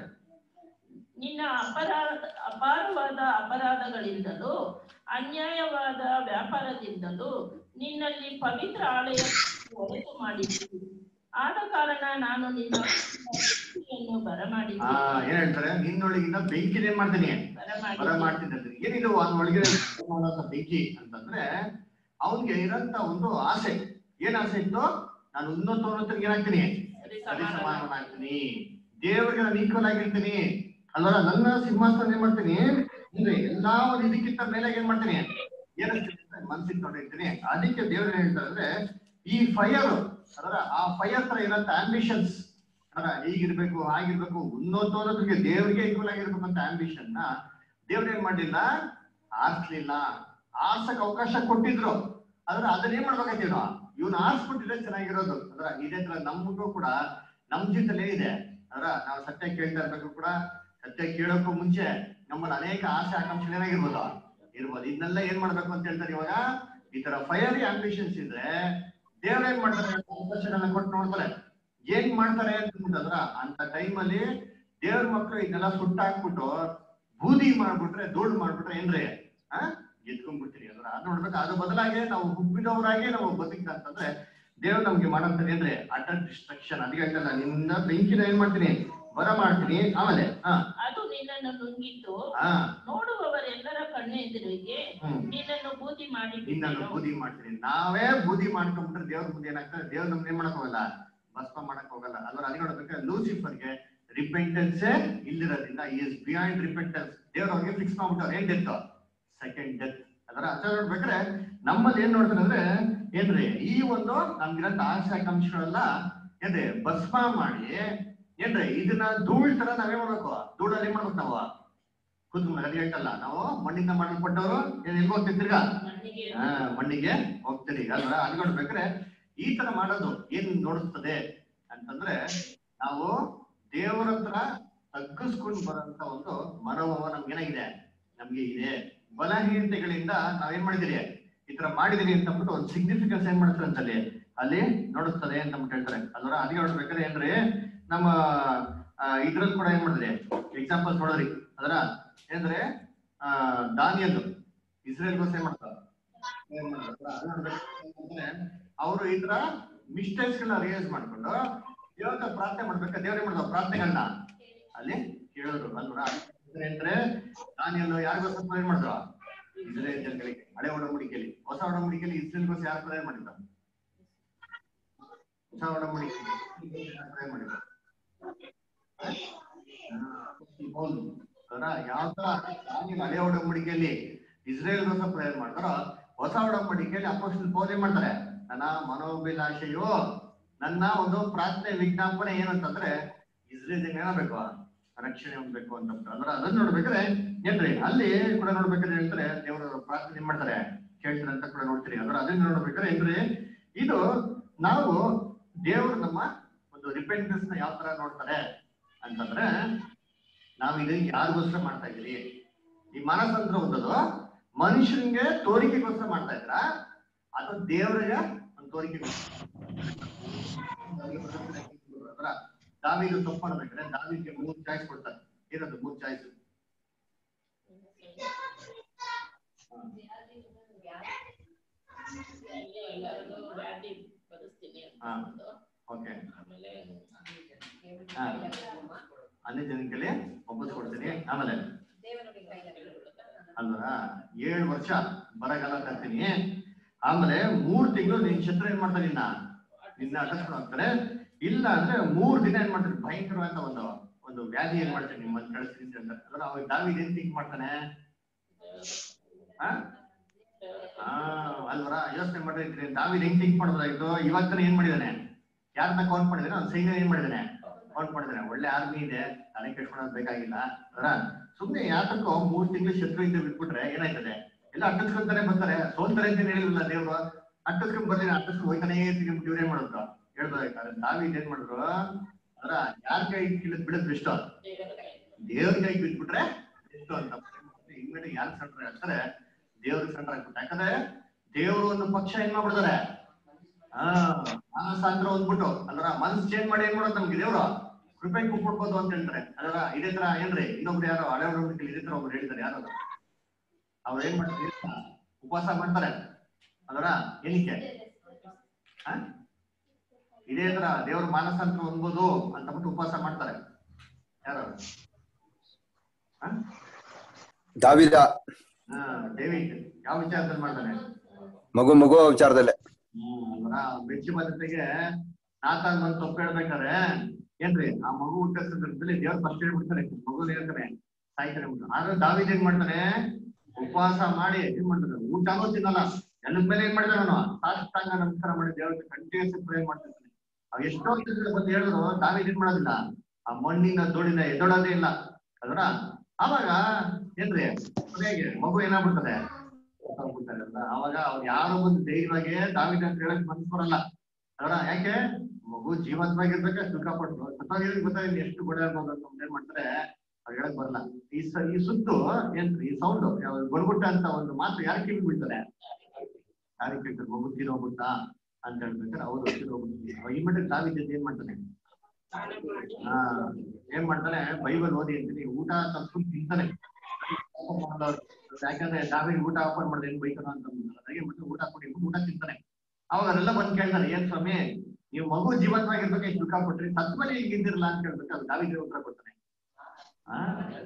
ನಿನ್ನ ಅಪರಾಧ ಅಪಾರವಾದ ಅಪರಾಧಗಳಿಂದಲೂ ಅನ್ಯಾಯವಾದ ವ್ಯಾಪಾರದಿಂದಲೂ ನಿನ್ನಲ್ಲಿ ಪವಿತ್ರ ಆಲಯ ಹೊರತು ಮಾಡಿದ್ದೀನಿ ಆದ ಕಾರಣ ನಾನು ನಿನ್ನ ಬೆಂಕಿಯನ್ನು ಆ ಬರಮಾಡಿದ್ದೀನಿ ಏನ್ ಹೇಳ್ತಾರೆ ನಿನ್ನೊಳಗಿಂದ ಬೆಂಕಿ ಏನ್ ಮಾಡ್ತೀನಿ ಬರ ಬರಮಾಡಿದ್ದೀನಿ ಮಾಡ್ತಿದ್ದಂತೆ ಏನಿದು ಅವ್ನ ಒಳಗೆ ಮಾಡೋಂಥ ಬೆಂಕಿ ಅಂತಂದ್ರೆ ಅವನ್ಗೆ ಇರೋಂತ ಒಂದು ಆಸೆ ಏನ್ ಆಸೆ ಇತ್ತು ನಾನು ಉನ್ನತೋನ್ನತರಿಗೆ ಏನಾಗ್ತೀನಿ ಸರಿ ಸರಿ ಸಮಾನ ಸಮಾನನಾಗ್ತೀನಿ ದೇವರಿಗೆ ನಾನು ಈಕ್ವಲ್ ಆಗಿರ್ತೀನಿ ಅಲ್ವಾ ನನ್ನ ಸಿಂಹಾಸನ ಏನ್ ಮಾಡ್ತೀನಿ ಅಂದ್ರೆ ಎಲ್ಲಾ ಒಂದು ಇದಕ್ಕಿಂತ ಮೇಲೆ ಏನ್ ಮಾಡ್ತೀನಿ ಏನಿಸ್ತೀನಿ ಮನ್ಸಿಗೆ ತೊಗೊಂಡಿರ್ತೀನಿ ಅದಕ್ಕೆ ದೇವ್ರು ಏನ್ ಹೇಳ್ತಾರೆ ಅಂದ್ರೆ ಈ ಫೈರ್ ಅದರ ಆ ಫೈರ್ ತರ ಇರೋಂತ ಆಂಬಿಷನ್ಸ್ ಅದರ ಹೀಗಿರ್ಬೇಕು ಹಾಗಿರ್ಬೇಕು ಉನ್ನತೋನ್ನತರಿಗೆ ದೇವರಿಗೆ ಈಕ್ವಲ್ ಆಗಿರ್ಬೇಕು ಅಂತ ಆಂಬಿಷನ್ ನ ದೇವ್ರು ಏನ್ ಮಾಡ್ಲಿಲ್ಲ ಆರ್ಸ್ಲಿಲ್ಲ ಆರ್ಸಕ್ ಅವಕಾಶ ಕೊಟ್ಟಿದ್ರು ಆದ್ರೆ ಅದನ್ನ ಏನ್ ಮಾಡ್ಬೇಕಾಯ್ತು ನಾವು ಇವ್ನ ಆರ್ಸ್ಬಿಟ್ಟಿದ್ರೆ ಚೆನ್ನಾಗಿರೋದು ಅದ್ರ ಇದೇ ತರ ನಮಗೂ ಕೂಡ ನಮ್ ಜೀವಿತಲ್ಲೇ ಇದೆ ಅದ್ರ ನಾವು ಸತ್ಯ ಕೇಳ್ತಾ ಇರ್ಬೇಕು ಕೂಡ ಸತ್ಯ ಕೇಳೋಕ್ಕೂ ಮುಂಚೆ ನಮ್ಮಲ್ಲಿ ಅನೇಕ ಆಸೆ ಆಕಾಂಕ್ಷೆ ಏನಾಗಿರ್ಬೋದು ಇರ್ಬೋದು ಇದನ್ನೆಲ್ಲ ಏನ್ ಮಾಡ್ಬೇಕು ಅಂತ ಹೇಳ್ತಾರೆ ಇವಾಗ ಈ ತರ ಫೈರಿ ಆಂಬಿಷನ್ಸ್ ಇದ್ರೆ ದೇವ್ರ ಏನ್ ಮಾಡ್ತಾರೆ ಅವಕಾಶಗಳನ್ನ ಕೊಟ್ಟು ನೋಡ್ತಾರೆ ಏನ್ ಮಾಡ್ತಾರೆ ಅಂತಂದ್ರ ಅಂತ ಟೈಮಲ್ಲಿ ದೇವ್ರ ಮಕ್ಳು ಇದನ್ನೆಲ್ಲ ಸುಟ್ಟಾಕ್ಬಿಟ್ಟು ಬೂದಿ ಮಾಡ್ಬಿಟ್ರೆ ಧೂಳು ಮಾಡ್ಬಿಟ್ರೆ ಏನ್ರಿ ಆ ಗೆದ್ಕೊಂಡ್ಬಿಡ್ತೀರಿ ಅಂದ್ರೆ ಅದ್ ನೋಡ್ಬೇಕು ಅದ್ರ ಬದಲಾಗಿ ನಾವು ಹುಬ್ಬಿದವರಾಗಿ ನಾವು ಬದುಕಿದ ಅಂತಂದ್ರೆ ದೇವ್ರು ನಮ್ಗೆ ಮಾಡಂತಾರೆ ಅಂದ್ರೆ ಅಟಲ್ ಡಿಸ್ಟ್ರಕ್ಷನ್ ಅದಕ್ಕೆ ಹೇಳ್ತಲ್ಲ ನಿನ್ನ ಬೆಂಕಿನ ಏನ್ ಮಾಡ್ತೀನಿ ಬರ ಮಾಡ್ತೀನಿ ಆಮೇಲೆ ಹಾ ಅದು ನಿನ್ನನ್ನು ನುಂಗಿತ್ತು ಹಾ ನೋಡುವವರೆಲ್ಲರ ಕಣ್ಣೆದುರಿಗೆ ಹ್ಮ್ ನಿನ್ನನ್ನು ಬೂದಿ ಮಾಡಿ ನಿನ್ನನ್ನು ಬೂದಿ ಮಾಡ್ತೀನಿ ನಾವೇ ಬೂದಿ ಮಾಡ್ಕೊಂಡ್ಬಿಟ್ರೆ ದೇವ್ರ ಬುದ್ಧಿ ಏನಾಗ್ತದೆ ದೇವ್ರ ನಮ್ಗೆ ಏನ್ ಮಾಡಕ್ ಹೋಗಲ್ಲ ಭಸ್ಮ ಮಾಡಕ್ ಹೋಗಲ್ಲ ಅಲ್ವಾ ಅದಕ್ಕೆ ನೋಡ್ಬೇಕು ಲೂಸಿಫರ್ಗೆ ರಿಪೆಂಟೆನ್ಸೇ ಇಲ್ಲಿರೋದ್ರಿಂದ ಈಸ್ ಬಿಯಾಂಡ್ ರಿಪೆಂಟೆನ್ಸ್ ದೇವ್ರ ಅವ್ರಿಗೆ ಫಿಕ್ಸ್ ಮಾಡ್ಬಿಟ್ಟವ್ರು ಏನ್ ಡೆತ್ ಸೆಕೆಂಡ್ ಡೆತ್ ಅದರ ಅರ್ಥ ನೋಡ್ಬೇಕಾದ್ರೆ ನಮ್ಮಲ್ಲಿ ಏನ್ ನೋಡ್ತಾರೆ ಅಂದ್ರೆ ಏನ್ರಿ ಈ ಒಂದು ನಮ್ಗಿರಂತ ಆಸೆ ಆಕಾಂಕ್ಷೆಗಳೆಲ್ಲ ಏನ್ರಿ ಭಸ್ಮ ಮಾಡಿ ಏನ್ರಿ ಇದನ್ನ ಧೂಳ್ ತರ ನಾವೇ ಮಾಡ್ಬೇಕು ಧೂಳಲ್ಲಿ ಏನ್ ಮಾಡ್ಬೇಕು ನಾವು ಕುತ್ಕೊಂಡು ಅದೇ ಹೇಳ್ತಲ್ಲ ನಾವು ಮಣ್ಣಿಂದ ಮಾಡಲ್ಪಟ್ಟವರು ಏನ್ ಎಲ್ಗ್ ಹೋಗ್ತೀವಿ ತಿರ್ಗಾ ಮಣ್ಣಿಗೆ ಆ, ಮಣ್ಣಿಗೆ ಹೋಗ್ತೀರಿ ಅಲ್ವಾ ಅನ್ಕೊಳ್ಬೇಕಾದ್ರೆ ಈ ತರ ಮಾಡೋದು ಏನ್ ನೋಡುತ್ತದೆ ಅಂತಂದ್ರೆ ನಾವು ದೇವರ ಹತ್ರ ತಗ್ಗಿಸ್ಕೊಂಡು ಬರೋಂತ ಒಂದು ಮನೋಭಾವ ನಮ್ಗೆ ಏನಾಗಿದೆ ನಮ್ಗೆ ಇದೆ ಬಲಹೀನತೆಗಳಿಂದ ನಾವೇನ್ ಮಾಡಿದಿರಿ ಈ ತರ ಮಾಡಿದಿರಿ ಅಂತ ಅಂದ್ಬಿಟ್ಟು ಒಂದು ಸಿಗ್ನಿಫಿಕೆನ್ಸ್ ಏನ್ ಮಾಡ್ತಾರೆ ಅಂತ ಅಲ್ಲಿ ಅಲ್ಲಿ ನೋಡುತ್ತದೆ ಅಂತ ಅಂದ್ಬಿಟ್ಟು ಹೇಳ್ತಾರೆ ಅಲ್ವರ ಅದಕ್ಕೆ ನೋಡ್ಬೇಕಾದ್ರೆ ಏನ್ರಿ ನಮ್ಮ ಇದ್ರಲ್ಲಿ ಕೂಡ ಏನ್ ಮಾಡಿದ್ರಿ ಎಕ್ಸಾಂಪಲ್ಸ್ ನೋಡ್ರಿ ಅದರ ಏನಂದ್ರೆ ಆ ದಾನಿಯಲ್ಲು ಇಸ್ರೇಲ್ಗೋಸ್ಕರ ಏನ್ ಮಾಡ್ತಾರೆ ಅವರು ಈ ತರ ಮಿಸ್ಟೇಕ್ಸ್ ಗಳನ್ನ ರಿಯಲೈಸ್ ಮಾಡ್ಕೊಂಡು ದೇವ್ರ ಪ್ರಾರ್ಥನೆ ಮಾಡ್ಬೇಕು ದೇವ್ರ ಏನ್ ಮಾಡ್ತಾರೆ ಪ್ರಾರ್ಥನೆಗಳನ್ನ ಅಲ್ಲಿ ಕೇಳಿದ್ರು ಅಲ್ವಾ ಅಂದ್ರೆ ದಾನಿಯಲ್ಲು ಯಾರಿಗೋಸ್ಕರ ಏನ್ ಮಾಡಿದ್ರು ಇಸ್ರೇಲ್ ಜನಗಳಿಗೆ ಹಳೆ ಒಡಂಬಡಿಕೆಯಲ್ಲಿ ಹೊಸ ಒಡಂಬಡಿಕೆಯಲ್ಲಿ ಇಸ್ರೇಲ್ಗೋಸ್ಕರ ಯಾರು ಪ್ರಯರ್ ಮಾಡಿದ್ರು ಹೊಸ ಒಡಂಬಡಿಕೆ ಯಾರು ಪ್ರಯರ್ ಮಾಡಿದ್ರು ಹೌದು ಅದರ ಯಾವ ತರ ದಾನಿಯಲ್ ಹಳೆ ಒಡಂಬಡಿಕೆಯಲ್ಲಿ ಇಸ್ರೇಲ್ಗೋಸ್ಕರ ಪ್ರೇಯರ್ ಮಾಡ್ತಾರೋ ಹೊಸ ಒಡಂಬಡಿಕೆಯಲ್ಲಿ ಅಪೋಸ್ಟಲ್ ಪೌಲ್ ಏನ್ ಮಾಡ್ತಾರೆ ನನ್ನ ಮನೋಭಿಲಾಷೆಯು ನನ್ನ ಒಂದು ಪ್ರಾರ್ಥನೆ ವಿಜ್ಞಾಪನೆ ಏನಂತಂದ್ರೆ ಇಸ್ರೇಲ್ ಜನ ಏನಾಗಬೇಕು ರಕ್ಷಣೆ ಹೊಂದಬೇಕು ಅಂತ ಅಂದ್ರೆ ಅದನ್ನ ನೋಡ್ಬೇಕಾದ್ರೆ ಏನ್ರಿ ಅಲ್ಲಿ ಕೂಡ ನೋಡ್ಬೇಕಾದ್ರೆ ಹೇಳ್ತಾರೆ ದೇವರು ಪ್ರಾರ್ಥನೆ ಏನ್ ಮಾಡ್ತಾರೆ ಕೇಳ್ತಾರೆ ಅಂತ ಕೂಡ ನೋಡ್ತೀರಿ ಅಂದ್ರೆ ಅದನ್ನ ನೋಡ್ಬೇಕಾದ್ರೆ ಏನ್ರಿ ಇದು ನಾವು ದೇವರು ನಮ್ಮ ಒಂದು ರಿಪೆಂಟೆನ್ಸ್ ನ ಯಾವ ತರ ನೋಡ್ತಾರೆ ಅಂತಂದ್ರೆ ನಾವು ಇದನ್ನ ಯಾರಿಗೋಸ್ಕರ ಮಾಡ್ತಾ ಇದೀರಿ ಈ ಮಾನಸಂತ್ರ ಒಂದದು ಮನುಷ್ಯನ್ಗೆ ತೋರಿಕೆಗೋಸ್ಕರ ಮಾಡ್ತಾ ಇದ್ರ ಅಥವಾ ದೇವರಿಗೆ ಒಂದು ತೋರಿಕೆಗೋಸ್ಕರ ಅದ್ರ ದಾವಿದು ತಪ್ಪು ಮಾಡ್ಬೇಕಾದ್ರೆ ದಾವಿಗೆ ಮೂರ್ ಚಾಯ್ಸ್ ಕೊಡ್ತಾರೆ ಏನದು ಮೂರ್ ಚಾಯ್ಸ್ ಎಲ್ಲರಿಗೂ ವ್ಯಾಧಿ ಬರೆಸ್ತೀನಿ ಅಂತ ಹಾ. ಅಂದು. ಓಕೆ ಆಮೇಲೆ ಹಾ. ಅನ್ಯ ಜನಕ್ಕೆ ವಾಪಸ್ ಕೊಡ್ತೀನಿ ಆಮೇಲೆ ಅಲ್ವಾ ಏಳು ವರ್ಷ ಬರಗಾಲ ತರ್ತೀನಿ ಆಮೇಲೆ ಮೂರ್ ತಿಂಗಳು ನಿನ್ ಶತ್ರು ಏನ್ ಮಾಡ್ತಾರೆ ನಿನ್ನ ನಿನ್ನ ಅಟಸ್ಕೊಂಡು ಹೋಗ್ತಾರೆ ಇಲ್ಲ ಅಂದ್ರೆ ಮೂರ್ ದಿನ ಏನ್ ಮಾಡ್ತಾರೆ ಭಯಂಕರವಾದ ಒಂದು ಒಂದು ವ್ಯಾಧಿ ಏನ್ ಮಾಡ್ತಾರೆ ನಿಮ್ಮಲ್ಲಿ ಕಳಿಸ್ತೀನಿ ಅಂತ ಅಂದ್ರೆ ಅವಾಗ ದಾವಿದ್ ಏನ್ ಥಿಂಕ್ ಮಾಡ್ತಾನೆ ಆ? ಆ, ಅಲ್ವರ ಯೋಚನೆ ಮಾಡಿರ್ತೀನಿ ದಾವಿದ್ ಹೆಂಗ್ ಥಿಂಕ್ ಮಾಡ್ಬೋದಾಗಿತ್ತು ಇವಾಗ ತಾನೇ ಏನ್ ಮಾಡಿದಾನೆ ಯಾರನ್ನ ಕೌಂಟ್ ಮಾಡಿದಾನೆ ಅವ್ನ ಸೈನ್ಯ ಏನ್ ಮಾಡಿದಾನೆ ಕೌಂಟ್ ಮಾಡಿದಾನೆ ಒಳ್ಳೆ ಆರ್ಮಿ ಇದೆ ತಲೆ ಕೆಡ್ಸ್ಕೊಳೋದ್ ಬೇಕಾಗಿಲ್ಲ ಅದರ ಸುಮ್ನೆ ಯಾತಕ್ಕೋ ಮೂರ್ ತಿಂಗಳು ಶತ್ರು ಇದ್ದು ಬಿಟ್ಬಿಟ್ರೆ ಏನಾಯ್ತದೆ ಎಲ್ಲ ಅಟ್ಟಿಸ್ಕೊಂತಾನೆ ಬರ್ತಾರೆ ಸೋಲ್ತಾರೆ ಅಂತ ಹೇಳಿಲ್ಲ ದೇವ್ರು ಅಟ್ಟಿಸ್ಕೊಂಡ್ ಬರ್ತೀನಿ ಅಟ್ಟಿಸ್ಕೊಂಡ್ ಹೋಯ್ತಾನೆ ಇರ್ತೀನಿ ಇವ್ರು ಏನ್ ಮಾಡೋದು ಹೇಳ್ಬೇಕಾದ್ರೆ ದಾವಿದ್ ಏನ್ ಮಾಡಿದ್ರು ಅದರ ಯಾರ ಕೈ ಕಿಳಿದ್ ಬಿಡದ್ ಇಷ್ಟ ದೇವ್ರ ಕೈ ಬಿಟ್ಬಿಟ್ರೆ ಎಷ್ಟು ಅಂತ ಇನ್ಮೇಲೆ ಯಾರು ಸೆಂಟ್ರ್ ಆಗ್ತಾರೆ ದೇವ್ರಿಗೆ ಸೆಂಟ್ರ್ ಆಗ್ಬಿಟ್ಟು ಯಾಕಂದ್ರೆ ದೇವ್ರು ಒಂದು ಪಕ್ಷ ಏನ್ ಮಾಡ್ಬಿಡ್ತಾರೆ ಆ ಮಾನಸಾಂತರ ಅಂದ್ಬಿಟ್ಟು ಅಲ್ರ ಮನ್ಸ್ ಚೇಂಜ್ ಮಾಡಿ ಏನ್ ಮಾಡೋದು ನಮ್ಗೆ ದೇವ್ರು ಕೃಪೆ ಕೊಡ್ಬೋದು ಅಂತ ಹೇಳ್ತಾರೆ ಅದರ ಇದೇ ತರ ಏನ್ರಿ ಇನ್ನೊಬ್ರು ಯಾರೋ ಹಳೆ ಇದೇ ತರ ಒಬ್ರು ಹೇಳಿದ್ದಾರೆ ಯಾರು ಅದು? ಅವ್ರು ಏನ್ ಮಾಡ್ತಾರೆ ಉಪವಾಸ ಮಾಡ್ತಾರೆ ಅದರ ಏನಕ್ಕೆ ಆ? ಇದೇ ತರ ದೇವ್ರ ಮಾನಸಾಂತರ ಹೊಂದ್ಬೋದು ಅಂತ ಬಿಟ್ಟು ಉಪವಾಸ ಮಾಡ್ತಾರೆ ಯಾರು ಆ? ದಾವಿದ ಆ, ಡೇವಿಡ್ ಯಾವ ವಿಚಾರದಲ್ಲಿ ಮಾಡ್ತಾನೆ ಮಗು ಮಗು ವಿಚಾರದಲ್ಲೇ ಬೆಚ್ಚಿ ಭದ್ರತೆಗೆ ನಾತಾನ್ ಬಂದು ತಪ್ಪು ಹೇಳ್ಬೇಕಾದ್ರೆ ಏನ್ರಿ ಆ ಮಗು ಹುಟ್ಟ ಸಂದರ್ಭದಲ್ಲಿ ದೇವ್ರ ಫಸ್ಟ್ ಹೇಳ್ಬಿಡ್ತಾರೆ ಮಗು ಹೇಳ್ತಾರೆ ಸಾಯ್ತಾರೆ ಅಂದ್ಬಿಟ್ಟು. ಆದ್ರೆ ದಾವಿದ್ ಏನ್ ಮಾಡ್ತಾನೆ ಉಪವಾಸ ಮಾಡಿ ಏನ್ ಮಾಡ್ತಾನೆ ಊಟನೂ ತಿನ್ನಲ್ಲ ಎಲ್ಲದ ಮೇಲೆ ಏನ್ ಮಾಡ್ತಾನೆ ಅವನು ಸಾಷ್ಟಾಂಗ ನಮಸ್ಕಾರ ಮಾಡಿ ದೇವ್ರಿಗೆ ಕಂಟಿನ್ಯೂಸ್ ಪ್ರೇ ಮಾಡ್ತಿರ್ತಾನೆ ಅವ್ ಎಷ್ಟೋ ದಿವಸ ಬಂದು ಹೇಳಿದ್ರು ದಾವಿದ್ ಏನ್ ಮಾಡೋದಿಲ್ಲ ಆ ಮಣ್ಣಿನ ಧೂಳಿನ ಎದ್ದೊಳೋದೇ ಇಲ್ಲ ಅದರ ಅವಾಗ ಏನ್ರಿ ಕೊನೆಗೆ ಮಗು ಏನಾಗ್ಬಿಡ್ತದೆ ಹೋಗ್ಬಿಡ್ತಾರೆ ಅಲ್ಲ ಅವಾಗ ಅವ್ರು ಯಾರು ಬಂದು ಧೈರ್ಯವಾಗಿ ದಾವಿದ ಅಂತ ಹೇಳಕ್ ಮನ್ಸ್ ಬರಲ್ಲ ಅದರ ಯಾಕೆ ಮಗು ಜೀವಂತವಾಗಿರ್ಬೇಕ ಸುಖ ಪಟ್ರು ಸತ್ತಾಗಿದ್ರೆ ಗೊತ್ತಾಗಿಲ್ಲ ಎಷ್ಟು ಗೋಡೆ ಆಗ್ಬೋದು ಅಂತ ಏನ್ ಮಾಡ್ತಾರೆ ಅವ್ರು ಹೇಳಕ್ ಬರಲ್ಲ ಈ ಸ ಈ ಸುತ್ತು ಏನ್ರಿ ಈ ಸೌಂಡ್ ಗೊಡ್ಗುಟ್ಟ ಅಂತ ಒಂದು ಮಾತು ಯಾರು ಕಿವಿ ಬೀಳ್ತಾರೆ ಯಾರಿಗೆ ಕೇಳ್ತಾರೆ ಮಗು ತೀರೋಗ್ಬಿಡ್ತಾ ಅಂತ ಹೇಳ್ಬೇಕಾದ್ರೆ ಅವ್ರು ತೀರೋಗ್ಬಿಡ್ತೀವಿ ಅವ ಈ ಮಟ್ಟಿಗೆ ದಾವಿದ ಏನ್ ಮಾಡ್ತಾನೆ ಹಾ ಏನ್ ಮಾಡ್ತಾನೆ ಬೈಬಲ್ ಓದಿ ಅಂತೀನಿ ಊಟ ತಪ್ಸ್ಕೊಂಡು ತಿಂತಾನೆ ಯಾಕಂದ್ರೆ ದಾವಿದ್ ಊಟ ಆಫರ್ ಮಾಡಿದ್ರೆ ಏನ್ ಬೈತಾನ ಅಂತ ಅದಕ್ಕೆ ಮತ್ತೆ ಊಟ ಕೊಡಿ ಊಟ ತಿಂತಾನೆ ಅವಾಗ ಅವರೆಲ್ಲ ಬಂದ್ ಕೇಳ್ತಾರೆ ಏನ್ ಸ್ವಾಮಿ ನೀವು ಮಗು ಜೀವಂತವಾಗಿರ್ಬೇಕು ಎಷ್ಟು ದುಃಖ ಕೊಟ್ರಿ ಸತ್ ಮೇಲೆ ಹಿಂಗಿದ್ದಿರಲ್ಲ ಅಂತ ಹೇಳ್ಬೇಕು ಅದು ದಾವಿದ್ ಉತ್ತರ ಕೊಡ್ತಾನೆ ಆ?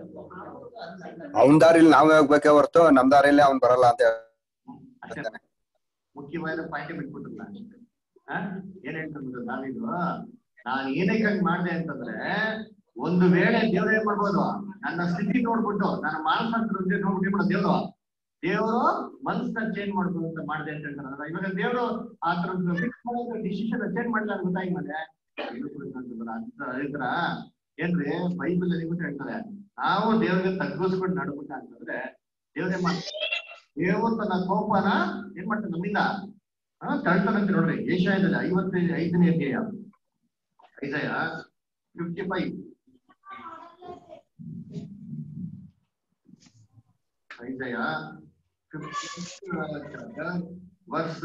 ಅವನ್ ದಾರಿಲಿ ನಾವೇ ಹೋಗ್ಬೇಕೇ ಹೊರತು ನಮ್ ದಾರಿಲಿ ಅವ್ನ್ ಬರಲ್ಲ ಅಂತ ಅಷ್ಟೇ ಮುಖ್ಯವಾದ ಪಾಯಿಂಟ್ ಬಿಟ್ಬಿಟ್ಟಿಲ್ಲ ಆ? ಏನ್ ಹೇಳ್ತಾರೆ ನಾವಿದು ನಾನ್ ಏನಕ್ಕೆ ಹಂಗ್ ಮಾಡ್ದೆ ಅಂತಂದ್ರೆ ಒಂದು ವೇಳೆ ದೇವ್ರು ಏನ್ ಮಾಡ್ಬೋದು ನನ್ನ ಸ್ಥಿತಿ ನೋಡ್ಬಿಟ್ಟು ನನ್ನ ಮಾನಸಾಂತರ ನೋಡ್ಬಿಟ್ಟು ಏನ್ ಮಾಡೋದು ದೇವ್ರು ದೇವರು ಮನಸ್ಸನ್ನ ಚೇಂಜ್ ಮಾಡ್ಬೋದು ಅಂತ ಮಾಡಿದೆ ಅಂತ ಹೇಳ್ತಾರೆ ಇವಾಗ ದೇವ್ರು ಆ ತರ ಫಿಕ್ಸ್ ಮಾಡೋ ಡಿಸಿಷನ್ ಚೇಂಜ್ ಮಾಡಿಲ್ಲ ಅಂತ ಗೊತ್ತಾಗಿ ಮೇಲೆ ಅದೇ ತರ ಏನ್ರಿ ಬೈಬಲ್ ಅಲ್ಲಿ ಗೊತ್ತ ಹೇಳ್ತಾರೆ ನಾವು ದೇವ್ರಿಗೆ ತಗ್ಗಿಸ್ಕೊಂಡು ನಡ್ಬಿಟ್ಟ ಅಂತಂದ್ರೆ ದೇವ್ರೇ ಮಾಡ್ತಾರೆ ದೇವರು ತನ್ನ ಕೋಪನ ಏನ್ ಮಾಡ್ತಾನೆ ನಮ್ಮಿಂದ ಹಾ ತಳ್ತಾನಂತೆ ನೋಡ್ರಿ ಏಷಾಯದಲ್ಲಿ ಐವತ್ತೈದು ಐದನೇ ಅಧ್ಯಾಯ Isaiah fifty five Isaiah verse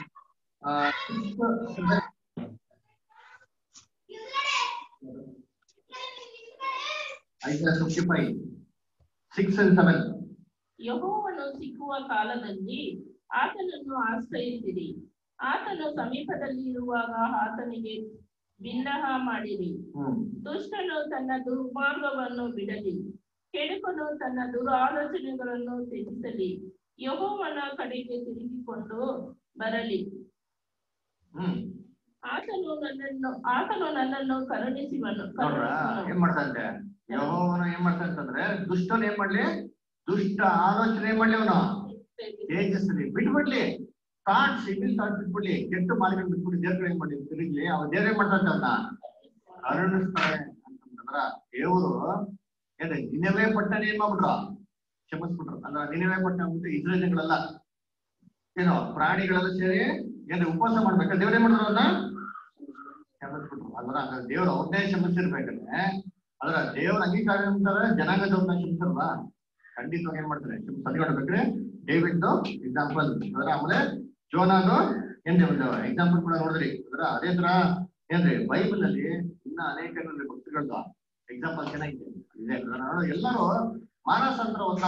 Isaiah fifty five six and seven ಯಹೋವನು ಸಿಕ್ಕುವ ಕಾಲದಲ್ಲಿ ಆತನನ್ನು ಆಶ್ರಯಿಸಿರಿ ಆತನು ಸಮೀಪದಲ್ಲಿ ಇರುವಾಗ ಆತನಿಗೆ ಬಿನ್ನಹ ಮಾಡಿರಿ ಹ್ಮ್ ದುಷ್ಟನು ತನ್ನ ದುರ್ಮಾರ್ಗವನ್ನು ಬಿಡಲಿ ಕೆಡುಕನು ತನ್ನ ದುರಾಲೋಚನೆಗಳನ್ನು ತ್ಯಜಿಸಲಿ ಯಹೋವನ ಕಡೆಗೆ ತಿರುಗಿಕೊಂಡು ಬರಲಿ ಹ್ಮ್ ಆತನು ನನ್ನನ್ನು ಆತನು ನನ್ನನ್ನು ಕರುಣಿಸುವನು ನೋಡ್ರ ಏನ್ ಮಾಡ್ತಾನಂತೆ ಯಹೋವನು ಏನ್ ಮಾಡ್ತಾನಂತಂದ್ರೆ ದುಷ್ಟನ್ ಏನ್ ಮಾಡ್ಲಿ ದುಷ್ಟ ಆಲೋಚನೆ ಏನ್ ಮಾಡ್ಲಿ ಅವನು ತೇಜಸ್ವಿ ಬಿಟ್ಬಿಡ್ಲಿ ಥಾಟ್ಸ್ ಇವಿಲ್ ಥಾಟ್ಸ್ ಬಿಟ್ಬಿಡ್ಲಿ ಕೆಟ್ಟ ಮಾರ್ಗಗಳು ಬಿಟ್ಬಿಟ್ಟು ದೇವ್ರ ಏನ್ ಮಾಡ್ಲಿ ತಿರುಗ್ಲಿ ಅವ ದೇವ್ರ ಏನ್ ಮಾಡ್ತಾನೆ ಅವನ್ನ ಕರುಣಿಸ್ತಾರೆ ಅಂತಂದ್ರ ದೇವರು ಏನ್ರಿ ನಿನವೇ ಪಟ್ಟಣ ಏನ್ ಮಾಡ್ಬಿಟ್ರು ಕ್ಷಮಿಸ್ಬಿಟ್ರು ಅಲ್ಲ ನಿನವೇ ಪಟ್ಟಣ ಅಂದ್ಬಿಟ್ಟು ಇಸ್ರೇಲ್ಗಳೆಲ್ಲ ಏನೋ ಪ್ರಾಣಿಗಳೆಲ್ಲ ಸೇರಿ ಏನ್ರಿ ಉಪವಾಸ ಮಾಡ್ಬೇಕಾ ದೇವ್ರ ಏನ್ ಮಾಡಿದ್ರು ಅವ್ರನ್ನ ಕ್ಷಮಿಸ್ಬಿಟ್ರು ಅಲ್ರ ಹಂಗಾರೆ ದೇವ್ರು ಅವ್ರನ್ನೇ ಕ್ಷಮಿಸಿರ್ಬೇಕಂದ್ರೆ ಅದ್ರ ದೇವ್ರ ಅಂಗೀಕಾರ ಅಂತಾರೆ ಜನಾಂಗದವ್ರನ್ನ ಕ್ಷಮಿಸಲ್ವಾ ಖಂಡಿತವಾಗಿ ಏನ್ ಮಾಡ್ತಾರೆ ಸರಿ ನೋಡ್ಬೇಕ್ರೆ ಡೇವಿಡ್ ಎಕ್ಸಾಂಪಲ್ ಅದರ ಆಮೇಲೆ ಜೋನಾನು ಏನ್ರಿ ಒಂದು ಎಕ್ಸಾಂಪಲ್ ಕೂಡ ನೋಡಿದ್ರಿ ಅದರ ಅದೇ ತರ ಏನ್ರಿ ಬೈಬಲ್ ಅಲ್ಲಿ ಇನ್ನ ಅನೇಕ ಭಕ್ತಿಗಳದ್ದು ಎಕ್ಸಾಂಪಲ್ ಚೆನ್ನಾಗಿದೆ ಇದೆ ಅದರ ನೋಡಿ ಎಲ್ಲರೂ ಮಾನಸಾಂತರ ಹೊಸ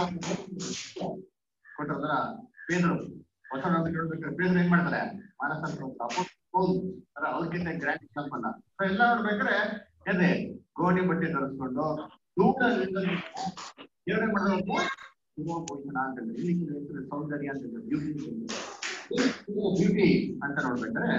ಕೊಟ್ಟದ್ರ ಪೇದ್ರು ಹೊಸ ನಂಬಿಕೆ ನೋಡ್ಬೇಕಾದ್ರೆ ಪೇದ್ರು ಏನ್ ಮಾಡ್ತಾರೆ ಮಾನಸಾಂತರ ಹೌದು ಅದರ ಅವ್ರಿಗಿಂತ ಗ್ರ್ಯಾಂಡ್ ಎಕ್ಸಾಂಪಲ್ ಸೊ ಎಲ್ಲ ನೋಡ್ಬೇಕಾದ್ರೆ ಏನ್ರಿ ಗೋಣಿ ಬಟ್ಟೆ ಧರಿಸ್ಕೊಂಡು ದೂರ ದೇವ್ರೇನ್ ಮಾಡೋದು ಭೂಷಣ ಅಂತ ಇಂಗ್ಲಿಷ್ ಸೌಂದರ್ಯ ಅಂತ ಬ್ಯೂಟಿ ಬ್ಯೂಟಿ ಅಂತ ನೋಡ್ಬೇಕಾದ್ರೆ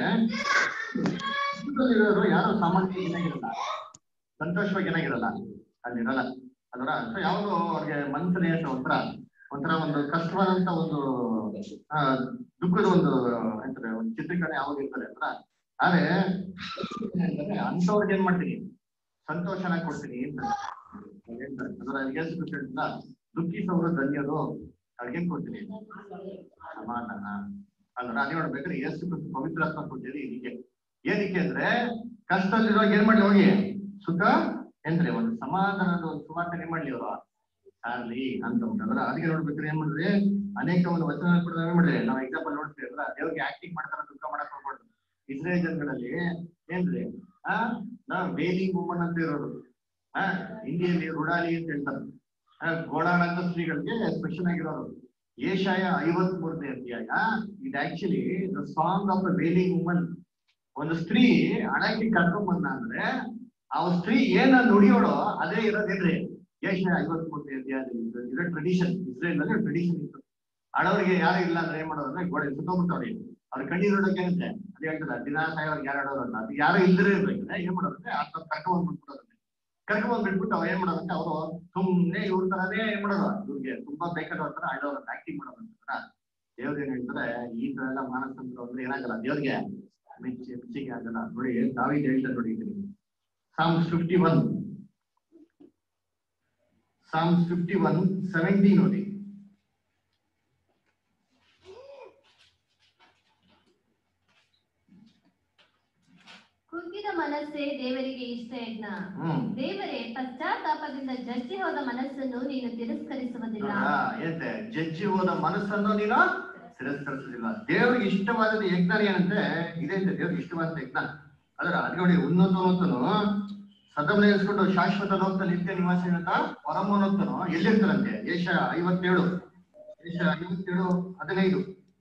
ಇರೋರು ಯಾರು ಸಾಮಾನ್ಯ ಏನಾಗಿರಲ್ಲ ಸಂತೋಷವಾಗಿ ಏನಾಗಿರಲ್ಲ ಅಲ್ಲಿರಲ್ಲ ಅದರ ಸೊ ಯಾವುದು ಅವ್ರಿಗೆ ಮನಸ್ಸಲ್ಲಿ ಒಂಥರ ಒಂಥರ ಒಂದು ಕಷ್ಟವಾದಂತ ಒಂದು ಆ ದುಃಖದ ಒಂದು ಎಂತಾರೆ ಒಂದು ಚಿತ್ರೀಕರಣ ಯಾವಾಗ ಇರ್ತಾರೆ ಅಂತ ಆದ್ರೆ ಏನಂದ್ರೆ ಅಂತವ್ರಿಗೆ ಏನ್ ಮಾಡ್ತೀನಿ ಸಂತೋಷನ ಕೊಡ್ತೀನಿ ಅಂತ ಹೇಳ್ತಾರೆ ಅದರ ಯೇಸು ಕ್ರಿಸ್ತ ಹೇಳಿದ್ನಲ್ಲ, ದುಃಖಿಸವರು ಧನ್ಯರು ಅವ್ರಿಗೇನ್ ಕೊಡ್ತೀನಿ ಸಮಾಧಾನ ಅದ್ರ ಅದೇ ನೋಡ್ಬೇಕಾದ್ರೆ ಯೇಸು ಕ್ರಿಸ್ತ ಪವಿತ್ರಾತ್ಮ ಕೊಟ್ಟಿರಿ ಇದಕ್ಕೆ ಏನಕ್ಕೆ ಅಂದ್ರೆ ಕಷ್ಟದಲ್ಲಿರೋ ಏನ್ ಮಾಡಿ ಹೋಗಿ ಸುಖ ಏನ್ರಿ ಒಂದು ಸಮಾಧಾನದ ಒಂದು ಸುವಾರ್ತೆ ಏನ್ ಮಾಡ್ಲಿ ಅವರು ಸಾರ್ಲಿ ಅಂತ ಉಂಟಂದ್ರ ಅದಕ್ಕೆ ನೋಡ್ಬೇಕ್ರಿ ಏನ್ ಮಾಡಿದ್ರಿ ಅನೇಕ ಒಂದು ವಚನ ಕೂಡ ಏನ್ ಮಾಡ್ರಿ ನಾವು ಎಕ್ಸಾಂಪಲ್ ನೋಡ್ತೀವಿ ಅಂದ್ರ ದೇವ್ರಿಗೆ ಆಕ್ಟಿಂಗ್ ಮಾಡ್ತಾರ ದುಃಖ ಮಾಡಕ್ ಹೋಗ್ಬಾರ್ದು ಇಸ್ರೇಲ್ ಜನಗಳಲ್ಲಿ ಏನ್ರಿ ಆ ನಾ ವೇಲಿಂಗ್ ವುಮನ್ ಅಂತ ಇರೋದು ಆ ಹಿಂದಿಯಲ್ಲಿ ರುಡಾಲಿ ಅಂತ ಹೇಳ್ತಾರೆ ಆ, ಗೋಳಾಡಂತ ಸ್ತ್ರೀಗಳಿಗೆ ಸ್ಪೆಷಲ್ ಆಗಿರೋದು ಏಷಾಯ ಐವತ್ ಮೂರನೇ ಅಧ್ಯಾಯ ಇದು actually the song of the wailing woman ಒಂದು ಸ್ತ್ರೀ ಹಣಕ್ಕೆ ಕರ್ಕೊಂಡ್ ಬಂದ ಅಂದ್ರೆ ಆ ಸ್ತ್ರೀ ಏನ ನುಡಿಯೋಳೋ ಅದೇ ಇರೋದೇನ್ರಿ ಏಷ್ಯಾ ಐವತ್ ಮೂರನೇ ಅಧ್ಯಾಯದಲ್ಲಿ ಇದು- ಇರೋ ಟ್ರೆಡಿಷನ್ ಇಸ್ರೇಲ್ ನಲ್ಲಿ ಟ್ರೆಡಿಷನ್ ಇತ್ತು ಆಡೋರಿಗೆ ಯಾರು ಇಲ್ಲ ಅಂದ್ರೆ ಏನ್ ಮಾಡೋದು ಅಂದ್ರೆ ಗೋಡೆ ಸುತ್ತಮುತ್ತವ್ರಿ ಅವ್ರ ಕಣ್ಣೀರ್ ನೋಡೋಕೆ ಏನಂತೆ ಅದೇ ಹೇಳ್ತಾರೆ ದಿನ ಸಾಯೋರ್ಗೆ ಯಾರು ಆಡೋರು ಅಂತ ಅದು ಯಾರು ಇಲ್ದಿರೇ ಇರ್ಬೇಕಂದ್ರೆ ಏನ್ ಮಾಡೋದಂದ್ರೆ ಆ ಕರ್ಕೊಂಡ್ ಬಂದ್ಬಿಟ್ಬಿಡೋದಂತೆ ಕರ್ಕೊಂಡ್ ಬಂದ್ಬಿಟ್ಬಿಟ್ಟು ಅವ್ರು ಏನ್ ಮಾಡೋದಂತೆ ಅವರು ಸುಮ್ನೆ ಇವ್ರ ತರನೇ ಏನ್ ಮಾಡೋದು ಇವ್ರಿಗೆ ತುಂಬಾ ಬೇಕಾದವ್ರ ತರ ಆಡೋರು ಆಕ್ಟಿಂಗ್ ಮಾಡೋದಂತ ದೇವ್ರು ಏನ್ ಹೇಳ್ತಾರೆ ಈ ತರ ಎಲ್ಲ ಮಾನಸಂದ್ರ ಅಂದ್ರೆ ಏನಾಗಲ್ಲ ದೇವ್ರಿಗೆ ಮೆಚ್ಚಿ ಮೆಚ್ಚಿಗೆ ಆಗಲ್ಲ ನೋಡಿ ನಾವೀಗ ಹೇಳ್ತಾರೆ ನೋಡಿ Psalms fifty one Psalms fifty one seventeen ನೋಡಿ ಕುಗ್ಗಿದ ಮನಸ್ಸೇ ದೇವರಿಗೆ ಇಷ್ಟ ಯಜ್ಞ ಹ್ಮ್ ದೇವರೇ ಪಶ್ಚಾತ್ತಾಪದಿಂದ ಜಜ್ಜಿ ಹೋದ ಮನಸ್ಸನ್ನು ನೀನು ತಿರಸ್ಕರಿಸುವುದಿಲ್ಲ ನೋಡ್ರಾ? ಏನಂತೆ ಜಜ್ಜಿ ಹೋದ ಮನಸ್ಸನ್ನು ನೀನು ತಿರಸ್ಕರಿಸುದಿಲ್ಲ ದೇವರಿಗೆ ಇಷ್ಟವಾದ ಯಜ್ಞ ಏನಂತೆ ಇದೆ ಅಂತೆ ದೇವ್ರಿಗೆ ಇಷ್ಟವಾದ ಯಜ್ಞ ಅದರ ಅದ್ ನೋಡಿ ಉನ್ನತೋನ್ನತನು ಸದಮನೆ ಇರಿಸ್ಕೊಂಡು ಶಾಶ್ವತ ಲೋಕದಲ್ಲಿ ನಿತ್ಯ ನಿವಾಸ ಅಂತ ಪರಮೋನ್ನತನು ಎಲ್ಲಿರ್ತಾರಂತೆ ಏಷ ಐವತ್ತೇಳು ಏಷ ಐವತ್ತೇಳು ಹದಿನೈದು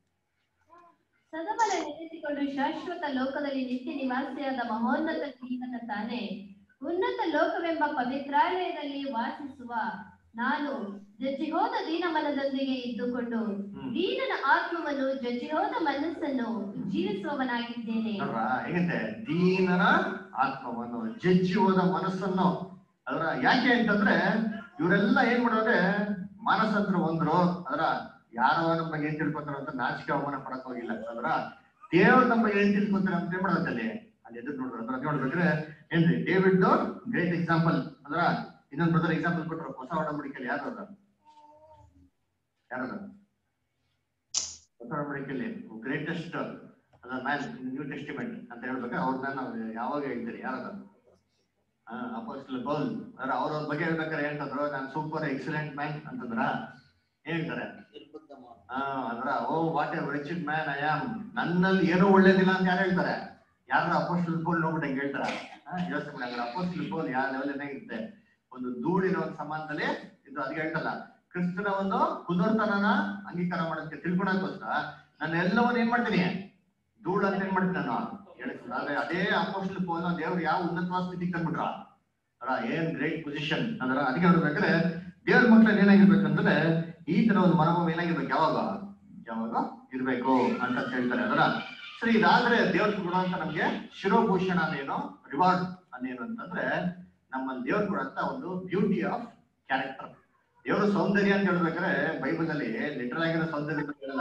ಸದಬಲ ನೆನೆಸಿಕೊಂಡು ಶಾಶ್ವತ ಲೋಕದಲ್ಲಿ ನಿತ್ಯ ನಿವಾಸಿಯಾದ ಮಹೋನ್ನತ ಜೀವನ ತಾನೇ ಉನ್ನತ ಲೋಕವೆಂಬ ಪವಿತ್ರಾಲಯದಲ್ಲಿ ವಾಸಿಸುವ ನಾನು ಜಜ್ಜಿಹೋದ ದೀನ ಮನದೊಂದಿಗೆ ಇದ್ದುಕೊಂಡು ದೀನನ ಆತ್ಮವನ್ನು ಜಜ್ಜಿಹೋದ ಮನಸ್ಸನ್ನು ಜೀವಿಸುವವನಾಗಿದ್ದೇನೆ ನೋಡ್ರ ಹೇಗಂತೆ ದೀನನ ಆತ್ಮವನ್ನು ಜಜ್ಜಿ ಹೋದ ಮನಸ್ಸನ್ನು ಅದರ ಯಾಕೆ ಅಂತಂದ್ರೆ ಇವರೆಲ್ಲ ಏನ್ ಮಾಡೋದ್ರೆ ಮಾನಸಂತ್ರ ಒಂದ್ರು ಅದರ ಯಾರೋ ನಮ್ಮ ಬಗ್ಗೆ ಏನ್ ತಿಳ್ಕೊತಾರ ಅಂತ ನಾಚಿಕೆ ಅವಮಾನ ಪಡಕ್ ಹೋಗಿಲ್ಲ ಅದರ ದೇವ್ರ ನಮ್ಮ ಬಗ್ಗೆ ಏನ್ ತಿಳ್ಕೊತಾರೆ ಅಂತ ಏನ್ ಮಾಡೋದಂತೆ ಅಲ್ಲಿ ಅಲ್ಲಿ ಎದುರು ನೋಡ್ರಿ ಅದ್ರ ನೋಡ್ಬೇಕ್ರೆ ಏನ್ರಿ ಡೇವಿಡ್ ಗ್ರೇಟ್ ಎಕ್ಸಾಂಪಲ್ ಅಂದ್ರ ಇನ್ನೊಂದ್ ಬ್ರದರ್ ಎಕ್ಸಾಂಪಲ್ ಕೊಟ್ರು ಹೊಸ ಒಡಂಬಡಿಕೆಯಲ್ಲಿ ಯಾರು ಅದ ಯಾರದ ಹೊಸ ಒಡಂಬಡಿಕೆಯಲ್ಲಿ ಗ್ರೇಟೆಸ್ಟ್ ಅದ ಮ್ಯಾನ್ ನ್ಯೂ ಟೆಸ್ಟಿಮೆಂಟ್ ಅಂತ ಹೇಳ್ಬೇಕು ಅವ್ರನ್ನ ನಾವು ಯಾವಾಗ ಹೇಳ್ತೀರಿ ಯಾರದ ಅಪೋಸ್ಟಲ್ ಪೌಲ್ ಅಂದ್ರೆ ಅವ್ರವ್ರ ಬಗ್ಗೆ ಹೇಳ್ಬೇಕಾದ್ರೆ ಹೇಳ್ತಂದ್ರು ನಾನು ಸೂಪರ್ ಎಕ್ಸಲೆಂಟ್ ಮ್ಯಾನ್ ಅಂತಂದ್ರ ಏನ್ ಹೇಳ್ತಾರೆ ಆ ಅಂದ್ರ O what a wretched man I am ನನ್ನಲ್ಲಿ ಏನೂ ಒಳ್ಳೇದಿಲ್ಲ ಅಂತ ಯಾರು ಹೇಳ್ತಾರೆ ಯಾರು ಅಪೋಸ್ಟಲ್ ಪೌಲ್ ನೋಡ್ಬಿಟ್ಟು ಹೆಂಗ್ ಹೇಳ್ತಾರ ಯೋಚನೆ ಮಾಡಿ ಅಂದ್ರೆ ಅಪೋಸ್ಟಲ್ ಪೌಲ್ ಯಾವ ಲೆವೆಲ್ ಏನಾಗಿರುತ್ತೆ ಒಂದು ಧೂಳಿನ ಒಂದು ಸಮಾನದಲ್ಲಿ ಇದು ಅದಕ್ಕೆ ಹೇಳ್ತಲ್ಲ ಕ್ರಿಸ್ತನ ಒಂದು ಕುದುರ್ತನನ ಅಂಗೀಕಾರ ಮಾಡೋದಕ್ಕೆ ತಿಳ್ಕೊಳಕ್ಕೋಸ್ಕರ ನಾನು ಎಲ್ಲವನ್ನ ಏನ್ ಮಾಡ್ತೀನಿ ಧೂಳು ಅಂತ ಏನ್ ಮಾಡ್ತೀನಿ ನಾನು ಹೇಳ್ತೀನಿ ಆದ್ರೆ ಅದೇ ಅಪೋಸ್ಟಲ್ ಪೌಲ್ ದೇವ್ರು ಯಾವ ಉನ್ನತವಾದ ಸ್ಥಿತಿಗೆ ತಂದ್ಬಿಟ್ರ ಅಲ್ಲ ಏನ್ ಗ್ರೇಟ್ ಪೊಸಿಷನ್ ಅಂದ್ರ ಅದಕ್ಕೆ ನೋಡ್ಬೇಕಾದ್ರೆ ದೇವ್ರ ಮಕ್ಳಲ್ಲಿ ಏನಾಗಿರ್ಬೇಕಂದ್ರೆ ಈ ತರ ಒಂದು ಮನೋಭಾವ ಏನಾಗಿರ್ಬೇಕು ಯಾವಾಗ ಯಾವಾಗ ಇರ್ಬೇಕು ಅಂತ ಹೇಳ್ತಾರೆ ಅದರ ಸರಿ ಇದಾದ್ರೆ ದೇವ್ರ ಕೊಡುವಂತ ನಮ್ಗೆ ಶಿರೋಭೂಷಣ ಅಂದೇನು ರಿವಾರ್ಡ್ ಅಂದೇನು ಅಂತಂದ್ರೆ ನಮ್ಮಲ್ಲಿ ದೇವ್ರ ಕೊಡುವಂತ ಒಂದು ಬ್ಯೂಟಿ ಆಫ್ ಕ್ಯಾರೆಕ್ಟರ್ ದೇವ್ರ ಸೌಂದರ್ಯ ಅಂತ ಹೇಳ್ಬೇಕಾದ್ರೆ ಬೈಬಲ್ ಅಲ್ಲಿ ಲಿಟರ್ ಆಗಿರೋ ಸೌಂದರ್ಯ ಅಂತ ಹೇಳಲ್ಲ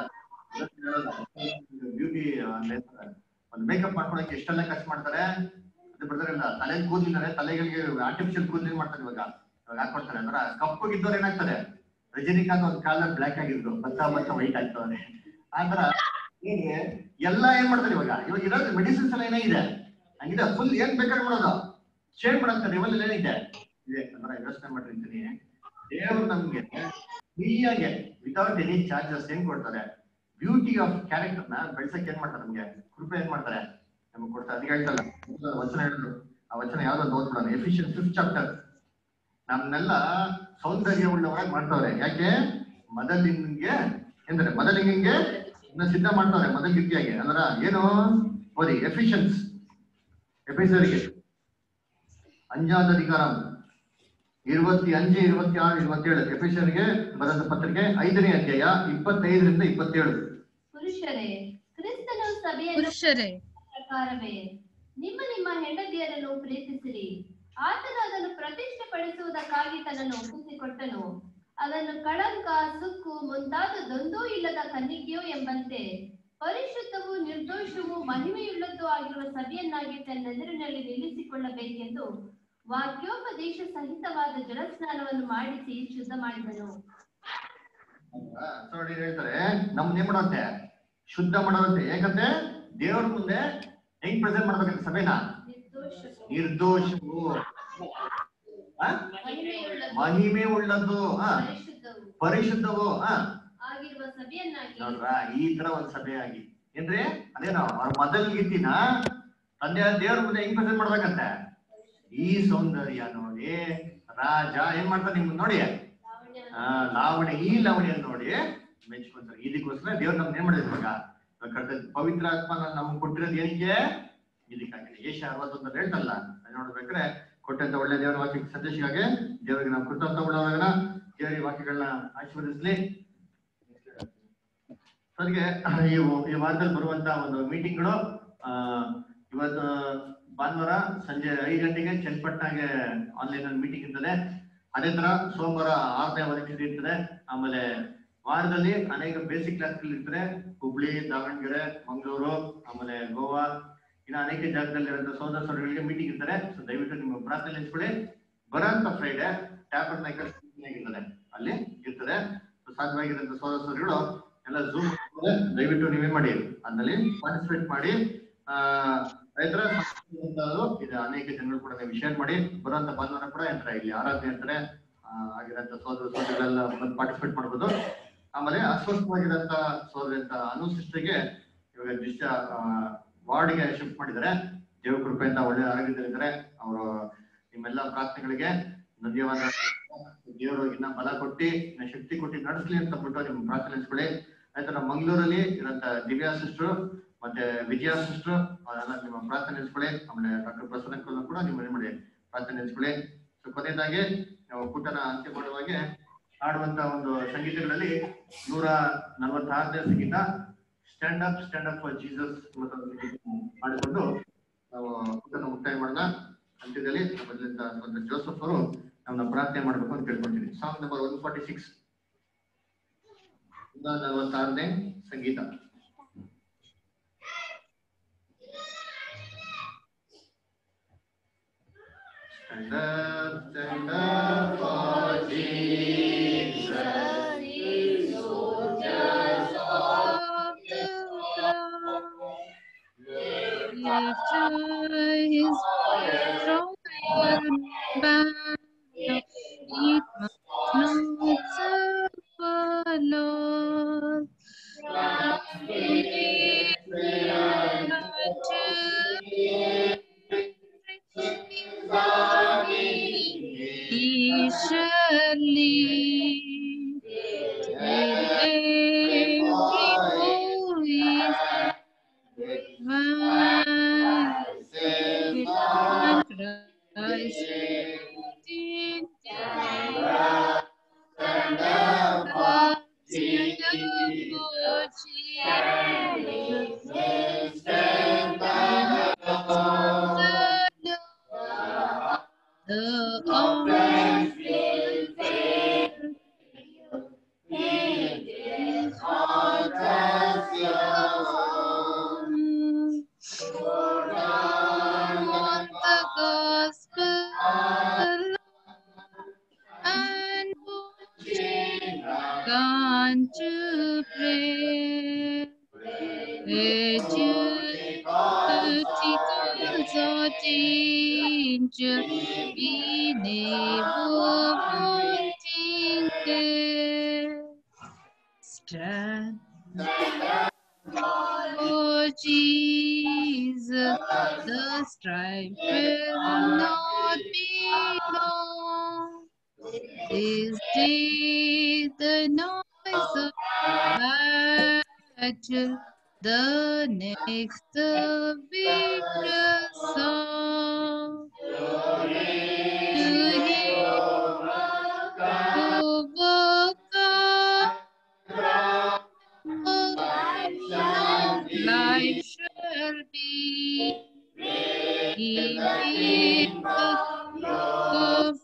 ಬ್ಯೂಟಿ ಒಂದು ಮೇಕಪ್ ಮಾಡ್ಕೊಳಕ್ಕೆ ಎಷ್ಟೆಲ್ಲ ಖರ್ಚು ಮಾಡ್ತಾರೆ ಅದು ಬರ್ತಾರಲ್ಲ ತಲೆ ಕೂದಲಿದ್ದಾರೆ ತಲೆಗಳಿಗೆ ಆರ್ಟಿಫಿಷಿಯಲ್ ಕೂದಲಿ ಮಾಡ್ತಾರೆ ಇವಾಗ ಇವಾಗ ಹಾಕೊಡ್ತಾರೆ ಅಂದ್ರೆ ಕಪ್ಪಗಿದ್ದವ್ರು ಏನಾಗ್ತಾರೆ ರಜನಿಕಾಂತ್ ಒಂದ್ ಕಾಲ ಬ್ಲಾಕ್ ಆಗಿದ್ರು ಭತ್ತ ಭತ್ತ ವೈಟ್ ಆಗ್ತವ್ರೆ ಆತರ ಹೀಗೆ ಎಲ್ಲ ಏನ್ ಮಾಡ್ತಾರೆ ಇವಾಗ ಇವಾಗ ಇರೋದು ಮೆಡಿಸಿನ್ಸ್ ಎಲ್ಲ ಏನಾಗಿದೆ ಹಂಗಿದೆ ಫುಲ್ ಏನ್ ಬೇಕಾದ್ರೆ ಮಾಡೋದು ಶೇರ್ ಮಾಡಂತ ಲೆವೆಲ್ ಏನಿದೆ ಇದೆ ಅಂದ್ರೆ ಯೋಚನೆ ಮಾಡಿರ್ತೀನಿ ದೇವರು ನಮ್ಗೆ ಫ್ರೀಯಾಗೆ ವಿತೌಟ್ ಎನಿ ಚಾರ್ಜಸ್ ಏನ್ ಕೊಡ್ತಾರೆ ಬ್ಯೂಟಿ ಆಫ್ ಕ್ಯಾರೆಕ್ಟರ್ ನ ಬೆಳ್ಸಕ್ ಏನ್ ಮಾಡ್ತಾರೆ ನಮ್ಗೆ ಕೃಪೆ ಏನ್ ಮಾಡ್ತಾರೆ ನಮ್ಗೆ ಕೊಡ್ತಾರೆ ಅದಕ್ಕೆ ಹೇಳ್ತಲ್ಲ ವಚನ ಹೇಳಿದ್ರು ಆ ವಚನ ಯಾವ್ದೋ ಓದ್ಬಿಡೋಣ ಎಫಿಷಿಯನ್ ಫಿಫ್ತ್ ಚಾಪ್ಟರ್ ನಮ್ನೆಲ್ಲ ಸೌಂದರ್ಯ ಉಳ್ಳವರಾಗಿ ಮಾಡ್ತವ್ರೆ ಯಾಕೆ ಮೊದಲಿಂಗೆ ಎಂದ್ರೆ ಮೊದಲಿಂಗೆ ಸಿದ್ಧ ಮಾಡ್ತವ್ರೆ ಮೊದಲಿಗಿರ್ತಿಯಾಗಿ ಅಂದ್ರ ಏನು ಓದಿ ಎಫಿಷಿಯನ್ಸ್ ಎಫಿಸರಿಗೆ ಅಂಜಾದ ಅಧಿಕಾರ இருபத்தி அஞ்சு இருபத்தி ஆறு இருபத்தೇಳು ಎಫೆಸರಿಗೆ ಬರೆದ ಪತ್ರಿಕೆ ಐದನೇ ಅಧ್ಯಾಯ ಇಪ್ಪತ್ತೈದರಿಂದ ಇಪ್ಪತ್ತೇಳು ಪುರುಷರೇ ಕ್ರಿಸ್ತನು ಸಭೆಯನ್ನು ಪುರುಷರೇ ಪ್ರಕಾರವೇ ನಿಮ್ಮ ನಿಮ್ಮ ಹೆಂಡತಿಯರನ್ನು ಪ್ರೀತಿಸಿರಿ ಆತನು ಅದನ್ನು ಪ್ರತಿಷ್ಠೆಪಡಿಸುವುದಕ್ಕಾಗಿ ತನ್ನನ್ನು ಒಪ್ಪಿಸಿಕೊಟ್ಟನು ಅದನ್ನು ಕಳಂಕ ಸುಕ್ಕು ಮುಂತಾದದೊಂದೂ ಇಲ್ಲದ ಕನ್ನಿಕೆಯೋ ಎಂಬಂತೆ ಪರಿಶುದ್ಧವೂ ನಿರ್ದೋಷವೂ ಮಹಿಮೆಯುಳ್ಳದ್ದೂ ಆಗಿರುವ ಸಭೆಯನ್ನಾಗಿ ತನ್ನೆದುರಿನಲ್ಲಿ ನಿಲ್ಲಿಸಿಕೊಳ್ಳಬೇಕೆಂದು ವಾಕ್ಯೋಪದೇಶ ಸಹಿತವಾದ ಜಲಸ್ನಾನವನ್ನು ಮಾಡಿಸಿ ಶುದ್ಧ ಮಾಡಿದನು ನೋಡಿ ಹೇಳ್ತಾರೆ ನಮ್ನ ಏನ್ ಮಾಡೋಂತೆ ಶುದ್ಧ ಮಾಡೋದಂತೆ ಯಾಕಂದ್ರೆ ದೇವ್ರ ಮುಂದೆ ಹೆಂಗ್ ಪ್ರೆಸೆಂಟ್ ಮಾಡ್ಬೇಕಂತ ಸಭೆನ ನಿರ್ದೋಷವು ಆ? ಮಹಿಮೆಯುಳ್ಳದ್ದು ಮಹಿಮೆ ಉಳ್ಳದ್ದು ಆ ಪರಿಶುದ್ಧವು ಪರಿಶುದ್ಧವು ಆ ಆಗಿರುವ ಸಭೆಯನ್ನಾಗಿ ನೋಡ್ರ ಈ ತರ ಒಂದ್ ಸಭೆ ಆಗಿ ಏನ್ರಿ ಅದೇನೋ ಅವ್ರ ಮೊದಲ್ಗಿತ್ತಿನ ತಂದೆ ದೇವ್ರ ಮುಂದೆ ಹೆಂಗ್ ಪ್ರೆಸೆಂಟ್ ಮಾಡ್ಬೇಕಂತೆ ಈ ಸೌಂದರ್ಯ ನೋಡಿ ರಾಜ ಏನ್ ಮಾಡ್ತಾರೆ ನಿಮ್ಗೆ ನೋಡಿ ಆ ಲಾವಣಿ ಈ ಲಾವಣಿ ನೋಡಿ ಮೆಚ್ಕೊಂತಾರೆ ಇದಕ್ಕೋಸ್ಕರ ದೇವ್ರು ನಮ್ಗೆ ಏನ್ ಮಾಡಿದ್ರು ಇವಾಗ ಇವಾಗ ಕರ್ತವ್ಯ ಪವಿತ್ರ ಆತ್ಮ ನಮ್ಗೆ ಕೊಟ್ಟಿರೋದು ಏನಕ್ಕೆ ಇದಕ್ಕಾಗಿದೆ ಏಷ ಅರವತ್ತೊಂದಲ್ಲಿ ಹೇಳ್ತಲ್ಲ ಅದ್ ನೋಡ್ಬೇಕಾದ್ರೆ ಕೊಟ್ಟಂತ ಒಳ್ಳೆ ದೇವರ ವಾಕ್ಯ ಸಂದೇಶಕ್ಕಾಗಿ ದೇವರಿಗೆ ನಾವು ಕೃತಜ್ಞ ಉಳ್ಳವರಾಗೋಣ ದೇವರ ವಾಕ್ಯಗಳನ್ನ ಆಶೀರ್ವದಿಸ್ಲಿ ಅದಕ್ಕೆ ಈ ಈ ವಾರದಲ್ಲಿ ಬರುವಂತ ಒಂದು ಮೀಟಿಂಗ್ಗಳು ಆ ಇವತ್ತು ಭಾನುವಾರ ಸಂಜೆ ಐದು ಗಂಟೆಗೆ ಚನ್ನಪಟ್ಟಣಗೆ ಆನ್ಲೈನ್ ಅಲ್ಲಿ ಮೀಟಿಂಗ್ ಇರ್ತದೆ ಅದೇ ತರ ಸೋಮವಾರ ಆರನೇ ವರದಿ ಇರ್ತದೆ ಆಮೇಲೆ ವಾರದಲ್ಲಿ ಅನೇಕ ಬೇಸಿಕ್ ಕ್ಲಾಸ್ಗಳು ಇರ್ತದೆ ಹುಬ್ಳಿ ದಾವಣಗೆರೆ ಮಂಗಳೂರು ಆಮೇಲೆ ಗೋವಾ ಇನ್ನು ಅನೇಕ ಜಾಗದಲ್ಲಿ ಇರುವಂತ ಸೋದರ ಸೋದರಿಗಳಿಗೆ ಮೀಟಿಂಗ್ ಇರ್ತಾರೆ ಸೊ ದಯವಿಟ್ಟು ನಿಮ್ಮ ಪ್ರಾರ್ಥನೆ ಹಂಚ್ಕೊಳ್ಳಿ ಬರೋಂತ ಫ್ರೈಡೆ ಟ್ಯಾಪರ್ ನಾಯ್ಕರ್ ಇರ್ತದೆ ಅಲ್ಲಿ ಇರ್ತದೆ So ಸಾಧ್ಯವಾಗಿರೋಂಥ ಸೋದರ ಸೋದರಿಗಳು ಎಲ್ಲ ಝೂಮ್ ದಯವಿಟ್ಟು ನೀವೇನ್ ಮಾಡಿ ಅದ್ರಲ್ಲಿ ಪಾರ್ಟಿಸಿಪೇಟ್ ಮಾಡಿ ಆ ರೈತರ ಇದು ಅನೇಕ ಜನಗಳು ಕೂಡ ನೀವು ಶೇರ್ ಮಾಡಿ ಬರುವಂತ ಭಾನುವಾರ ಕೂಡ ಇರ್ತಾರೆ ಇಲ್ಲಿ ಆರಾಧನೆ ಇರ್ತಾರೆ ಆ, ಆಗಿರೋಂಥ ಸೋದರ ಸೋದರಿಗಳೆಲ್ಲ ಬಂದು ಪಾರ್ಟಿಸಿಪೇಟ್ ಮಾಡ್ಬೋದು ಆಮೇಲೆ ಅಸ್ವಸ್ಥವಾಗಿರೋಂಥ ಸೋದರಿ ಅಂತ ಅನು ಸಿಸ್ಟರ್ಗೆ ಇವಾಗ ದಿಶ ವಾರ್ಡ್ಗೆ ಶಿಫ್ಟ್ ಮಾಡಿದ್ದಾರೆ ದೇವ ಕೃಪೆಯಿಂದ ಒಳ್ಳೆ ಆರೋಗ್ಯದಲ್ಲಿದ್ದಾರೆ ಅವರು ನಿಮ್ಮೆಲ್ಲ ಪ್ರಾರ್ಥನೆಗಳಿಗೆ ಧನ್ಯವಾದ ದೇವರು ಇನ್ನ ಬಲ ಕೊಟ್ಟಿ ಇನ್ನ ಶಕ್ತಿ ಕೊಟ್ಟು ನಡೆಸ್ಲಿ ಅಂತ ಬಿಟ್ಟು ನಿಮ್ ಪ್ರಾರ್ಥನೆ ಹಂಚ್ಕೊಳ್ಳಿ ಆಯ್ತು ನಮ್ಮ ಮಂಗಳೂರಲ್ಲಿ ಇರೋಂಥ ದಿವ್ಯಾ ಸಿಸ್ಟರ್ ಮತ್ತೆ ವಿಜಯ ಸಿಸ್ಟರ್ ಅದೆಲ್ಲ ನಿಮ್ಮ ಪ್ರಾರ್ಥನೆ ಹಂಚ್ಕೊಳ್ಳಿ ಆಮೇಲೆ ಡಾಕ್ಟರ್ ಪ್ರಸನ್ನ ಅಂಕಲ್ ಕೂಡ ನೀವು ಏನ್ ಮಾಡಿ ಪ್ರಾರ್ಥನೆ ಹಂಚ್ಕೊಳ್ಳಿ ಸೊ ಕೊನೆಯದಾಗಿ ನಾವು ಕೂಟನ ಅಂತ್ಯ ಮಾಡುವಾಗೆ ಆಡುವಂತ ಒಂದು ಸಂಗೀತಗಳಲ್ಲಿ ನೂರ ನಲವತ್ತಾರನೇ ಸಂಗೀತ stand up stand up Jesus ಮಾಡಿಕೊಂಡು ನಾವು ಕೂಟನ ಮುಕ್ತಾಯ ಮಾಡೋಣ ಅಂತ್ಯದಲ್ಲಿ ಮೊದಲಿಂದ ಒಂದು ಜೋಸಫ್ ಅವರು ನಮ್ಮನ್ನ ಪ್ರಾರ್ಥನೆ ಮಾಡ್ಬೇಕು ಅಂತ ಕೇಳ್ಕೊಂತೀನಿ song number one forty six ನೂರ ನಲವತ್ತಾರನೇ ಸಂಗೀತ Stand up, stand up for Jesus. His strong banner, it must not suffer loss. He shall lead every voice Christ in The arms will fail. His heart has yours. On the gospel and gone to pray. Educated or danger, be never wanting care. Stand Oh Jesus, the strife will not be long. This day the noise of battle, the next the victor song. To him overcome, life shall be. He is the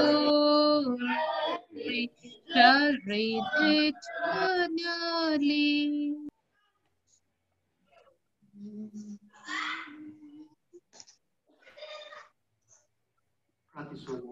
glory shall reign eternally. ಪ್ರಾರ್ಥಿಸೋಣ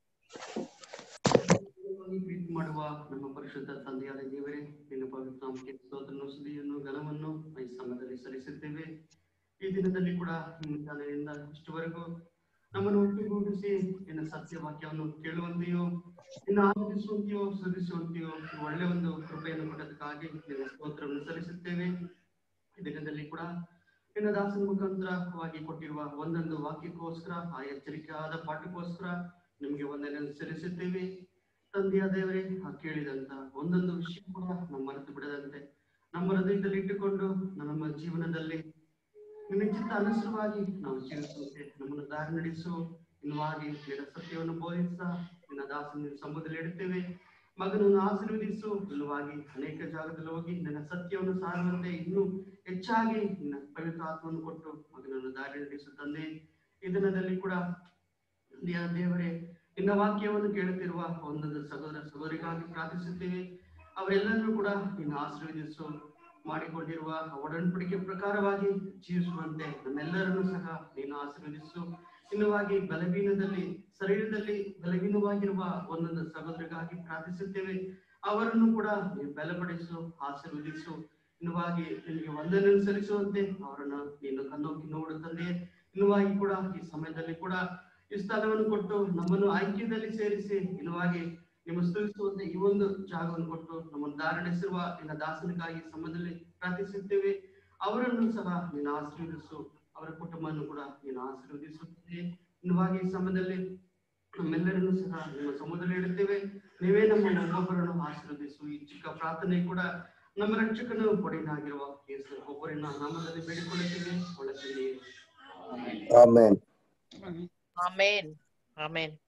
ಈ ಪ್ರೀತಿ ಮಾಡುವ ನಮ್ಮ ಪರಿಶುದ್ಧ ತಂದೆಯಾದ ದೇವರೇ ನಿನ್ನ ಪವಿತ್ರ ನಾಮಕ್ಕೆ ಸ್ತೋತ್ರವನ್ನು ಸುದಿಯನ್ನು ಘನವನ್ನು ಈ ಸಮಯದಲ್ಲಿ ಸಲ್ಲಿಸುತ್ತೇವೆ ಈ ದಿನದಲ್ಲಿ ಕೂಡ ಮುಂಜಾನೆಯಿಂದ ಇಷ್ಟವರೆಗೂ ನಮ್ಮನ್ನು ಒಟ್ಟುಗೂಡಿಸಿ ನಿನ್ನ ಸತ್ಯವಾಕ್ಯವನ್ನು ಕೇಳುವಂತೆಯೋ ನಿನ್ನ ಆನಂದಿಸುವಂತೆಯೋ ಸುರಿಸುವಂತೆಯೋ ಒಳ್ಳೆ ಒಂದು ಕೃಪೆಯನ್ನು ಕೊಟ್ಟದಕ್ಕಾಗಿ ನಿನ್ನ ಸ್ತೋತ್ರವನ್ನು ಸಲ್ಲಿಸುತ್ತೇವೆ ಈ ದಿನದಲ್ಲಿ ಕೂಡ ನಿನ್ನ ದಾಸನ ಮುಖಾಂತರವಾಗಿ ಕೊಟ್ಟಿರುವ ಒಂದೊಂದು ವಾಕ್ಯಕ್ಕೋಸ್ಕರ ಆ ಎಚ್ಚರಿಕೆಯಾದ ಪಾಠಕ್ಕೋಸ್ಕರ ನಿಮಗೆ ಒಂದನ್ನು ಸಲ್ಲಿಸುತ್ತೇವೆ ತಂದೆಯ ದೇವರೇ ಆ ಕೇಳಿದಂತ ಒಂದೊಂದು ವಿಷಯ ಕೂಡ ನಮ್ಮ ಮರೆತು ಬಿಡದಂತೆ ನಮ್ಮ ಹೃದಯದಲ್ಲಿ ಇಟ್ಟುಕೊಂಡು ನಮ್ಮ ಜೀವನದಲ್ಲಿ ನಿನ್ನ ಚಿತ್ತ ಅನುಸಾರವಾಗಿ ನಾವು ಜೀವಿಸುವಂತೆ ನಮ್ಮನ್ನು ದಾರಿ ನಡೆಸು ಇನ್ನುವಾಗಿ ನಿನ್ನ ಸತ್ಯವನ್ನು ಬೋಧಿಸ ನಿನ್ನ ದಾಸನ ಸಂಬಂಧದಲ್ಲಿ ಇಡುತ್ತೇವೆ ಮಗನನ್ನು ಆಶೀರ್ವದಿಸು ಇಲ್ಲವಾಗಿ ಅನೇಕ ಜಾಗದಲ್ಲಿ ಹೋಗಿ ನಿನ್ನ ಸತ್ಯವನ್ನು ಸಾರುವಂತೆ ಇನ್ನೂ ಹೆಚ್ಚಾಗಿ ನಿನ್ನ ಪವಿತ್ರ ಆತ್ಮವನ್ನು ಕೊಟ್ಟು ಮಗನನ್ನು ದಾರಿ ನಡೆಸು ತಂದೆ ಈ ದಿನದಲ್ಲಿ ಕೂಡ ದೇವ ದೇವರೇ ನಿನ್ನ ವಾಕ್ಯವನ್ನು ಕೇಳುತ್ತಿರುವ ಒಂದೊಂದು ಸಹೋದರ ಸಹೋದರಿಗಾಗಿ ಪ್ರಾರ್ಥಿಸುತ್ತೇವೆ ಅವರೆಲ್ಲರೂ ಕೂಡ ನಿನ್ನ ಆಶೀರ್ವದಿಸು ಮಾಡಿಕೊಂಡಿರುವ ಒಡன்பಡಿಕೆ ಪ್ರಕಾರವಾಗಿ ಜೀವಿಸುವಂತೆ ನಮ್ಮೆಲ್ಲರನ್ನು ಸಹ ನೀನು ಆಶೀರ್ವದಿಸು ಇನ್ನುವಾಗಿ ಬಲವೀನದಲ್ಲಿ ಶರೀರದಲ್ಲಿ ಬಲವೀನವಾಗಿರುವ ಒಂದೊಂದು ಸಹೋದರಿಗಾಗಿ ಪ್ರಾರ್ಥಿಸುತ್ತೇವೆ ಅವರನ್ನು ಕೂಡ ನೀವು ಬಲಪಡಿಸು ಆಶೀರ್ವದಿಸು ಇನ್ನುವಾಗಿ ನಿನಗೆ ವಂದನೆ ಸಲ್ಲಿಸುವಂತೆ ಅವರನ್ನ ನೀನು ಕಣ್ಣೋಕಿ ನೋಡು ತಂದೆ ಇನ್ನುವಾಗಿ ಕೂಡ ಈ ಸಮಯದಲ್ಲಿ ಕೂಡ ಈ ಸ್ಥಳವನ್ನು ಕೊಟ್ಟು ನಮ್ಮನ್ನು ಐಕ್ಯದಲ್ಲಿ ಸೇರಿಸಿ ಇನ್ನುವಾಗಿ ನಿಮ್ಮ ಸ್ತುತಿಸುವಂತೆ ಈ ಒಂದು ಜಾಗವನ್ನು ಕೊಟ್ಟು ನಮ್ಮನ್ನು ಧಾರಣಿಸಿರುವ ನಿನ್ನ ದಾಸನಿಗಾಗಿ ಸಂಬಂಧದಲ್ಲಿ ಪ್ರಾರ್ಥಿಸುತ್ತೇವೆ ಅವರನ್ನು ಸಹ ನೀನು ಆಶೀರ್ವದಿಸು ಅವರ ಕುಟುಂಬವನ್ನು ಕೂಡ ನೀನು ಆಶೀರ್ವದಿಸುತ್ತದೆ ಇನ್ನುವಾಗಿ ಈ ಸಮಯದಲ್ಲಿ ನಮ್ಮೆಲ್ಲರನ್ನು ಸಹ ನಿಮ್ಮ ಸಮುದ್ರದಲ್ಲಿ ಇಡುತ್ತೇವೆ ನೀವೇ ನಮ್ಮ ಒಬ್ಬೊಬ್ಬರನ್ನು ಆಶೀರ್ವದಿಸು ಈ ಚಿಕ್ಕ ಪ್ರಾರ್ಥನೆ ಕೂಡ ನಮ್ಮ ರಕ್ಷಕನ ಒಡೆಯನಾಗಿರುವ ಯೇಸು ಒಬ್ಬರಿನ ನಾಮದಲ್ಲಿ ಬೇಡಿಕೊಳ್ಳುತ್ತೇವೆ ಒಳಗೆ ಆಮೇನ್ ಆಮೇನ್ ಆಮೇನ್